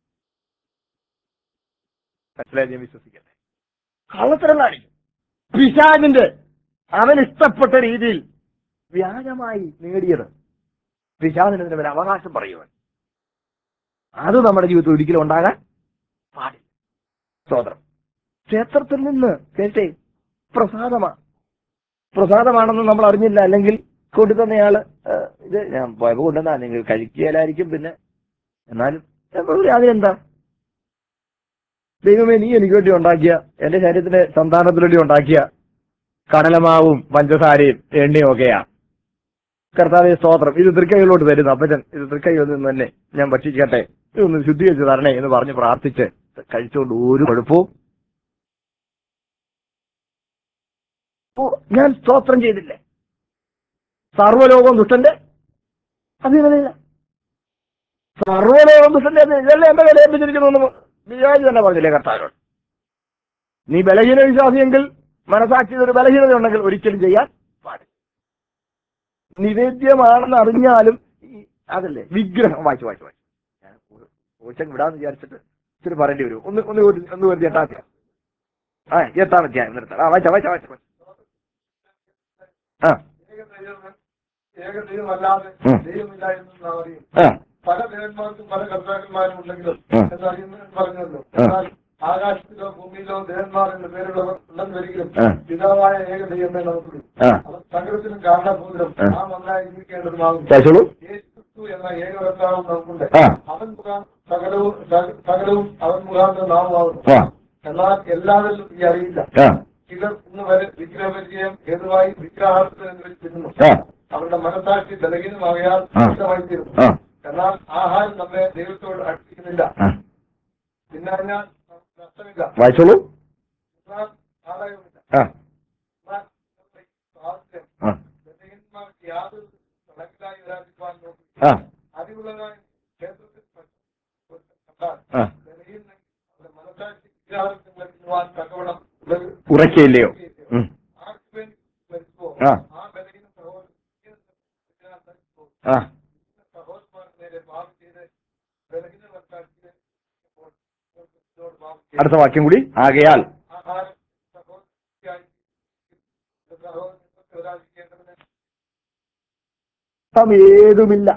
മനസ്സിലായി ഞാൻ വിശ്വസിക്കട്ടെ കള്ളത്തരം കാണിക്കും പിശാചിന്റെ അവൻ ഇഷ്ടപ്പെട്ട രീതിയിൽ വ്യാജമായി നേടിയത് പിശാചിന് ഇതിന് ഒരു അവകാശം പറയുവാൻ അത് നമ്മുടെ ജീവിതത്തിൽ ഒരിക്കലും ഉണ്ടാകാൻ പാടില്ല സ്തോത്രം ക്ഷേത്രത്തിൽ നിന്ന് കേട്ടേ പ്രസാദമാണ് പ്രസാദമാണെന്ന് നമ്മൾ അറിഞ്ഞില്ല അല്ലെങ്കിൽ കൊണ്ടുതന്നയാള് ആ, ഇത് ഞാൻ പോയപ്പോ കൊണ്ടുവന്നാ നിങ്ങൾ കഴിക്കുകയില്ലായിരിക്കും പിന്നെ എന്നാലും നമ്മളൊരു അതിനെന്താ ദൈവമേ നീ എനിക്ക് വേണ്ടി ഉണ്ടാക്കിയ എന്റെ ശരീരത്തിന്റെ സന്താനത്തിന് വേണ്ടി ഉണ്ടാക്കിയ കടലമാവും പഞ്ചസാരയും എണ്ണയും ഒക്കെയാ കർത്താവെ സ്തോത്രം ഇത് തൃക്കൈകളോട്ട് തരുന്നു അപ്പച്ചൻ ഇത് തൃക്കൈയിൽ നിന്ന് തന്നെ ഞാൻ ഭക്ഷിക്കട്ടെ ഇതൊന്ന് ശുദ്ധീകരിച്ച് തരണേ എന്ന് പറഞ്ഞ് പ്രാർത്ഥിച്ച് കഴിച്ചുകൊണ്ട് ഒരു കുഴപ്പവും ഓ, ഞാൻ സ്തോത്രം ചെയ്തില്ലേ സർവലോകം ദുഷ്ടന്റെ അധീനതയില്ല സർവലോകം ദുഷ്ടന്റെ അധീന- ഇതെല്ലാം എന്റെ വില ഏൽപ്പിച്ചിരിക്കുന്നു വിചാരിച്ച് തന്നെ പറഞ്ഞില്ലേ കർത്താവിനോട് നീ ബലഹീന വിശ്വാസിയെങ്കിൽ മനസാക്ഷി ഒരു ബലഹീനത ഉണ്ടെങ്കിൽ ഒരിക്കലും ചെയ്യാൻ പാടില്ല നിവേദ്യമാണെന്ന് അറിഞ്ഞാലും ഈ അതല്ലേ വിഗ്രഹം വായിച്ചു വായിച്ചു വായിച്ചു ഞാൻ കോച്ചൻ വിടാന്ന് വിചാരിച്ചിട്ട് ഇച്ചിരി പറയേണ്ടി വരും ഒന്ന് ഒന്ന് ഒരു ഒന്ന് ഒരു എട്ടാം അധ്യായം ആ എട്ടാം അധ്യായം നിർത്താം ആ വായിച്ച വായിച്ച വായിച്ച ആ ഏകദൈവം ഏകദൈവമല്ലാതെ ഉം. ദൈവമില്ല എന്ന് നാം അറിയും ആ പല ദേവന്മാർക്കും പല കർത്താക്കന്മാരും ഉണ്ടെങ്കിലും ഉം. എന്നറിയുന്ന പറഞ്ഞല്ലോ ഉം. എന്നാൽ ആകാശത്തിലോ ഭൂമിയിലോ ദേവന്മാർ എന്ന പേരുള്ളവർ ഉണ്ടെന്നിരിക്കും ഉം. പിതാവായ ഏക ദൈവമേ നമുക്ക് ആ അവർ സകലത്തിനും കാരണഭൂതരും ഉം. നാം ഒന്നായി ജീവിക്കേണ്ടതുമാകും വായിച്ചോളൂ യേശുക്രിസ്തു എന്ന ഏക കർത്താവും നമുക്കുണ്ട് ആ. അവൻ മുഖാം സകലവും സക- സകലവും അവൻ മുഖാന്തരം നാമാകുന്നു ആ എന്നാൽ എല്ലാവരിലും ഈ അറിയില്ല ആ ചിലർ ഇന്ന് വരെ വിഗ്രഹപരിചയം ഹേതുവായി വിഗ്രഹാർത്ഥത്തിൽ തിന്നുന്നു ആ അവരുടെ മനസാക്ഷി ബലഹീനമാകയാൽ ആ. നഷ്ടമായിത്തീരുന്നു ആ എന്നാൽ ആഹാരം നമ്മെ ദൈവത്തോട് അടുപ്പിക്കുന്നില്ല ആ പിന്നെ ഞാൻ നഷ്ടമില്ല വായിച്ചോളൂ എന്നാൽ ആദായവുമില്ല ആ എന്നാൽ നമ്മുടെ ഈ സ്വാതന്ത്ര്യം ആ ബലഹീനന്മാർക്ക് യാതൊരു തടവിലായി വരാതിരിക്കുവാൻ നോക്കി ആ അതിവുള്ളതായ ക്ഷേത്രത്തിൽ കണ്ടാൽ ആ ബലഹീനൻ അവരുടെ മനസാക്ഷി വിഗ്രഹാർത്ഥങ്ങളെ തിന്നുവാൻ തക്കവണ്ണം ഉള്ള- ഉറക്കില്ലയോ ഉം. ആർക്ക് വേണ്ടി മരിച്ചുവോ ആ. ആ ബലഹീന സഹോദരൻ ഇതിനാൽ മരിച്ചുവോ ആ സഹോദരന്മാർക്ക് നേരെ പാപം ചെയ്ത് ബലഹീന മനസാക്ഷിയെ ഇപ്പോൾ ഇതിനോട് പാപം ചെയ്തു. അടുത്ത വാക്യം കൂടി ആകയാൽ ആഹാരം സഹോദരിയായി സഹോദരങ്ങൾക്ക് വരാതിരിക്കേണ്ടതിന് അർത്ഥം ഏതുമില്ല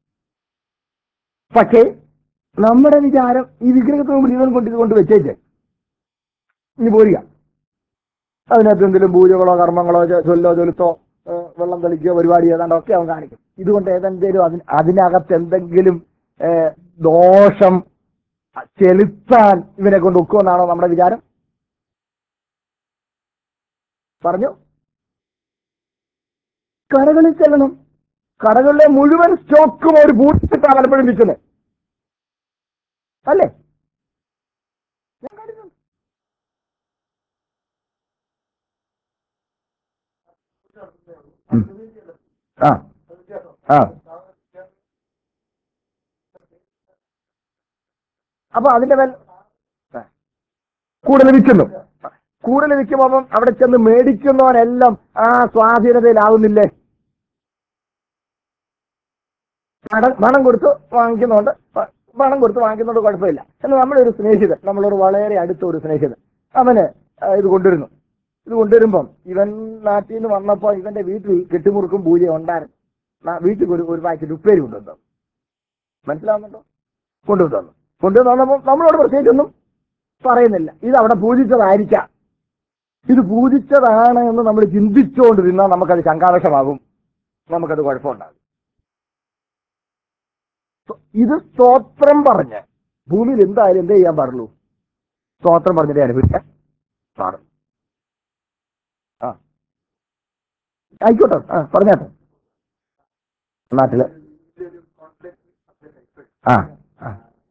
പക്ഷേ നമ്മുടെ വിചാരം ഈ വിഗ്രഹത്തിന് മുമ്പിൽ ഇവൻ കൊണ്ട് കൊണ്ട് വെച്ചേച്ച് ഇനി പോരുക അതിനകത്ത് എന്തെങ്കിലും പൂജകളോ കർമ്മങ്ങളോ ചൊ- ചൊല്ലോ ചൊലുത്തോ ഏ, വെള്ളം തെളിക്കുകയോ പരിപാടി ഏതാണ്ടോ ഒക്കെ അവൻ കാണിക്കും ഇതുകൊണ്ട് ഏതെങ്കിലും അതിന് അതിനകത്ത് എന്തെങ്കിലും ഏ, ദോഷം ചെലുത്താൻ ഇവനെ കൊണ്ട് ഒക്കുമെന്നാണോ നമ്മുടെ വിചാരം പറഞ്ഞു കടകളിൽ ചെല്ലണം കടകളിലെ മുഴുവൻ സ്റ്റോക്കും ഒരു പൂട്ടിട്ടാണ് പലപ്പോഴും വിൽക്കുന്നത് അല്ലേ ഞാൻ കണ്ടിട്ടുണ്ട്. ഉം. ആ ആ അപ്പൊ അതിന്റെ മേൽ കൂടുതൽ വിൽക്കുന്നു കൂടുതൽ വിൽക്കുമ്പോൾ അവിടെ ചെന്ന് മേടിക്കുന്നവരെല്ലാം ആ സ്വാധീനതയിലാവുന്നില്ലേ പണം പണം കൊടുത്ത് വാങ്ങിക്കുന്നുണ്ട് പ- പണം കൊടുത്ത് വാങ്ങിക്കുന്നതുകൊണ്ട് കുഴപ്പമില്ല എന്നാൽ നമ്മളൊരു സ്നേഹിതൻ നമ്മളൊരു വളരെ അടുത്ത ഒരു സ്നേഹിതൻ അവന് ആ, ഇത് കൊണ്ടുവരുന്നു ഇത് കൊണ്ടുവരുമ്പം ഇവൻ നാട്ടിൽ നിന്ന് വന്നപ്പോൾ ഇവന്റെ വീട്ടിൽ കെട്ടിമുറുക്കും പൂജ ഉണ്ടായിരുന്നു നാ- വീട്ടിൽ ഒരു ഒരു പാക്കറ്റ് ഉപ്പേരി കൊണ്ടുവന്നു മനസ്സിലാവുന്നുണ്ടോ കൊണ്ടുവന്നു കൊണ്ടുവന്ന് വന്നപ്പോൾ നമ്മളോട് പ്രത്യേകിച്ചൊന്നും പറയുന്നില്ല ഇത് അവിടെ പൂജിച്ചതായിരിക്കാം ഇത് പൂജിച്ചതാണ് എന്ന് നമ്മൾ ചിന്തിച്ചുകൊണ്ടിരുന്നാൽ നമുക്കത് ശങ്കാവശമാകും നമുക്കത് കുഴപ്പമുണ്ടാകും ഇത് സ്തോത്രം പറഞ്ഞ് ഭൂമിയിൽ എന്തായാലും എന്ത് ചെയ്യാൻ പാടുള്ളൂ സ്തോത്രം പറഞ്ഞിട്ടേ അനുഭവിക്കാൻ പാടും ആ ആയിക്കോട്ടെ ആ പറഞ്ഞാട്ടെ നാട്ടില് ആ ആ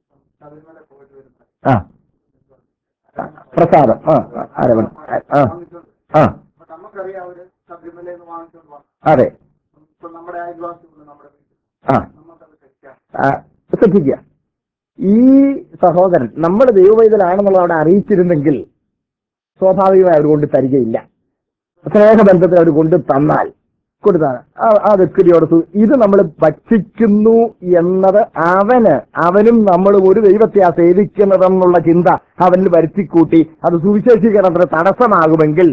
ആ ആ, പ്രസാദം ആ ആ, ആരവൺ ആ ആ അപ്പൊ നമുക്കറിയാം അവര് ശബരിമലയിൽ വാങ്ങിച്ചോണ്ട് വന്നു അതെ ഇപ്പൊ നമ്മുടെ അയൽവാസികളുണ്ട് നമ്മുടെ വീട്ടിൽ ആ നമുക്കത് കഴിക്കാം ആ, ശ്രദ്ധിക്കുക ഈ സഹോദരൻ നമ്മൾ ദൈവവൈതലാണെന്നുള്ളത് അവിടെ അറിയിച്ചിരുന്നെങ്കിൽ സ്വാഭാവികമായി അവർ കൊണ്ട് തരികയില്ല സ്നേഹബന്ധത്തിൽ അവർ കൊണ്ട് തന്നാൽ കൊടുത്താണ് ആ ആ വ്യക്തിയോട് സു- ഇത് നമ്മൾ ഭക്ഷിക്കുന്നു എന്നത് അവന് അവനും നമ്മളും ഒരു ദൈവത്തെ ആ സേവിക്കുന്നതെന്നുള്ള ചിന്ത അവനിൽ വരുത്തിക്കൂട്ടി അത് സുവിശേഷീകരണത്തിന് തടസ്സമാകുമെങ്കിൽ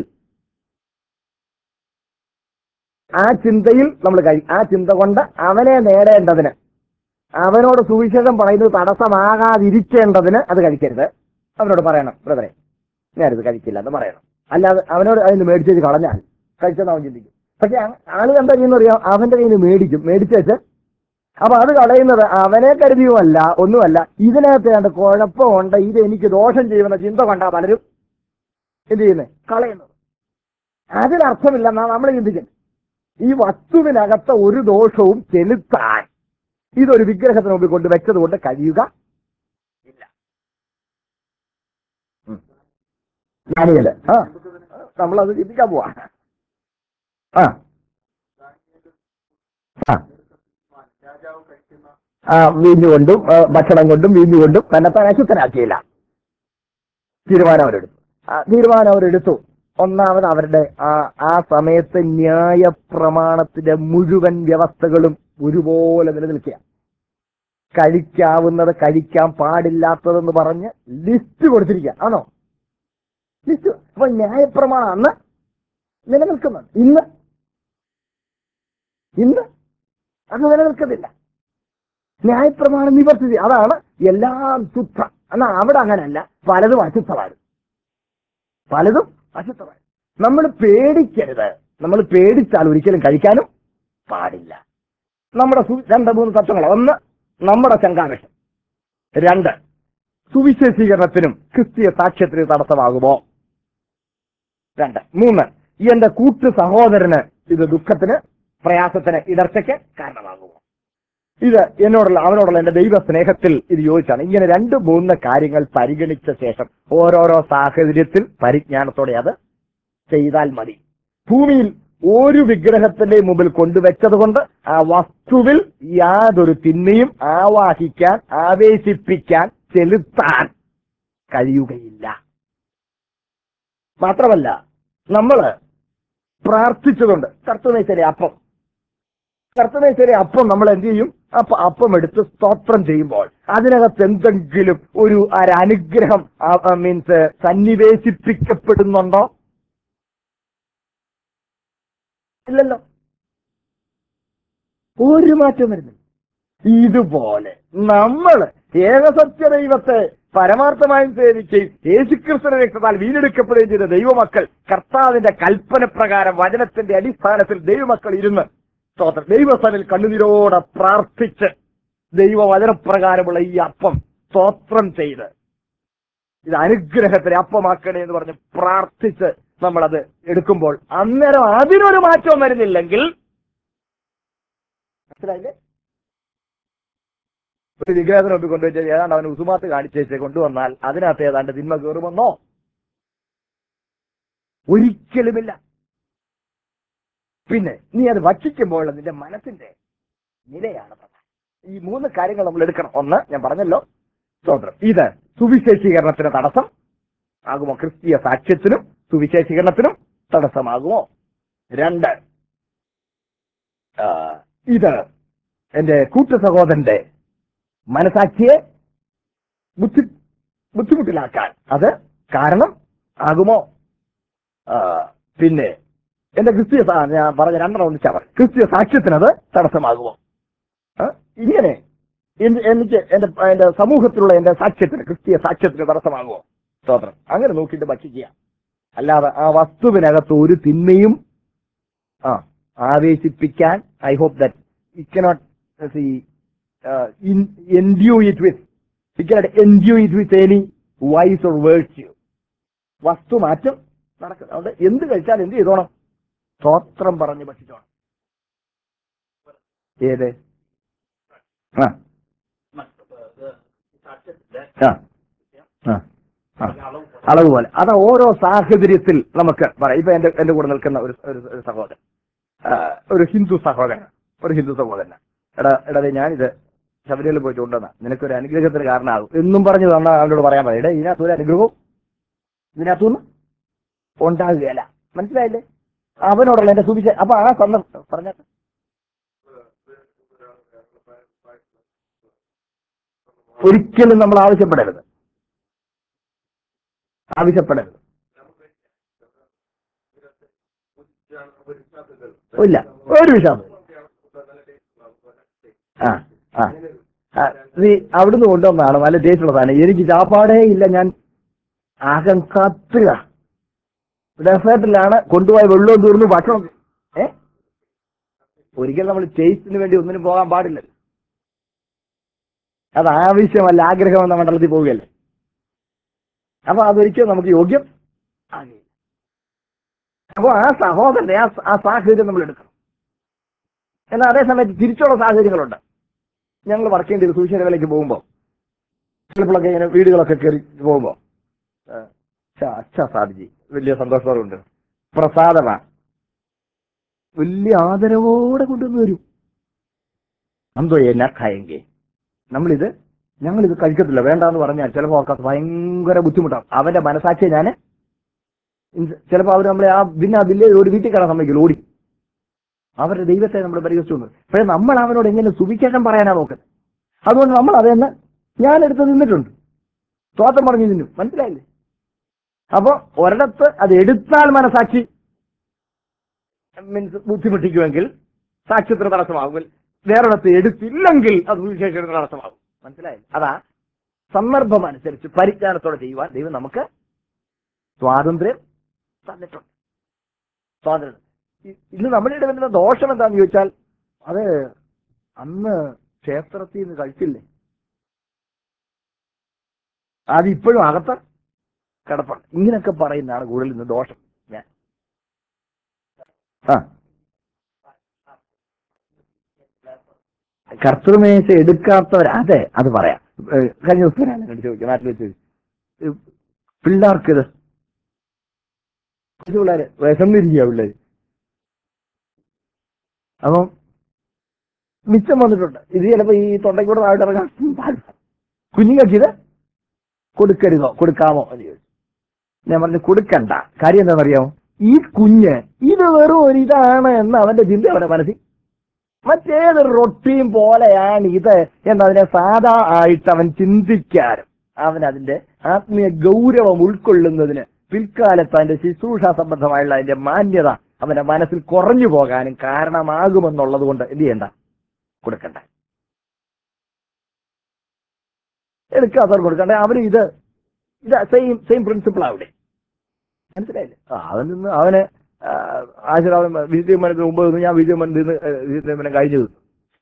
ആ ചിന്തയിൽ നമ്മൾ കഴി ആ ചിന്ത കൊണ്ട് അവനെ നേടേണ്ടതിന് അവനോട് സുവിശേഷം പറയുന്നത് തടസ്സമാകാതിരിക്കേണ്ടതിന് അത് കഴിക്കരുത് അവനോട് പറയണം ബ്രദറെ ഞാനിത് കഴിക്കില്ല എന്ന് പറയണം അല്ലാതെ അവനോട് അതിന് മേടിച്ചേച്ച് കളഞ്ഞാൽ കഴിച്ചെന്ന് അവൻ ചിന്തിക്കും പക്ഷെ ആ- ആള് എന്താ ചെയ്യുന്ന അറിയാം അവന്റെ കയ്യിൽ നിന്ന് മേടിക്കും മേടിച്ചേച്ച് അപ്പൊ അത് കളയുന്നത് അവനെ കരുതിയുമല്ല ഒന്നുമല്ല ഇതിനകത്ത് കണ്ട് കുഴപ്പമുണ്ട് ഇത് എനിക്ക് ദോഷം ചെയ്യുമെന്ന ചിന്ത കൊണ്ടാ പലരും എന്ത് ചെയ്യുന്നത് കളയുന്നത് അതിനർത്ഥമില്ലെന്നാ നമ്മൾ ചിന്തിക്കുന്നത് ഈ വസ്തുവിനകത്ത് ഒരു ദോഷവും ചെലുത്താൻ ഇതൊരു വിഗ്രഹത്തിന് മുമ്പിൽ കൊണ്ട് വെച്ചത് കൊണ്ട് കഴിയുക ഇല്ല ഉം. ദാനിയേല് ആ നമ്മളത് ചിന്തിക്കാൻ പോവാ ആ ആ രാജാവ് കഴിക്കുന്ന ആ വീഞ്ഞുകൊണ്ടും ആ, ഭക്ഷണം കൊണ്ടും വീഞ്ഞുകൊണ്ടും തന്നെ താൻ അശുദ്ധനാക്കിയില്ല തീരുമാനം അവരെടുത്തു ആ തീരുമാനം അവരെടുത്തു ഒന്നാമത് അവരുടെ ആ ആ സമയത്ത് ന്യായ പ്രമാണത്തിന്റെ മുഴുവൻ വ്യവസ്ഥകളും ഒരുപോലെ നിലനിൽക്കുക കഴിക്കാവുന്നത് കഴിക്കാൻ പാടില്ലാത്തതെന്ന് പറഞ്ഞ് ലിസ്റ്റ് കൊടുത്തിരിക്കുക ആണോ ലിസ്റ്റ് അപ്പൊ ന്യായപ്രമാണം അന്ന് നിലനിൽക്കുന്നുണ്ട് ഇന്ന് ഇന്ന് അത് നിലനിൽക്കുന്നില്ല ന്യായപ്രമാണം നിവർത്തി അതാണ് എല്ലാം ശുദ്ധ എന്നാ അവിടെ അങ്ങനല്ല പലതും അശുദ്ധമാണ് പലതും അശുദ്ധമാണ് നമ്മൾ പേടിക്കരുത് നമ്മൾ പേടിച്ചാൽ ഒരിക്കലും കഴിക്കാനും പാടില്ല നമ്മുടെ സു- രണ്ട് മൂന്ന് തത്വങ്ങൾ ഒന്ന് നമ്മുടെ ശങ്കാവിഷം രണ്ട് സുവിശേഷീകരണത്തിനും ക്രിസ്തീയ സാക്ഷ്യത്തിനും തടസ്സമാകുമോ രണ്ട് മൂന്ന് എന്റെ കൂട്ടു സഹോദരന് ഇത് ദുഃഖത്തിന് പ്രയാസത്തിന് ഇടർച്ചയ്ക്ക് കാരണമാകുമോ ഇത് എന്നോടുള്ള അവനോടുള്ള എന്റെ ദൈവ സ്നേഹത്തിൽ ഇത് യോജിച്ചാണ് ഇങ്ങനെ രണ്ട് മൂന്ന് കാര്യങ്ങൾ പരിഗണിച്ച ശേഷം ഓരോരോ സാഹചര്യത്തിൽ പരിജ്ഞാനത്തോടെ അത് ചെയ്താൽ മതി ഭൂമിയിൽ ഒരു വിഗ്രഹത്തിന്റെ മുമ്പിൽ കൊണ്ടുവച്ചതുകൊണ്ട് ആ വസ്തുവിൽ യാതൊരു തിന്മയും ആവാഹിക്കാൻ ആവേശിപ്പിക്കാൻ ചെലുത്താൻ കഴിയുകയില്ല മാത്രമല്ല നമ്മള് പ്രാർത്ഥിച്ചതുകൊണ്ട് കർത്തമേശ്വരെ അപ്പം കർത്തമേശ്വരെ അപ്പം നമ്മൾ എന്ത് ചെയ്യും അപ്പൊ അപ്പം എടുത്ത് സ്തോത്രം ചെയ്യുമ്പോൾ അതിനകത്ത് എന്തെങ്കിലും ഒരു ഒരു അനുഗ്രഹം മീൻസ് സന്നിവേശിപ്പിക്കപ്പെടുന്നുണ്ടോ ഇല്ലല്ലോ ഒരു മാറ്റം വരുന്നില്ല ഇതുപോലെ നമ്മൾ ഏകസത്യ ദൈവത്തെ പരമാർത്ഥമായും സേവിക്കുകയും യേശുക്രിസ്തുവിനെ രക്തത്താൽ വീണ്ടെടുക്കപ്പെടുകയും ചെയ്ത ദൈവമക്കൾ കർത്താവിന്റെ കൽപ്പന പ്രകാരം വചനത്തിന്റെ അടിസ്ഥാനത്തിൽ ദൈവമക്കൾ ഇരുന്ന് സ്തോത്രം ദൈവസ്ഥനിൽ കണ്ണുനീരോടെ പ്രാർത്ഥിച്ച് ദൈവവചനപ്രകാരമുള്ള ഈ അപ്പം സ്തോത്രം ചെയ്ത് ഇത് അനുഗ്രഹത്തിന് അപ്പമാക്കണേ എന്ന് പറഞ്ഞ് പ്രാർത്ഥിച്ച് നമ്മളത് എടുക്കുമ്പോൾ അന്നേരം അതിനൊരു മാറ്റവും വരുന്നില്ലെങ്കിൽ മനസ്സിലായില്ലേ ഒരു വിഗ്രഹത്തിന് മുമ്പിൽ കൊണ്ടുവച്ച് ഏതാണ്ട് അവന് ഉസുമാത്ത് കാണിച്ചേച്ച് കൊണ്ടുവന്നാൽ അതിനകത്ത് ഏതാണ്ട് തിന്മ കയറുമെന്നോ ഒരിക്കലുമില്ല പിന്നെ നീ അത് ഭക്ഷിക്കുമ്പോൾ നിന്റെ മനസ്സിന്റെ നിലയാണ് പ്രധാനം ഈ മൂന്ന് കാര്യങ്ങൾ നമ്മൾ എടുക്കണം ഒന്ന് ഞാൻ പറഞ്ഞല്ലോ സ്തോത്രം ഇത് സുവിശേഷീകരണത്തിന് തടസ്സം ആകുമോ ക്രിസ്തീയ സാക്ഷ്യത്തിനും സുവിശേഷീകരണത്തിനും തടസ്സമാകുമോ രണ്ട് ആ, ഇത് എന്റെ കൂട്ടു സഹോദരന്റെ മനസാക്ഷിയെ ബുദ്ധി ബുദ്ധിമുട്ടിലാക്കാൻ അത് കാരണം ആകുമോ ആ, പിന്നെ എന്റെ ക്രിസ്തീയ സാ- ഞാൻ പറഞ്ഞ രണ്ടെണ്ണം ഒന്നിച്ചാ പറഞ്ഞു ക്രിസ്തീയ സാക്ഷ്യത്തിന് അത് തടസ്സമാകുമോ ആ, ഇങ്ങനെ എൻ- എനിക്ക് എന്റെ എന്റെ സമൂഹത്തിലുള്ള എന്റെ സാക്ഷ്യത്തിന് ക്രിസ്തീയ സാക്ഷ്യത്തിന് തടസ്സമാകുമോ സ്തോത്രം അങ്ങനെ നോക്കിയിട്ട് ഭക്ഷിക്കുക അല്ലാതെ ആ വസ്തുവിനകത്ത് ഒരു തിന്മയും ആ ആവേശിപ്പിക്കാൻ I hope that he cannot see endue it with he cannot endue it with any vice or virtue വസ്തു മാറ്റം നടക്കുന്നത് അതുകൊണ്ട് എന്ത് കഴിച്ചാൽ എന്ത് ചെയ്തോണം സ്തോത്രം പറഞ്ഞ് ഭക്ഷിച്ചോണം ഏത് ആ ആ ആ ആ അളവ് പോലെ അത് ഓരോ സാഹചര്യത്തിൽ നമുക്ക് പറയാം ഇപ്പൊ എന്റെ എന്റെ കൂടെ നിൽക്കുന്ന ഒരു ഒരു ഒരു സഹോദരൻ ആ, ഒരു ഹിന്ദു സഹോദരൻ ഒരു ഹിന്ദു സഹോദരൻ എടാ എടാ ദേ ഞാനിത് ശബരിമല പോയിട്ട് കൊണ്ടുവന്ന നിനക്കൊരു അനുഗ്രഹത്തിന് കാരണമാകും എന്നും പറഞ്ഞു തന്ന അവനോട് പറയാൻ പറയും എടേ ഇതിനകത്ത് ഒരു അനുഗ്രഹവും ഇതിനകത്തുനിന്ന് ഉണ്ടാകുകയല്ല മനസ്സിലായില്ലേ അവനോടുള്ള എന്റെ സുവിശേ അപ്പൊ ആ സന്ദർഭം പറഞ്ഞ ഒരിക്കലും നമ്മൾ ആവശ്യപ്പെടരുത് ആവശ്യപ്പെടരുത് ഇല്ല ഒരു വിശ്വാസം ആ ആ ആ, നീ അവിടുന്ന് കൊണ്ടുവന്നതാണ് നല്ല ടേസ്റ്റുള്ള സാധനം എനിക്ക് ചാപ്പാടേ ഇല്ല ഞാൻ ആകം കത്തുക ഡെസേർട്ടിലാണ് കൊണ്ടുപോയ വെള്ളവും തീർന്നു ഭക്ഷണം ഏ ഒരിക്കലും നമ്മൾ ടേസ്റ്റിന് വേണ്ടി ഒന്നിനും പോകാൻ പാടില്ല അത് ആവശ്യമല്ല ആഗ്രഹം എന്ന മണ്ഡലത്തിൽ പോവുകയല്ലേ അപ്പൊ അതൊരിക്കലും നമുക്ക് യോഗ്യം ആകില്ല അപ്പൊ ആ സഹോദരന്റെ ആ ആ സാഹചര്യം നമ്മൾ എടുക്കണം എന്നാൽ അതേ സമയത്ത് തിരിച്ചുള്ള സാഹചര്യങ്ങളുണ്ട് ഞങ്ങൾ വർക്ക് ചെയ്യേണ്ടത് സൂക്ഷ്മ വിലയ്ക്ക് പോകുമ്പോൾ ചിലപ്പോഴൊക്കെ ഇങ്ങനെ വീടുകളൊക്കെ കയറി പോകുമ്പോൾ അച്ഛാ സാധിജി വലിയ സന്തോഷത്തോടുണ്ട് പ്രസാദമാണ് വലിയ ആദരവോടെ കൊണ്ടുവന്ന് വരും എന്തോ എന്നാ ഖായെങ്കിൽ നമ്മളിത് ഞങ്ങളിത് കഴിക്കത്തില്ല വേണ്ടാന്ന് പറഞ്ഞാൽ ചിലപ്പോൾ അവർക്ക് അത് ഭയങ്കര ബുദ്ധിമുട്ടാണ് അവന്റെ മനസാക്ഷിയെ ഞാൻ ചിലപ്പോൾ അവർ നമ്മളെ ആ പിന്നെ ആ വില്ലേജ് ഒരു വീട്ടിൽ കയറാൻ സമ്മതിക്കില്ല ഓടി അവരുടെ ദൈവത്തെ നമ്മൾ പരിഹസിച്ചു പക്ഷേ നമ്മൾ അവനോട് എങ്ങനെ സുവിശേഷം പറയാനാ നോക്കുന്നത് അതുകൊണ്ട് നമ്മൾ അതെന്ന് ഞാൻ എടുത്ത് നിന്നിട്ടുണ്ട് സ്വാതം പറഞ്ഞു നിന്നു മനസ്സിലായില്ലേ അപ്പോ ഒരിടത്ത് അത് എടുത്താൽ മനസാക്ഷി മീൻസ് ബുദ്ധിമുട്ടിക്കുമെങ്കിൽ സാക്ഷ്യത്തിന് തടസ്സമാകും വേറൊരിടത്ത് എടുത്തില്ലെങ്കിൽ അത് സുവിശേഷത്തിന് തടസ്സമാകും മനസ്സിലായില്ലേ അതാ സന്ദർഭം അനുസരിച്ച് പരിജ്ഞാനത്തോടെ ചെയ്യുവാൻ ദൈവം നമുക്ക് സ്വാതന്ത്ര്യം തന്നിട്ടുണ്ട് സ്വാതന്ത്ര്യം ഇ- ഇന്ന് നമ്മളിടെ വരുന്ന ദോഷം എന്താന്ന് ചോദിച്ചാൽ അത് അന്ന് ക്ഷേത്രത്തിൽ നിന്ന് കഴിച്ചില്ലേ അത് ഇപ്പോഴും അകത്ത് കിടപ്പുണ്ട് ഇങ്ങനെയൊക്കെ പറയുന്നതാണ് കൂടുതൽ ഇന്ന് ദോഷം ഞാൻ ആ കർത്തൃമേശ എടുക്കാത്തവർ അതെ അത് പറയാം ഏഹ് കഴിഞ്ഞ ദിവസം ഞാൻ എന്നോട് ചോദിക്കും നാട്ടിൽ വെച്ച് ഏഹ് പിള്ളേർക്കിത് കൊച്ചു പിള്ളേര് വിശന്നിരിക്കുക പിള്ളേര് അപ്പം മിച്ചം വന്നിട്ടുണ്ട് ഇത് ചിലപ്പോ ഈ തൊണ്ടയ്ക്കൂടെ താഴോട്ട് ഇറങ്ങാൻ പാടില്ല കുഞ്ഞുങ്ങൾക്ക് ഇത് കൊടുക്കരുതോ കൊടുക്കാമോ എന്ന് ചോദിച്ചു ഞാൻ പറഞ്ഞു കൊടുക്കണ്ട കാര്യം എന്താണെന്നറിയാമോ ഈ കുഞ്ഞ് ഇത് വെറും ഒരു ഇതാണ് എന്ന് അവന്റെ ചിന്ത അവന്റെ മനസ്സിൽ മറ്റേതൊരു റൊട്ടിയും പോലെയാണ് ഇത് എന്നതിനെ സാധാ ആയിട്ട് അവൻ ചിന്തിക്കാനും അവൻ അതിന്റെ ആത്മീയ ഗൗരവം ഉൾക്കൊള്ളുന്നതിന് പിൽക്കാലത്ത് അതിന്റെ ശുശ്രൂഷ സംബന്ധമായുള്ള അതിന്റെ മാന്യത അവന്റെ മനസ്സിൽ കുറഞ്ഞു പോകാനും കാരണമാകുമെന്നുള്ളത് കൊണ്ട് എന്ത് ചെയ്യണ്ട കൊടുക്കണ്ട എടുക്കാത്തവർ കൊടുക്കണ്ട അവന് ഇത് ഇത് സെയിം സെയിം പ്രിൻസിപ്പിൾ അവിടെ മനസ്സിലായില്ലേ ആ അവൻ നിന്ന് അവന് ആശീർവാദം വിജയമനത്തിന് മുമ്പ് നിന്ന് ഞാൻ വിജയമനത്തിൽ നിന്ന് വിജയമനം കഴിഞ്ഞു നിന്നു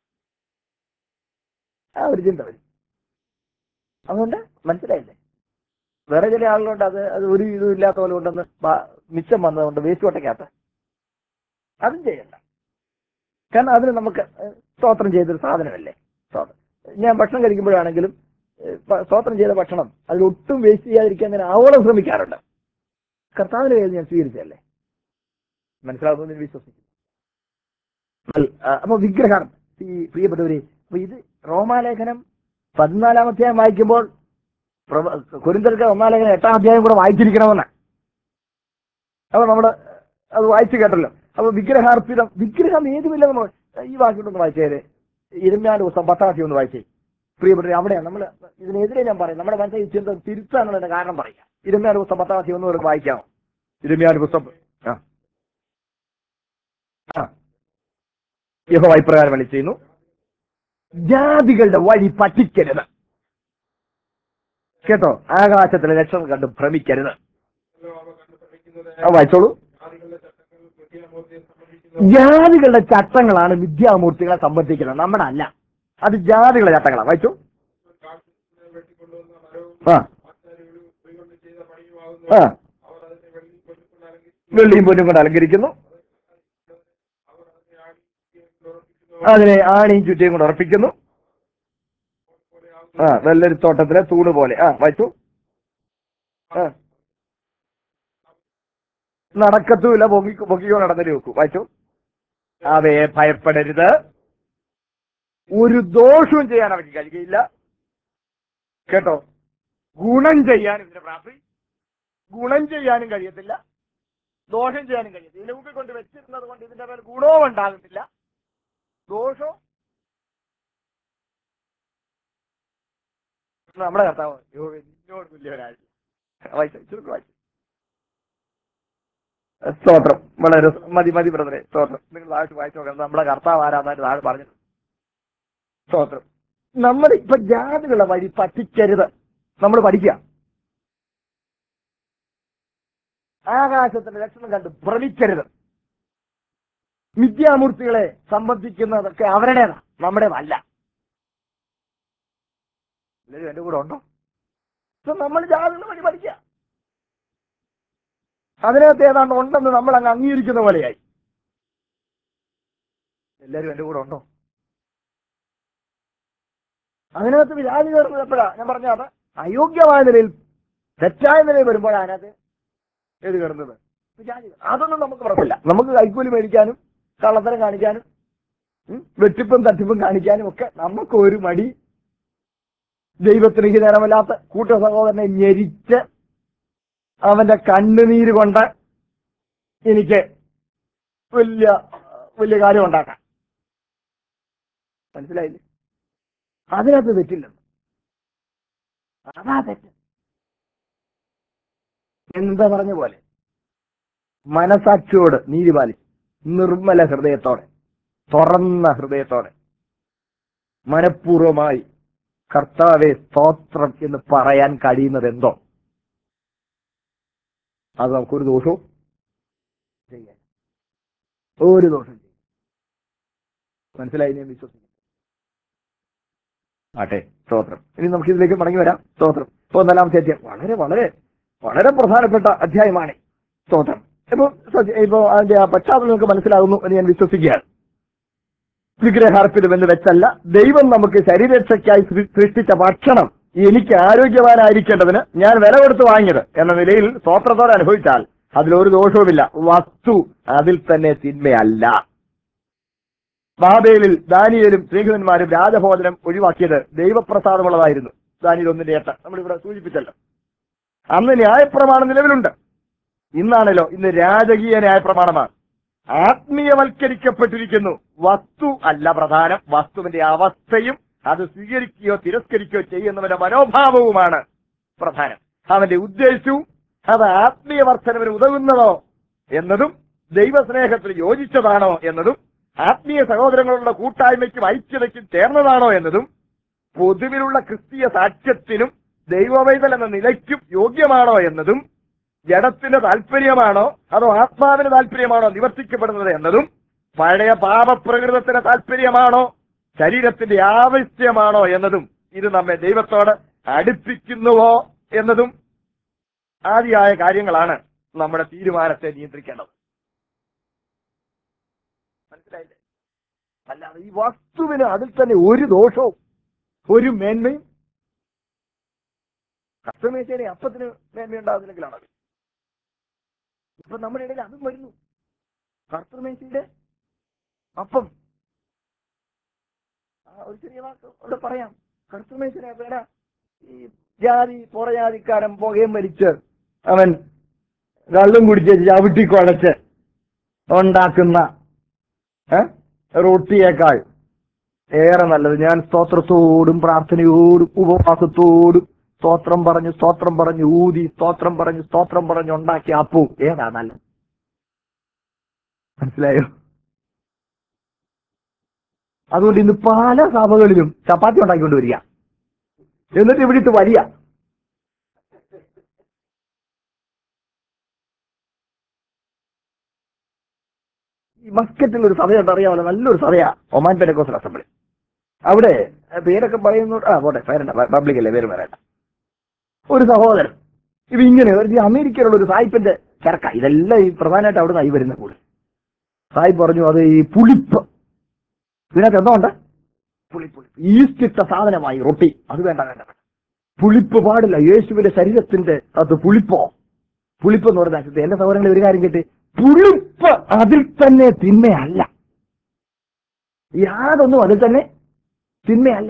ആ ഒരു ചിന്ത വരും അതുകൊണ്ട് മനസ്സിലായില്ലേ വേറെ ചില ആളുകളുണ്ട് അത് അത് ഒരു ഇതും ഇല്ലാത്ത പോലെ കൊണ്ടൊന്ന് ബ- മിച്ചം വന്നതുകൊണ്ട് വേസ്റ്റ് കൊട്ടയ്ക്കകത്ത് അതും ചെയ്യണ്ട കാരണം അതിന് നമുക്ക് ഏഹ്, സ്തോത്രം ചെയ്തൊരു സാധനമല്ലേ സ്തോത്രം ഞാൻ ഭക്ഷണം കഴിക്കുമ്പോഴാണെങ്കിലും ഏഹ്, പ- സ്തോത്രം ചെയ്ത ഭക്ഷണം അതിൽ ഒട്ടും വേസ്റ്റ് ചെയ്യാതിരിക്കാൻ ഞാൻ ആവോളം ശ്രമിക്കാറുണ്ട് കർത്താവിന്റെ കയ്യിൽ ഞാൻ സ്വീകരിച്ചല്ലേ മനസ്സിലാകുന്നതിന് വിശ്വസിക്കുന്നു അൽ- ആ, അപ്പൊ വിഗ്രഹം ഈ പ്രിയപ്പെട്ടവരെ അപ്പൊ ഇത് റോമാലേഖനം പതിനാലാം അധ്യായം വായിക്കുമ്പോൾ കുരിന്തർക്ക് ഒന്നാം ലേഖനം എട്ടാം അധ്യായം കൂടെ വായിച്ചിരിക്കണമെന്ന് അപ്പൊ നമ്മുടെ അത് വായിച്ചു കേട്ടല്ലോ അപ്പൊ വിഗ്രഹാർപ്പിതം വിഗ്രഹം ഏതുമില്ല നമ്മൾ ഈ വാക്യോട്ടൊന്ന് വായിച്ചേര് ഇരുപത്തിനാല് ദിവസം പത്താം തീയതി ഒന്ന് വായിച്ചേ പ്രിയപ്പെട്ടവരെ അവിടെയാണ് നമ്മൾ ഇതിനെതിരെ ഞാൻ പറയും നമ്മുടെ മനസ്സിൽ ഈ ചിന്ത തിരുത്താനുള്ള എന്റെ കാരണം പറയാം ഇരുപത്തിനാല് ദിവസം പത്താം തീയതി ഒന്ന് ഒരു വായിക്കാമോ ഇരുപത്തിനാല് പുസ്തകം ആ ആ യഹോവ ഇപ്രകാരം വിളി ചെയ്യുന്നു ജാതികളുടെ വഴി പറ്റിക്കരുത് കേട്ടോ ആകാശത്തിലെ ലക്ഷണം കണ്ട് ഭ്രമിക്കരുത് അവ കണ്ടു ശ്രമിക്കുന്നത് ആ വായിച്ചോളൂ ആദികളുടെ ചട്ടങ്ങൾ കൃത്യമൂർത്തിയെ സംബന്ധിക്കുന്നു ജാതികളുടെ ചട്ടങ്ങളാണ് വിദ്യാമൂർത്തികളെ സംബന്ധിക്കുന്നത് നമ്മുടെ അല്ല അത് ജാതികളുടെ ചട്ടങ്ങളാണ് വായിച്ചു കാട്ടിൽ വെട്ടിക്കൊണ്ടുവന്ന മരവും ആ ആചാര്യകളും കൈകൊണ്ട് ചെയ്ത പണിയുമാകുന്നു ആ അവർ അതിനെ വെള്ളി കൊണ്ടുകൊണ്ട് അലങ്കരി വെള്ളിയും പൊന്നും കൊണ്ട് അലങ്കരിക്കുന്നു അവർ അതിനെ ആടിക്കുകയും പ്രവർത്തിക്കുന്നു അതിനെ ആണിയും ചുറ്റിയും കൊണ്ട് ഉറപ്പിക്കുന്നു പോലെ ആകുന്നു ആ നല്ലൊരു തോട്ടത്തിലെ തൂണ് പോലെ ആ വായിച്ചു ആ നടക്കത്തുമില്ല പൊങ്ങി പൊക്കിക്കോ നടന്നിട്ട് വെക്കൂ വായിച്ചു അവയെ ഭയപ്പെടരുത് ഒരു ദോഷവും ചെയ്യാൻ അവർക്ക് കഴിയുകയില്ല കേട്ടോ ഗുണം ചെയ്യാനും ഇതിന്റെ പ്രാപ്തി ഗുണം ചെയ്യാനും കഴിയത്തില്ല ദോഷം ചെയ്യാനും കഴിയത്തില്ല ഇതിന്റെ മുമ്പിൽ കൊണ്ട് വെച്ചിരുന്നത് കൊണ്ട് ഇതിന്റെ മേൽ ഗുണവും ഉണ്ടാകുന്നില്ല ദോഷവും നമ്മുടെ കർത്താവ് യോ നിന്നോട് തുല്യവനായി വായിച്ചു ചുരുക്കം വായിച്ചു സ്തോത്രം വളരെ മതി മതി ബ്രദറെ സ്തോത്രം നിങ്ങൾ താഴ്ച വായിച്ചു നോക്കാം നമ്മുടെ കർത്താവ് ആരാന്നായിട്ട് താഴെ പറഞ്ഞു സ്തോത്രം നമ്മൾ ഇപ്പൊ ജാതികളുടെ വഴി പറ്റിക്കരുത് നമ്മൾ പഠിക്കുക ആകാശത്തിന്റെ ലക്ഷണം കണ്ട് ഭ്രമിക്കരുത് മിഥ്യാമൂർത്തികളെ സംബന്ധിക്കുന്നതൊക്കെ അവരുടേതാണ് നമ്മുടേതല്ല എല്ലാവരും എന്റെ കൂടെ ഉണ്ടോ ഇപ്പൊ നമ്മൾ ജാതികളുടെ വഴി പഠിക്കുക അതിനകത്ത് ഏതാണ്ട് ഉണ്ടെന്ന് നമ്മൾ അങ്ങ് അംഗീകരിക്കുന്ന പോലെയായി എല്ലാവരും എന്റെ കൂടെ ഉണ്ടോ അതിനകത്ത് വിചാരി കയറുന്നത് എപ്പോഴാ ഞാൻ പറഞ്ഞ അത് അയോഗ്യമായ നിലയിൽ തെറ്റായ നിലയിൽ വരുമ്പോഴാണ് അതിനകത്ത് ഏത് കയറുന്നത് വിചാരി അതൊന്നും നമുക്ക് കുഴപ്പമില്ല നമുക്ക് കൈക്കൂലി മേടിക്കാനും കള്ളത്തരം കാണിക്കാനും ഉം, വെട്ടിപ്പും തട്ടിപ്പും കാണിക്കാനും ഒക്കെ നമുക്ക് ഒരു മടി ദൈവത്തിന് ഹിതരമല്ലാത്ത കൂട്ട സഹോദരനെ ഞെരിച്ച് അവന്റെ കണ്ണുനീര് കൊണ്ട് എനിക്ക് വലിയ വലിയ കാര്യം ഉണ്ടാക്കാം മനസ്സിലായില്ലേ അതിനകത്ത് തെറ്റില്ലെന്ന് അതാ തെറ്റ് എന്താ പറഞ്ഞ പോലെ മനസാക്ഷിയോട് നീതി പാലിച്ച് നിർമ്മല ഹൃദയത്തോടെ തുറന്ന ഹൃദയത്തോടെ മനഃപൂർവമായി കർത്താവെ സ്തോത്രം എന്ന് പറയാൻ കഴിയുന്നത് എന്തോ അത് നമുക്കൊരു ദോഷവും ചെയ്യാൻ ഒരു ദോഷം ചെയ്യും മനസ്സിലായി ഞാൻ വിശ്വസിക്കുന്നു ആട്ടെ സ്തോത്രം ഇനി നമുക്ക് ഇതിലേക്ക് മടങ്ങി വരാം സ്തോത്രം ഇപ്പൊ ഒന്നാലാമത്തെ അധ്യായം വളരെ വളരെ വളരെ പ്രധാനപ്പെട്ട അധ്യായമാണ് സ്തോത്രം ഇപ്പൊ സജി- ഇപ്പൊ അതിന്റെ ആ പശ്ചാത്തലം നമുക്ക് മനസ്സിലാകുന്നു എന്ന് ഞാൻ വിശ്വസിക്കുകയാണ് വിഗ്രഹാർപ്പിതം എന്ന് വെച്ചല്ല ദൈവം നമുക്ക് ശരീരരക്ഷയ്ക്കായി സൃ- സൃഷ്ടിച്ച ഭക്ഷണം എനിക്ക് ആരോഗ്യവാനായിരിക്കേണ്ടതിന് ഞാൻ വില കൊടുത്ത് വാങ്ങിയത് എന്ന നിലയിൽ സ്തോത്രത്തോടെ അനുഭവിച്ചാൽ അതിലൊരു ദോഷവുമില്ല വസ്തു അതിൽ തന്നെ തിന്മയല്ല ബാബേലിൽ ദാനിയലും സ്നേഹിതന്മാരും രാജഭോജനം ഒഴിവാക്കിയത് ദൈവപ്രസാദമുള്ളതായിരുന്നു ദാനിയൽ ഒന്നിന്റെ എട്ട് നമ്മളിവിടെ സൂചിപ്പിച്ചല്ലോ അന്ന് ന്യായപ്രമാണം നിലവിലുണ്ട് ഇന്നാണല്ലോ ഇന്ന് രാജകീയ ന്യായപ്രമാണമാണ് ആത്മീയവൽക്കരിക്കപ്പെട്ടിരിക്കുന്നു വസ്തു അല്ല പ്രധാനം വസ്തുവിന്റെ അവസ്ഥയും അത് സ്വീകരിക്കുകയോ തിരസ്കരിക്കുകയോ ചെയ്യുന്നവന്റെ മനോഭാവവുമാണ് പ്രധാനം അവന്റെ ഉദ്ദേശവും അത് ആത്മീയ വർധനവിന് ഉതകുന്നതോ എന്നതും ദൈവസ്നേഹത്തിന് യോജിച്ചതാണോ എന്നതും ആത്മീയ സഹോദരങ്ങളുടെ കൂട്ടായ്മയ്ക്കും ഐക്യതയ്ക്കും ചേർന്നതാണോ എന്നതും പൊതുവിലുള്ള ക്രിസ്തീയ സാക്ഷ്യത്തിനും ദൈവവൈതൽ എന്ന നിലയ്ക്കും യോഗ്യമാണോ എന്നതും ജഡത്തിന്റെ താല്പര്യമാണോ അതോ ആത്മാവിന് താല്പര്യമാണോ നിവർത്തിക്കപ്പെടുന്നത് എന്നതും പഴയ പാപപ്രകൃതത്തിന് താല്പര്യമാണോ ശരീരത്തിന്റെ ആവശ്യമാണോ എന്നതും ഇത് നമ്മെ ദൈവത്തോട് അടുപ്പിക്കുന്നുവോ എന്നതും ആദിയായ കാര്യങ്ങളാണ് നമ്മുടെ തീരുമാനത്തെ നിയന്ത്രിക്കേണ്ടത് മനസ്സിലായില്ലേ അല്ലാതെ ഈ വസ്തുവിന് അതിൽ തന്നെ ഒരു ദോഷവും ഒരു മേന്മയും കഷ്ടമേശേനെ അപ്പത്തിന് മേന്മയുണ്ടാകുന്നില്ലെങ്കിലാണ് അത് ഇപ്പൊ നമ്മുടെ ഇടയിൽ അതും വരുന്നു കർത്തൃമേശയുടെ അപ്പം ആ ഒരു ചെറിയ വാക്ക് അവിടെ പറയാം കർത്തൃമേശനെ വേണ ഈ ജാതി പുറജാതിക്കാരൻ പുകയും വലിച്ച് അവൻ കള്ളും കുടിച്ച് ചവിട്ടി കുഴച്ച് ഉണ്ടാക്കുന്ന ഏ, റൊട്ടിയേക്കാൾ ഏറെ നല്ലത് ഞാൻ സ്തോത്രത്തോടും പ്രാർത്ഥനയോടും ഉപവാസത്തോടും സ്തോത്രം പറഞ്ഞു സ്തോത്രം പറഞ്ഞു ഊതി സ്തോത്രം പറഞ്ഞു സ്തോത്രം പറഞ്ഞു ഉണ്ടാക്കിയ അപ്പു ഏതാ നല്ലത് മനസ്സിലായോ അതുകൊണ്ട് ഇന്ന് പല സഭകളിലും ചപ്പാത്തി ഉണ്ടാക്കിക്കൊണ്ട് വരിക എന്നിട്ട് ഇവിടിട്ട് വരിക ഈ മസ്കറ്റിൽ ഒരു സഭയുണ്ട് അറിയാമല്ലോ നല്ലൊരു സഭയാ ഒമാൻ പെരക്കോസ് അസംബ്ലി അവിടെ ആ പേരൊക്കെ പറയുന്നു ആ പോട്ടെ പേരണ്ട പബ്ലിക് അല്ലേ പേര് പറയണ്ട ഒരു സഹോദരൻ ഇത് ഇങ്ങനെ ഒരു ഈ അമേരിക്കയിലുള്ള ഒരു സായിപ്പിന്റെ ചരക്ക ഇതെല്ലാം ഈ പ്രധാനമായിട്ട് അവിടെ നിന്നായി വരുന്ന കൂടെ സായിപ്പ് പറഞ്ഞു അത് ഈ പുളിപ്പ് ഇതിനകത്ത് എന്തോ ഉണ്ട് പുളിപ്പ് ഈസ്റ്റ് ഇട്ട സാധനമായി റൊട്ടി അത് വേണ്ട വേണ്ട വേണ്ട. പുളിപ്പ് പാടില്ല യേശുവിന്റെ ശരീരത്തിന്റെ അത് പുളിപ്പോ പുളിപ്പ് എന്ന് പറഞ്ഞ അർത്ഥത്തിൽ എന്റെ സഹോദരങ്ങളെ ഒരു കാര്യം കേട്ട് പുളിപ്പ് അതിൽ തന്നെ തിന്മയല്ല യാതൊന്നും അതിൽ തന്നെ തിന്മയല്ല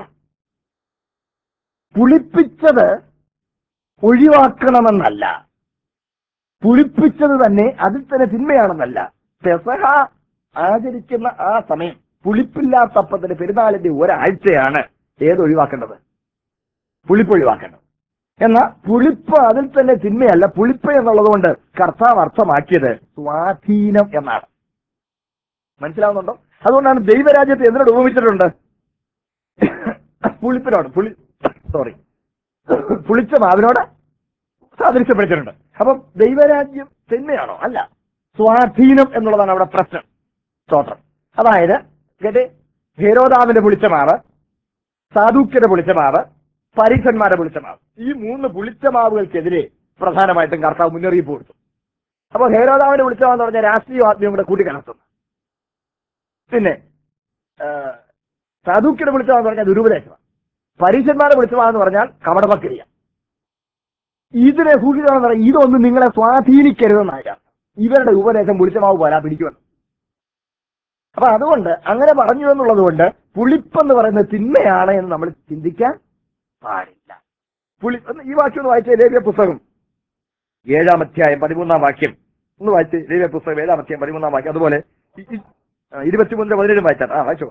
പുളിപ്പിച്ചത് ഒഴിവാക്കണമെന്നല്ല പുളിപ്പിച്ചത് തന്നെ അതിൽ തന്നെ തിന്മയാണെന്നല്ല പെസഹ ആചരിക്കുന്ന ആ സമയം പുളിപ്പില്ലാത്ത അപ്പത്തിന്റെ പെരുന്നാളിന്റെ ഒരാഴ്ചയാണ് ഏത് ഒഴിവാക്കേണ്ടത് പുളിപ്പ് ഒഴിവാക്കേണ്ടത് എന്നാൽ പുളിപ്പ് അതിൽ തന്നെ തിന്മയല്ല പുളിപ്പ് എന്നുള്ളത് കൊണ്ട് കർത്താവ് അർത്ഥമാക്കിയത് സ്വാധീനം എന്നാണ് മനസ്സിലാവുന്നുണ്ടോ അതുകൊണ്ടാണ് ദൈവരാജ്യത്തെ എന്തിനോട് ഉപമിച്ചിട്ടുണ്ട് പുളിപ്പിനോട് പുളി സോറി പുളിച്ച മാവിനോട് സാദൃശ്യപ്പെടുത്തിയിട്ടുണ്ട് അപ്പം ദൈവരാജ്യം തിന്മയാണോ അല്ല സ്വാധീനം എന്നുള്ളതാണ് അവിടെ പ്രശ്നം സ്തോത്രം അതായത് കേട്ടെ ഹേരോദാവിന്റെ പുളിച്ച മാവ് സാധുക്യന്റെ പുളിച്ച മാവ് പരീക്ഷന്മാരെ പുളിച്ച മാവ് ഈ മൂന്ന് പുളിച്ച മാവുകൾക്കെതിരെ പ്രധാനമായിട്ടും കർത്താവ് മുന്നറിയിപ്പ് കൊടുത്തു അപ്പൊ ഹേരോദാവിന്റെ പുളിച്ച മാവെന്ന് പറഞ്ഞാൽ രാഷ്ട്രീയ ആത്മീയം കൂടെ കൂട്ടിക്കലർത്തുന്നു പിന്നെ സാധുക്യയുടെ പുളിച്ച മാവെന്ന് പറഞ്ഞാൽ ദുരുപദേശമാണ് പരീക്ഷന്മാരെ വിളിച്ചു എന്ന് പറഞ്ഞാൽ കപടഭക്രിയ ഇതിനെ സൂക്ഷിക്കണമെന്ന് പറഞ്ഞാൽ ഇതൊന്നും നിങ്ങളെ സ്വാധീനിക്കരുതെന്നായ ഇവരുടെ ഉപദേശം പുളിച്ചമാവ് പോരാ പിടിക്കുമെന്ന് അപ്പൊ അതുകൊണ്ട് അങ്ങനെ പറഞ്ഞു എന്നുള്ളത് കൊണ്ട് പുളിപ്പെന്ന് പറയുന്നത് തിന്മയാണ് എന്ന് നമ്മൾ ചിന്തിക്കാൻ പാടില്ല പുളി ഒന്ന് ഈ വാക്യം ഒന്ന് വായിച്ച ലേഖ്യ പുസ്തകം ഏഴാം അധ്യായം പതിമൂന്നാം വാക്യം ഒന്ന് വായിച്ച് ദൈവ പുസ്തകം ഏഴാം അധ്യായം പതിമൂന്നാം വാക്യം അതുപോലെ ഇ- ഇ- ആ, ഇരുപത്തിമൂന്നിന് പതിനേഴും വായിച്ചാൽ ആ വായിച്ചോ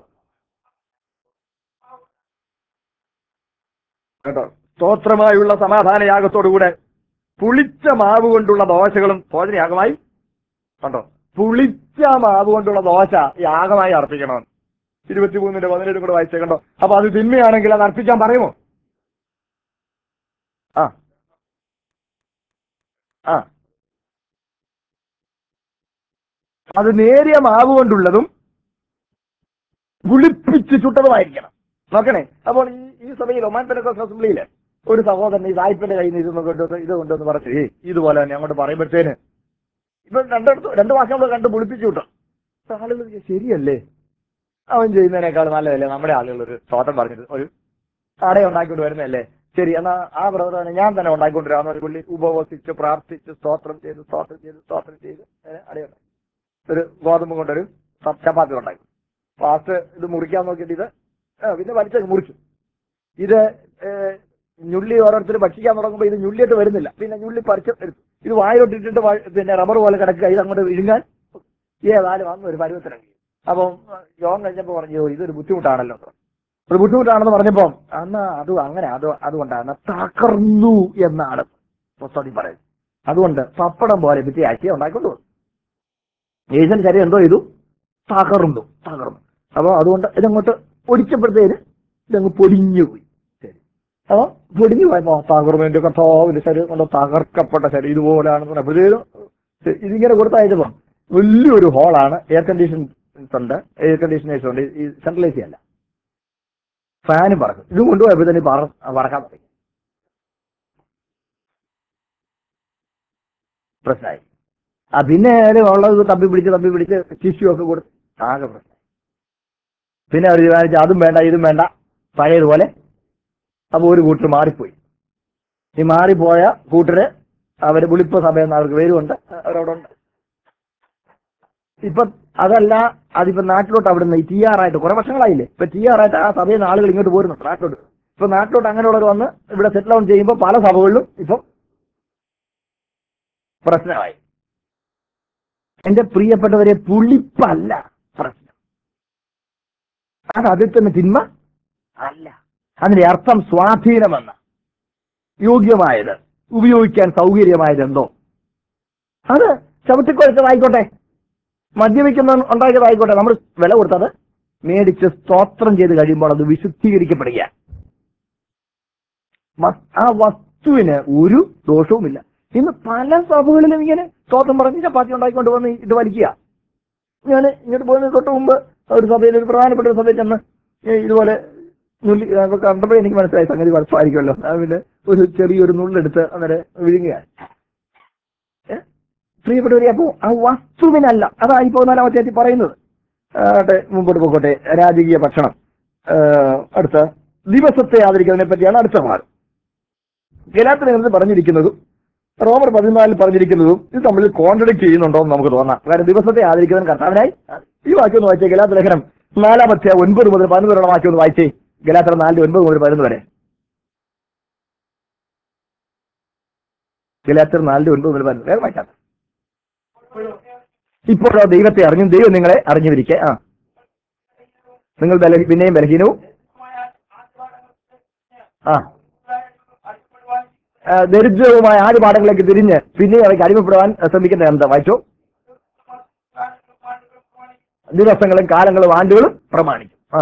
കേട്ടോ സ്തോത്രമായുള്ള സമാധാന യാഗത്തോടുകൂടെ പുളിച്ച മാവ് കൊണ്ടുള്ള ദോശകളും ഭോജനയാഗമായി കണ്ടോ പുളിച്ച മാവ് കൊണ്ടുള്ള ദോശ യാഗമായി അർപ്പിക്കണം ഇരുപത്തിമൂന്നിന്റെ പതിനേഴും കൂടെ വായിച്ചേ കണ്ടോ അപ്പൊ അത് തിന്മയാണെങ്കിൽ അത് അർപ്പിക്കാൻ പറയുമോ ആ ആ അത് നേരിയ മാവ് കൊണ്ടുള്ളതും പുളിപ്പിച്ച് ചുട്ടതുമായിരിക്കണം നോക്കണേ അപ്പോൾ ഈ ഈ സഭയിൽ ഒമാൻ പെനക്കോസ് അസംബ്ലിയില് ഒരു സഹോദരൻ ഈ സായിപ്പിന്റെ കയ്യിൽ നിന്ന് ഇതൊന്ന് കൊണ്ടുവന്ന് ഇത് കൊണ്ടുവന്ന് പറഞ്ഞു ഏയ് ഇതുപോലെ തന്നെ അങ്ങോട്ട് പറയുമ്പോഴത്തേന് ഇപ്പൊ രണ്ടിടത്ത് രണ്ട് വാക്യം നമ്മൾ കണ്ട് പുളിപ്പിച്ചു വിട്ടു അപ്പൊ ആളുകൾ വിചാരിച്ചു, ശരിയല്ലേ അവൻ ചെയ്യുന്നതിനേക്കാൾ നല്ലതല്ലേ നമ്മുടെ ആളുകൾ ഒരു തോട്ടം പറഞ്ഞിട്ട് ഒരു കട ഉണ്ടാക്കിക്കൊണ്ട് വരുന്നതല്ലേ ശരി എന്നാ ആ പ്രവർത്തനം ഞാൻ തന്നെ ഉണ്ടാക്കിക്കൊണ്ടിരാന്ന് ഒരു പുള്ളി ഉപവസിച്ച് പ്രാർത്ഥിച്ച് സ്തോത്രം ചെയ്ത് സ്തോത്രം ചെയ്ത് സ്തോത്രം ചെയ്ത് ഏ, അടയുണ്ടാക്കി ഒരു ഗോതമ്പ് കൊണ്ടൊരു ച- ചപ്പാത്തി ഉണ്ടാക്കി ഫാസ്റ്റ് ഇത് മുറിക്കാൻ നോക്കിയിട്ട് ഇത് ആ, പിന്നെ വലിച്ചൊക്കെ മുറിച്ചു ഇത് ഏ, ഞുള്ളി ഓരോരുത്തർ ഭക്ഷിക്കാൻ തുടങ്ങുമ്പോൾ ഇത് ഞുള്ളിയിട്ട് വരുന്നില്ല പിന്നെ ഞുള്ളി പറിച്ച് എടുത്തു ഇത് വായിലോട്ടിട്ടിട്ട് വ- പിന്നെ റബ്ബർ പോലെ കിടക്കുക ഇത് അങ്ങോട്ട് വിഴുങ്ങാൻ ഏതായാലും അന്ന് ഒരു പരുവത്തിറങ്ങി അപ്പം ആ, യോഗം കഴിഞ്ഞപ്പോൾ പറഞ്ഞു "ഓ, ഇതൊരു ബുദ്ധിമുട്ടാണല്ലോ എന്ന് പറഞ്ഞു. ഒരു ബുദ്ധിമുട്ടാണെന്ന് പറഞ്ഞപ്പം അന്ന് അത് അങ്ങനെ അത് അതുകൊണ്ടാണ് തകർന്നു എന്നാണ് പുസ്തകത്തിൽ പറയുന്നത് അതുകൊണ്ട് പപ്പടം പോലെ പിറ്റേ ആഴ്ച ഉണ്ടാക്കിക്കൊണ്ട് വന്നു ഏഷ്യൻ ശരീരം എന്തോ ചെയ്തു തകർന്നു തകർന്നു അപ്പോൾ അതുകൊണ്ട് ഇതങ്ങോട്ട് ഒടിച്ചപ്പോഴത്തേന് ഇതങ്ങ് പൊടിഞ്ഞു പോയി ശരി അപ്പൊ പൊടിഞ്ഞു പോയപ്പോ തകർന്നു എന്റെ കർത്താവിന്റെ ശരീരം കൊണ്ട് തകർക്കപ്പെട്ട ശരീരം ഇതുപോലെയാണെന്ന് പറഞ്ഞപ്പോഴത്തേനും ഇതിങ്ങനെ കൊടുത്തയച്ചപ്പോ വലിയൊരു ഹോളാണ് എയർ കണ്ടീഷൻ ഉണ്ട് എയർ കണ്ടീഷനേഴ്സ് ഉണ്ട് ഈ സെൻട്രൽ എ സി അല്ല ഫാനും പറക്കും ഇത് കൊണ്ടുപോയപ്പോ തന്നെ പറ പറക്കാൻ തുടങ്ങി പ്രശ്നമായി ആ പിന്നെ അയാള് ഉള്ളത് തപ്പി പിടിച്ച് തപ്പി പിടിച്ച് ടിഷ്യൂ ഒക്കെ കൊടുത്ത് ആകെ പ്രശ്നം പിന്നെ അവർ തീരുമാനിച്ചു അതും വേണ്ട ഇതും വേണ്ട പഴയതുപോലെ അപ്പൊ ഒരു കൂട്ടർ മാറിപ്പോയി ഈ മാറിപ്പോയ കൂട്ടര് അവര് പുളിപ്പ സഭയെന്ന് അവർക്ക് പേരുമുണ്ട് അവരവിടെ ഉണ്ട് ഇപ്പൊ അതല്ല അതിപ്പോ നാട്ടിലോട്ട് അവിടുന്ന് ഈ ടി ആർ ആയിട്ട് കുറെ വർഷങ്ങളായില്ലേ ഇപ്പൊ ടി ആർ ആയിട്ട് ആ സഭയിൽ നിന്ന് ആളുകൾ ഇങ്ങോട്ട് പോരുന്നുണ്ട് നാട്ടിലോട്ട് ഇപ്പൊ നാട്ടിലോട്ട് അങ്ങനെയുള്ളവർ വന്ന് ഇവിടെ സെറ്റിൽ ഡൗൺ ചെയ്യുമ്പോൾ പല സഭകളിലും ഇപ്പം പ്രശ്നമായി എന്റെ പ്രിയപ്പെട്ടവരെ പുളിപ്പല്ല പ്രശ്നം അത് അതിൽ തന്നെ തിന്മ അല്ല അതിന്റെ അർത്ഥം സ്വാധീനമെന്ന യോഗ്യമായത് ഉപയോഗിക്കാൻ സൗകര്യമായത് എന്തോ അത് ചവിട്ടിക്കുഴച്ചതായിക്കോട്ടെ മദ്യപിക്കുന്ന ഉണ്ടാക്കിയതായിക്കോട്ടെ നമ്മൾ വില കൊടുത്തത് മേടിച്ച് സ്തോത്രം ചെയ്ത് കഴിയുമ്പോൾ അത് വിശുദ്ധീകരിക്കപ്പെടുക വസ്- ആ വസ്തുവിന് ഒരു ദോഷവുമില്ല ഇന്ന് പല സഭകളിലും ഇങ്ങനെ സ്തോത്രം പറഞ്ഞ് ചപ്പാത്തി ഉണ്ടാക്കിക്കൊണ്ട് വന്ന് ഇത് വലിക്കുക ഞാൻ ഇങ്ങോട്ട് പോകുന്നതിന് തൊട്ട് മുമ്പ് ഒരു സഭയിൽ ഒരു പ്രധാനപ്പെട്ട ഒരു സഭയിൽ ചെന്ന് ഏ, ഇതുപോലെ നുള്ളി അപ്പൊ കണ്ടപ്പോഴേ എനിക്ക് മനസ്സിലായി സംഗതി കുഴപ്പമായിരിക്കുമല്ലോ അത് പിന്നെ ഒരു ചെറിയൊരു നുള്ളെടുത്ത് അന്നേരം വിഴുങ്ങുകയാണ് ഏ? പ്രിയപ്പെട്ടവരെ അപ്പോ ആ വസ്തുവിനല്ല അതാ ഈ പതിനാലാം അധ്യായത്തിൽ പറയുന്നത് ആട്ടെ മുമ്പോട്ട് പോകട്ടെ രാജകീയ ഭക്ഷണം ആ, അടുത്ത ദിവസത്തെ ആദരിക്കുന്നതിനെ പറ്റിയാണ് അടുത്ത ഭാഗം ഗലാത്തിൽ പറഞ്ഞിരിക്കുന്നതും റോമർ പതിനാലിൽ പറഞ്ഞിരിക്കുന്നതും ഇത് തമ്മിൽ കോൺട്രഡിക്ട് ചെയ്യുന്നുണ്ടോ എന്ന് നമുക്ക് തോന്നാം കാരണം ദിവസത്തെ ആദരിക്കുന്നതിന് കർത്താവിനായി ഈ വാക്യം ഒന്ന് വായിച്ചേ ഗലാത്ത ലേഖനം നാലാം അധ്യായം ഒൻപത് മുതൽ പതിനൊന്ന് വരെയുള്ള വാക്യം ഒന്ന് വായിച്ചേ ഗലാത്തർ നാലിൽ ഒൻപത് മുതൽ പതിനൊന്ന് വരെ ഗലാത്തർ നാലിൽ ഒൻപത് മുതൽ പതിനൊന്ന് വേഗം വായിക്കാം ഇപ്പോഴോ ദൈവത്തെ അറിഞ്ഞു ദൈവം നിങ്ങളെ അറിഞ്ഞിരിക്കെ ആ നിങ്ങൾ ബല പിന്നെയും ബലഹീനവും ആ ആ, ദരിദ്രവുമായ ആദ്യപാഠങ്ങളിലേക്ക് തിരിഞ്ഞ് പിന്നെ അവയ്ക്ക് അടിമപ്പെടുവാൻ ശ്രമിക്കുന്നത് എന്താ വായിച്ചോ ദിവസങ്ങളും കാലങ്ങളും ആണ്ടുകളും പ്രമാണിക്കും ആ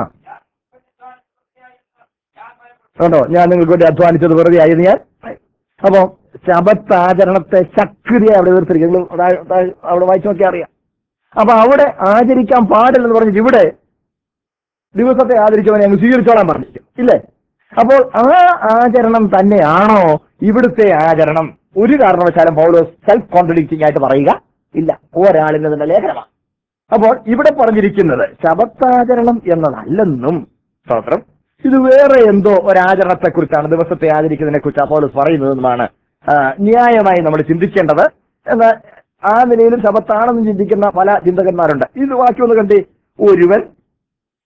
കണ്ടോ ഞാൻ നിങ്ങൾക്ക് വേണ്ടി അധ്വാനിച്ചത് വെറുതെ ആയിരുന്നു ഞാൻ അപ്പോ ശബത്താചരണത്തെ ശക്തിയായി അവിടെ തീർത്തിരിക്കും നിങ്ങൾ താഴെ- താഴെ അവിടെ വായിച്ചു നോക്കിയാൽ അറിയാം അപ്പൊ അവിടെ ആചരിക്കാൻ പാടില്ലെന്ന് പറഞ്ഞിട്ട് ഇവിടെ ദിവസത്തെ ആദരിച്ചവനെ അങ്ങ് സ്വീകരിച്ചോളാൻ പറഞ്ഞിരിക്കും ഇല്ലേ അപ്പോൾ ആ ആചരണം തന്നെയാണോ ഇവിടുത്തെ ആചരണം ഒരു കാരണവശാലും പൗലോസ് സെൽഫ് കോൺട്രഡിക്റ്റിംഗ് ആയിട്ട് പറയുക ഇല്ല ഒരാളിന് തന്നെ ലേഖനമാണ് അപ്പോൾ ഇവിടെ പറഞ്ഞിരിക്കുന്നത് ശബത്താചരണം എന്നതല്ലെന്നും സ്തോത്രം ഇത് വേറെ എന്തോ ഒരാചരണത്തെ കുറിച്ചാണ് ദിവസത്തെ ആചരിക്കുന്നതിനെ കുറിച്ച് പൗലോസ് പറയുന്നതെന്നുമാണ് ആ, ന്യായമായി നമ്മൾ ചിന്തിക്കേണ്ടത് എന്നാൽ ആ നിലയിലും ശബത്താണെന്ന് ചിന്തിക്കുന്ന പല ചിന്തകന്മാരുണ്ട് ഇത് വാക്യം ഒന്ന് കണ്ടേ ഒരുവൻ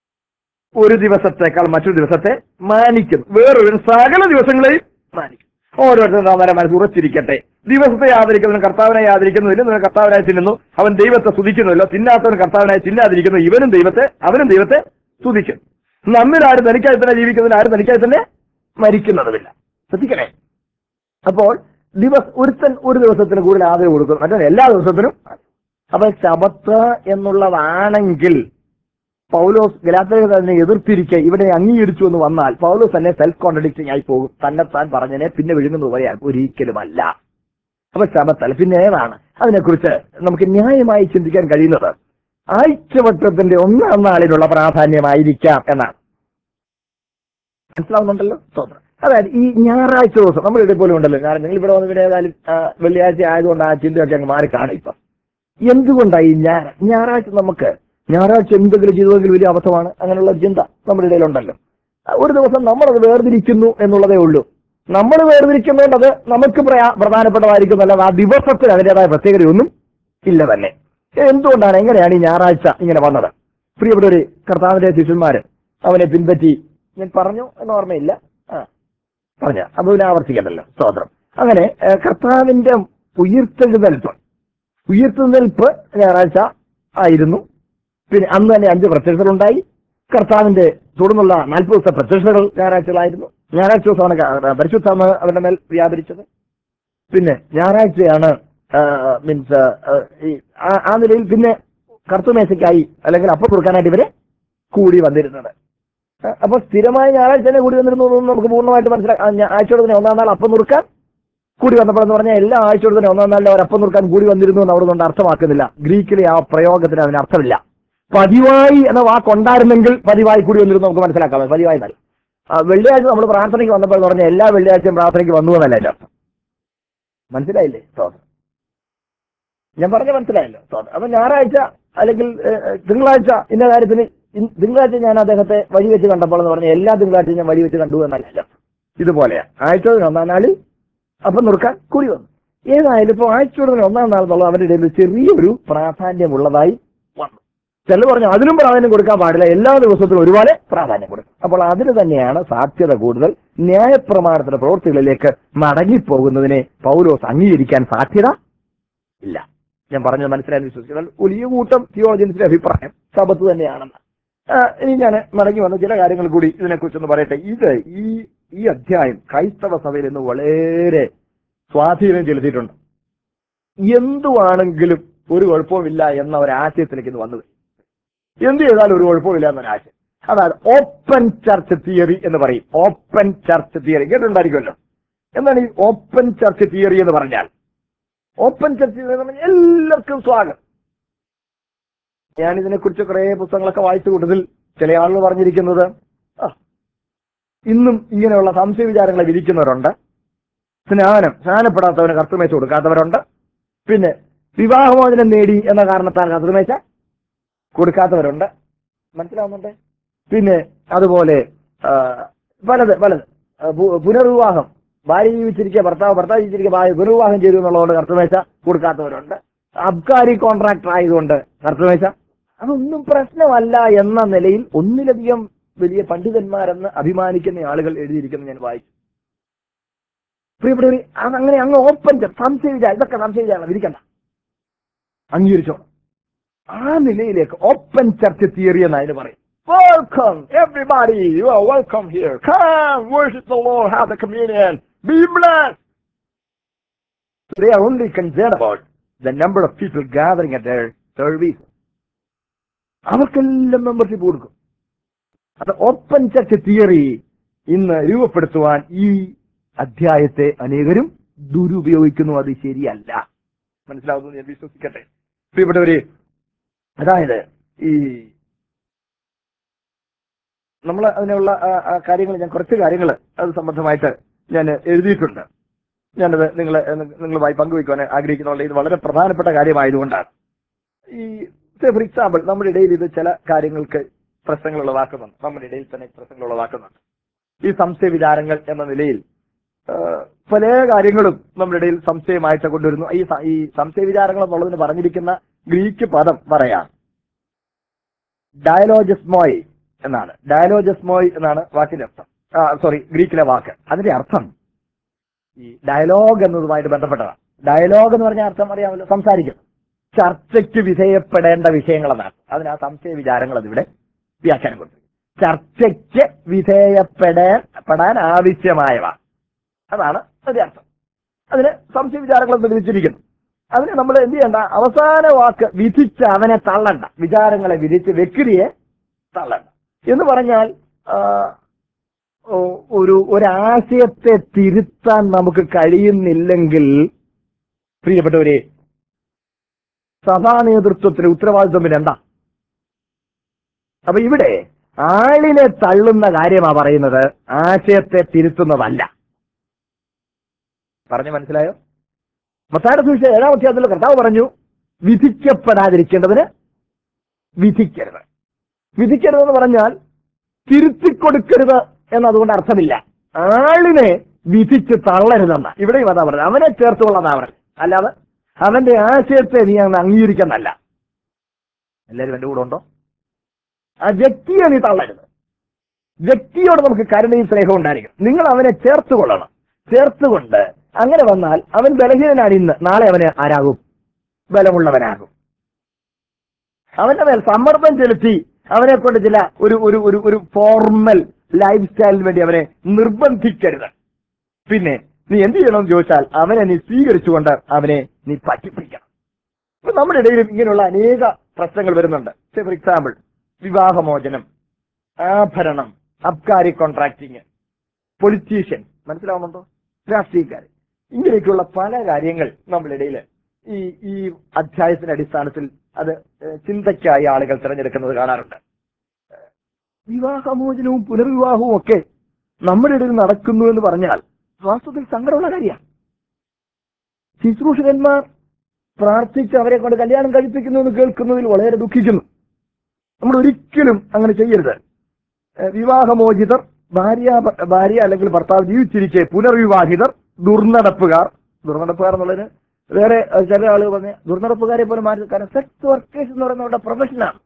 ഒരു ദിവസത്തേക്കാൾ മറ്റൊരു ദിവസത്തെ മാനിക്കുന്നു വേറൊരു സകല ദിവസങ്ങളെയും മാനിക്കും ഓരോരുത്തരും അവരെ മനസ്സ് ഉറച്ചിരിക്കട്ടെ ദിവസത്തെ ആദരിക്കുന്നവൻ കർത്താവിനെ ആദരിക്കുന്നു തിന്നുന്നവൻ കർത്താവിനായി തിന്നുന്നു അവൻ ദൈവത്തെ സ്തുതിക്കുന്നുവല്ലോ തിന്നാത്തവൻ കർത്താവിനായി തിന്നാതിരിക്കുന്നു ഇവനും ദൈവത്തെ അവനും ദൈവത്തെ സ്തുതിക്കും നമ്മിൽ ആരും തനിക്കായി തന്നെ ജീവിക്കുന്നതിന് ആരും തനിക്കായി തന്നെ മരിക്കുന്നതുമില്ല ശ്രദ്ധിക്കണേ അപ്പോൾ ദിവസ ഒരുത്തൻ ഒരു ദിവസത്തിന് കൂടുതൽ ആദരവ് കൊടുക്കും മറ്റേ എല്ലാ ദിവസത്തിനും അപ്പൊ ശബത്ത് എന്നുള്ളതാണെങ്കിൽ പൗലോസ് ഗലാത്തരെ തന്നെ എതിർത്തിരിക്കെ ഇവിടെ അംഗീകരിച്ചു എന്ന് വന്നാൽ പൗലോസ് തന്നെ സെൽഫ് കോൺട്രഡിക്റ്റിംഗ് ആയി പോകും തന്നെത്താൻ പറഞ്ഞതിനെ പിന്നെ വിഴുങ്ങുന്നത് പറയാൻ ഒരിക്കലുമല്ല അപ്പൊ ശബത്തല്ല പിന്നെ ഏതാണ് അതിനെക്കുറിച്ച് നമുക്ക് ന്യായമായി ചിന്തിക്കാൻ കഴിയുന്നത് ആഴ്ചവട്ടത്തിന്റെ ഒന്നാം നാളിലുള്ള പ്രാധാന്യമായിരിക്കാം എന്നാണ് മനസ്സിലാവുന്നുണ്ടല്ലോ സ്തോത്രം അതായത് ഈ ഞായറാഴ്ച ദിവസം നമ്മൾ ഇവിടെ പോലും ഉണ്ടല്ലോ ഞാൻ നിങ്ങൾ ഇവിടെ വന്ന് പിന്നെ ഏതായാലും ആ, വെള്ളിയാഴ്ച ആയതുകൊണ്ട് ആ ചിന്തയൊക്കെ അങ്ങ് മാറി കാണും ഇപ്പം എന്തുകൊണ്ടാണ് ഈ ഞായർ ഞായറാഴ്ച നമുക്ക് ഞായറാഴ്ച എന്തെങ്കിലും ചെയ്തതെങ്കിലും വലിയ അബദ്ധമാണ് അങ്ങനെയുള്ള ചിന്ത നമ്മുടെ ഇടയിലുണ്ടല്ലോ ആ, ഒരു ദിവസം നമ്മളത് വേർതിരിക്കുന്നു എന്നുള്ളതേ ഉള്ളൂ നമ്മൾ വേർതിരിക്കുന്നതുകൊണ്ട് അത് നമുക്ക് പ്രയാ- പ്രധാനപ്പെട്ടതായിരിക്കും അല്ലാതെ ആ ദിവസത്തിൽ അതിൻ്റെതായ പ്രത്യേകതയൊന്നും ഇല്ല തന്നെ എന്തുകൊണ്ടാണ് എങ്ങനെയാണ് ഈ ഞായറാഴ്ച ഇങ്ങനെ വന്നത് പ്രിയപ്പെട്ടവര് കർത്താവിന്റെ ശിഷ്യന്മാര് അവനെ പിൻപറ്റി ഞാൻ പറഞ്ഞു എന്ന് ഓർമ്മയില്ല ആ പറഞ്ഞ അപ്പൊ പിന്നെ ആവർത്തിക്കണ്ടല്ലോ സ്തോത്രം അങ്ങനെ ഏ, കർത്താവിന്റെ ഉയർത്തെഴുന്നേൽപ്പ് ഉയർത്തെഴുന്നേൽപ്പ് ഞായറാഴ്ച ആയിരുന്നു പിന്നെ അന്ന് തന്നെ അഞ്ച് പ്രത്യക്ഷതകളുണ്ടായി കർത്താവിന്റെ തുടർന്നുള്ള നാൽപ്പത് ദിവസത്തെ പ്രത്യക്ഷതകൾ ഞായറാഴ്ചകളായിരുന്നു ഞായറാഴ്ച ദിവസമാണ് ക- പരിശുദ്ധാമ അവരുടെ മേൽ വ്യാപരിച്ചത് പിന്നെ ഞായറാഴ്ചയാണ് മീൻസ് ഈ ആ- ആ നിലയിൽ പിന്നെ കറുത്തുമേശയ്ക്കായി അല്ലെങ്കിൽ അപ്പം കൊടുക്കാനായിട്ട് ഇവരെ കൂടി വന്നിരുന്നത് ആ, അപ്പൊ സ്ഥിരമായ ഞായറാഴ്ച തന്നെ കൂടി വന്നിരുന്നു എന്ന് നമുക്ക് പൂർണ്ണമായിട്ട് മനസ്സിലാക്കാം ആഴ്ചയുടെ തന്നെ ഒന്നാം നാൾ അപ്പം നുറുക്കാൻ കൂടി വന്നപ്പോൾ എന്ന് പറഞ്ഞാൽ എല്ലാ ആഴ്ചയുടെ തന്നെ ഒന്നാം നാളിൽ അവർ അപ്പം നുറുക്കാൻ കൂടി വന്നിരുന്നു എന്ന് അവിടെ കൊണ്ട് അർത്ഥമാക്കുന്നില്ല ഗ്രീക്കിലെ ആ പ്രയോഗത്തിന് അതിന് അർത്ഥമില്ല പതിവായി എന്ന വാക്കുണ്ടായിരുന്നെങ്കിൽ പതിവായി കൂടി വന്നിരുന്നു നമുക്ക് മനസ്സിലാക്കാം പതിവായി എന്നാൽ ആ, വെള്ളിയാഴ്ച നമ്മൾ പ്രാർത്ഥനയ്ക്ക് വന്നപ്പോൾ എന്ന് പറഞ്ഞാൽ എല്ലാ വെള്ളിയാഴ്ചയും പ്രാർത്ഥനയ്ക്ക് വന്നു എന്നല്ല എൻ്റെ അർത്ഥം മനസ്സിലായില്ലേ സ്തോത്രം ഞാൻ പറഞ്ഞ മനസ്സിലായല്ലോ സ്തോത്രം അപ്പൊ ഞായറാഴ്ച അല്ലെങ്കിൽ ഏഹ്, ഏഹ്, തിങ്കളാഴ്ച ഇന്ന കാര്യത്തിന് ഇൻ- തിങ്കളാഴ്ച ഞാൻ അദ്ദേഹത്തെ വഴി വെച്ച് കണ്ടപ്പോൾ എന്ന് പറഞ്ഞാൽ എല്ലാ തിങ്കളാഴ്ചയും ഞാൻ വഴി വെച്ച് കണ്ടു എന്നല്ല ഇതുപോലെയാ ആഴ്ചയുടെ ഒന്നാം നാളിൽ അപ്പം നുറുക്കാൻ കൂടി വന്നു ഏതായാലും ഇപ്പോൾ ആഴ്ചയുടെ ഒന്നാം നാൾ എന്നുള്ള അവരുടെ ഇടയിൽ ചെറിയൊരു പ്രാധാന്യമുള്ളതായി വന്നു ചില പറഞ്ഞു അതിനും പ്രാധാന്യം കൊടുക്കാൻ പാടില്ല എല്ലാ ദിവസത്തിലും ഒരുപോലെ പ്രാധാന്യം കൊടുക്കും അപ്പോൾ അതിന് തന്നെയാണ് സാധ്യത കൂടുതൽ ന്യായപ്രമാണത്തിന്റെ പ്രവൃത്തികളിലേക്ക് മടങ്ങിപ്പോകുന്നതിനെ പൗലോസ് അംഗീകരിക്കാൻ സാധ്യത ഇല്ല ഞാൻ പറഞ്ഞത് മനസ്സിലായി വിശ്വസിച്ചാൽ വലിയ കൂട്ടം തിയോളജൻസിന്റെ അഭിപ്രായം സബത്ത് തന്നെയാണെന്ന് ആ, ഇനി ഞാൻ മടങ്ങി വന്ന ചില കാര്യങ്ങൾ കൂടി ഇതിനെക്കുറിച്ചൊന്ന് പറയട്ടെ ഇത് ഈ ഈ അധ്യായം ക്രൈസ്തവ സഭയിൽ ഇന്ന് വളരെ സ്വാധീനം ചെലുത്തിയിട്ടുണ്ട് എന്തുവാണെങ്കിലും ഒരു കുഴപ്പവുമില്ല എന്ന ഒരു ആശയത്തിലേക്ക് ഇത് വന്നത് എന്ത് ചെയ്താലും ഒരു കുഴപ്പമില്ല എന്നൊരു ആശയം അതായത് ഓപ്പൺ ചർച്ച് തിയറി എന്ന് പറയും ഓപ്പൺ ചർച്ച് തിയറി കേട്ടിട്ടുണ്ടായിരിക്കുമല്ലോ എന്താണ് ഈ ഓപ്പൺ ചർച്ച് തിയറി എന്ന് പറഞ്ഞാൽ ഓപ്പൺ ചർച്ച് തിയറി എന്ന് പറഞ്ഞാൽ എല്ലാവർക്കും സ്വാഗതം ഞാൻ ഇതിനെക്കുറിച്ച് കുറെ പുസ്തകങ്ങളൊക്കെ വായിച്ചു കൂട്ടത്തിൽ ചില ആളുകൾ പറഞ്ഞിരിക്കുന്നത് ആ ഇന്നും ഇങ്ങനെയുള്ള സംശയ വിചാരങ്ങളെ വിധിക്കുന്നവരുണ്ട് സ്നാനം സ്നാനപ്പെടാത്തവന് കർത്തമേശ കൊടുക്കാത്തവരുണ്ട് പിന്നെ വിവാഹമോചനം നേടി എന്ന കാരണത്താൽ കർത്തമേശ കൊടുക്കാത്തവരുണ്ട് മനസ്സിലാവുന്നുണ്ട് പിന്നെ അതുപോലെ ആ, പലത് പലത് ആ, പു- പുനർവിവാഹം ഭാര്യ ജീവിച്ചിരിക്കുക ഭർത്താവ് ഭർത്താവ് ജീവിച്ചിരിക്കുക ഭാര്യ പുനർവിവാഹം ചെയ്തു എന്നുള്ളതുകൊണ്ട് കർത്തമേശ കൊടുക്കാത്തവരുണ്ട് അബ്കാരി കോൺട്രാക്ടർ ആയതുകൊണ്ട് കർത്തമേശ അതൊന്നും പ്രശ്നമല്ല എന്ന നിലയിൽ ഒന്നിലധികം വലിയ പണ്ഡിതന്മാരെന്ന് അഭിമാനിക്കുന്ന ആളുകൾ എഴുതിയിരിക്കുന്നത് ഞാൻ വായിച്ചു പ്രിയപ്പെട്ടവർ അതങ്ങനെ അങ്ങ് ഓപ്പൺ സംശയ വിചാരം ഇതൊക്കെ സംശയ വിചാരണം വിധിക്കണ്ട അംഗീകരിച്ചോണം ആ നിലയിലേക്ക് ഓപ്പൺ ചർച്ച് തിയറി എന്ന് അതിന് പറയും welcome everybody you are welcome here come worship the lord have the communion be blessed They are only concerned about the number of people gathering at their service. അവർക്കെല്ലാം membership കൊടുക്കും അത് open church theory ഇന്ന് രൂപപ്പെടുത്തുവാൻ ഈ അധ്യായത്തെ അനേകരും ദുരുപയോഗിക്കുന്നു അത് ശരിയല്ല മനസ്സിലാവുന്നു ഞാൻ വിശ്വസിക്കട്ടെ പ്രിയപ്പെട്ടവരെ അതായത് ഈ നമ്മൾ അതിനുള്ള കാര്യങ്ങൾ ഞാൻ കുറച്ച് കാര്യങ്ങൾ അത് സംബന്ധമായിട്ട് ഞാൻ എഴുതിയിട്ടുണ്ട് ഞാനത് നിങ്ങളെ നിങ്ങളുമായി പങ്കുവയ്ക്കുവാൻ ആഗ്രഹിക്കുന്നുള്ള ഇത് വളരെ പ്രധാനപ്പെട്ട കാര്യമായതുകൊണ്ടാണ് ഈ ഫോർ എക്സാമ്പിൾ നമ്മുടെ ഇടയിൽ ഇത് ചില കാര്യങ്ങൾക്ക് പ്രശ്നങ്ങൾ ഉളവാക്കുന്നുണ്ട് നമ്മുടെ ഇടയിൽ തന്നെ പ്രശ്നങ്ങൾ ഉളവാക്കുന്നുണ്ട് ഈ സംശയ വിചാരങ്ങൾ എന്ന നിലയിൽ ആ, പല കാര്യങ്ങളും നമ്മുടെ ഇടയിൽ സംശയമായിട്ട് കൊണ്ടുവരുന്നു ഈ സ- ഈ സംശയ വിചാരങ്ങൾ എന്നുള്ളതിന് പറഞ്ഞിരിക്കുന്ന ഗ്രീക്ക് പദം പറയാം ഡയലോജസ്മോയ് എന്നാണ് ഡയലോജസ്മോയ് എന്നാണ് വാക്കിന്റെ അർത്ഥം സോറി ഗ്രീക്കിലെ വാക്ക് അതിന്റെ അർത്ഥം ഈ ഡയലോഗ് എന്നതുമായിട്ട് ബന്ധപ്പെട്ടതാണ് ഡയലോഗ് എന്ന് പറഞ്ഞ അർത്ഥം അറിയാമല്ലോ സംസാരിക്കും ചർച്ചയ്ക്ക് വിധേയപ്പെടേണ്ട വിഷയങ്ങളെന്നാണ് അതിന് ആ സംശയ വിചാരങ്ങൾ അതിവിടെ വ്യാഖ്യാനം കൊടുത്തു ചർച്ചയ്ക്ക് വിധേയപ്പെടാൻ പെടാൻ ആവശ്യമായവ അതാണ് അതിന്റെ അർത്ഥം അതിന് സംശയ വിചാരങ്ങൾ എന്ന് വിധിച്ചിരിക്കുന്നു അതിന് നമ്മൾ എന്ത് ചെയ്യണ്ട അവസാന വാക്ക് വിധിച്ച് അവനെ തള്ളണ്ട വിചാരങ്ങളെ വിധിച്ച് വ്യക്തിയെ തള്ളണ്ട എന്ന് പറഞ്ഞാൽ ആ, ഓ- ഒരു ഒരാശയത്തെ തിരുത്താൻ നമുക്ക് കഴിയുന്നില്ലെങ്കിൽ പ്രിയപ്പെട്ടവരെ സഭാ നേതൃത്വത്തിന് ഉത്തരവാദിത്വം പിന്നെ എന്താ അപ്പൊ ഇവിടെ ആളിനെ തള്ളുന്ന കാര്യമാ പറയുന്നത് ആശയത്തെ തിരുത്തുന്നതല്ല പറഞ്ഞു മനസ്സിലായോ മത്തായുടെ സുവിശേഷം ഏഴാം അധ്യായത്തിൽ കർത്താവ് പറഞ്ഞു വിധിക്കപ്പെടാതിരിക്കേണ്ടതിന് വിധിക്കരുത് വിധിക്കരുതെന്ന് പറഞ്ഞാൽ തിരുത്തിക്കൊടുക്കരുത് എന്നതുകൊണ്ട് അർത്ഥമില്ല ആളിനെ വിധിച്ച് തള്ളരുതെന്ന ഇവിടെയും അതാ പറഞ്ഞത് അവനെ ചേർത്തുകൊള്ളതാ പറഞ്ഞത് അല്ലാതെ അവന്റെ ആശയത്തെ നീ അങ്ങ് അംഗീകരിക്കുന്നല്ല എല്ലാവരും എന്റെ കൂടെ ഉണ്ടോ ആ വ്യക്തിയെ നീ തള്ളരുത് വ്യക്തിയോട് നമുക്ക് കരുണയും സ്നേഹവും ഉണ്ടായിരിക്കും നിങ്ങൾ അവനെ ചേർത്തുകൊള്ളണം ചേർത്തുകൊണ്ട് അങ്ങനെ വന്നാൽ അവൻ ബലഹീനനാണ് ഇന്ന് നാളെ അവന് ആരാകും ബലമുള്ളവനാകും അവന്റെ മേൽ സമ്മർദ്ദം ചെലുത്തി അവനെ കൊണ്ട് ചില ഒരു ഒരു ഒരു ഒരു ഫോർമൽ ലൈഫ് സ്റ്റൈലിന് വേണ്ടി അവനെ നിർബന്ധിക്കരുത് പിന്നെ നീ എന്ത് ചെയ്യണമെന്ന് ചോദിച്ചാൽ അവനെ നീ സ്വീകരിച്ചുകൊണ്ട് അവനെ നീ പറ്റിപ്പിടിക്കണം ഇപ്പൊ നമ്മുടെ ഇടയിലും ഇങ്ങനെയുള്ള അനേക പ്രശ്നങ്ങൾ വരുന്നുണ്ട് ഫോർ എക്സാമ്പിൾ വിവാഹമോചനം ആഭരണം അബ്കാരി കോൺട്രാക്ടിങ് പൊളിറ്റീഷ്യൻ മനസ്സിലാവുന്നുണ്ടോ രാഷ്ട്രീയക്കാർ ഇങ്ങനെയൊക്കെയുള്ള പല കാര്യങ്ങൾ നമ്മളിടയിൽ ഈ ഈ അധ്യായത്തിന്റെ അടിസ്ഥാനത്തിൽ അത് ഏഹ്, ചിന്തയ്ക്കായി ആളുകൾ തിരഞ്ഞെടുക്കുന്നത് കാണാറുണ്ട് ഏഹ്, വിവാഹമോചനവും പുനർവിവാഹവും ഒക്കെ നമ്മുടെ ഇടയിൽ നടക്കുന്നു എന്ന് പറഞ്ഞാൽ വാസ്തവത്തിൽ സങ്കടമുള്ള കാര്യമാണ് ശുശ്രൂഷകന്മാർ പ്രാർത്ഥിച്ച് അവരെ കൊണ്ട് കല്യാണം കഴിപ്പിക്കുന്നു എന്ന് കേൾക്കുന്നതിൽ വളരെ ദുഃഖിക്കുന്നു നമ്മൾ ഒരിക്കലും അങ്ങനെ ചെയ്യരുത് ഏഹ് വിവാഹമോചിതർ ഭാര്യ ഭാര്യ അല്ലെങ്കിൽ ഭർത്താവ് ജീവിച്ചിരിക്കെ പുനർവിവാഹിതർ ദുർനടപ്പുകാർ ദുർനടപ്പുകാർ എന്നുള്ളതിന് വേറെ ഏഹ്, ചില ആളുകൾ പറഞ്ഞ ദുർനടപ്പുകാരെ പോലും മാറ്റി കാരണം സെക്സ് വർക്കേഴ്സ് എന്ന് പറയുന്നവരുടെ പ്രൊഫഷനാണ്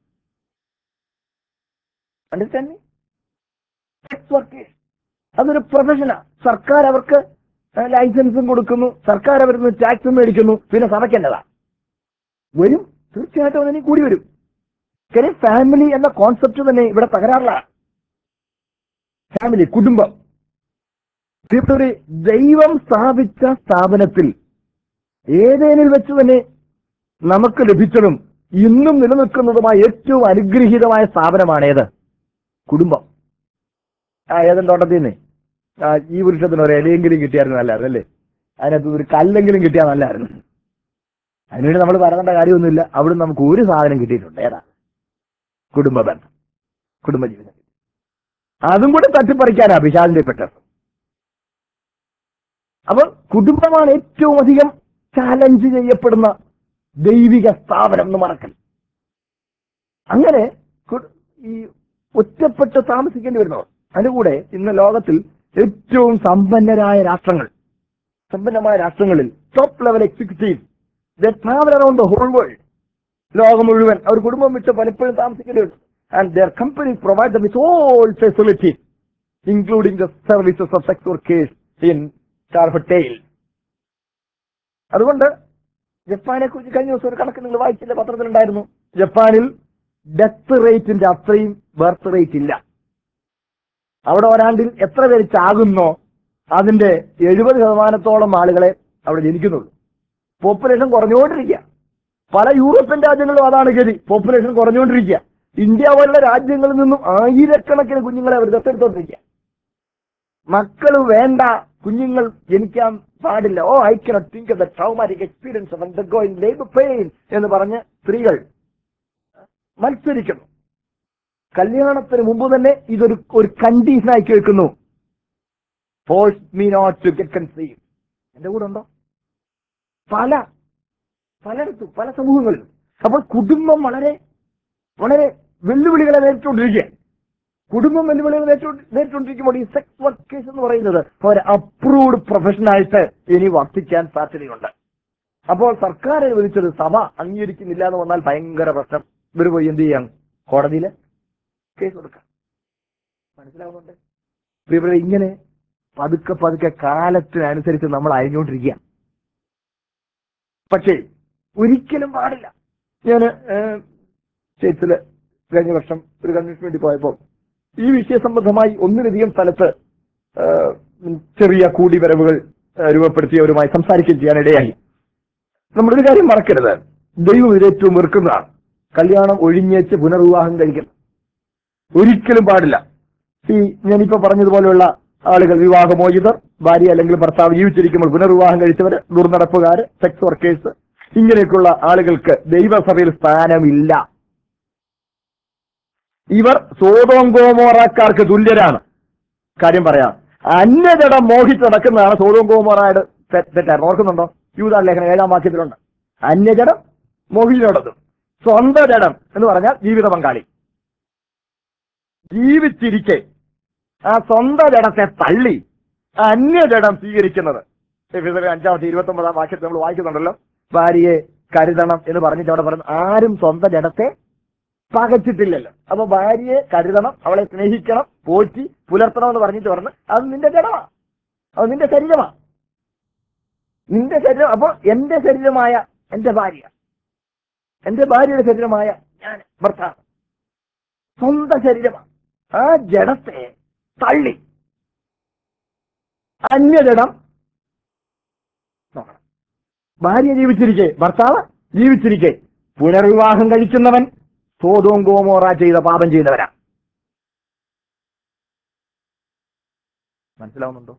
അണ്ടർസ്റ്റാൻഡ് സെക്സ് വർക്കേഴ്സ് അതൊരു പ്രൊഫഷനാണ് സർക്കാർ അവർക്ക് ഏഹ്, ലൈസൻസും കൊടുക്കുന്നു സർക്കാർ അവരിൽ നിന്ന് ടാക്സും മേടിക്കുന്നു പിന്നെ സഭയ്ക്കേണ്ടതാ വരും തീർച്ചയായിട്ടും അതിന് കൂടി വരും കാര്യം ഫാമിലി എന്ന കോൺസെപ്റ്റ് തന്നെ ഇവിടെ തകരാറിലാണ് ഫാമിലി കുടുംബം പ്രിയപ്പെട്ടവരെ ദൈവം സ്ഥാപിച്ച സ്ഥാപനത്തിൽ ഏതേനിൽ വെച്ച് തന്നെ നമുക്ക് ലഭിച്ചതും ഇന്നും നിലനിൽക്കുന്നതുമായ ഏറ്റവും അനുഗ്രഹീതമായ സ്ഥാപനമാണ് ഏത് കുടുംബം ആ ഏതെങ്കിലും തോട്ടത്തിൽ നിന്ന് ആ ഈ വൃക്ഷത്തിന് ഒരു ഇലയെങ്കിലും കിട്ടിയായിരുന്നു നല്ലായിരുന്നു അല്ലേ അതിനകത്ത് ഒരു കല്ലെങ്കിലും കിട്ടിയാൽ നല്ലായിരുന്നു അതിനുവേണ്ടി നമ്മൾ പറയേണ്ട കാര്യമൊന്നുമില്ല അവിടെ നമുക്ക് ഒരു സാധനം കിട്ടിയിട്ടുണ്ട് ഏതാ കുടുംബ ബന്ധം കുടുംബജീവിതം അതും കൂടെ തട്ടിപ്പറിക്കാനാ പിശാചിന്റെ പെട്ടത് അപ്പോൾ കുടുംബമാണ് ഏറ്റവും അധികം ചാലഞ്ച് ചെയ്യപ്പെടുന്ന ദൈവിക സ്ഥാപനം എന്ന് മറക്കൽ അങ്ങനെ കു- ഈ ഒറ്റപ്പെട്ട് താമസിക്കേണ്ടി വരുന്നവർ അതിന്റെ കൂടെ ഇന്ന് ലോകത്തിൽ ഏറ്റവും സമ്പന്നരായ രാഷ്ട്രങ്ങൾ സമ്പന്നമായ രാഷ്ട്രങ്ങളിൽ top level executive travel around the whole world ലോകം മുഴുവൻ അവർ കുടുംബം വിട്ട് പലപ്പോഴും താമസിക്കേണ്ടി വരും and their company provide with all facilities including the services of sex workers in ടാർഫറ്റെയിൽ അതുകൊണ്ട് ജപ്പാനെ കുറിച്ച് കഴിഞ്ഞ ദിവസം ഒരു കണക്ക് നിങ്ങൾ വായിച്ചില്ല പത്രത്തിലുണ്ടായിരുന്നു ജപ്പാനിൽ ഡെത്ത് റേറ്റിന്റെ അത്രയും ബർത്ത് റേറ്റ് ഇല്ല അവിടെ ഒരാണ്ടിൽ എത്ര പേര് ചാകുന്നോ അതിന്റെ എഴുപത് ശതമാനത്തോളം ആളുകളെ അവിടെ ജനിക്കുന്നുള്ളൂ പോപ്പുലേഷൻ കുറഞ്ഞുകൊണ്ടിരിക്കുക പല യൂറോപ്യൻ രാജ്യങ്ങളിലും അതാണ് ഗതി പോപ്പുലേഷൻ കുറഞ്ഞുകൊണ്ടിരിക്കുക ഇന്ത്യ പോലുള്ള രാജ്യങ്ങളിൽ നിന്നും ആയിരക്കണക്കിന് കുഞ്ഞുങ്ങളെ അവർ ദത്തെടുത്തോണ്ടിരിക്കുക മക്കൾ വേണ്ട കുഞ്ഞുങ്ങൾ ജനിക്കാൻ പാടില്ല oh I cannot think of the traumatic experience of undergoing labour pain എന്ന് പറഞ്ഞ് സ്ത്രീകൾ മത്സരിക്കുന്നു കല്യാണത്തിന് മുമ്പ് തന്നെ ഇതൊരു ഒരു കണ്ടീഷനായി കേൾക്കുന്നു force me not to get conceive എന്റെ കൂടെ ഉണ്ടോ പല പലയിടത്തും പല സമൂഹങ്ങളിലും അപ്പോൾ കുടുംബം വളരെ വളരെ വെല്ലുവിളികളെ നേരിട്ടുകൊണ്ടിരിക്കുക കുടുംബം വെല്ലുവിളികൾ നേരിട്ടു- നേരിട്ടുകൊണ്ടിരിക്കുമ്പോൾ ഈ സെക്സ് വർക്കേഴ്സ് എന്ന് പറയുന്നത് ഒരു അപ്രൂവ്ഡ് പ്രൊഫഷനായിട്ട് ഇനി വർത്തിക്കാൻ സാധ്യതയുണ്ട് അപ്പോൾ സർക്കാർ അനുവദിച്ചത് സഭ അംഗീകരിക്കുന്നില്ല എന്ന് വന്നാൽ ഭയങ്കര പ്രശ്നം ഇവർ പോയി എന്ത് ചെയ്യാം കോടതിയിൽ കേസ് കൊടുക്കാം മനസ്സിലാവുന്നുണ്ട് പ്രിയപ്പെട്ടവരെ ഇങ്ങനെ പതുക്കെ പതുക്കെ കാലത്തിനനുസരിച്ച് നമ്മൾ അയഞ്ഞുകൊണ്ടിരിക്കുക പക്ഷേ ഒരിക്കലും പാടില്ല ഞാൻ സ്റ്റേറ്റ്സില് കഴിഞ്ഞ വർഷം ഒരു കൺവെൻഷന് വേണ്ടി പോയപ്പോൾ ഈ വിഷയ സംബന്ധമായി ഒന്നിലധികം സ്ഥലത്ത് ആ, ഉം, ചെറിയ കൂടിവരവുകൾ ആ, രൂപപ്പെടുത്തിയവരുമായി സംസാരിക്കുകയും ചെയ്യാനിടയായി നമ്മളൊരു കാര്യം മറക്കരുത് ദൈവം ഇത് ഏറ്റവും വെറുക്കുന്നതാണ് കല്യാണം ഒഴിഞ്ഞേച്ച് പുനർവിവാഹം കഴിക്കണം ഒരിക്കലും പാടില്ല ഈ ഞാനിപ്പോ പറഞ്ഞതുപോലെയുള്ള ആളുകൾ വിവാഹമോചിതർ ഭാര്യ അല്ലെങ്കിൽ ഭർത്താവ് ജീവിച്ചിരിക്കുമ്പോൾ പുനർവിവാഹം കഴിച്ചവര് ദുർനടപ്പുകാര് സെക്സ് വർക്കേഴ്സ് ഇങ്ങനെയൊക്കെയുള്ള ആളുകൾക്ക് ദൈവസഭയിൽ സ്ഥാനമില്ല ഇവർ സോതോങ്കോമോറക്കാർക്ക് തുല്യരാണ് കാര്യം പറയാം അന്യജടം മോഹിച്ച് നടക്കുന്നതാണ് സോതോങ്കോമോറയുടെ തെറ്റായിരുന്നു ഓർക്കുന്നുണ്ടോ യൂതാ ലേഖനം ഏഴാം വാക്യത്തിലുണ്ട് അന്യജടം മോഹിച്ച് നടത്തും സ്വന്തം ജഡം എന്ന് പറഞ്ഞാൽ ജീവിത പങ്കാളി ജീവിച്ചിരിക്കെ ആ സ്വന്തം ജഡത്തെ തള്ളി അന്യജഡം സ്വീകരിക്കുന്നത് എഫെസറിലെ അഞ്ചാമത്തെ ഇരുപത്തി ഒമ്പതാം വാക്യത്തിൽ നമ്മൾ വായിക്കുന്നുണ്ടല്ലോ ഭാര്യയെ കരുതണം എന്ന് പറഞ്ഞിട്ട് അവിടെ പറഞ്ഞു ആരും സ്വന്തം ജഡത്തെ പകച്ചിട്ടില്ലല്ലോ അപ്പൊ ഭാര്യയെ കരുതണം അവളെ സ്നേഹിക്കണം പോറ്റി പുലർത്തണം എന്ന് പറഞ്ഞിട്ട് പറഞ്ഞു അത് നിന്റെ ജഡമാ അത് നിന്റെ ശരീരമാ നിന്റെ ശരീരം അപ്പൊ എന്റെ ശരീരമായ എന്റെ ഭാര്യ എന്റെ ഭാര്യയുടെ ശരീരമായ ഞാൻ ഭർത്താവ് സ്വന്തം ശരീരമാണ് ആ ജഡത്തെ തള്ളി അന്യജഡം നോക്കണം ഭാര്യ ജീവിച്ചിരിക്കെ ഭർത്താവ് ജീവിച്ചിരിക്കെ പുനർവിവാഹം കഴിക്കുന്നവൻ സോതോം ഗോമോറ ചെയ്ത പാപം ചെയ്തവരാ മനസ്സിലാവുന്നുണ്ടോ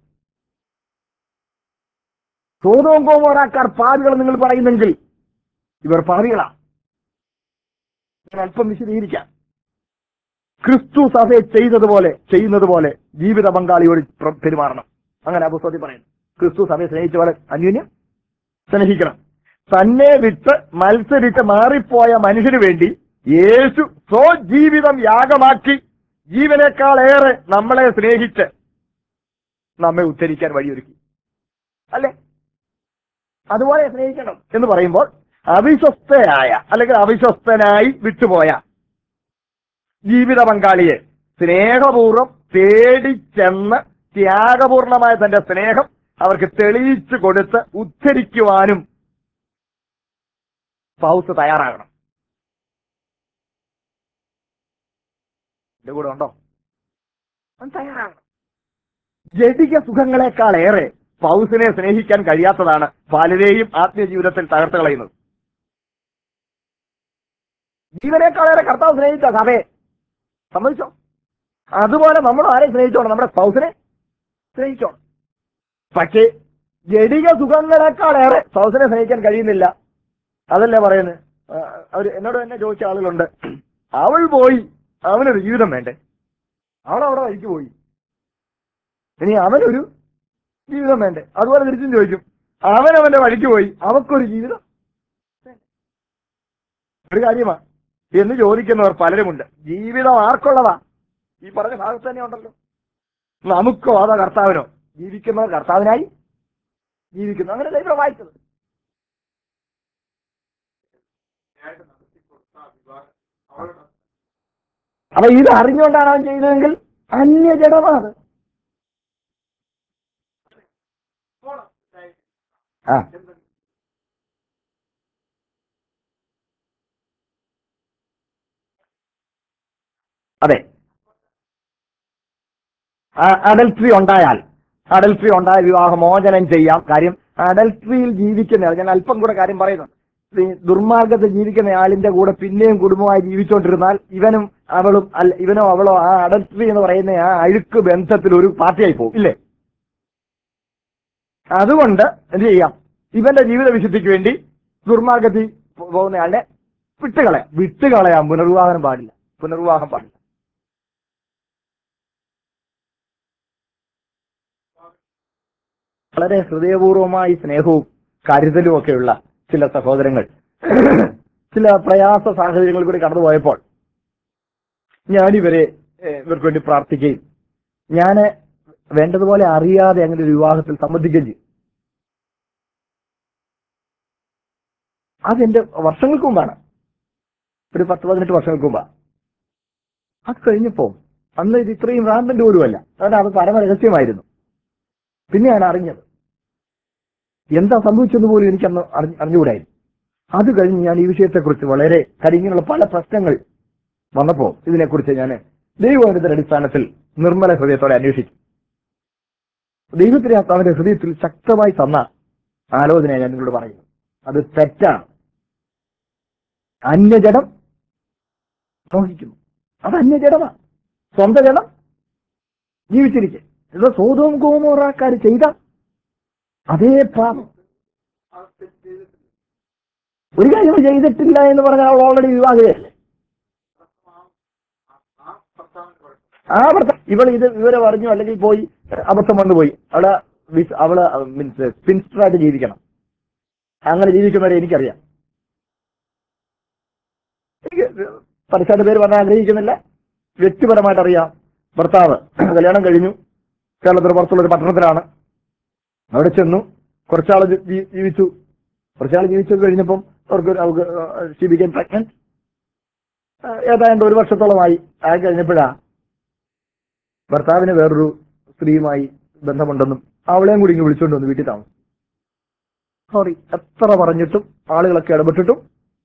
സോതോം ഗോമോറാക്കാർ പാപികൾ നിങ്ങൾ പറയുന്നെങ്കിൽ ഇവർ പാപികളാ ഞാൻ അല്പം വിശദീകരിക്കാം ക്രിസ്തു സഭയെ ചെയ്തതുപോലെ ചെയ്യുന്നത് പോലെ ജീവിത പങ്കാളിയോട് പ്ര- പെരുമാറണം അങ്ങനെ പുസ്തകത്തിൽ പറയുന്നു ക്രിസ്തു സഭയെ സ്നേഹിച്ച പോലെ അന്യോന്യം സ്നേഹിക്കണം തന്നെ വിട്ട് മത്സരിച്ച് മാറിപ്പോയ മനുഷ്യന് വേണ്ടി യേശു സ്വജീവിതം യാഗമാക്കി ജീവനേക്കാളേറെ നമ്മളെ സ്നേഹിച്ച് നമ്മെ ഉദ്ധരിക്കാൻ വഴിയൊരുക്കി അല്ലേ അതുപോലെ സ്നേഹിക്കണം എന്ന് പറയുമ്പോൾ അവിശ്വസ്തയായ അല്ലെങ്കിൽ അവിശ്വസ്തനായി വിട്ടുപോയ ജീവിത പങ്കാളിയെ സ്നേഹപൂർവ്വം തേടിച്ചെന്ന് ത്യാഗപൂർണമായ തന്റെ സ്നേഹം അവർക്ക് തെളിയിച്ചു കൊടുത്ത് ഉദ്ധരിക്കുവാനും പൗസ് തയ്യാറാകണം എന്റെ കൂടെ ഉണ്ടോ അവൻ തയ്യാറാകണം ജഡിക സുഖങ്ങളെക്കാളേറെ പൗസിനെ സ്നേഹിക്കാൻ കഴിയാത്തതാണ് പലരെയും ആത്മീയ ജീവിതത്തിൽ തകർത്ത് കളയുന്നത് ജീവനേക്കാളേറെ കർത്താവ് സ്നേഹിച്ച സഭയെ സമ്മതിച്ചോ അതുപോലെ നമ്മൾ ആരെ സ്നേഹിച്ചോണം നമ്മുടെ സ്പൗസിനെ സ്നേഹിച്ചോണം പക്ഷേ ജഡിക സുഖങ്ങളെക്കാളേറെ സ്പൗസിനെ സ്നേഹിക്കാൻ കഴിയുന്നില്ല അതല്ലേ പറയുന്നത് അവർ എന്നോട് തന്നെ ചോദിച്ച ആളുകളുണ്ട് അവൾ പോയി അവനൊരു ജീവിതം വേണ്ടേ അവൾ അവിടെ വഴിക്ക് പോയി ഇനി അവനൊരു ജീവിതം വേണ്ടേ അതുപോലെ തിരിച്ചും ചോദിക്കും അവൻ അവന്റെ വഴിക്ക് പോയി അവക്കൊരു ജീവിതം വേണ്ടേ? ഒരു കാര്യമാ എന്ന് ചോദിക്കുന്നവർ പലരുമുണ്ട് ജീവിതം ആർക്കുള്ളതാ ഈ പറഞ്ഞ ഭാഗത്ത് തന്നെ ഉണ്ടല്ലോ നമുക്കോ അതോ കർത്താവിനോ ജീവിക്കുന്നവർ കർത്താവിനായി ജീവിക്കുന്നു അങ്ങനെ ദൈവം വായിച്ചത് ഞാനായിട്ട് നടത്തി കൊടുത്ത ആ വിവാഹം അവളുടെ അപ്പൊ ഇത് അറിഞ്ഞുകൊണ്ടാണ് അവൻ ചെയ്തതെങ്കിൽ അന്യജടമാണ് പോണം ആ എന്തെങ്കിലും അതെ അഡൽട്രി ഉണ്ടായാൽ അഡൽട്രി ഉണ്ടായ വിവാഹമോചനം ചെയ്യാം കാര്യം അഡൽട്രിയിൽ ജീവിക്കുന്ന ഞാൻ അല്പം കൂടെ കാര്യം പറയുന്നുണ്ട് ഈ ദുർമാർഗത്തിൽ ജീവിക്കുന്ന ആളിന്റെ കൂടെ പിന്നെയും കുടുംബമായി ജീവിച്ചുകൊണ്ടിരുന്നാൽ ഇവനും അവളും അല്ല ഇവനോ അവളോ ആ അഡൽട്രി എന്ന് പറയുന്ന ആ അഴുക്ക് ബന്ധത്തിൽ ഒരു പാർട്ടിയായി പോകും ഇല്ലേ അതുകൊണ്ട് എന്ത് ചെയ്യാം ഇവന്റെ ജീവിത വിശുദ്ധിക്ക് വേണ്ടി ദുർമാർഗത്തിൽ പോ- പോകുന്നയാളെ വിട്ടുകളയാം വിട്ടുകളയാം പുനർവിവാഹം പാടില്ല പുനർവിവാഹം പാടില്ല വളരെ ഹൃദയപൂർവമായി സ്നേഹവും കരുതലും ഒക്കെയുള്ള ചില സഹോദരങ്ങൾ ചില പ്രയാസ സാഹചര്യങ്ങളിൽ കൂടി കടന്നുപോയപ്പോൾ ഞാനിവരെ ഏഹ്, ഇവർക്ക് വേണ്ടി പ്രാർത്ഥിക്കുകയും ഞാൻ വേണ്ടതുപോലെ അറിയാതെ അങ്ങനെ ഒരു വിവാഹത്തിൽ സംബന്ധിക്കുകയും ചെയ്തു അതെന്റെ വർഷങ്ങൾക്ക് മുമ്പാണ് ഒരു പത്ത് പതിനെട്ട് വർഷങ്ങൾക്ക് മുമ്പാ അത് കഴിഞ്ഞപ്പോ അന്ന് ഇത് ഇത്രയും റാമ്പന്റ് പോലുമല്ല കാരണം അത് പരമ രഹസ്യമായിരുന്നു പിന്നെയാണ് അറിഞ്ഞത് എന്താ സംഭവിച്ചെന്ന് പോലും എനിക്കന്ന് അറിഞ്ഞ- അറിഞ്ഞുകൂടായിരുന്നു അത് കഴിഞ്ഞ് ഞാൻ ഈ വിഷയത്തെക്കുറിച്ച് വളരെ കാര്യം ഇങ്ങനെയുള്ള പല പ്രശ്നങ്ങൾ വന്നപ്പോ ഇതിനെക്കുറിച്ച് ഞാൻ ദൈവത്തിന്റെ അടിസ്ഥാനത്തിൽ നിർമ്മല ഹൃദയത്തോടെ അന്വേഷിച്ചു ദൈവത്തിന് അവന്റെ ഹൃദയത്തിൽ ശക്തമായി തന്ന ആലോചന ഞാൻ നിങ്ങളോട് പറയുന്നു അത് തെറ്റാണ് അന്യജടം മോഹിക്കുന്നു അത് അന്യജടമാണ് സ്വന്തം ജഡം ജീവിച്ചിരിക്കെ ഇത് സോതവും ഗോമോറാക്കാർ ചെയ്ത അതേ പാപം ഒരു കാര്യം അവൾ ചെയ്തിട്ടില്ല എന്ന് പറഞ്ഞാൽ അവൾ ഓൾറെഡി വിവാഹിതയല്ലേ ആ ഭർത്ത ഇവൾ ഇത് വിവരം അറിഞ്ഞു അല്ലെങ്കിൽ പോയി അബദ്ധം വന്നു പോയി അവള് വിസ്- അവള് മീൻസ് സ്പിൻസ്റ്ററായിട്ട് ജീവിക്കണം അങ്ങനെ ജീവിക്കുന്നവരെ എനിക്കറിയാം എനിക്ക് പരസ്യയുടെ പേര് പറഞ്ഞാൽ ആഗ്രഹിക്കുന്നില്ല വ്യക്തിപരമായിട്ട് അറിയാം ഭർത്താവ് കല്യാണം കഴിഞ്ഞു കേരളത്തിന് പുറത്തുള്ള ഒരു പട്ടണത്തിലാണ് അവിടെ ചെന്നു കുറച്ചാൾ ജീവിച്ചു കുറച്ചാൾ ജീവിച്ചു കഴിഞ്ഞപ്പം അവർക്ക് ഒരു- അവർക്ക് ഷീ ബിക്കൻ പ്രഗ്നന്റ് ഏതാണ്ട് ഒരു വർഷത്തോളമായി ആയി കഴിഞ്ഞപ്പോഴാ ഭർത്താവിന് വേറൊരു സ്ത്രീയുമായി ബന്ധമുണ്ടെന്നും അവളെയും കൂടി ഇങ്ങ് വിളിച്ചുകൊണ്ട് വന്ന് വീട്ടിൽ താമസം സോറി എത്ര പറഞ്ഞിട്ടും ആളുകളൊക്കെ ഇടപെട്ടിട്ടും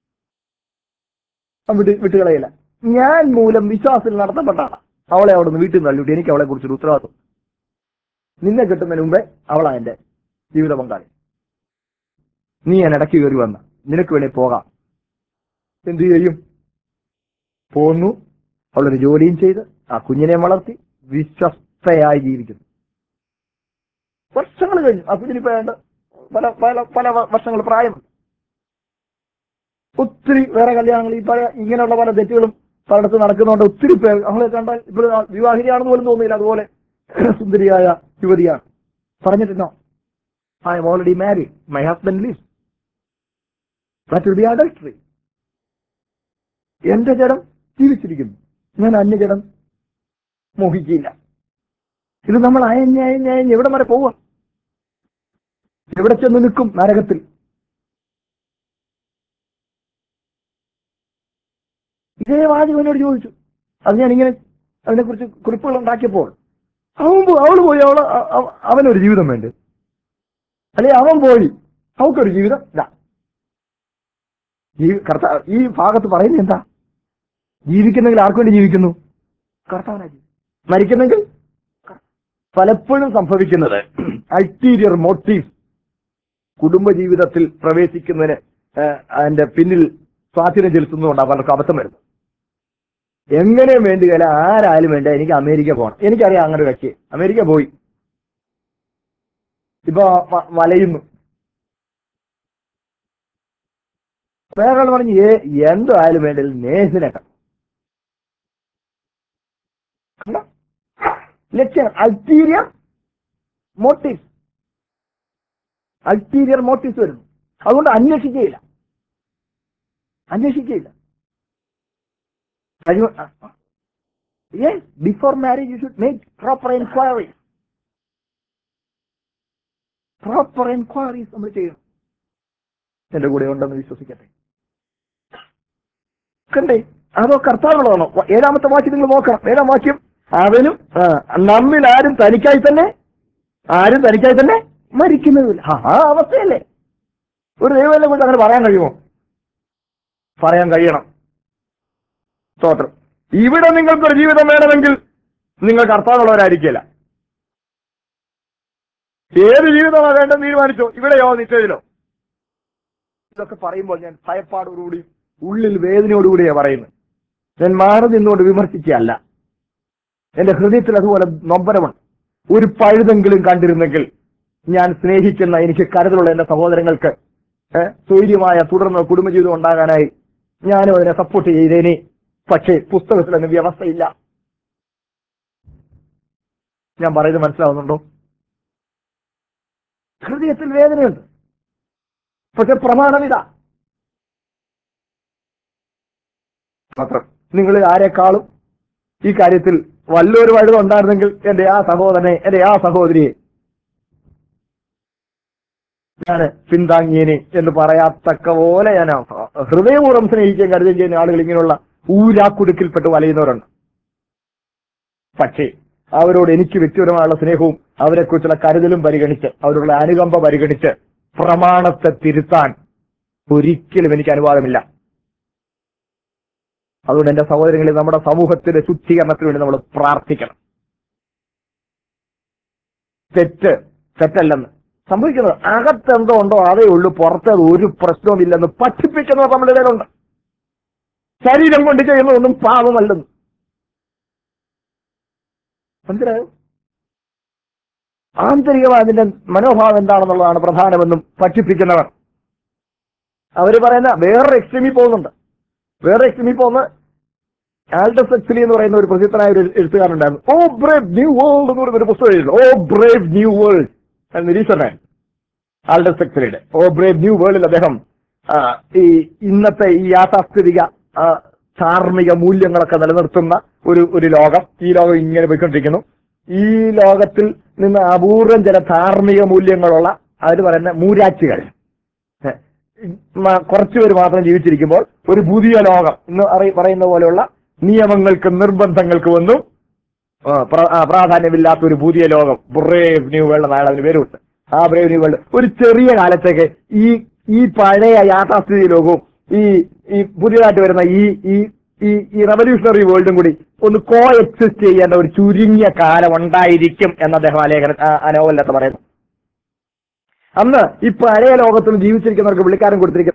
അവൻ വിട്ട് വിട്ടുകളയില്ല ഞാൻ മൂലം വിശ്വാസത്തിൽ നടത്തപ്പെട്ടാണ് അവളെ അവിടെ നിന്ന് വീട്ടിൽ നിന്ന് തള്ളിവിട്ട് എനിക്ക് അവളെ കുറിച്ചൊരു ഉത്തരവാദിത്വം നിന്നെ കിട്ടുന്നതിന് മുമ്പേ അവളാ എന്റെ ജീവിത പങ്കാളി നീ ഞാൻ ഇടയ്ക്ക് കയറി വന്ന നിനക്ക് വേണേ പോകാം എന്തു ചെയ്യും പോന്നു അവളൊരു ജോലിയും ചെയ്ത് ആ കുഞ്ഞിനെ വളർത്തി വിശ്വസ്തയായി ജീവിക്കുന്നു വർഷങ്ങൾ കഴിഞ്ഞു ആ കുഞ്ഞിനിപ്പോ ഏതാണ്ട് പല പല പല വർഷങ്ങൾ പ്രായമുണ്ട് ഒത്തിരി വേറെ കല്യാണങ്ങൾ ഈ പല ഇങ്ങനെയുള്ള പല തെറ്റുകളും പലയിടത്ത് നടക്കുന്നതുകൊണ്ട് ഒത്തിരി പേർ അവളെ കണ്ടാൽ ഇപ്പോൾ വിവാഹിതയാണെന്ന് പോലും തോന്നിയില്ല അതുപോലെ സുന്ദരിയായ യുവതിയാണ് പറഞ്ഞിട്ടുണ്ടോ I am already married my husband leave that will be adultery എന്റെ ജഡം ജീവിച്ചിരിക്കുന്നു ഞാൻ അന്യജഡം മോഹിക്കില്ല ഇത് നമ്മൾ അയഞ്ഞ് അയഞ്ഞ് അയഞ്ഞ് എവിടെ വരെ പോവാം എവിടെ ചെന്ന് നിൽക്കും നരകത്തിൽ ഇതേ വാചകം എന്നോട് ചോദിച്ചു അത് ഞാൻ ഇങ്ങനെ അതിനെക്കുറിച്ച് കുറിപ്പുകൾ ഉണ്ടാക്കിയപ്പോൾ അവൻ പോ- അവള് പോയി അവള് അ- അവ- അവനൊരു ജീവിതം വേണ്ട അല്ലെ അവൻ പോയി അവൾക്കൊരു ജീവിതം ഇതാ ഈ കർത്താ ഈ ഭാഗത്ത് പറയുന്നത് എന്താ ജീവിക്കുന്നെങ്കിൽ ആർക്കു വേണ്ടി ജീവിക്കുന്നു കർത്താവിനാ ജീവി- മരിക്കുന്നെങ്കിൽ പലപ്പോഴും സംഭവിക്കുന്നത് അൾട്ടീരിയർ മോട്ടീവ് കുടുംബജീവിതത്തിൽ പ്രവേശിക്കുന്നതിന് ഏഹ്, അതിന്റെ പിന്നിൽ സ്വാധീനം ചെലുത്തുന്നതുകൊണ്ടാണ് പലർക്കും അബദ്ധം വരുന്നത് എങ്ങനെയും വേണ്ടിയല്ല ആരായാലും വേണ്ട എനിക്ക് അമേരിക്ക പോകണം എനിക്കറിയാം അങ്ങനെ ഒരു വ്യക്തി അമേരിക്ക പോയി ഇപ്പൊ വ- വലയുന്നു വേറെ ആൾ പറഞ്ഞു ഏ എന്തായാലും വേണ്ടില്ല നേഴ്സിനെ കണ്ടു കണ്ടോ? ലക്ഷ്യം അൾട്ടീരിയർ മോട്ടീവ് അൾട്ടീരിയർ മോട്ടീവ്സ് വരുന്നു അതുകൊണ്ട് അന്വേഷിക്കുകയില്ല അന്വേഷിക്കുകയില്ല yes before marriage you should make proper enquiry proper enquiries നമ്മൾ ചെയ്യണം എന്റെ കൂടെ ഉണ്ടെന്ന് വിശ്വസിക്കട്ടെ കണ്ടേ അതോ കർത്താവുള്ളതാണോ ഏഴാമത്തെ വാക്യം നിങ്ങൾ നോക്കണം ഏഴാം വാക്യം അവനും ആ, നമ്മിൽ ആരും തനിക്കായി തന്നെ ആരും തനിക്കായി തന്നെ മരിക്കുന്നതുമില്ല ആ, ആ അവസ്ഥയല്ലേ ഒരു ദൈവത്തെ കുറിച്ച് അങ്ങനെ പറയാൻ കഴിയുമോ പറയാൻ കഴിയണം സ്തോത്രം ഇവിടെ നിങ്ങൾക്കൊരു ജീവിതം വേണമെങ്കിൽ നിങ്ങൾ കർത്താവുള്ളവരായിരിക്കില്ല ഏത് ജീവിതമാണ് വേണ്ടെന്ന് തീരുമാനിച്ചോ ഇവിടെയോ നിശ്ചയിലോ ഇതൊക്കെ പറയുമ്പോൾ ഞാൻ ഭയപ്പാടോടുകൂടി ഉള്ളിൽ വേദനയോടുകൂടിയാ പറയുന്നത് ഞാൻ മാറി നിന്നുകൊണ്ട് വിമർശിക്കുകയല്ല എന്റെ ഹൃദയത്തിൽ അതുപോലെ നൊമ്പരമുണ്ട് ഒരു പഴുതെങ്കിലും കണ്ടിരുന്നെങ്കിൽ ഞാൻ സ്നേഹിക്കുന്ന എനിക്ക് കരുതലുള്ള എന്റെ സഹോദരങ്ങൾക്ക് ഏഹ്, സ്വൈര്യമായ തുടർന്ന് കുടുംബജീവിതം ഉണ്ടാകാനായി ഞാനും അതിനെ സപ്പോർട്ട് ചെയ്തേനെ പക്ഷേ പുസ്തകത്തിൽ അതിന് വ്യവസ്ഥയില്ല ഞാൻ പറയുന്നത് മനസ്സിലാവുന്നുണ്ടോ ഹൃദയത്തിൽ വേദനയുണ്ട് പക്ഷെ പ്രമാണമിതാ മാത്രം നിങ്ങൾ ആരെക്കാളും ഈ കാര്യത്തിൽ വല്ലൊരു വഴുത ഉണ്ടായിരുന്നെങ്കിൽ എന്റെ ആ സഹോദരനെ എന്റെ ആ സഹോദരിയെ ഞാൻ പിന്താങ്ങിയേനെ എന്ന് പറയാത്തക്ക പോലെ ഞാൻ ഹൃദയപൂർവ്വം സ്നേഹിക്കുകയും കരുതുകയും ചെയ്യുന്ന ആളുകൾ ഇങ്ങനെയുള്ള ഊരാക്കുടുക്കിൽപ്പെട്ട് വലയുന്നവരുണ്ട് പക്ഷേ അവരോട് എനിക്ക് വ്യക്തിപരമായുള്ള സ്നേഹവും അവരെക്കുറിച്ചുള്ള കരുതലും പരിഗണിച്ച് അവരുടെ അനുകമ്പ പരിഗണിച്ച് പ്രമാണത്തെ തിരുത്താൻ ഒരിക്കലും എനിക്ക് അനുവാദമില്ല അതുകൊണ്ട് എന്റെ സഹോദരങ്ങളെ നമ്മുടെ സമൂഹത്തിന്റെ ശുദ്ധീകരണത്തിന് വേണ്ടി നമ്മൾ പ്രാർത്ഥിക്കണം തെറ്റ് തെറ്റല്ലെന്ന് സംഭവിക്കുന്നത് അകത്ത് എന്തോ ഉണ്ടോ അതേ ഉള്ളൂ പുറത്ത് അത് ഒരു പ്രശ്നവുമില്ലെന്ന് പഠിപ്പിക്കുന്നത് നമ്മുടെ ഇടയിലുണ്ട് ശരീരം കൊണ്ട് ചെയ്യുന്നതൊന്നും പാപമല്ലെന്ന് മനസ്സിലായോ ആന്തരികമായ അതിന്റെ മനോഭാവം എന്താണെന്നുള്ളതാണ് പ്രധാനമെന്നും പഠിപ്പിക്കുന്നവർ അവര് പറയുന്ന വേറൊരു എക്സ്ട്രീമിൽ പോകുന്നുണ്ട് വേറെ എക്സ്ട്രീമിൽ പോകുന്ന ആൽഡസ് എക്സ്ലി എന്ന് പറയുന്ന ഒരു പ്രസിദ്ധനായ ഒരു എഴുത്തുകാരുണ്ടായിരുന്നു ഓ ബ്രേവ് ന്യൂ വേൾഡ് എന്ന് പറയുന്ന ഒരു പുസ്തകം എഴുതുന്നു ഓ ബ്രേവ് ന്യൂ വേൾഡ് നിരീക്ഷണൻ ആൽഡസ് എക്സ്ലിയുടെ ഓ ബ്രേവ് ന്യൂ വേൾഡിൽ അദ്ദേഹം ആ, ഈ ഇന്നത്തെ ഈ യാഥാസ്ഥിതിക ആ, ധാർമ്മിക മൂല്യങ്ങളൊക്കെ നിലനിർത്തുന്ന ഒരു ഒരു ലോകം ഈ ലോകം ഇങ്ങനെ പോയിക്കൊണ്ടിരിക്കുന്നു ഈ ലോകത്തിൽ നിന്ന് അപൂർവം ചില ധാർമ്മിക മൂല്യങ്ങളുള്ള അവർ പറയുന്ന മൂരാച്ചികൾ കുറച്ചുപേർ മാത്രം ജീവിച്ചിരിക്കുമ്പോൾ ഒരു പുതിയ ലോകം ഇന്ന് അറി പറയുന്ന പോലെയുള്ള നിയമങ്ങൾക്കും നിർബന്ധങ്ങൾക്കും ഒന്നും ആ, പ്ര- ആ, പ്രാധാന്യമില്ലാത്ത ഒരു പുതിയ ലോകം ബ്രേവ് ന്യൂ വേൾഡ് എന്നാണ് അതിന് പേരുണ്ട് ആ ബ്രേവ് ന്യൂ വേൾഡ് ഒരു ചെറിയ കാലത്തേക്ക് ഈ ഈ പഴയ യാഥാസ്ഥിതി ലോകവും ഈ ഈ പുതിയതായിട്ട് വരുന്ന ഈ ഈ ഈ ഈ റവല്യൂഷണറി വേൾഡും കൂടി ഒന്ന് കോ എക്സിസ്റ്റ് ചെയ്യേണ്ട ഒരു ചുരുങ്ങിയ കാലം ഉണ്ടായിരിക്കും എന്ന് അദ്ദേഹം ആ ലേഖന ആ- ആ നോവലിനകത്ത് പറയുന്നു അന്ന് ഈ പഴയ ലോകത്തിൽ ജീവിച്ചിരിക്കുന്നവർക്ക് വിളിക്കാരൻ കൊടുത്തിരിക്കും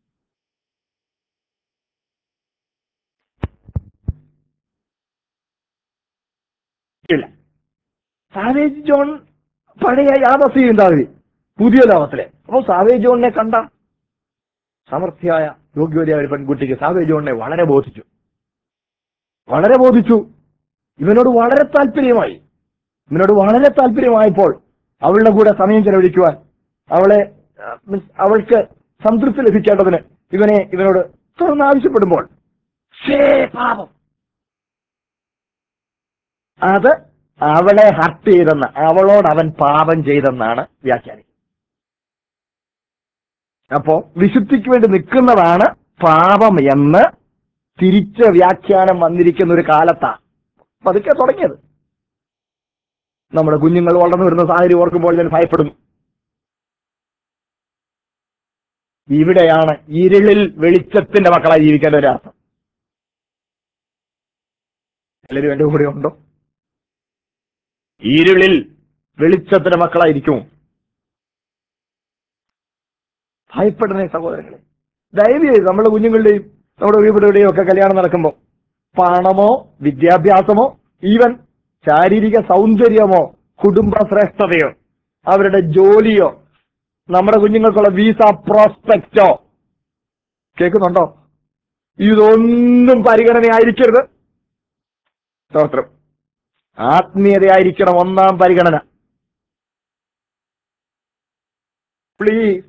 ഇല്ല സാവേജ് ജോൺ പഴയ യാഥാസ്ഥിതി ഉണ്ടാവി പുതിയ ലോകത്തിലെ അപ്പൊ സാവേജ് ജോണിനെ കണ്ട സമർത്ഥ്യായ യോഗ്യതയായ ഒരു പെൺകുട്ടിക്ക് സാവേജ് ജോണിനെ വളരെ ബോധിച്ചു വളരെ ബോധിച്ചു ഇവനോട് വളരെ താല്പര്യമായി ഇവനോട് വളരെ താല്പര്യമായപ്പോൾ അവളുടെ കൂടെ സമയം ചെലവഴിക്കുവാൻ അവളെ ആ, means അവൾക്ക് സംതൃപ്തി ലഭിക്കേണ്ടതിന് ഇവനെ ഇവനോട് തുറന്ന് ആവശ്യപ്പെടുമ്പോൾ "ഛേ, പാപം അത് അവളെ ഹർട്ട് ചെയ്തെന്ന് അവളോട് അവൻ പാപം ചെയ്തെന്നാണ് വ്യാഖ്യാനം അപ്പോ വിശുദ്ധിക്ക് വേണ്ടി നിൽക്കുന്നതാണ് പാപം എന്ന് തിരിച്ച് വ്യാഖ്യാനം വന്നിരിക്കുന്ന ഒരു കാലത്താ പതുക്കെ തുടങ്ങിയത് നമ്മുടെ കുഞ്ഞുങ്ങൾ വളർന്നു വരുന്ന സാഹചര്യം ഓർക്കുമ്പോൾ ഞാൻ ഭയപ്പെടുന്നു ഇവിടെയാണ് ഇരുളിൽ വെളിച്ചത്തിന്റെ മക്കളായി ജീവിക്കേണ്ട ഒരു അർത്ഥം എല്ലാവരും എന്റെ കൂടെ ഉണ്ടോ ഇരുളിൽ വെളിച്ചത്തിന്റെ മക്കളായിരിക്കും ഭയപ്പെടുന്നേ സഹോദരങ്ങളെ ദയവ് നമ്മുടെ കുഞ്ഞുങ്ങളുടെയും നമ്മുടെ വീടുകളുടെയും ഒക്കെ കല്യാണം നടക്കുമ്പോൾ പണമോ വിദ്യാഭ്യാസമോ ഈവൻ ശാരീരിക സൗന്ദര്യമോ കുടുംബ ശ്രേഷ്ഠതയോ അവരുടെ ജോലിയോ നമ്മുടെ കുഞ്ഞുങ്ങൾക്കുള്ള വീസ പ്രോസ്പെക്റ്റോ കേൾക്കുന്നുണ്ടോ ഇതൊന്നും പരിഗണനയായിരിക്കരുത് സ്തോത്രം ആത്മീയതയായിരിക്കണം ഒന്നാം പരിഗണന പ്ലീസ്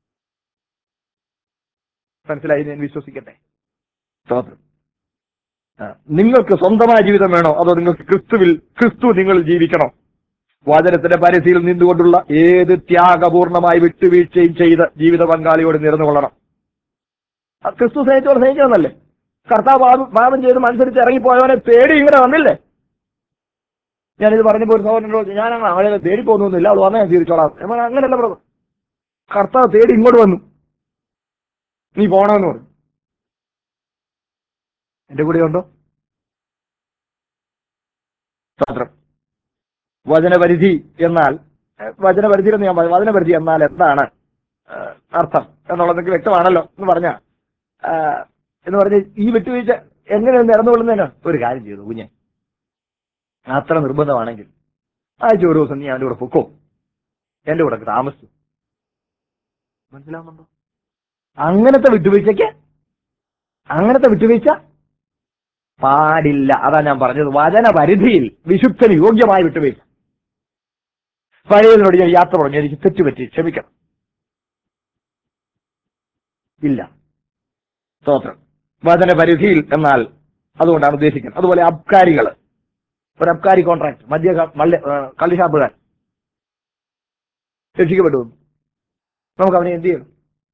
മനസ്സിലായി ഞാൻ വിശ്വസിക്കട്ടെ സ്തോത്രം ആ, നിങ്ങൾക്ക് സ്വന്തമായ ജീവിതം വേണോ അതോ നിങ്ങൾക്ക് ക്രിസ്തുവിൽ ക്രിസ്തു നിങ്ങൾ ജീവിക്കണോ വചനത്തിന്റെ പരിധിയിൽ നിന്നുകൊണ്ടുള്ള ഏത് ത്യാഗപൂർണമായി വിട്ടുവീഴ്ചയും ചെയ്ത് ജീവിത പങ്കാളിയോട് നിറന്നു കൊള്ളണം ആ, ക്രിസ്തു സ്നേഹിച്ചോട് സ്നേഹിക്കണമെന്നല്ലേ കർത്താവ് പാപം- പാപം ചെയ്ത് മത്സരിച്ച് ഇറങ്ങിപ്പോയവനെ തേടി ഇങ്ങനെ വന്നില്ലേ ഞാനിത് പറഞ്ഞപ്പോൾ ഒരു സഹോദരനോട് ഞാൻ അങ്ങനെ ആളുകളെ തേടി പോകുന്നൊന്നുമില്ല അവൾ വന്നാൽ ഞാൻ തിരിച്ചോളാം ഞാൻ പറഞ്ഞു, അങ്ങനെയല്ല ബ്രദർ കർത്താവ് തേടി ഇങ്ങോട്ട് വന്നു നീ പോണമെന്ന് പറഞ്ഞു എന്റെ കൂടെ ഉണ്ടോ സ്തോത്രം വചനപരിധി എന്നാൽ ഏഹ്, വചനപരിധി എന്ന് ഞാൻ പറഞ്ഞു വചനപരിധി എന്നാൽ എന്താണ് ഏഹ്, അർത്ഥം എന്നുള്ളത് നിങ്ങൾക്ക് വ്യക്തമാണല്ലോ എന്ന് പറഞ്ഞ എന്ന് പറഞ്ഞ് ഈ വിട്ടുവീഴ്ച എങ്ങനെ നിറന്നുകൊള്ളുന്നതിന് ഒരു കാര്യം ചെയ്തു കുഞ്ഞെ അത്ര നിർബന്ധമാണെങ്കിൽ ആഴ്ച ഒരു ദിവസം നീ അവന്റെ കൂടെ പൊക്കോ എന്റെ കൂടെ താമസിച്ചു മനസ്സിലാവുന്നുണ്ടോ അങ്ങനത്തെ വിട്ടുവീഴ്ചയ്ക്ക് അങ്ങനത്തെ വിട്ടുവീഴ്ച പാടില്ല അതാ ഞാൻ പറഞ്ഞത് വചന പരിധിയിൽ വിശുദ്ധന് യോഗ്യമായ വിട്ടുവീഴ്ച പഴയതിനോട് ഞാൻ യാത്ര പറഞ്ഞു എനിക്ക് തെറ്റുപറ്റി ക്ഷമിക്കണം ഇല്ല സ്തോത്രം വചന പരിധിയിൽ എന്നാൽ അതുകൊണ്ടാണ് ഉദ്ദേശിക്കുന്നത് അതുപോലെ അബ്കാരികൾ ഒരു അബ്കാരി കോൺട്രാക്ട് മദ്യ കള്ളിഷാപ്പുകാർ രക്ഷിക്കപ്പെട്ടു നമുക്ക് അവനെ എന്ത് ചെയ്യണം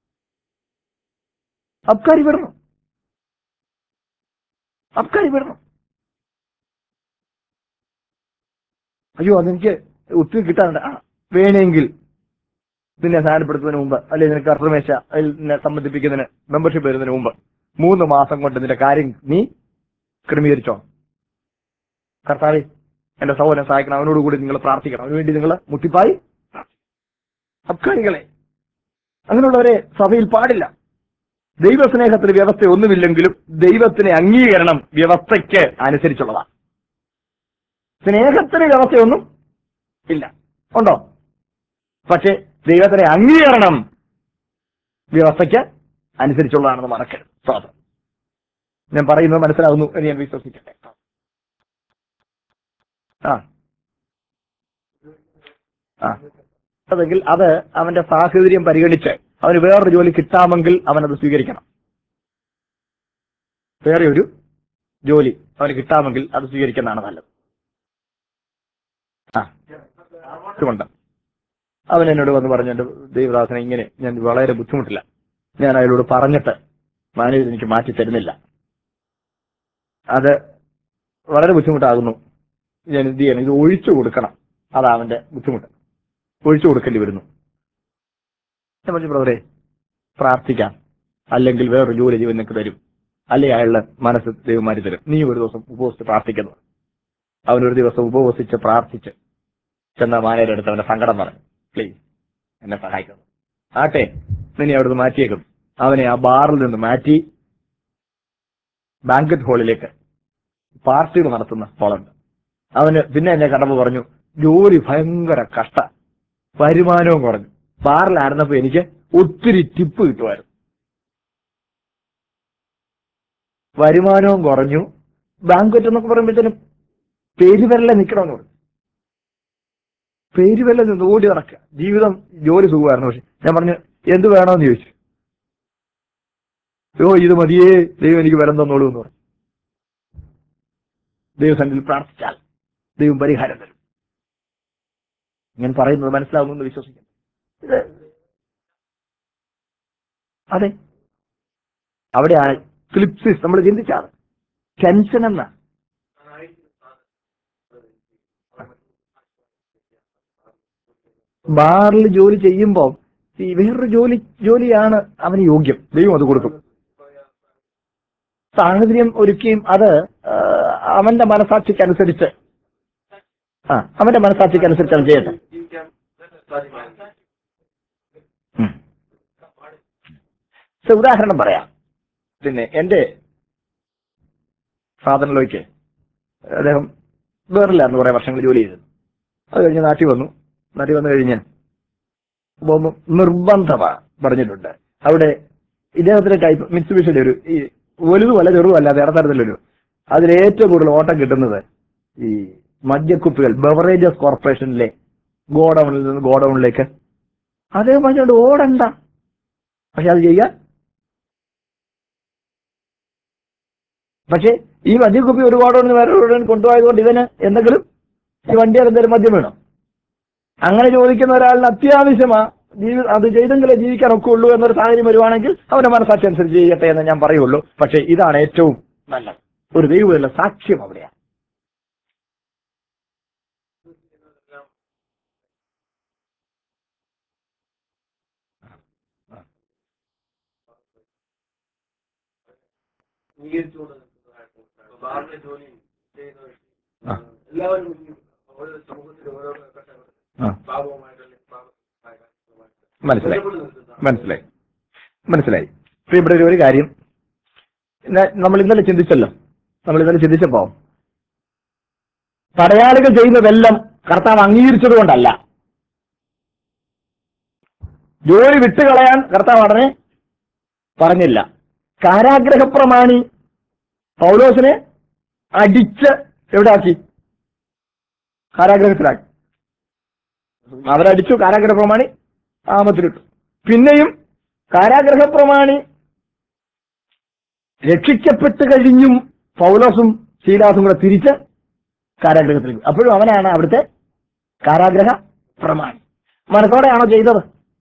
അബ്കാരി വിടണം അബ്കാരി വിടണം അയ്യോ അതെനിക്ക് ഒത്തിരി കിട്ടാനുണ്ട് ആ വേണമെങ്കിൽ നിന്നെ സാധനപ്പെടുത്തുന്നതിന് മുമ്പ് അല്ലെങ്കിൽ നിനക്ക് കർത്തമേശ അതിൽ നിന്നെ സംബന്ധിപ്പിക്കുന്നതിന് മെമ്പർഷിപ്പ് വരുന്നതിന് മുമ്പ് മൂന്ന് മാസം കൊണ്ട് നിന്റെ കാര്യം നീ ക്രമീകരിച്ചോ കർത്താവെ എന്റെ സഹോദരൻ സഹായിക്കണം അവനോട് കൂടി നിങ്ങൾ പ്രാർത്ഥിക്കണം അവന് വേണ്ടി നിങ്ങൾ മുട്ടിപ്പായി അബ്കാരികളെ അങ്ങനെയുള്ളവരെ സഭയിൽ പാടില്ല ദൈവസ്നേഹത്തിന് വ്യവസ്ഥ ഒന്നുമില്ലെങ്കിലും ദൈവത്തിന് അംഗീകരണം വ്യവസ്ഥയ്ക്ക് അനുസരിച്ചുള്ളതാണ് സ്നേഹത്തിന് വ്യവസ്ഥയൊന്നും ഇല്ല ഉണ്ടോ പക്ഷേ ദൈവത്തിന് അംഗീകരണം വ്യവസ്ഥയ്ക്ക് അനുസരിച്ചുള്ളതാണെന്ന് മറക്കരുത് സ്വാതം ഞാൻ പറയുന്നത് മനസ്സിലാകുന്നു എന്ന് ഞാൻ വിശ്വസിക്കട്ടെ ആ ആ അതെങ്കിൽ അത് അവന്റെ സാഹചര്യം പരിഗണിച്ച് അവന് വേറൊരു ജോലി കിട്ടാമെങ്കിൽ അവനത് സ്വീകരിക്കണം വേറെ ഒരു ജോലി അവന് കിട്ടാമെങ്കിൽ അത് സ്വീകരിക്കുന്നതാണ് നല്ലത് ആ അതുകൊണ്ട് അവൻ എന്നോട് വന്ന് പറഞ്ഞു എന്റെ ദൈവദാസനെ ഇങ്ങനെ ഞാൻ വളരെ ബുദ്ധിമുട്ടില്ല ഞാൻ അയാളോട് പറഞ്ഞിട്ട് മാനേജർ എനിക്ക് മാറ്റി തരുന്നില്ല അത് വളരെ ബുദ്ധിമുട്ടാകുന്നു ഞാൻ എന്ത് ചെയ്യണം ഇത് ഒഴിച്ചു കൊടുക്കണം അതാ അവന്റെ ബുദ്ധിമുട്ട് ഒഴിച്ചു കൊടുക്കേണ്ടി വരുന്നു ഞാൻ പറഞ്ഞു ബ്രദറെ പ്രാർത്ഥിക്കാം അല്ലെങ്കിൽ വേറൊരു ജോലി ജീവൻ നിനക്ക് തരും അല്ലെങ്കിൽ അയാളുടെ മനസ്സ് ദൈവം മാറ്റി തരും നീ ഒരു ദിവസം ഉപവസിച്ച് പ്രാർത്ഥിക്കുന്നു അവനൊരു ദിവസം ഉപവസിച്ച് പ്രാർത്ഥിച്ച് ചെന്ന മാനേജർ അടുത്ത് അവന്റെ സങ്കടം പറഞ്ഞു പ്ലീസ് എന്നെ സഹായിക്കുന്നു ആട്ടെ നിന്നെ അവിടുന്ന് മാറ്റിയേക്കും അവനെ ആ ബാറിൽ നിന്ന് മാറ്റി ബാങ്കറ്റ് ഹാളിലേക്ക് പാർട്ടികൾ നടത്തുന്ന ഹോളുണ്ട് അവന് പിന്നെ എന്നെ കണ്ടപ്പോൾ പറഞ്ഞു ജോലി ഭയങ്കര കഷ്ട വരുമാനവും കുറഞ്ഞു ബാറിലായിരുന്നപ്പോ എനിക്ക് ഒത്തിരി ടിപ്പ് കിട്ടുമായിരുന്നു വരുമാനവും കുറഞ്ഞു ബാങ്കറ്റ് എന്നൊക്കെ പറയുമ്പോഴത്തേനും പേരുവരലെ നിൽക്കണമെന്ന് പറഞ്ഞു പേരുവല്ല നിന്ന് ഓടി നടക്കുക ജീവിതം ജോലി സുഖമായിരുന്നു പക്ഷെ ഞാൻ പറഞ്ഞു എന്ത് വേണമെന്ന് ചോദിച്ചു ഓ ഇത് മതിയേ ദൈവം എനിക്ക് വരം തന്നോളൂ എന്ന് പറഞ്ഞു ദൈവസന്നിധിയിൽ പ്രാർത്ഥിച്ചാൽ ദൈവം പരിഹാരം തരും ഞാൻ പറയുന്നത് മനസ്സിലാവുന്നു എന്ന് വിശ്വസിക്കുന്നു ഇത് അതെ അവിടെയാണ് ക്ലിപ്സിസ് നമ്മൾ ചിന്തിച്ചാണ് ടെൻഷൻ എന്ന ബാറിൽ ജോലി ചെയ്യുമ്പോൾ ഈ വേറൊരു ജോലി ജോലിയാണ് അവന് യോഗ്യം ദൈവം അത് കൊടുക്കും സാഹചര്യം ഒരുക്കിയും അത് ആ, അവന്റെ മനസാക്ഷിക്കനുസരിച്ച് ആ അവന്റെ മനസാക്ഷിക്കനുസരിച്ച് അവൻ ചെയ്യട്ടെ ജീവിക്കാൻ സാധ്യമാണ് ഉം. സോ, ഉദാഹരണം പറയാം പിന്നെ എന്റെ ഫാദറിലേക്ക് അദ്ദേഹം വേറില്ലായിരുന്നു കുറെ വർഷങ്ങൾ ജോലി ചെയ്തത് അത് കഴിഞ്ഞ് നാട്ടിൽ വന്നു നാട്ടിൽ വന്നു കഴിഞ്ഞ് പോകുമ്പോൾ നിർബന്ധമാ പറഞ്ഞിട്ടുണ്ട് അവിടെ ഇദ്ദേഹത്തിന്റെ ടൈപ്പ് മിത്സുബിഷിയുടെ ഒരു ഈ വലുതുമല്ല ചെറുതുമല്ല വേറെ തരത്തിലൊരു അതിൽ ഏറ്റവും കൂടുതൽ ഓട്ടം കിട്ടുന്നത് ഈ മദ്യക്കുപ്പികൾ ബവറേജസ് കോർപ്പറേഷനിലെ ഗോഡൌണിൽ നിന്ന് ഗോഡൌണിലേക്ക് അദ്ദേഹം പറഞ്ഞുകൊണ്ട് ഓടണ്ട പക്ഷെ അത് ചെയ്യാൻ പക്ഷെ ഈ മദ്യക്കുപ്പി ഒരു ഗോഡൌണിൽ വേറെ ഗോഡൌണിൽ കൊണ്ടുപോയതുകൊണ്ട് ഇവന് എന്തെങ്കിലും ഈ വണ്ടിയിൽ എന്തെങ്കിലും മദ്യം വേണം അങ്ങനെ ചോദിക്കുന്ന ഒരാളിന് അത്യാവശ്യമാ ജീവി അത് ചെയ്തെങ്കിലേ ജീവിക്കാൻ ഒക്കെ ഉള്ളൂ എന്നൊരു സാഹചര്യം വരുവാണെങ്കിൽ അവന്റെ മനസ്സാക്ഷി അനുസരിച്ച് ചെയ്യട്ടെ എന്ന് ഞാൻ പറയുള്ളൂ പക്ഷെ ഇതാണ് ഏറ്റവും നല്ലത് ഒരു ദൈവമുള്ള സാക്ഷ്യം അവിടെയാണ് അംഗീകരിച്ചുകൊണ്ട് നിൽക്കുന്നതായിട്ട് ബാറിന്റെ ജോലി ചെയ്യുന്ന വ്യക്തി ആ. എല്ലാവരും ഈ ഓരോ സമൂഹത്തിലെ ഓരോ ഘട്ടങ്ങൾ ആ. പാപവുമായിട്ടുള്ള പാപമായ കാര്യങ്ങളുമായിട്ട് മനസ്സിലായി ബന്ധപ്പെട്ട് നിൽക്കുന്ന മനസ്സിലായി മനസ്സിലായി ഇപ്പൊ ഇവിടെ ഒരു- ഒരു കാര്യം ഇന്ന- നമ്മൾ ഇന്നലെ ചിന്തിച്ചല്ലോ നമ്മൾ ഇന്നലെ ചിന്തിച്ചപ്പോ പടയാളികൾ ചെയ്യുന്നതെല്ലാം കർത്താവ് അംഗീകരിച്ചത് കൊണ്ടല്ല ജോലി വിട്ടുകളയാൻ കർത്താവ് ഉടനെ പറഞ്ഞില്ല കാരാഗ്രഹ പ്രമാണി പൗലോസിനെ അടിച്ച് എവിടെ ആക്കി കാരാഗ്രഹത്തിലാക്കി അവരടിച്ചു കാരാഗ്രഹ പ്രമാണി ആമത്തിലിട്ടു പിന്നെയും കാരാഗ്രഹ പ്രമാണി രക്ഷിക്കപ്പെട്ട് കഴിഞ്ഞും പൗലോസും ശീലാസും കൂടെ തിരിച്ച് കാരാഗ്രഹത്തിലേക്ക് അപ്പോഴും അവനാണ് അവിടുത്തെ കാരാഗ്രഹ പ്രമാണി മനസ്സോടെയാണോ ചെയ്തത്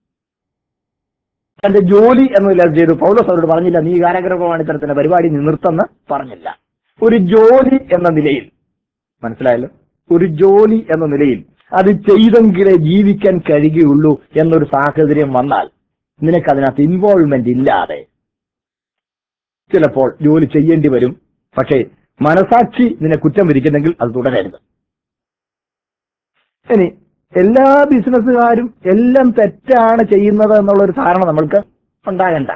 തന്റെ ജോലി എന്നതിൽ അത് ചെയ്തു പൗലോസ് അവരോട് പറഞ്ഞില്ല നീ കാരാഗ്രഹ പ്രമാണിത്തരത്തിന്റെ പരിപാടി നീ നിർത്തുന്ന പറഞ്ഞില്ല ഒരു ജോലി എന്ന നിലയിൽ മനസ്സിലായല്ലോ ഒരു ജോലി എന്ന നിലയിൽ അത് ചെയ്തെങ്കിലേ ജീവിക്കാൻ കഴിയുകയുള്ളൂ എന്നൊരു സാഹചര്യം വന്നാൽ നിനക്ക് അതിനകത്ത് ഇൻവോൾവ്മെന്റ് ഇല്ലാതെ ചിലപ്പോൾ ജോലി ചെയ്യേണ്ടി വരും പക്ഷേ മനസാക്ഷി നിന്നെ കുറ്റം വിരിക്കുന്നെങ്കിൽ അത് തുടരരുത് ഇനി എല്ലാ ബിസിനസ്സുകാരും എല്ലാം തെറ്റാണ് ചെയ്യുന്നത് എന്നുള്ള ഒരു ധാരണ നമ്മൾക്ക് ഉണ്ടാകണ്ട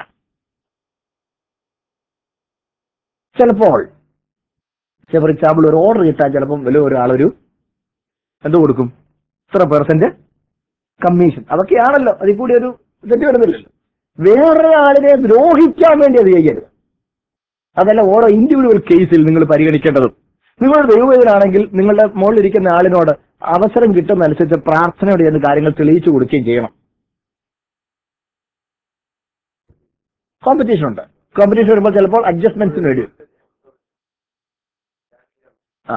ചിലപ്പോൾ ഫോർ എക്സാമ്പിൾ ഒരു ഓർഡർ കിട്ടാൻ ചിലപ്പം വലിയ ഒരാളൊരു എന്ത് കൊടുക്കും ഇത്ര പെർസെന്റ് കമ്മീഷൻ അതൊക്കെയാണല്ലോ അതിൽ കൂടി ഒരു തെറ്റ് വരുന്നില്ലല്ലോ വേറൊരാളിനെ ദ്രോഹിക്കാൻ വേണ്ടി അത് ചെയ്യരുത് അതല്ല ഓരോ ഇൻഡിവിജ്വൽ കേസിൽ നിങ്ങൾ പരിഗണിക്കേണ്ടതും നിങ്ങൾ ദൈവവേദനാണെങ്കിൽ നിങ്ങളുടെ മുകളിലിരിക്കുന്ന ആളിനോട് അവസരം കിട്ടുന്നതനുസരിച്ച് പ്രാർത്ഥനയോടെ എന്ന് കാര്യങ്ങൾ തെളിയിച്ചു കൊടുക്കുകയും ചെയ്യണം കോമ്പറ്റീഷൻ ഉണ്ട് കോമ്പറ്റീഷൻ വരുമ്പോൾ ചിലപ്പോൾ അഡ്ജസ്റ്റ്മെന്റ്സിന് വേണ്ടി വരും. ആ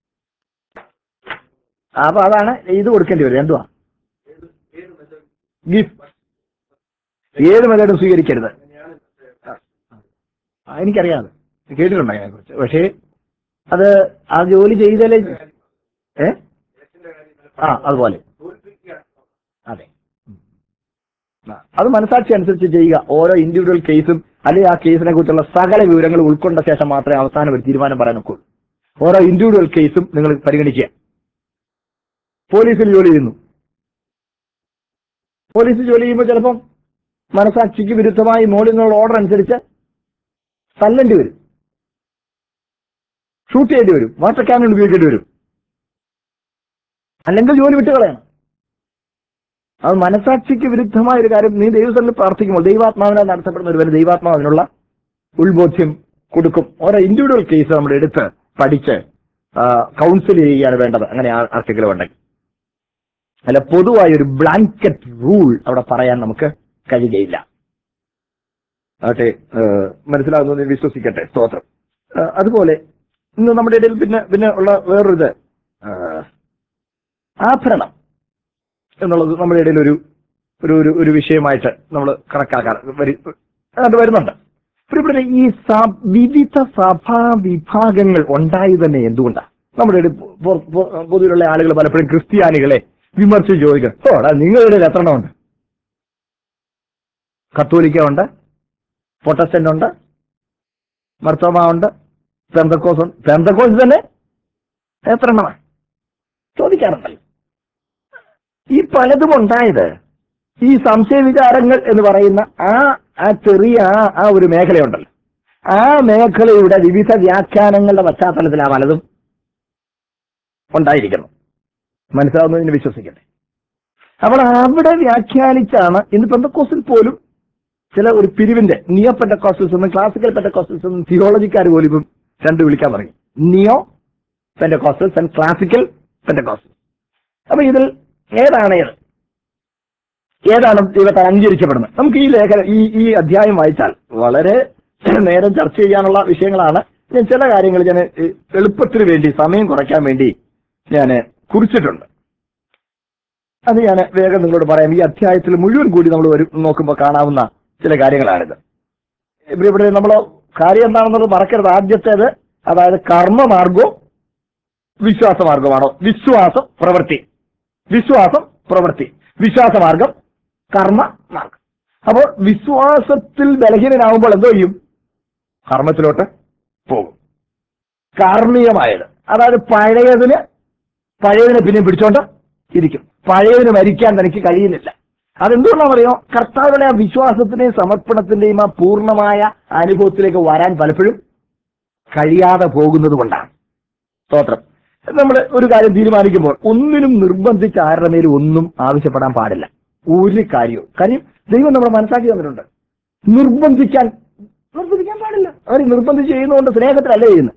അപ്പൊ അതാണ് ഇത് കൊടുക്കേണ്ടി വരും എന്തുവാ ഗിഫ്റ്റ് ഏത് മെത്തേഡും സ്വീകരിക്കരുത് ആ, എനിക്കറിയാം അത്. കേട്ടിട്ടുണ്ട് അതിനെ കുറിച്ച് പക്ഷേ അത് ആ ജോലി ചെയ്താലേ ഏ ആ അതുപോലെ അതെ ഉം. ആ, അത് മനസാക്ഷി അനുസരിച്ച് ചെയ്യുക ഓരോ ഇൻഡിവിജ്വൽ കേസും അല്ലെങ്കിൽ ആ കേസിനെ കുറിച്ചുള്ള സകല വിവരങ്ങൾ ഉൾക്കൊണ്ട ശേഷം മാത്രമേ അവസാനം ഒരു തീരുമാനം പറയാൻ ഒക്കുള്ളൂ ഓരോ ഇൻഡിവിജ്വൽ കേസും നിങ്ങൾ പരിഗണിക്കുക പോലീസിൽ ജോലി ചെയ്യുന്നു പോലീസ് ജോലി ചെയ്യുമ്പോൾ ചിലപ്പം മനസാക്ഷിക്ക് വിരുദ്ധമായി മോളിൽ നിന്നുള്ള ഓർഡർ അനുസരിച്ച് തല്ലേണ്ടി വരും ഷൂട്ട് ചെയ്യേണ്ടി വരും വാട്ടർ ക്യാനൺ ഉപയോഗിക്കേണ്ടി വരും അല്ലെങ്കിൽ ജോലി വിട്ട് കളയണം അത് മനസാക്ഷിക്ക് വിരുദ്ധമായ ഒരു കാര്യം നീ ദൈവസ്ഥലിൽ പ്രാർത്ഥിക്കുമ്പോൾ ദൈവാത്മാവിനാൽ നടത്തപ്പെടുന്ന ഒരുവന് ദൈവാത്മാവ് അതിനുള്ള ഉൾബോധ്യം കൊടുക്കും ഓരോ ഇൻഡിവിജ്വൽ കേസ് നമ്മൾ എടുത്ത് പഠിച്ച് കൗൺസിൽ ചെയ്യുകയാണ് വേണ്ടത് അങ്ങനെ ആ- ആർക്കെങ്കിലും ഉണ്ടെങ്കിൽ അല്ല പൊതുവായ ഒരു ബ്ലാങ്കറ്റ് റൂൾ അവിടെ പറയാൻ നമുക്ക് കഴിയുകയില്ല ആട്ടെ ഏഹ് മനസ്സിലാകുന്നു എന്ന് വിശ്വസിക്കട്ടെ സ്തോത്രം ഏഹ് അതുപോലെ ഇന്ന് നമ്മുടെ ഇടയിൽ പിന്നെ പിന്നെ ഉള്ള വേറൊരിത് ഏഹ് ആഭരണം എന്നുള്ളത് നമ്മുടെ ഇടയിൽ ഒരു ഒരു ഒരു ഒരു വിഷയമായിട്ട് നമ്മൾ കണക്കാക്കാൻ വരി അത് വരുന്നുണ്ട് അപ്പോൾ ഇവിടെ ഈ സ- വിവിധ സഭാ വിഭാഗങ്ങൾ ഉണ്ടായി തന്നെ എന്തുകൊണ്ടാണ് നമ്മുടെ ഇടയിൽ പൊ- പൊ- പൊതുവിലുള്ള ആളുകൾ പലപ്പോഴും ക്രിസ്ത്യാനികളെ വിമർശിച്ച് ചോദിക്കും ഓടാ നിങ്ങളുടെ ഇടയിൽ എത്ര എണ്ണം ഉണ്ട് കത്തോലിക്ക ഉണ്ട് പ്രൊട്ടസ്റ്റന്റ് ഉണ്ട് മർത്തോമ ഉണ്ട് പെന്തക്കോസ് ഉണ്ട് പെന്തക്കോസ് തന്നെ എത്ര എണ്ണമാണ് ചോദിക്കാറുണ്ടല്ലോ ഈ പലതും ഉണ്ടായത് ഈ സംശയ വിചാരങ്ങൾ എന്ന് പറയുന്ന ആ ആ ചെറിയ ആ ആ ഒരു മേഖലയുണ്ടല്ലോ ആ മേഖലയുടെ വിവിധ വ്യാഖ്യാനങ്ങളുടെ പശ്ചാത്തലത്തിലാണ് പലതും ഉണ്ടായിരിക്കുന്നു മനസ്സിലാവുന്നതിന് വിശ്വസിക്കട്ടെ അപ്പോൾ അവിടെ വ്യാഖ്യാനിച്ചാണ് ഇന്ന് പെന്തക്കോസിൽ പോലും ചില ഒരു പിരിവിന്റെ നിയോ പെന്തക്കോസ്റ്റൽസ് എന്നും ക്ലാസിക്കൽ പെന്തക്കോസ്റ്റൽസ് എന്നും തിയോളജിക്കാർ പോലും ഇപ്പം രണ്ട് വിളിക്കാൻ തുടങ്ങി നിയോ പെന്തക്കോസ്റ്റൽസ് ആൻഡ് ക്ലാസിക്കൽ പെന്തക്കോസ്റ്റൽസ് അപ്പൊ ഇതിൽ ഏതാണ് ഏത് ഏതാണ് ദൈവത്താൽ അംഗീകരിക്കപ്പെടുന്നത് നമുക്ക് ഈ ലേഖനം ഈ ഈ അധ്യായം വായിച്ചാൽ വളരെ നേരം ചർച്ച ചെയ്യാനുള്ള വിഷയങ്ങളാണ് ഞാൻ ചില കാര്യങ്ങൾ ഞാൻ ഏഹ്, എളുപ്പത്തിന് വേണ്ടി സമയം കുറയ്ക്കാൻ വേണ്ടി ഞാൻ കുറിച്ചിട്ടുണ്ട് അത് ഞാൻ വേഗം നിങ്ങളോട് പറയാം ഈ അധ്യായത്തിൽ മുഴുവൻ കൂടി നമ്മൾ വരും നോക്കുമ്പോൾ കാണാവുന്ന ചില കാര്യങ്ങളാണിത് ഇവിടെ ഇവിടെ നമ്മൾ കാര്യം എന്താണെന്നുള്ളത് മറക്കരുത് ആദ്യത്തേത് അതായത് കർമ്മമാർഗവും വിശ്വാസമാർഗമാണോ വിശ്വാസം പ്രവൃത്തി വിശ്വാസം പ്രവൃത്തി വിശ്വാസമാർഗം കർമ്മ മാർഗം അപ്പോൾ വിശ്വാസത്തിൽ ബലഹീനനാകുമ്പോൾ എന്തോ ചെയ്യും കർമ്മത്തിലോട്ട് പോകും കാർമ്മികമായത് അതായത് പഴയതിന് പഴയതിനെ പിന്നെ പിടിച്ചോണ്ട് ഇരിക്കും പഴയതിന് മരിക്കാൻ തനിക്ക് കഴിയുന്നില്ല അതെന്തുകൊണ്ടാണെന്ന് അറിയോ കർത്താവിലെ ആ വിശ്വാസത്തിന്റെയും സമർപ്പണത്തിന്റെയും ആ പൂർണ്ണമായ അനുഭവത്തിലേക്ക് വരാൻ പലപ്പോഴും കഴിയാതെ പോകുന്നത് കൊണ്ടാണ് സ്തോത്രം നമ്മൾ ഒരു കാര്യം തീരുമാനിക്കുമ്പോൾ ഒന്നിനും നിർബന്ധിച്ച് ആരുടെ മേലും ഒന്നും ആവശ്യപ്പെടാൻ പാടില്ല ഒരു കാര്യവും കാര്യം ദൈവം നമ്മളെ മനസ്സാക്കി തന്നിട്ടുണ്ട് നിർബന്ധിക്കാൻ നിർബന്ധിക്കാൻ പാടില്ല അവർ നിർബന്ധിച്ച് ചെയ്യുന്നതുകൊണ്ട് സ്നേഹത്തിലല്ല ചെയ്യുന്നത്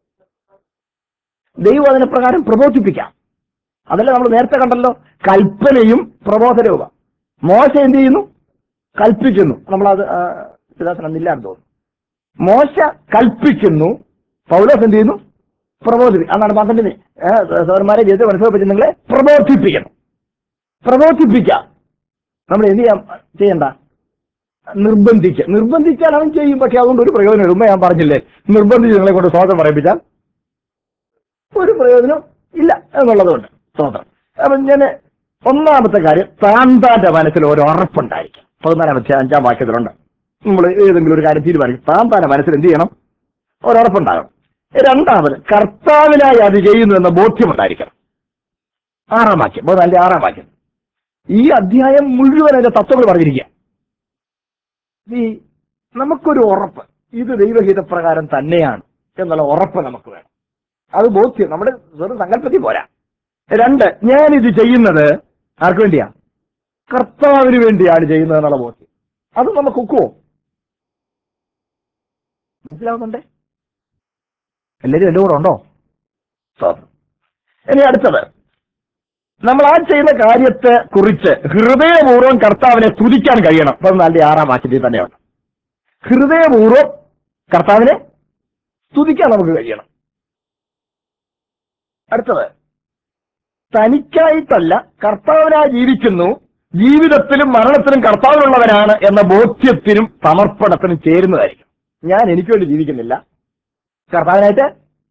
ദൈവം അതിനെ പ്രകാരം പ്രബോധിപ്പിക്കാം അതല്ല നമ്മൾ നേരത്തെ കണ്ടല്ലോ കൽപ്പനയും പ്രബോധനവുമാണ് മോശ എന്ത് ചെയ്യുന്നു കൽപ്പിക്കുന്നു നമ്മളത് ചിദാസനം ഇല്ലാന്ന് തോന്നുന്നു മോശ കൽപ്പിക്കുന്നു പൗലോസ് എന്ത് ചെയ്യുന്നു പ്രബോധിപ്പിക്കും അതാണ് പന്ത്രണ്ടിന് സൗരന്മാരെ ജീവിതത്തെ മനസ്സിലാക്കി നിങ്ങളെ പ്രബോധിപ്പിക്കണം പ്രബോധിപ്പിക്കാം നമ്മൾ എന്ത് ചെയ്യാൻ ചെയ്യണ്ട നിർബന്ധിക്കുക നിർബന്ധിച്ചാൽ അവൻ ചെയ്യും പക്ഷെ അതുകൊണ്ട് ഒരു പ്രയോജനം ഇടുമ്പോ ഞാൻ പറഞ്ഞില്ലേ നിർബന്ധിച്ച് നിങ്ങളെ കൊണ്ട് സ്വാതന്ത്ര്യം പറയിപ്പിച്ചാൽ ഒരു പ്രയോജനം ഇല്ല എന്നുള്ളതുകൊണ്ട് സ്തോത്രം അപ്പൊ ഞാൻ ഒന്നാമത്തെ കാര്യം താൻ താന്റെ മനസ്സിൽ ഒരു ഉറപ്പുണ്ടായിരിക്കും പതിനാലാമത്തെ അഞ്ചാം വാക്യത്തിലുണ്ട് നമ്മൾ ഏതെങ്കിലും ഒരു കാര്യം തീരുമാനിക്കും താൻ താന്റെ മനസ്സിൽ എന്ത് ചെയ്യണം ഒരു ഉറപ്പുണ്ടാകണം രണ്ടാമത് കർത്താവിനായി അത് ചെയ്യുന്നു എന്ന ബോധ്യമുണ്ടായിരിക്കണം ആറാം വാക്യം പതിനാലിന്റെ ആറാം വാക്യം ഈ അധ്യായം മുഴുവൻ അതിന്റെ തത്വങ്ങൾ പറഞ്ഞിരിക്കുക ഈ നമുക്കൊരു ഉറപ്പ് ഇത് ദൈവഹിതപ്രകാരം തന്നെയാണ് എന്നുള്ള ഉറപ്പ് നമുക്ക് വേണം അത് ബോധ്യം നമ്മുടെ വെറും സങ്കല്പത്തിൽ പോരാ രണ്ട് ഞാൻ ഇത് ചെയ്യുന്നത് ആർക്ക് വേണ്ടിയാ കർത്താവിന് വേണ്ടിയാണ് ചെയ്യുന്നത് എന്നുള്ള ബോധ്യം അത് നമുക്ക് ഒക്കുവോ മനസ്സിലാവുന്നുണ്ടേ എല്ലാവരും എന്റെ കൂടെ ഉണ്ടോ സ്തോത്രം. ഇനി അടുത്തത് നമ്മൾ ആ ചെയ്യുന്ന കാര്യത്തെ കുറിച്ച് ഹൃദയപൂർവ്വം കർത്താവിനെ സ്തുതിക്കാൻ കഴിയണം പതിനാലിന്റെ ആറാം വാക്യത്തിൽ തന്നെയുണ്ട് ഹൃദയപൂർവ്വം കർത്താവിനെ സ്തുതിക്കാൻ നമുക്ക് കഴിയണം അടുത്തത് തനിക്കായിട്ടല്ല കർത്താവിനായി ജീവിക്കുന്നു ജീവിതത്തിലും മരണത്തിലും കർത്താവിനുള്ളവനാണ് എന്ന ബോധ്യത്തിനും സമർപ്പണത്തിനും ചേരുന്നതായിരിക്കും ഞാൻ എനിക്ക് വേണ്ടി ജീവിക്കുന്നില്ല കർത്താവിനായിട്ട്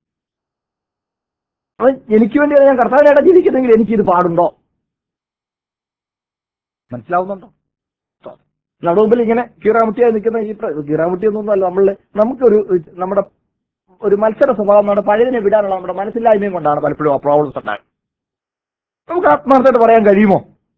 അപ്പൊ എനിക്ക് വേണ്ടിയാണ് ഞാൻ കർത്താവിനായിട്ട് ജീവിക്കുന്നെങ്കിൽ എനിക്ക് ഇത് പാടുണ്ടോ മനസ്സിലാവുന്നുണ്ടോ നമ്മുടെ മുമ്പിൽ ഇങ്ങനെ കീറാമുട്ടിയായി നിൽക്കുന്ന ഈ പ്ര- കീറാമുട്ടിയൊന്നും അല്ല നമ്മൾ നമുക്കൊരു നമ്മുടെ ഒരു മത്സര സ്വഭാവം നമ്മുടെ പഴയതിനെ വിടാനുള്ള നമ്മുടെ മനസ്സില്ലായ്മയും കൊണ്ടാണ് പലപ്പോഴും ആ പ്രോബ്ലംസ് ഉണ്ടാകുന്നത് നമുക്ക് ആത്മാർത്ഥമായിട്ട് പറയാൻ കഴിയുമോ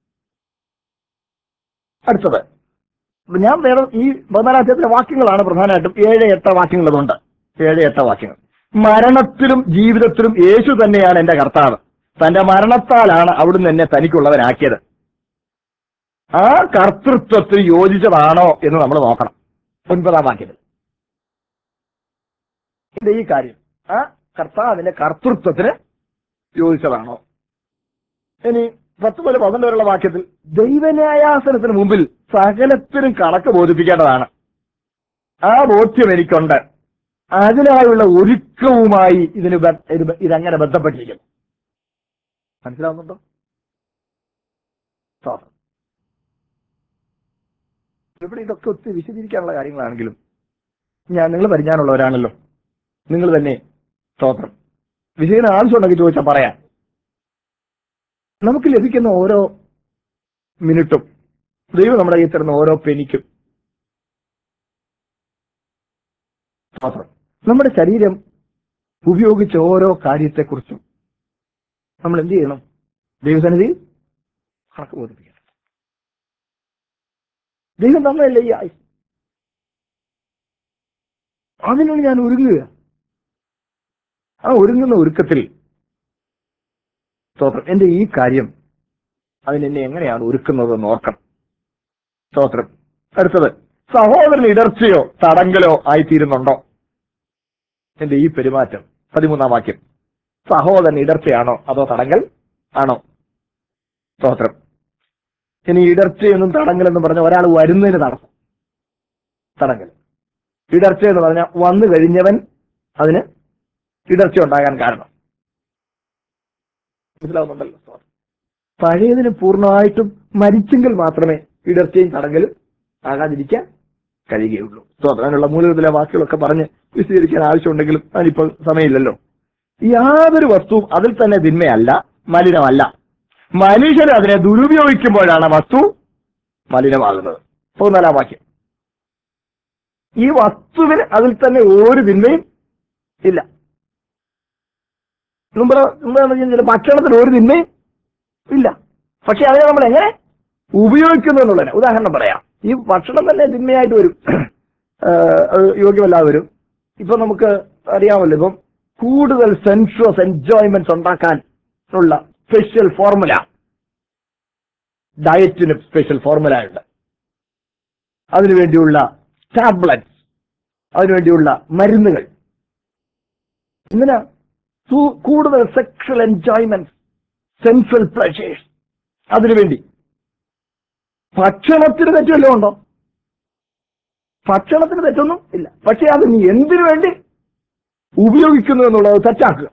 അടുത്തത് അപ്പൊ ഞാൻ വേണം ഈ പതിനാലാധ്യായത്തിലെ വാക്യങ്ങളാണ് പ്രധാനമായിട്ടും ഏഴ് എട്ട് വാക്യങ്ങൾ അതുണ്ട് ഏഴ് എട്ട് വാക്യങ്ങൾ മരണത്തിലും ജീവിതത്തിലും യേശു തന്നെയാണ് എന്റെ കർത്താവ് തന്റെ മരണത്താലാണ് അവിടുന്ന് എന്നെ തനിക്കുള്ളവനാക്കിയത് ആ കർത്തൃത്വത്തിന് യോജിച്ചതാണോ എന്ന് നമ്മൾ നോക്കണം ഒൻപതാം വാക്യത്തിൽ ഇത് ഈ കാര്യം ആ കർത്താവിന്റെ കർത്തൃത്വത്തിന് യോജിച്ചതാണോ ഇനി പത്ത് മുതൽ പന്ത്രണ്ട് വരെയുള്ള വാക്യത്തിൽ ദൈവന്യായാസനത്തിന് മുമ്പിൽ സകലത്തിനും കണക്ക് ബോധിപ്പിക്കേണ്ടതാണ് ആ ബോധ്യം എനിക്കുണ്ട് അതിനായുള്ള ഒരുക്കവുമായി ഇതിന് ബ- ഇത് ബ- ഇതങ്ങനെ ബന്ധപ്പെട്ടിരിക്കുന്നു മനസ്സിലാവുന്നുണ്ടോ സ്തോത്രം. ഇവിടെ ഇതൊക്കെ ഒത്തിരി വിശദീകരിക്കാനുള്ള കാര്യങ്ങളാണെങ്കിലും ഞാൻ നിങ്ങൾ പരിജ്ഞാനമുള്ളവരാണല്ലോ നിങ്ങൾ തന്നെ സ്തോത്രം വിശദീകരണം ആവശ്യമുണ്ടെങ്കിൽ ചോദിച്ചാൽ പറയാം നമുക്ക് ലഭിക്കുന്ന ഓരോ മിനിറ്റും ദൈവം നമ്മുടെ കയ്യിൽ തരുന്ന ഓരോ പെനിക്കും സ്തോത്രം നമ്മുടെ ശരീരം ഉപയോഗിച്ച ഓരോ കാര്യത്തെക്കുറിച്ചും നമ്മൾ എന്ത് ചെയ്യണം ദൈവസന്നിധിയിൽ കണക്ക് ബോധിപ്പിക്കണം ദൈവം തന്നല്ലേ ഈ ആയുസ് അതിനാണ് ഞാൻ ഒരുങ്ങുക ആ ഒരുങ്ങുന്ന ഒരുക്കത്തിൽ സ്തോത്രം എന്റെ ഈ കാര്യം അതിനെന്നെ എങ്ങനെയാണ് ഒരുക്കുന്നത് നോക്കണം സ്തോത്രം അടുത്തത് സഹോദരൻ ഇടർച്ചയോ തടങ്കലോ ആയിത്തീരുന്നുണ്ടോ എന്റെ ഈ പെരുമാറ്റം പതിമൂന്നാം വാക്യം സഹോദരൻ ഇടർച്ചയാണോ അതോ തടങ്കൽ ആണോ സ്തോത്രം ഇനി ഇടർച്ചയൊന്നും തടങ്കലെന്ന് പറഞ്ഞ ഒരാൾ വരുന്നതിന് തടസ്സം തടങ്കൽ ഇടർച്ച എന്ന് പറഞ്ഞാൽ വന്നു കഴിഞ്ഞവൻ അതിന് ഇടർച്ച ഉണ്ടാകാൻ കാരണം മനസ്സിലാവുന്നുണ്ടല്ലോ സ്തോത്രം. പഴയതിന് പൂർണ്ണമായിട്ടും മരിച്ചെങ്കിൽ മാത്രമേ ഇടർച്ചയും തടങ്കലും ആകാതിരിക്കാൻ കഴിയുകയുള്ളൂ സ്തോത്രം അതിനുള്ള മൂലത്തിലെ വാക്കുകളൊക്കെ പറഞ്ഞ് വിശദീകരിക്കാൻ ആവശ്യമുണ്ടെങ്കിലും അതിനിപ്പോൾ സമയമില്ലല്ലോ യാതൊരു വസ്തുവും അതിൽ തന്നെ തിന്മയല്ല മലിനമല്ല മനുഷ്യൻ അതിനെ ദുരുപയോഗിക്കുമ്പോഴാണ് വസ്തു മലിനമാകുന്നത് പതിനാലാം വാക്യം ഈ വസ്തുവിന് അതിൽ തന്നെ ഒരു തിന്മയും ഇല്ല മുമ്പ് മുമ്പ് നമ്മൾ ചിന്തിച്ചത് ഭക്ഷണത്തിന് ഒരു തിന്മയും ഇല്ല പക്ഷെ അതിനെ നമ്മൾ എങ്ങനെ ഉപയോഗിക്കുന്നു എന്നുള്ളതിന് ഉദാഹരണം പറയാം ഈ ഭക്ഷണം തന്നെ തിന്മയായിട്ട് വരും ഏഹ് അത് യോഗ്യമല്ലാതെ വരും ഇപ്പൊ നമുക്ക് അറിയാമല്ലോ ഇപ്പം കൂടുതൽ സെൻസുവസ് എൻജോയ്മെന്റ്സ് ഉണ്ടാക്കാൻ ഉള്ള സ്പെഷ്യൽ ഫോർമുല ഡയറ്റിന് സ്പെഷ്യൽ ഫോർമുല ഉണ്ട് അതിനുവേണ്ടിയുള്ള ടാബ്ലറ്റ്സ് അതിനുവേണ്ടിയുള്ള മരുന്നുകൾ ഇങ്ങനെ സു- കൂടുതൽ സെക്ഷൽ എൻജോയ്മെന്റ് സെൻസുവൽ പ്ലഷേഴ്സ് അതിനുവേണ്ടി ഭക്ഷണത്തിന് തെറ്റല്ലോ ഉണ്ടോ ഭക്ഷണത്തിന് തെറ്റൊന്നും ഇല്ല പക്ഷെ അത് നീ എന്തിനു വേണ്ടി ഉപയോഗിക്കുന്നു എന്നുള്ളത് തെറ്റാക്കുക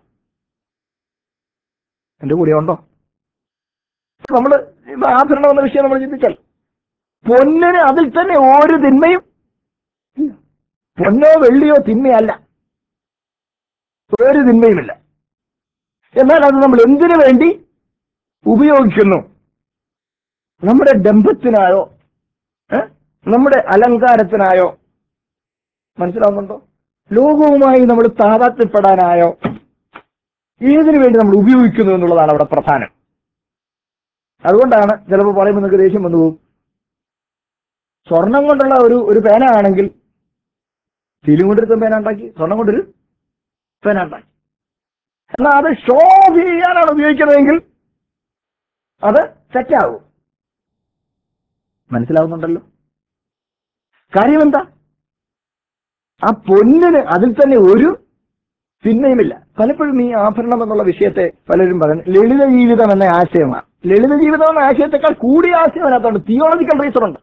എന്റെ കൂടെ ഉണ്ടോ നമ്മൾ ആഭരണം എന്ന വിഷയം നമ്മൾ ചിന്തിച്ചാൽ പൊന്നിന് അതിൽ തന്നെ ഒരു തിന്മയും ഇല്ല. പൊന്നോ വെള്ളിയോ തിന്മയല്ല ഒരു തിന്മയുമില്ല എന്നാൽ അത് നമ്മൾ എന്തിനു വേണ്ടി ഉപയോഗിക്കുന്നു നമ്മുടെ ഡംഭത്തിനായോ ഏ? നമ്മുടെ അലങ്കാരത്തിനായോ മനസ്സിലാവുന്നുണ്ടോ ലോകവുമായി നമ്മൾ താതാത്മ്യപ്പെടാനായോ ഏതിനു വേണ്ടി നമ്മൾ ഉപയോഗിക്കുന്നു എന്നുള്ളതാണ് അവിടെ പ്രധാനം അതുകൊണ്ടാണ് ചിലപ്പോൾ പറയുമ്പോൾ നിങ്ങൾക്ക് ദേഷ്യം വന്നു പോകും സ്വർണം കൊണ്ടുള്ള ഒരു ഒരു പേന ആണെങ്കിൽ സ്റ്റീലും കൊണ്ടൊരു പേന ഉണ്ടാക്കി സ്വർണം കൊണ്ടൊരു പേന ഉണ്ടാക്കി എന്നാൽ അത് ഷോ ചെയ്യാനാണ് ഉപയോഗിക്കുന്നതെങ്കിൽ അത് തെറ്റാവും മനസ്സിലാവുന്നുണ്ടല്ലോ കാര്യം എന്താ ആ പൊന്നിന് അതിൽ തന്നെ ഒരു പിന്നെയുമില്ല പലപ്പോഴും ഈ ആഭരണം എന്നുള്ള വിഷയത്തെ പലരും പറയുന്നത് ലളിത ജീവിതം എന്ന ആശയമാണ് ലളിത ജീവിതം എന്ന ആശയത്തെക്കാൾ കൂടിയ ആശയം അതിനകത്തുണ്ട് തിയോളജിക്കൽ റീസൺ ഉണ്ട്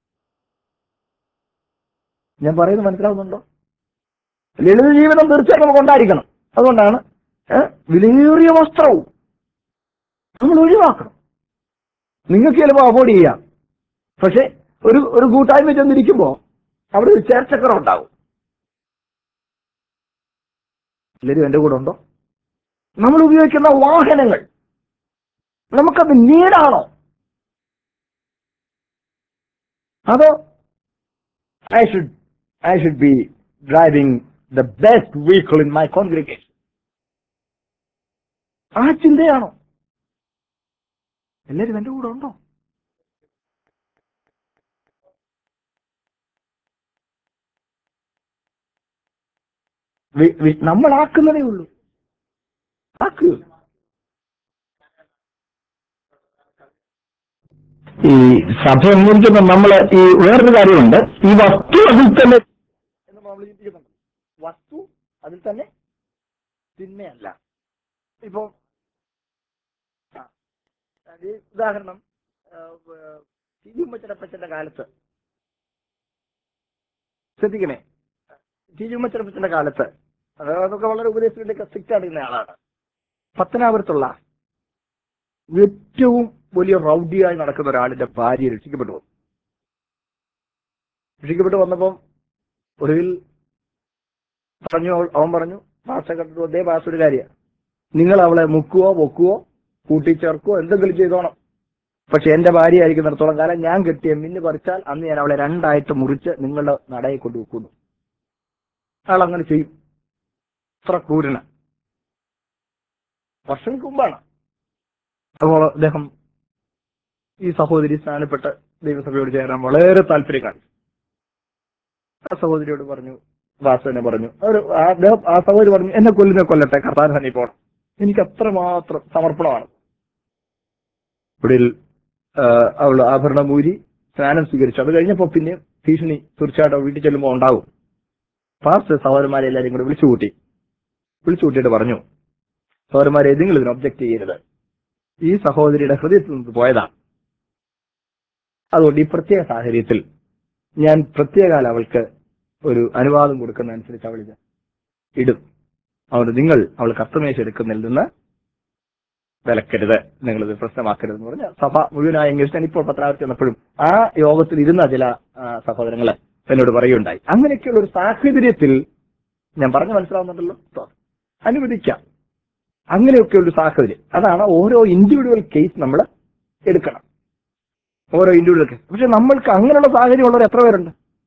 ഞാൻ പറയുന്നത് മനസ്സിലാവുന്നുണ്ടോ ലളിത ജീവിതം തീർച്ചയായും നമുക്ക് ഉണ്ടായിരിക്കണം അതുകൊണ്ടാണ് ഏ, വിലയേറിയ വസ്ത്രവും നമ്മൾ ഒഴിവാക്കണം നിങ്ങൾക്ക് ചിലപ്പോൾ അവോയ്ഡ് ചെയ്യാം പക്ഷെ ഒരു ഒരു കൂട്ടായ്മ ചെന്നിരിക്കുമ്പോ അവിടെ ഒരു ചേർച്ചക്കറ ഉണ്ടാവും എല്ലാവരും എന്റെ കൂടെ ഉണ്ടോ നമ്മൾ ഉപയോഗിക്കുന്ന വാഹനങ്ങൾ നമുക്കത് നീടാണോ അതോ I should I should be driving the best vehicle in my congregation ആ ചിന്തയാണോ എല്ലാവരും എന്റെ കൂടെ ഉണ്ടോ വി- വി- നമ്മളാക്കുന്നതേ ഉള്ളൂ ആക്കുക ഈ സഭ സംബന്ധിച്ചപ്പോൾ നമ്മൾ ഈ വേറൊരു കാര്യമുണ്ട് ഈ വസ്തു അതിൽ തന്നെ എന്ന് നമ്മൾ ചിന്തിക്കുന്നുണ്ട് വസ്തു അതിൽ തന്നെ തിന്മയല്ല ഇപ്പോ ആ, അത് ഉദാഹരണം തിരുമച്ചടപ്പച്ചന്റെ കാലത്ത് ശ്രദ്ധിക്കണേ തിരുമച്ചടപ്പച്ചന്റെ കാലത്ത് അത് അതൊക്കെ വളരെ ഉപദേശത്തിലേക്ക് സ്ട്രിക്റ്റ് ആടുന്ന ആളാണ് പത്തനാപുരത്തുള്ള ഏറ്റവും വലിയ റൗഡിയായി നടക്കുന്ന ഒരാളിന്റെ ഭാര്യ രക്ഷിക്കപ്പെട്ടു വന്നു രക്ഷിക്കപ്പെട്ടു വന്നപ്പം ഒടുവിൽ പറഞ്ഞു അവൾ- അവൻ പറഞ്ഞു ഭാഷ കണ്ടിട്ട് അതേ ഭാഷ ഒരു കാര്യ നിങ്ങൾ അവളെ മുക്കുവോ പൊക്കുവോ കൂട്ടിച്ചേർക്കുവോ എന്തെങ്കിലും ചെയ്തോണം പക്ഷെ എന്റെ ഭാര്യ ആയിരിക്കുന്നിടത്തോളം കാലം ഞാൻ കെട്ടിയ മിന്ന് പറിച്ചാൽ അന്ന് ഞാൻ അവളെ രണ്ടായിട്ട് മുറിച്ച് നിങ്ങളുടെ നടയിൽ കൊണ്ട് വെക്കുന്നു അയാൾ അങ്ങനെ ചെയ്യും അത്ര ക്രൂരന വർഷങ്ങൾക്ക് മുമ്പാണ് അപ്പോൾ അദ്ദേഹം ഈ സഹോദരി സ്നാനപ്പെട്ട് ദൈവസഭയോട് ചേരാൻ വളരെ താല്പര്യം കാണിച്ചു ആ സഹോദരിയോട് പറഞ്ഞു വാസുവിനെ പറഞ്ഞു ഒരു ആ അദ്ദേഹം ആ സഹോദരി പറഞ്ഞു എന്നെ കൊല്ലുന്ന കൊല്ലട്ടെ കർത്താൻ തന്നെ പോകണം എനിക്ക് അത്രമാത്രം സമർപ്പണമാണ് ഒടുവിൽ അവൾ ആഭരണം ഊരി സ്നാനം സ്വീകരിച്ചു അത് കഴിഞ്ഞപ്പോ പിന്നെ ഭീഷണി തീർച്ചയായിട്ടും വീട്ടിൽ ചെല്ലുമ്പോൾ ഉണ്ടാവും പാസ്റ്റ് സഹോദരന്മാരെ എല്ലാവരും കൂടെ വിളിച്ചു കൂട്ടി വിളിച്ചു കൂട്ടിയിട്ട് പറഞ്ഞു സഹോദരന്മാരെ ഏതെങ്കിലും ഇതിന് ഒബ്ജക്ട് ചെയ്യരുത് ഈ സഹോദരിയുടെ ഹൃദയത്തിൽ നിന്ന് പോയതാണ് അതുകൊണ്ട് ഈ പ്രത്യേക സാഹചര്യത്തിൽ ഞാൻ പ്രത്യേകാല അവൾക്ക് ഒരു അനുവാദം കൊടുക്കുന്ന അനുസരിച്ച് അവൾ ഇത് ഇടും അതുകൊണ്ട് നിങ്ങൾ അവൾ കർത്തമേശ എടുക്കുന്നതിൽ നിന്ന് വിലക്കരുത് നിങ്ങളിത് പ്രശ്നമാക്കരുത് എന്ന് പറഞ്ഞ് സഭ മുഴുവനായി അംഗീകരിച്ചാൽ ഇപ്പോൾ പത്രാവർത്തി വന്നപ്പോഴും ആ യോഗത്തിൽ ഇരുന്ന ചില ആ, സഹോദരങ്ങള് എന്നോട് പറയുകയുണ്ടായി അങ്ങനെയൊക്കെയുള്ള ഒരു സാഹചര്യത്തിൽ ഞാൻ പറഞ്ഞു മനസ്സിലാവുന്നുണ്ടല്ലോ അനുവദിക്കാം അങ്ങനെയൊക്കെ ഒരു സാഹചര്യം അതാണ് ഓരോ ഇൻഡിവിജ്വൽ കേസ് നമ്മൾ എടുക്കണം ഓരോ ഇൻഡിവിജ്വൽ കേസ് പക്ഷെ നമ്മൾക്ക് അങ്ങനെയുള്ള സാഹചര്യം ഉള്ളവർ എത്ര പേരുണ്ട്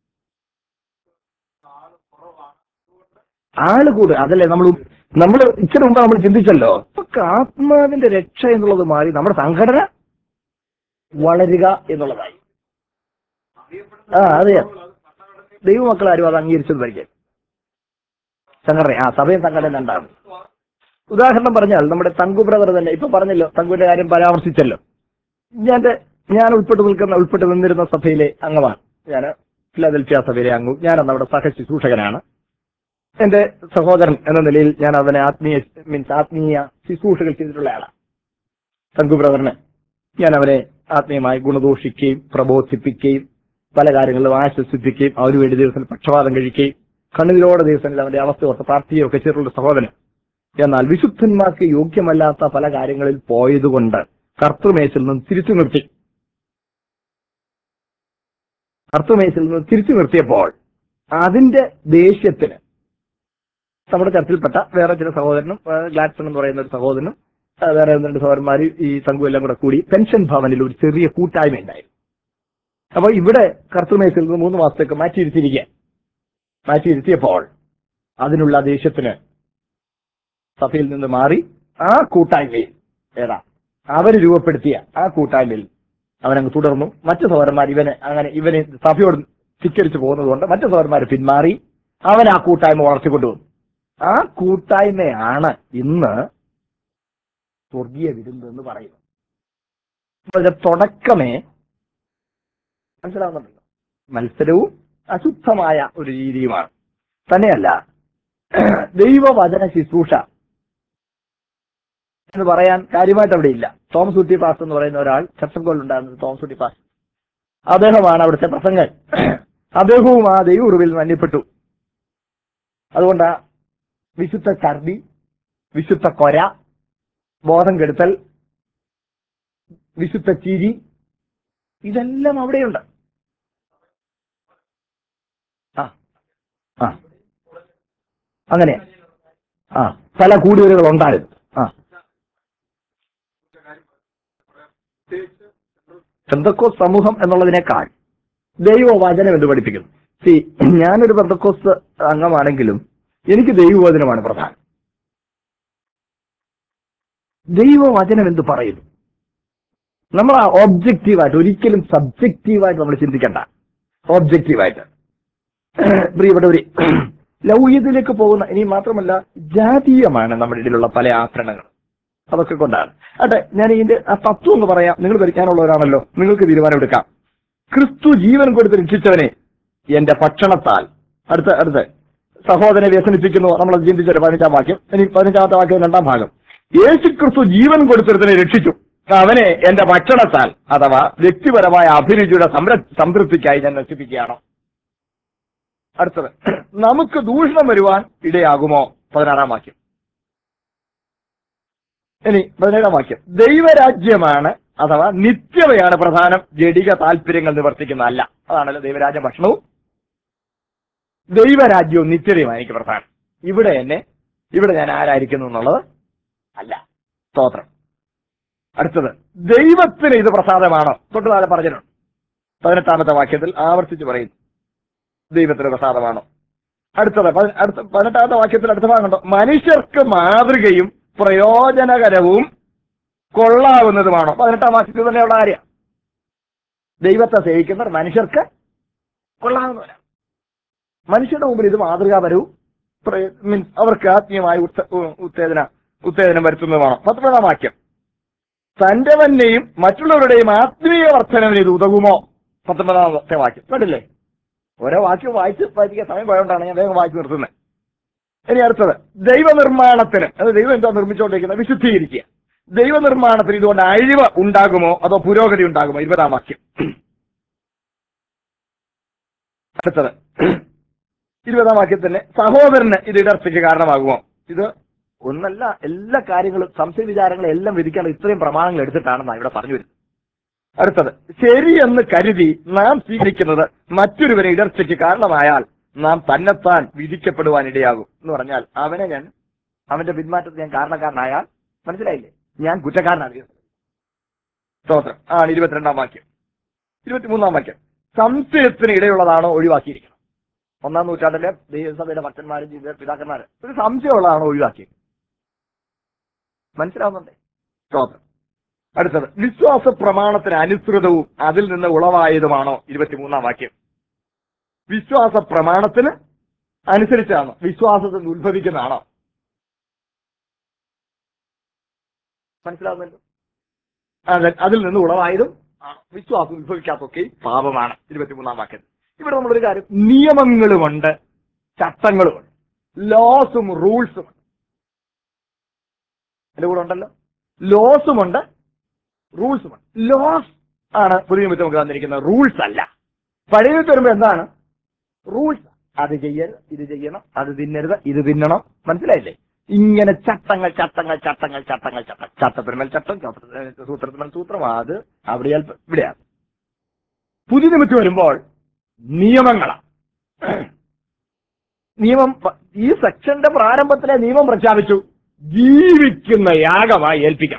ആള് കൂടുക അതല്ലേ നമ്മൾ നമ്മൾ ഇച്ചിരി മുമ്പ് നമ്മൾ ചിന്തിച്ചല്ലോ നമുക്ക് ആത്മാവിന്റെ രക്ഷ എന്നുള്ളത് മാറി നമ്മുടെ സംഘടന വളരുക എന്നുള്ളതായി ആ അതെ ദൈവമക്കൾ ആരും അത് അംഗീകരിച്ചത് പരിചയം സംഘടന ആ സഭയും സംഘടന രണ്ടാണ് ഉദാഹരണം പറഞ്ഞാൽ നമ്മുടെ തങ്കു ബ്രദർ തന്നെ ഇപ്പൊ പറഞ്ഞല്ലോ തങ്കുവിന്റെ കാര്യം പരാമർശിച്ചല്ലോ ഞാൻ ഞാൻ ഉൾപ്പെട്ട് നിൽക്കുന്ന ഉൾപ്പെട്ട് നിന്നിരുന്ന സഭയിലെ അംഗമാണ് ഞാൻ ഫിലാദൽഫിയ സഭയിലെ അംഗവും ഞാൻ അന്ന് അവിടെ സഹ ശുശ്രൂഷകനാണ് എന്റെ സഹോദരൻ എന്ന നിലയിൽ ഞാൻ അവനെ ആത്മീയ മീൻസ് ആത്മീയ ശുശ്രൂഷകൾ ചെയ്തിട്ടുള്ള ആളാണ് തങ്കു ബ്രദറിന് ഞാൻ അവനെ ആത്മീയമായി ഗുണദോഷിക്കുകയും പ്രബോധിപ്പിക്കുകയും പല കാര്യങ്ങളിലും ആശ്വസിപ്പിക്കുകയും അവന് വേണ്ടി ദിവസത്തിൽ പക്ഷപാതം കഴിക്കുകയും കണ്ണുതിലോടെ ദിവസങ്ങളിൽ അവന്റെ അവസ്ഥ ഓർത്ത് പ്രാർത്ഥിക്കുകയും ഒക്കെ ചെയ്തിട്ടുള്ള സഹോദരൻ എന്നാൽ വിശുദ്ധന്മാർക്ക് യോഗ്യമല്ലാത്ത പല കാര്യങ്ങളിൽ പോയതുകൊണ്ട് കർത്തൃമേശിൽ നിന്ന് തിരിച്ചു നിർത്തി കർത്തൃമേശിൽ നിന്ന് തിരിച്ചു നിർത്തിയപ്പോൾ അതിന്റെ ദേഷ്യത്തിന് നമ്മുടെ ചർച്ചിൽപ്പെട്ട വേറെ ചില സഹോദരനും ആ, ഗ്ലാഡ്സൺ എന്ന് പറയുന്ന ഒരു സഹോദരനും ആ, വേറെ ഒന്ന് രണ്ട് സഹോദരന്മാർ ഈ സംഘം എല്ലാം കൂടെ കൂടി പെൻഷൻ ഭവനിൽ ഒരു ചെറിയ കൂട്ടായ്മ ഉണ്ടായിരുന്നു അപ്പൊ ഇവിടെ കർത്തൃമേശയിൽ നിന്ന് മൂന്ന് മാസത്തേക്ക് മാറ്റിയിരുത്തിയിരിക്കുക മാറ്റിയിരുത്തിയപ്പോൾ അതിനുള്ള ദേഷ്യത്തിന് സഭയിൽ നിന്ന് മാറി ആ കൂട്ടായ്മയിൽ ഏതാ അവര് രൂപപ്പെടുത്തിയ ആ കൂട്ടായ്മയിൽ അവനങ്ങ് തുടർന്നു മറ്റു സഹോദരന്മാർ ഇവനെ അങ്ങനെ ഇവനെ സഭയോട് ധിക്കരിച്ചു പോകുന്നതുകൊണ്ട് മറ്റു സഹോദരന്മാർ പിന്മാറി അവൻ ആ കൂട്ടായ്മ വളർത്തിക്കൊണ്ടുവന്നു ആ കൂട്ടായ്മയാണ് ഇന്ന് സ്വർഗീയ വിരുന്ന് എന്ന് പറയുന്നത് അപ്പൊ ഇതിന്റെ തുടക്കമേ മനസ്സിലാവുന്നുണ്ടല്ലോ മത്സരവും അശുദ്ധമായ ഒരു രീതിയുമാണ് തന്നെയല്ല ദൈവവചന ശുശ്രൂഷ എന്ന് പറയാൻ കാര്യമായിട്ട് അവിടെ ഇല്ല തോമസ് കുട്ടി പാസ് എന്ന് പറയുന്ന ഒരാൾ ചർച്ചങ്കോൾ ഉണ്ടായിരുന്നത് തോമസ് കുട്ടി പാസ് അദ്ദേഹമാണ് അവിടുത്തെ പ്രസംഗൻ അദ്ദേഹവും ആ ദൈവറിവിൽ മന്യപ്പെട്ടു അതുകൊണ്ട് വിശുദ്ധ ഛർദി വിശുദ്ധ കൊര ബോധം കെടുത്തൽ വിശുദ്ധ ചിരി ഇതെല്ലാം അവിടെയുണ്ട് ആ ആ അങ്ങനെ ആ പല കൂടിവരുകൾ ഉണ്ടായിരുന്നു ആ പെന്തക്കോസ് സമൂഹം എന്നുള്ളതിനേക്കാൾ ദൈവവചനം എന്ന് പഠിപ്പിക്കുന്നു സി ഞാനൊരു പെന്തക്കോസ് അംഗമാണെങ്കിലും എനിക്ക് ദൈവവചനമാണ് പ്രധാനം ദൈവവചനം എന്ത് പറയുന്നു നമ്മൾ ആ ഒബ്ജക്റ്റീവായിട്ട് ഒരിക്കലും സബ്ജക്റ്റീവായിട്ട് നമ്മൾ ചിന്തിക്കണ്ട ഒബ്ജക്റ്റീവായിട്ട് പ്രിയപ്പെട്ടവര് ലൗകികത്തിലേക്ക് പോകുന്ന ഇനി മാത്രമല്ല ജാതീയമാണ് നമ്മുടെ ഇടയിലുള്ള പല ആഭരണങ്ങൾ അതൊക്കെ കൊണ്ടാണ് അതെ ഞാൻ ഇതിന്റെ ആ തത്വം ഒന്ന് പറയാം നിങ്ങൾ ഭരിക്കാനുള്ളവരാണല്ലോ നിങ്ങൾക്ക് തീരുമാനമെടുക്കാം ക്രിസ്തു ജീവൻ കൊടുത്ത് രക്ഷിച്ചവനെ എന്റെ ഭക്ഷണത്താൽ അടുത്ത അടുത്ത് സഹോദരനെ വ്യസനിപ്പിക്കുന്നു നമ്മൾ ചിന്തിച്ചൊരു പതിനഞ്ചാം വാക്യം ഇനി പതിനഞ്ചാമത്തെ വാക്യം രണ്ടാം ഭാഗം യേശു ക്രിസ്തു ജീവൻ കൊടുത്തിരുത്തനെ രക്ഷിച്ചു അവനെ എന്റെ ഭക്ഷണത്താൽ അഥവാ വ്യക്തിപരമായ അഭിരുചിയുടെ സംര സംതൃപ്തിക്കായി ഞാൻ നശിപ്പിക്കുകയാണോ അടുത്തത് നമുക്ക് ദൂഷണം വരുവാൻ ഇടയാകുമോ പതിനാറാം വാക്യം ഇനി പതിനേഴാം വാക്യം ദൈവരാജ്യമാണ് അഥവാ നിത്യതയാണ് പ്രധാനം ജഡിക താല്പര്യങ്ങൾ നിവർത്തിക്കുന്നതല്ല അതാണല്ലോ ദൈവരാജ്യ ഭക്ഷണവും ദൈവരാജ്യവും നിത്യതയുമാണ് എനിക്ക് പ്രധാനം ഇവിടെ എന്നെ ഇവിടെ ഞാൻ ആരായിരിക്കുന്നു എന്നുള്ളത് അല്ല സ്തോത്രം അടുത്തത് ദൈവത്തിന് ഇത് പ്രസാദമാണോ തൊട്ട് താഴെ പറഞ്ഞിട്ടുണ്ട് പതിനെട്ടാമത്തെ വാക്യത്തിൽ ആവർത്തിച്ച് പറയുന്നു ദൈവത്തിന് പ്രസാദമാണോ അടുത്തത് പതി- അടുത്ത പതിനെട്ടാമത്തെ വാക്യത്തിൽ അടുത്ത ഭാഗം കണ്ടോ മനുഷ്യർക്ക് മാതൃകയും പ്രയോജനകരവും കൊള്ളാവുന്നതുമാണോ പതിനെട്ടാം വാക്യത്തിൽ തന്നെയുള്ള കാര്യം ദൈവത്തെ സേവിക്കുന്നവർ മനുഷ്യർക്ക് കൊള്ളാവുന്നവരാണ് മനുഷ്യരുടെ മുമ്പിൽ ഇത് മാതൃകാപരവും പ്രയ- മീൻസ് അവർക്ക് ആത്മീയമായ ഉത്ത- ഉ- ഉത്തേജന ഉത്തേജനം വരുത്തുന്നതുമാണ് പത്തൊമ്പതാം വാക്യം തന്റെ തന്നെയും മറ്റുള്ളവരുടെയും ആത്മീയ വർധനവിന് ഇത് ഉതകുമോ പത്തൊമ്പതാമത്തെ വാക്യം കണ്ടില്ലേ ഓരോ വാക്യം വായിച്ച് വായിക്കാൻ സമയം പോയോണ്ടാണ് ഞാൻ വേഗം വായിച്ചു നിർത്തുന്നത് ഇനി അടുത്തത് ദൈവനിർമ്മാണത്തിന് അത് ദൈവം എന്താ നിർമ്മിച്ചുകൊണ്ടിരിക്കുന്നത് വിശുദ്ധീകരിക്കുക ദൈവനിർമ്മാണത്തിന് ഇതുകൊണ്ട് അഴിവ് ഉണ്ടാകുമോ അതോ പുരോഗതി ഉണ്ടാകുമോ ഇരുപതാം വാക്യം അടുത്തത് ഇരുപതാം വാക്യത്തിന് സഹോദരന് ഇത് ഇടർച്ചയ്ക്ക് കാരണമാകുമോ ഇത് ഒന്നല്ല എല്ലാ കാര്യങ്ങളും സംശയ വിചാരങ്ങളും എല്ലാം വിധിക്കാൻ ഇത്രയും പ്രമാണങ്ങൾ എടുത്തിട്ടാണെന്നാണ് ഇവിടെ പറഞ്ഞു വരുന്നത് അടുത്തത് ശരിയെന്ന് കരുതി നാം സ്വീകരിക്കുന്നത് മറ്റൊരുവനെ ഇടർച്ചയ്ക്ക് കാരണമായാൽ നാം തന്നെത്താൻ വിധിക്കപ്പെടുവാൻ ഇടയാകും എന്ന് പറഞ്ഞാൽ അവനെ ഞാൻ അവന്റെ പിന്മാറ്റത്തിന് ഞാൻ കാരണക്കാരനായാൽ മനസ്സിലായില്ലേ ഞാൻ കുറ്റക്കാരനാണ് സ്തോത്രം ആണ് ഇരുപത്തിരണ്ടാം വാക്യം ഇരുപത്തിമൂന്നാം വാക്യം സംശയത്തിന് ഇടയുള്ളതാണോ ഒഴിവാക്കിയിരിക്കണം ഒന്നാം നൂറ്റാണ്ടിലെ ദൈവസഭയുടെ ഭക്തന്മാരും ജീവിത പിതാക്കന്മാരും ഒരു സംശയമുള്ളതാണോ ഒഴിവാക്കിയത് മനസ്സിലാവുന്നുണ്ടേ സ്തോത്രം അടുത്തത് വിശ്വാസ പ്രമാണത്തിന് അനുസൃതവും അതിൽ നിന്ന് ഉളവായതുമാണോ ഇരുപത്തിമൂന്നാം വാക്യം വിശ്വാസ പ്രമാണത്തിന് അനുസരിച്ചാണോ വിശ്വാസത്തിൽ നിന്ന് ഉത്ഭവിക്കുന്നതാണോ മനസ്സിലാവുന്നല്ലോ അതെ അതിൽ നിന്ന് ഉളവായതും ആണ് വിശ്വാസം ഉത്ഭവിക്കാത്തൊക്കെ പാപമാണ് ഇരുപത്തിമൂന്നാം വാക്യത്തിൽ ഇവിടെ നമ്മളൊരു കാര്യം നിയമങ്ങളുമുണ്ട് ചട്ടങ്ങളുമുണ്ട് ലോസും റൂൾസും എന്റെ കൂടെ ഉണ്ടല്ലോ ലോസുമുണ്ട് റൂൾസുമുണ്ട് ലോസ് ആണ് പുതിയ നിമിത്തം നമുക്ക് തന്നിരിക്കുന്നത് റൂൾസ് അല്ല പഴയ നിമിത്തം വരുമ്പോ എന്താണ് റൂൾസ് അത് ചെയ്യരുത് ഇത് ചെയ്യണം അത് തിന്നരുത് ഇത് തിന്നണം മനസ്സിലായില്ലേ ഇങ്ങനെ ചട്ടങ്ങൾ ചട്ടങ്ങൾ ചട്ടങ്ങൾ ചട്ടങ്ങൾ ചട്ടം ചട്ടത്തിന്മേൽ ചട്ടം ചട്ട- സൂത്രത്തിന്മേൽ സൂത്രം അത് അവിടെ അല്പം ഇവിടെയാണ് പുതിയ നിമിത്തം വരുമ്പോൾ നിയമങ്ങളാണ് നിയമം പ- ഈ സെക്ഷന്റെ പ്രാരംഭത്തിലെ നിയമം പ്രഖ്യാപിച്ചു ജീവിക്കുന്ന യാഗമായി ഏൽപ്പിക്കണം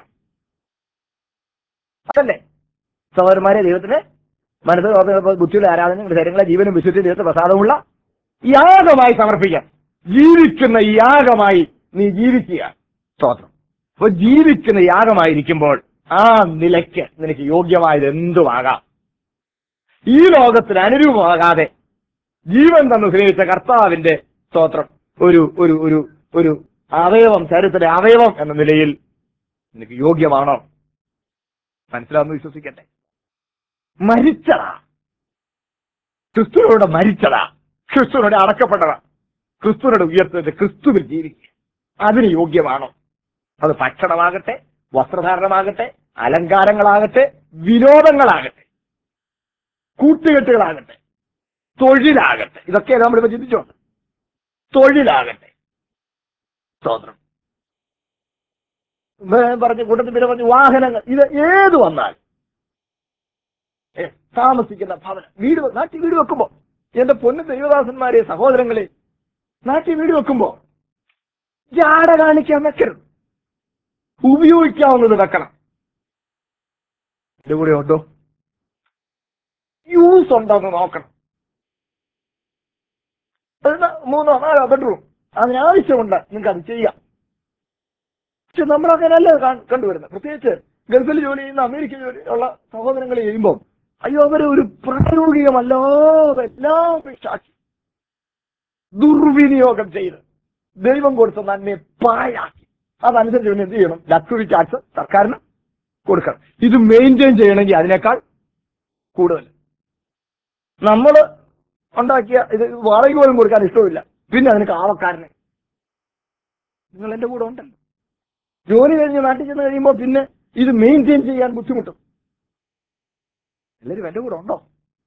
അതല്ലേ സഹോദരന്മാരെ ദൈവത്തിന് മനസ്സിൽ ഓർത്ത് ബുദ്ധിയുടെ ആരാധന ശരീരങ്ങളെ ജീവനും വിശുദ്ധി ദൈവത്തെ പ്രസാദമുള്ള യാഗമായി സമർപ്പിക്കാം ജീവിക്കുന്ന യാഗമായി നീ ജീവിക്കുക സ്തോത്രം അപ്പൊ ജീവിക്കുന്ന യാഗമായിരിക്കുമ്പോൾ ആ നിലയ്ക്ക് നിനക്ക് യോഗ്യമായത് എന്തുമാകാം ഈ ലോകത്തിന് അനുരൂപമാകാതെ ജീവൻ തന്നു സ്നേഹിച്ച കർത്താവിന്റെ സ്തോത്രം ഒരു ഒരു ഒരു ഒരു അവയവം ശരീരത്തിന്റെ അവയവം എന്ന നിലയിൽ നിനക്ക് യോഗ്യമാണോ മനസ്സിലാവുന്ന വിശ്വസിക്കട്ടെ മരിച്ചടാ ക്രിസ്തുവിനോട് മരിച്ചടാ ക്രിസ്തുവിനോട് അടക്കപ്പെട്ടതാ ക്രിസ്തുവിനോട് ഉയർത്തത് ക്രിസ്തുവിൽ ജീവിക്കുക അതിന് യോഗ്യമാണോ അത് ഭക്ഷണമാകട്ടെ വസ്ത്രധാരണമാകട്ടെ അലങ്കാരങ്ങളാകട്ടെ വിനോദങ്ങളാകട്ടെ കൂട്ടുകെട്ടുകളാകട്ടെ തൊഴിലാകട്ടെ ഇതൊക്കെ നമ്മളിപ്പോ ചിന്തിച്ചോണ്ട് തൊഴിലാകട്ടെ സ്തോത്രം വേ- പറഞ്ഞ കൂട്ടത്തിൽ പിന്നെ പറഞ്ഞു വാഹനങ്ങൾ ഇത് ഏത് വന്നാൽ ഏ, താമസിക്കുന്ന ഭവനം വീട് വെ- നാട്ടിൽ വീട് വെക്കുമ്പോ എന്റെ പൊന്നു ദൈവദാസന്മാരെ സഹോദരങ്ങളെ നാട്ടിൽ വീട് വെക്കുമ്പോ ജാട കാണിക്കാൻ വെക്കരുത് ഉപയോഗിക്കാവുന്നത് വെക്കണം എന്റെ കൂടെ ഉണ്ടോ യൂസ് ഉണ്ടോന്ന് നോക്കണം അത് ന- മൂന്നോ നാലോ ബെഡ്റൂം അതിനാവശ്യമുണ്ട് നിങ്ങൾക്ക് അത് ചെയ്യാം പക്ഷെ നമ്മൾ അങ്ങനെയല്ല കാ- കണ്ടുവരുന്നത് പ്രത്യേകിച്ച് ഗൾഫിൽ ജോലി ചെയ്യുന്ന അമേരിക്ക ജോലി ഉള്ള സഹോദരങ്ങൾ ചെയ്യുമ്പോൾ അയ്യോ അവരെ ഒരു പ്രായോഗികമല്ലാതെ എല്ലാം പിശാചി ദുർവിനിയോഗം ചെയ്ത് ദൈവം കൊടുത്ത നന്മയെ പാഴാക്കി അതനുസരിച്ച് പിന്നെ എന്ത് ചെയ്യണം ലക്ഷറി ടാക്സ് സർക്കാരിന് കൊടുക്കണം ഇത് മെയിൻറ്റെയിൻ ചെയ്യണമെങ്കിൽ അതിനേക്കാൾ കൂടുതൽ നമ്മൾ ഉണ്ടാക്കിയ ഇത് വാടകയ്ക്ക് പോലും കൊടുക്കാൻ ഇഷ്ടമില്ല പിന്നെ അതിന് കാവക്കാരനെ നിങ്ങൾ എന്റെ കൂടെ ഉണ്ടല്ലോ ജോലി കഴിഞ്ഞ് നാട്ടിൽ ചെന്ന് കഴിയുമ്പോൾ പിന്നെ ഇത് മെയിൻറ്റെയിൻ ചെയ്യാൻ ബുദ്ധിമുട്ടും എല്ലാവരും എന്റെ കൂടെ ഉണ്ടോ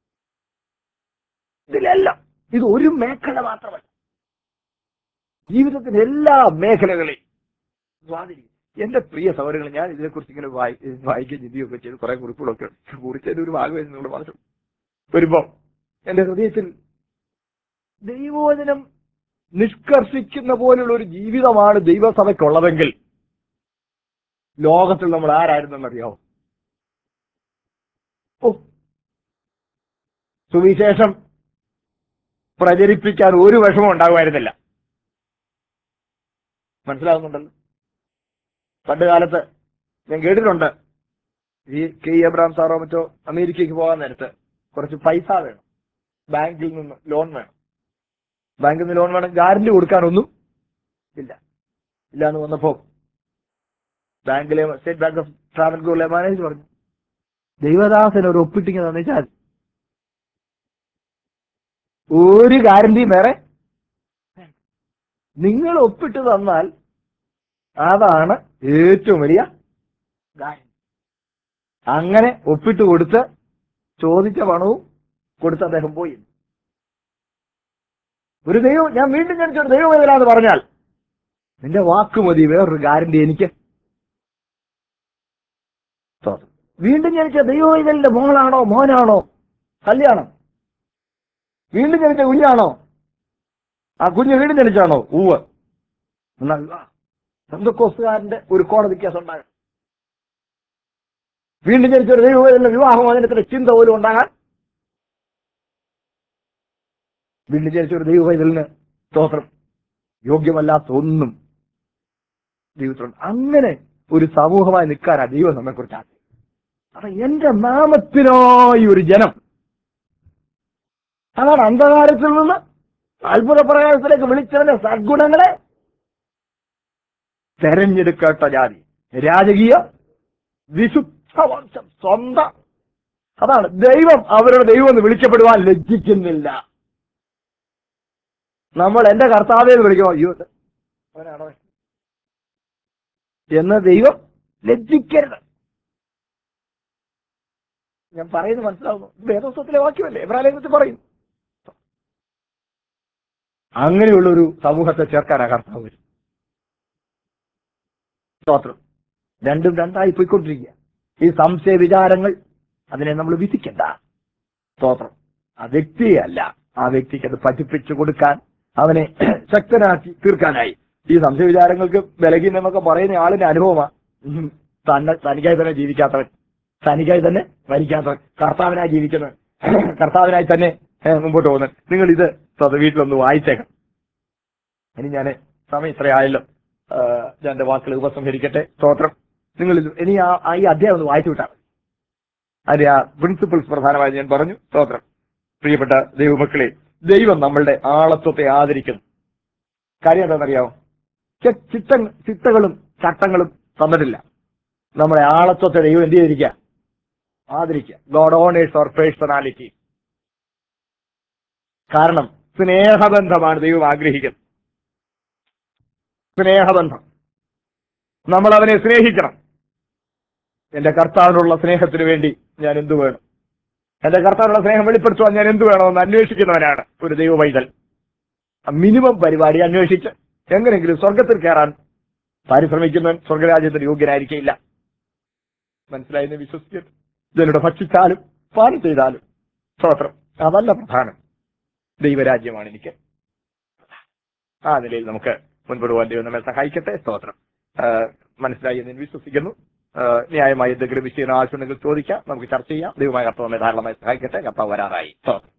ഇതിലെല്ലാം ഇത് ഒരു മേഖല മാത്രമല്ല ജീവിതത്തിന്റെ എല്ലാ മേഖലകളെയും സ്വാധീനിക്കും എന്റെ പ്രിയ സഹോദരങ്ങൾ ഞാൻ ഇതിനെക്കുറിച്ച് ഇങ്ങനെ വായി വായിക്കുകയും ചിന്തിക്കുകയൊക്കെ ചെയ്ത് കുറെ കുറിപ്പുകളൊക്കെ കുറിച്ചതിന്റെ ഒരു ഭാഗമായി നിങ്ങളുടെ മനസ്സിൽ വരുമ്പോ എന്റെ ഹൃദയത്തിൽ ദൈവവചനം നിഷ്കർഷിക്കുന്ന പോലുള്ള ഒരു ജീവിതമാണ് ദൈവസഭയ്ക്കുള്ളതെങ്കിൽ ലോകത്തിൽ നമ്മൾ ആരായിരുന്നെന്നറിയാമോ ഓ സുവിശേഷം പ്രചരിപ്പിക്കാൻ ഒരു വിഷമം ഉണ്ടാകുമായിരുന്നില്ല മനസ്സിലാകുന്നുണ്ടല്ലോ പണ്ട് കാലത്ത് ഞാൻ കേട്ടിട്ടുണ്ട് ഈ കെ ഇ എബ്രാം സാറോ മറ്റോ അമേരിക്കയ്ക്ക് പോകാൻ നേരത്ത് കുറച്ച് പൈസ വേണം ബാങ്കിൽ നിന്ന് ലോൺ വേണം ബാങ്കിൽ നിന്ന് ലോൺ വേണം ഗ്യാരണ്ടി കൊടുക്കാനൊന്നും ഇല്ല ഇല്ല എന്ന് വന്നപ്പോ ബാങ്കിലെ സ്റ്റേറ്റ് ബാങ്ക് ഓഫ് ട്രാവൻകൂറിലെ മാനേജർ പറഞ്ഞു ദൈവദാസന് ഒരു ഒപ്പിട്ടിങ് തന്നിച്ചാൽ ഒരു ഗ്യാരണ്ടിയും വേറെ നിങ്ങൾ ഒപ്പിട്ട് തന്നാൽ അതാണ് ഏറ്റവും വലിയ ഗ്യാരണ്ടി അങ്ങനെ ഒപ്പിട്ട് കൊടുത്ത് ചോദിച്ച പണവും കൊടുത്ത് അദ്ദേഹം പോയി ഒരു ദൈവം ഞാൻ വീണ്ടും ജനിച്ച ഒരു ദൈവം ഏതിലാന്ന് പറഞ്ഞാൽ നിന്റെ വാക്ക് മതി വേറൊരു ഗ്യാരണ്ടി എനിക്ക് സ്തോത്രം. വീണ്ടും ജനിച്ച ദൈവവൈതലിന്റെ മോളാണോ മോനാണോ കല്യാണം വീണ്ടും ജനിച്ച കുഞ്ഞാണോ ആ കുഞ്ഞ് വീണ്ടും ജനിച്ചാണോ ഉവ് എന്നാൽ സന്തോസ്കാരന്റെ ഒരു കോടതി കേസ് ഉണ്ടാകാം വീണ്ടും ജനിച്ച ഒരു ദൈവവൈതലിന്റെ വിവാഹമോചനത്തിന്റെ ചിന്ത പോലും ഉണ്ടാകാൻ വീണ്ടും ജനിച്ച ഒരു ദൈവവൈതലിന് സ്തോത്രം യോഗ്യമല്ലാത്ത ഒന്നും ദൈവത്തിലുണ്ട് അങ്ങനെ ഒരു സമൂഹമായി നിൽക്കാനാ ദൈവം നമ്മെ കുറിച്ച് അപ്പൊ എന്റെ നാമത്തിനായി ഒരു ജനം അതാണ് അന്ധകാരത്തിൽ നിന്ന് അത്ഭുത പ്രകാശത്തിലേക്ക് വിളിച്ചവന്റെ സദ്ഗുണങ്ങളെ തെരഞ്ഞെടുക്കട്ട ജാതി രാജകീയ വിശുദ്ധ വംശം സ്വന്തം അതാണ് ദൈവം അവരുടെ ദൈവം എന്ന് വിളിക്കപ്പെടുവാൻ ലജ്ജിക്കുന്നില്ല നമ്മൾ എന്റെ കർത്താവെ എന്ന് വിളിക്കുമോ അയ്യോ ഇത് അവനാണോ എന്ന് ദൈവം ലജ്ജിക്കരുത് ഞാൻ പറയുന്നത് മനസ്സിലാവുന്നു വേദോത്സവത്തിലെ വാക്യമല്ലേ എബ്രാലേഖനത്തിൽ പറയും അങ്ങനെയുള്ള ഒരു സമൂഹത്തെ ചേർക്കാനാ കർത്താവ് വരും സ്തോത്രം രണ്ടും രണ്ടായി പോയിക്കൊണ്ടിരിക്കുക ഈ സംശയ വിചാരങ്ങൾ അതിനെ നമ്മൾ വിധിക്കണ്ട സ്തോത്രം ആ വ്യക്തിയെ അല്ല ആ വ്യക്തിക്ക് അത് പഠിപ്പിച്ചു കൊടുക്കാൻ അവനെ ശക്തനാക്കി തീർക്കാനായി ഈ സംശയ വിചാരങ്ങൾക്ക് ബലഹീനം എന്നൊക്കെ പറയുന്ന ആളിന്റെ അനുഭവമാണ് ഉം. തന്നെ തനിക്കായി തന്നെ ജീവിക്കാത്തവൻ തനിക്കായി തന്നെ മരിക്കാത്തവൻ കർത്താവിനായി ജീവിക്കുന്നവൻ കർത്താവിനായി തന്നെ ഏ, മുമ്പോട്ട് പോകുന്നത് നിങ്ങൾ ഇത് സ്വന്തം വീട്ടിലൊന്ന് വായിച്ചേക്കാം ഇനി ഞാൻ സമയം ഇത്രയായല്ലോ ആ, ഞാൻ എന്റെ വാക്കുകൾ ഉപസംഹരിക്കട്ടെ സ്തോത്രം നിങ്ങൾ ഇത് ഇനി ആ ആ ഈ അധ്യായം ഒന്ന് വായിച്ചു വിട്ടാൽ മതി. അതിന്റെ ആ പ്രിൻസിപ്പിൾസ് പ്രധാനമായി ഞാൻ പറഞ്ഞു സ്തോത്രം പ്രിയപ്പെട്ട ദൈവമക്കളെ ദൈവം നമ്മളുടെ ആളത്വത്തെ ആദരിക്കുന്നു കാര്യം എന്താണെന്നറിയാമോ ചെ- ചിത്ത ചിട്ടകളും ചട്ടങ്ങളും തന്നിട്ടില്ല നമ്മുടെ ആളത്വത്തെ ദൈവം എന്ത് ചെയ്തിരിക്കുക ആദരിക്കുക ഗോഡ് ഓണേഴ്സ് ഓർ പേഴ്സണാലിറ്റി കാരണം സ്നേഹബന്ധമാണ് ദൈവം ആഗ്രഹിക്കുന്നത് സ്നേഹബന്ധം നമ്മൾ അവനെ സ്നേഹിക്കണം എന്റെ കർത്താവിനുള്ള സ്നേഹത്തിന് വേണ്ടി ഞാൻ എന്തു വേണം എന്റെ കർത്താവിനുള്ള സ്നേഹം വെളിപ്പെടുത്തുവാൻ ഞാൻ എന്തു വേണമെന്ന് അന്വേഷിക്കുന്നവനാണ് ഒരു ദൈവ പൈതൽ മിനിമം പരിപാടി അന്വേഷിച്ച് എങ്ങനെയെങ്കിലും സ്വർഗത്തിൽ കയറാൻ പരിശ്രമിക്കുന്നവൻ സ്വർഗരാജ്യത്തിന് യോഗ്യനായിരിക്കില്ല മനസ്സിലായെന്ന് വിശ്വസിക്കുന്നു ഇതിലൂടെ ഭക്ഷിച്ചാലും പാനം ചെയ്താലും സ്തോത്രം അതല്ല പ്രധാനം ദൈവരാജ്യമാണ് എനിക്ക് ആ നിലയിൽ നമുക്ക് മുൻപോട്ട് പോകാൻ ദൈവം നമ്മെ സഹായിക്കട്ടെ സ്തോത്രം ആ, മനസ്സിലായി എന്ന് ഞാൻ വിശ്വസിക്കുന്നു ആ, ന്യായമായി എന്തെങ്കിലും വിഷയം ആവശ്യമുണ്ടെങ്കിൽ ചോദിക്കാം നമുക്ക് ചർച്ച ചെയ്യാം ദൈവമായ കർത്താവ് നമ്മെ ധാരാളമായി സഹായിക്കട്ടെ കർത്താവ് വരാറായി സ്തോത്രം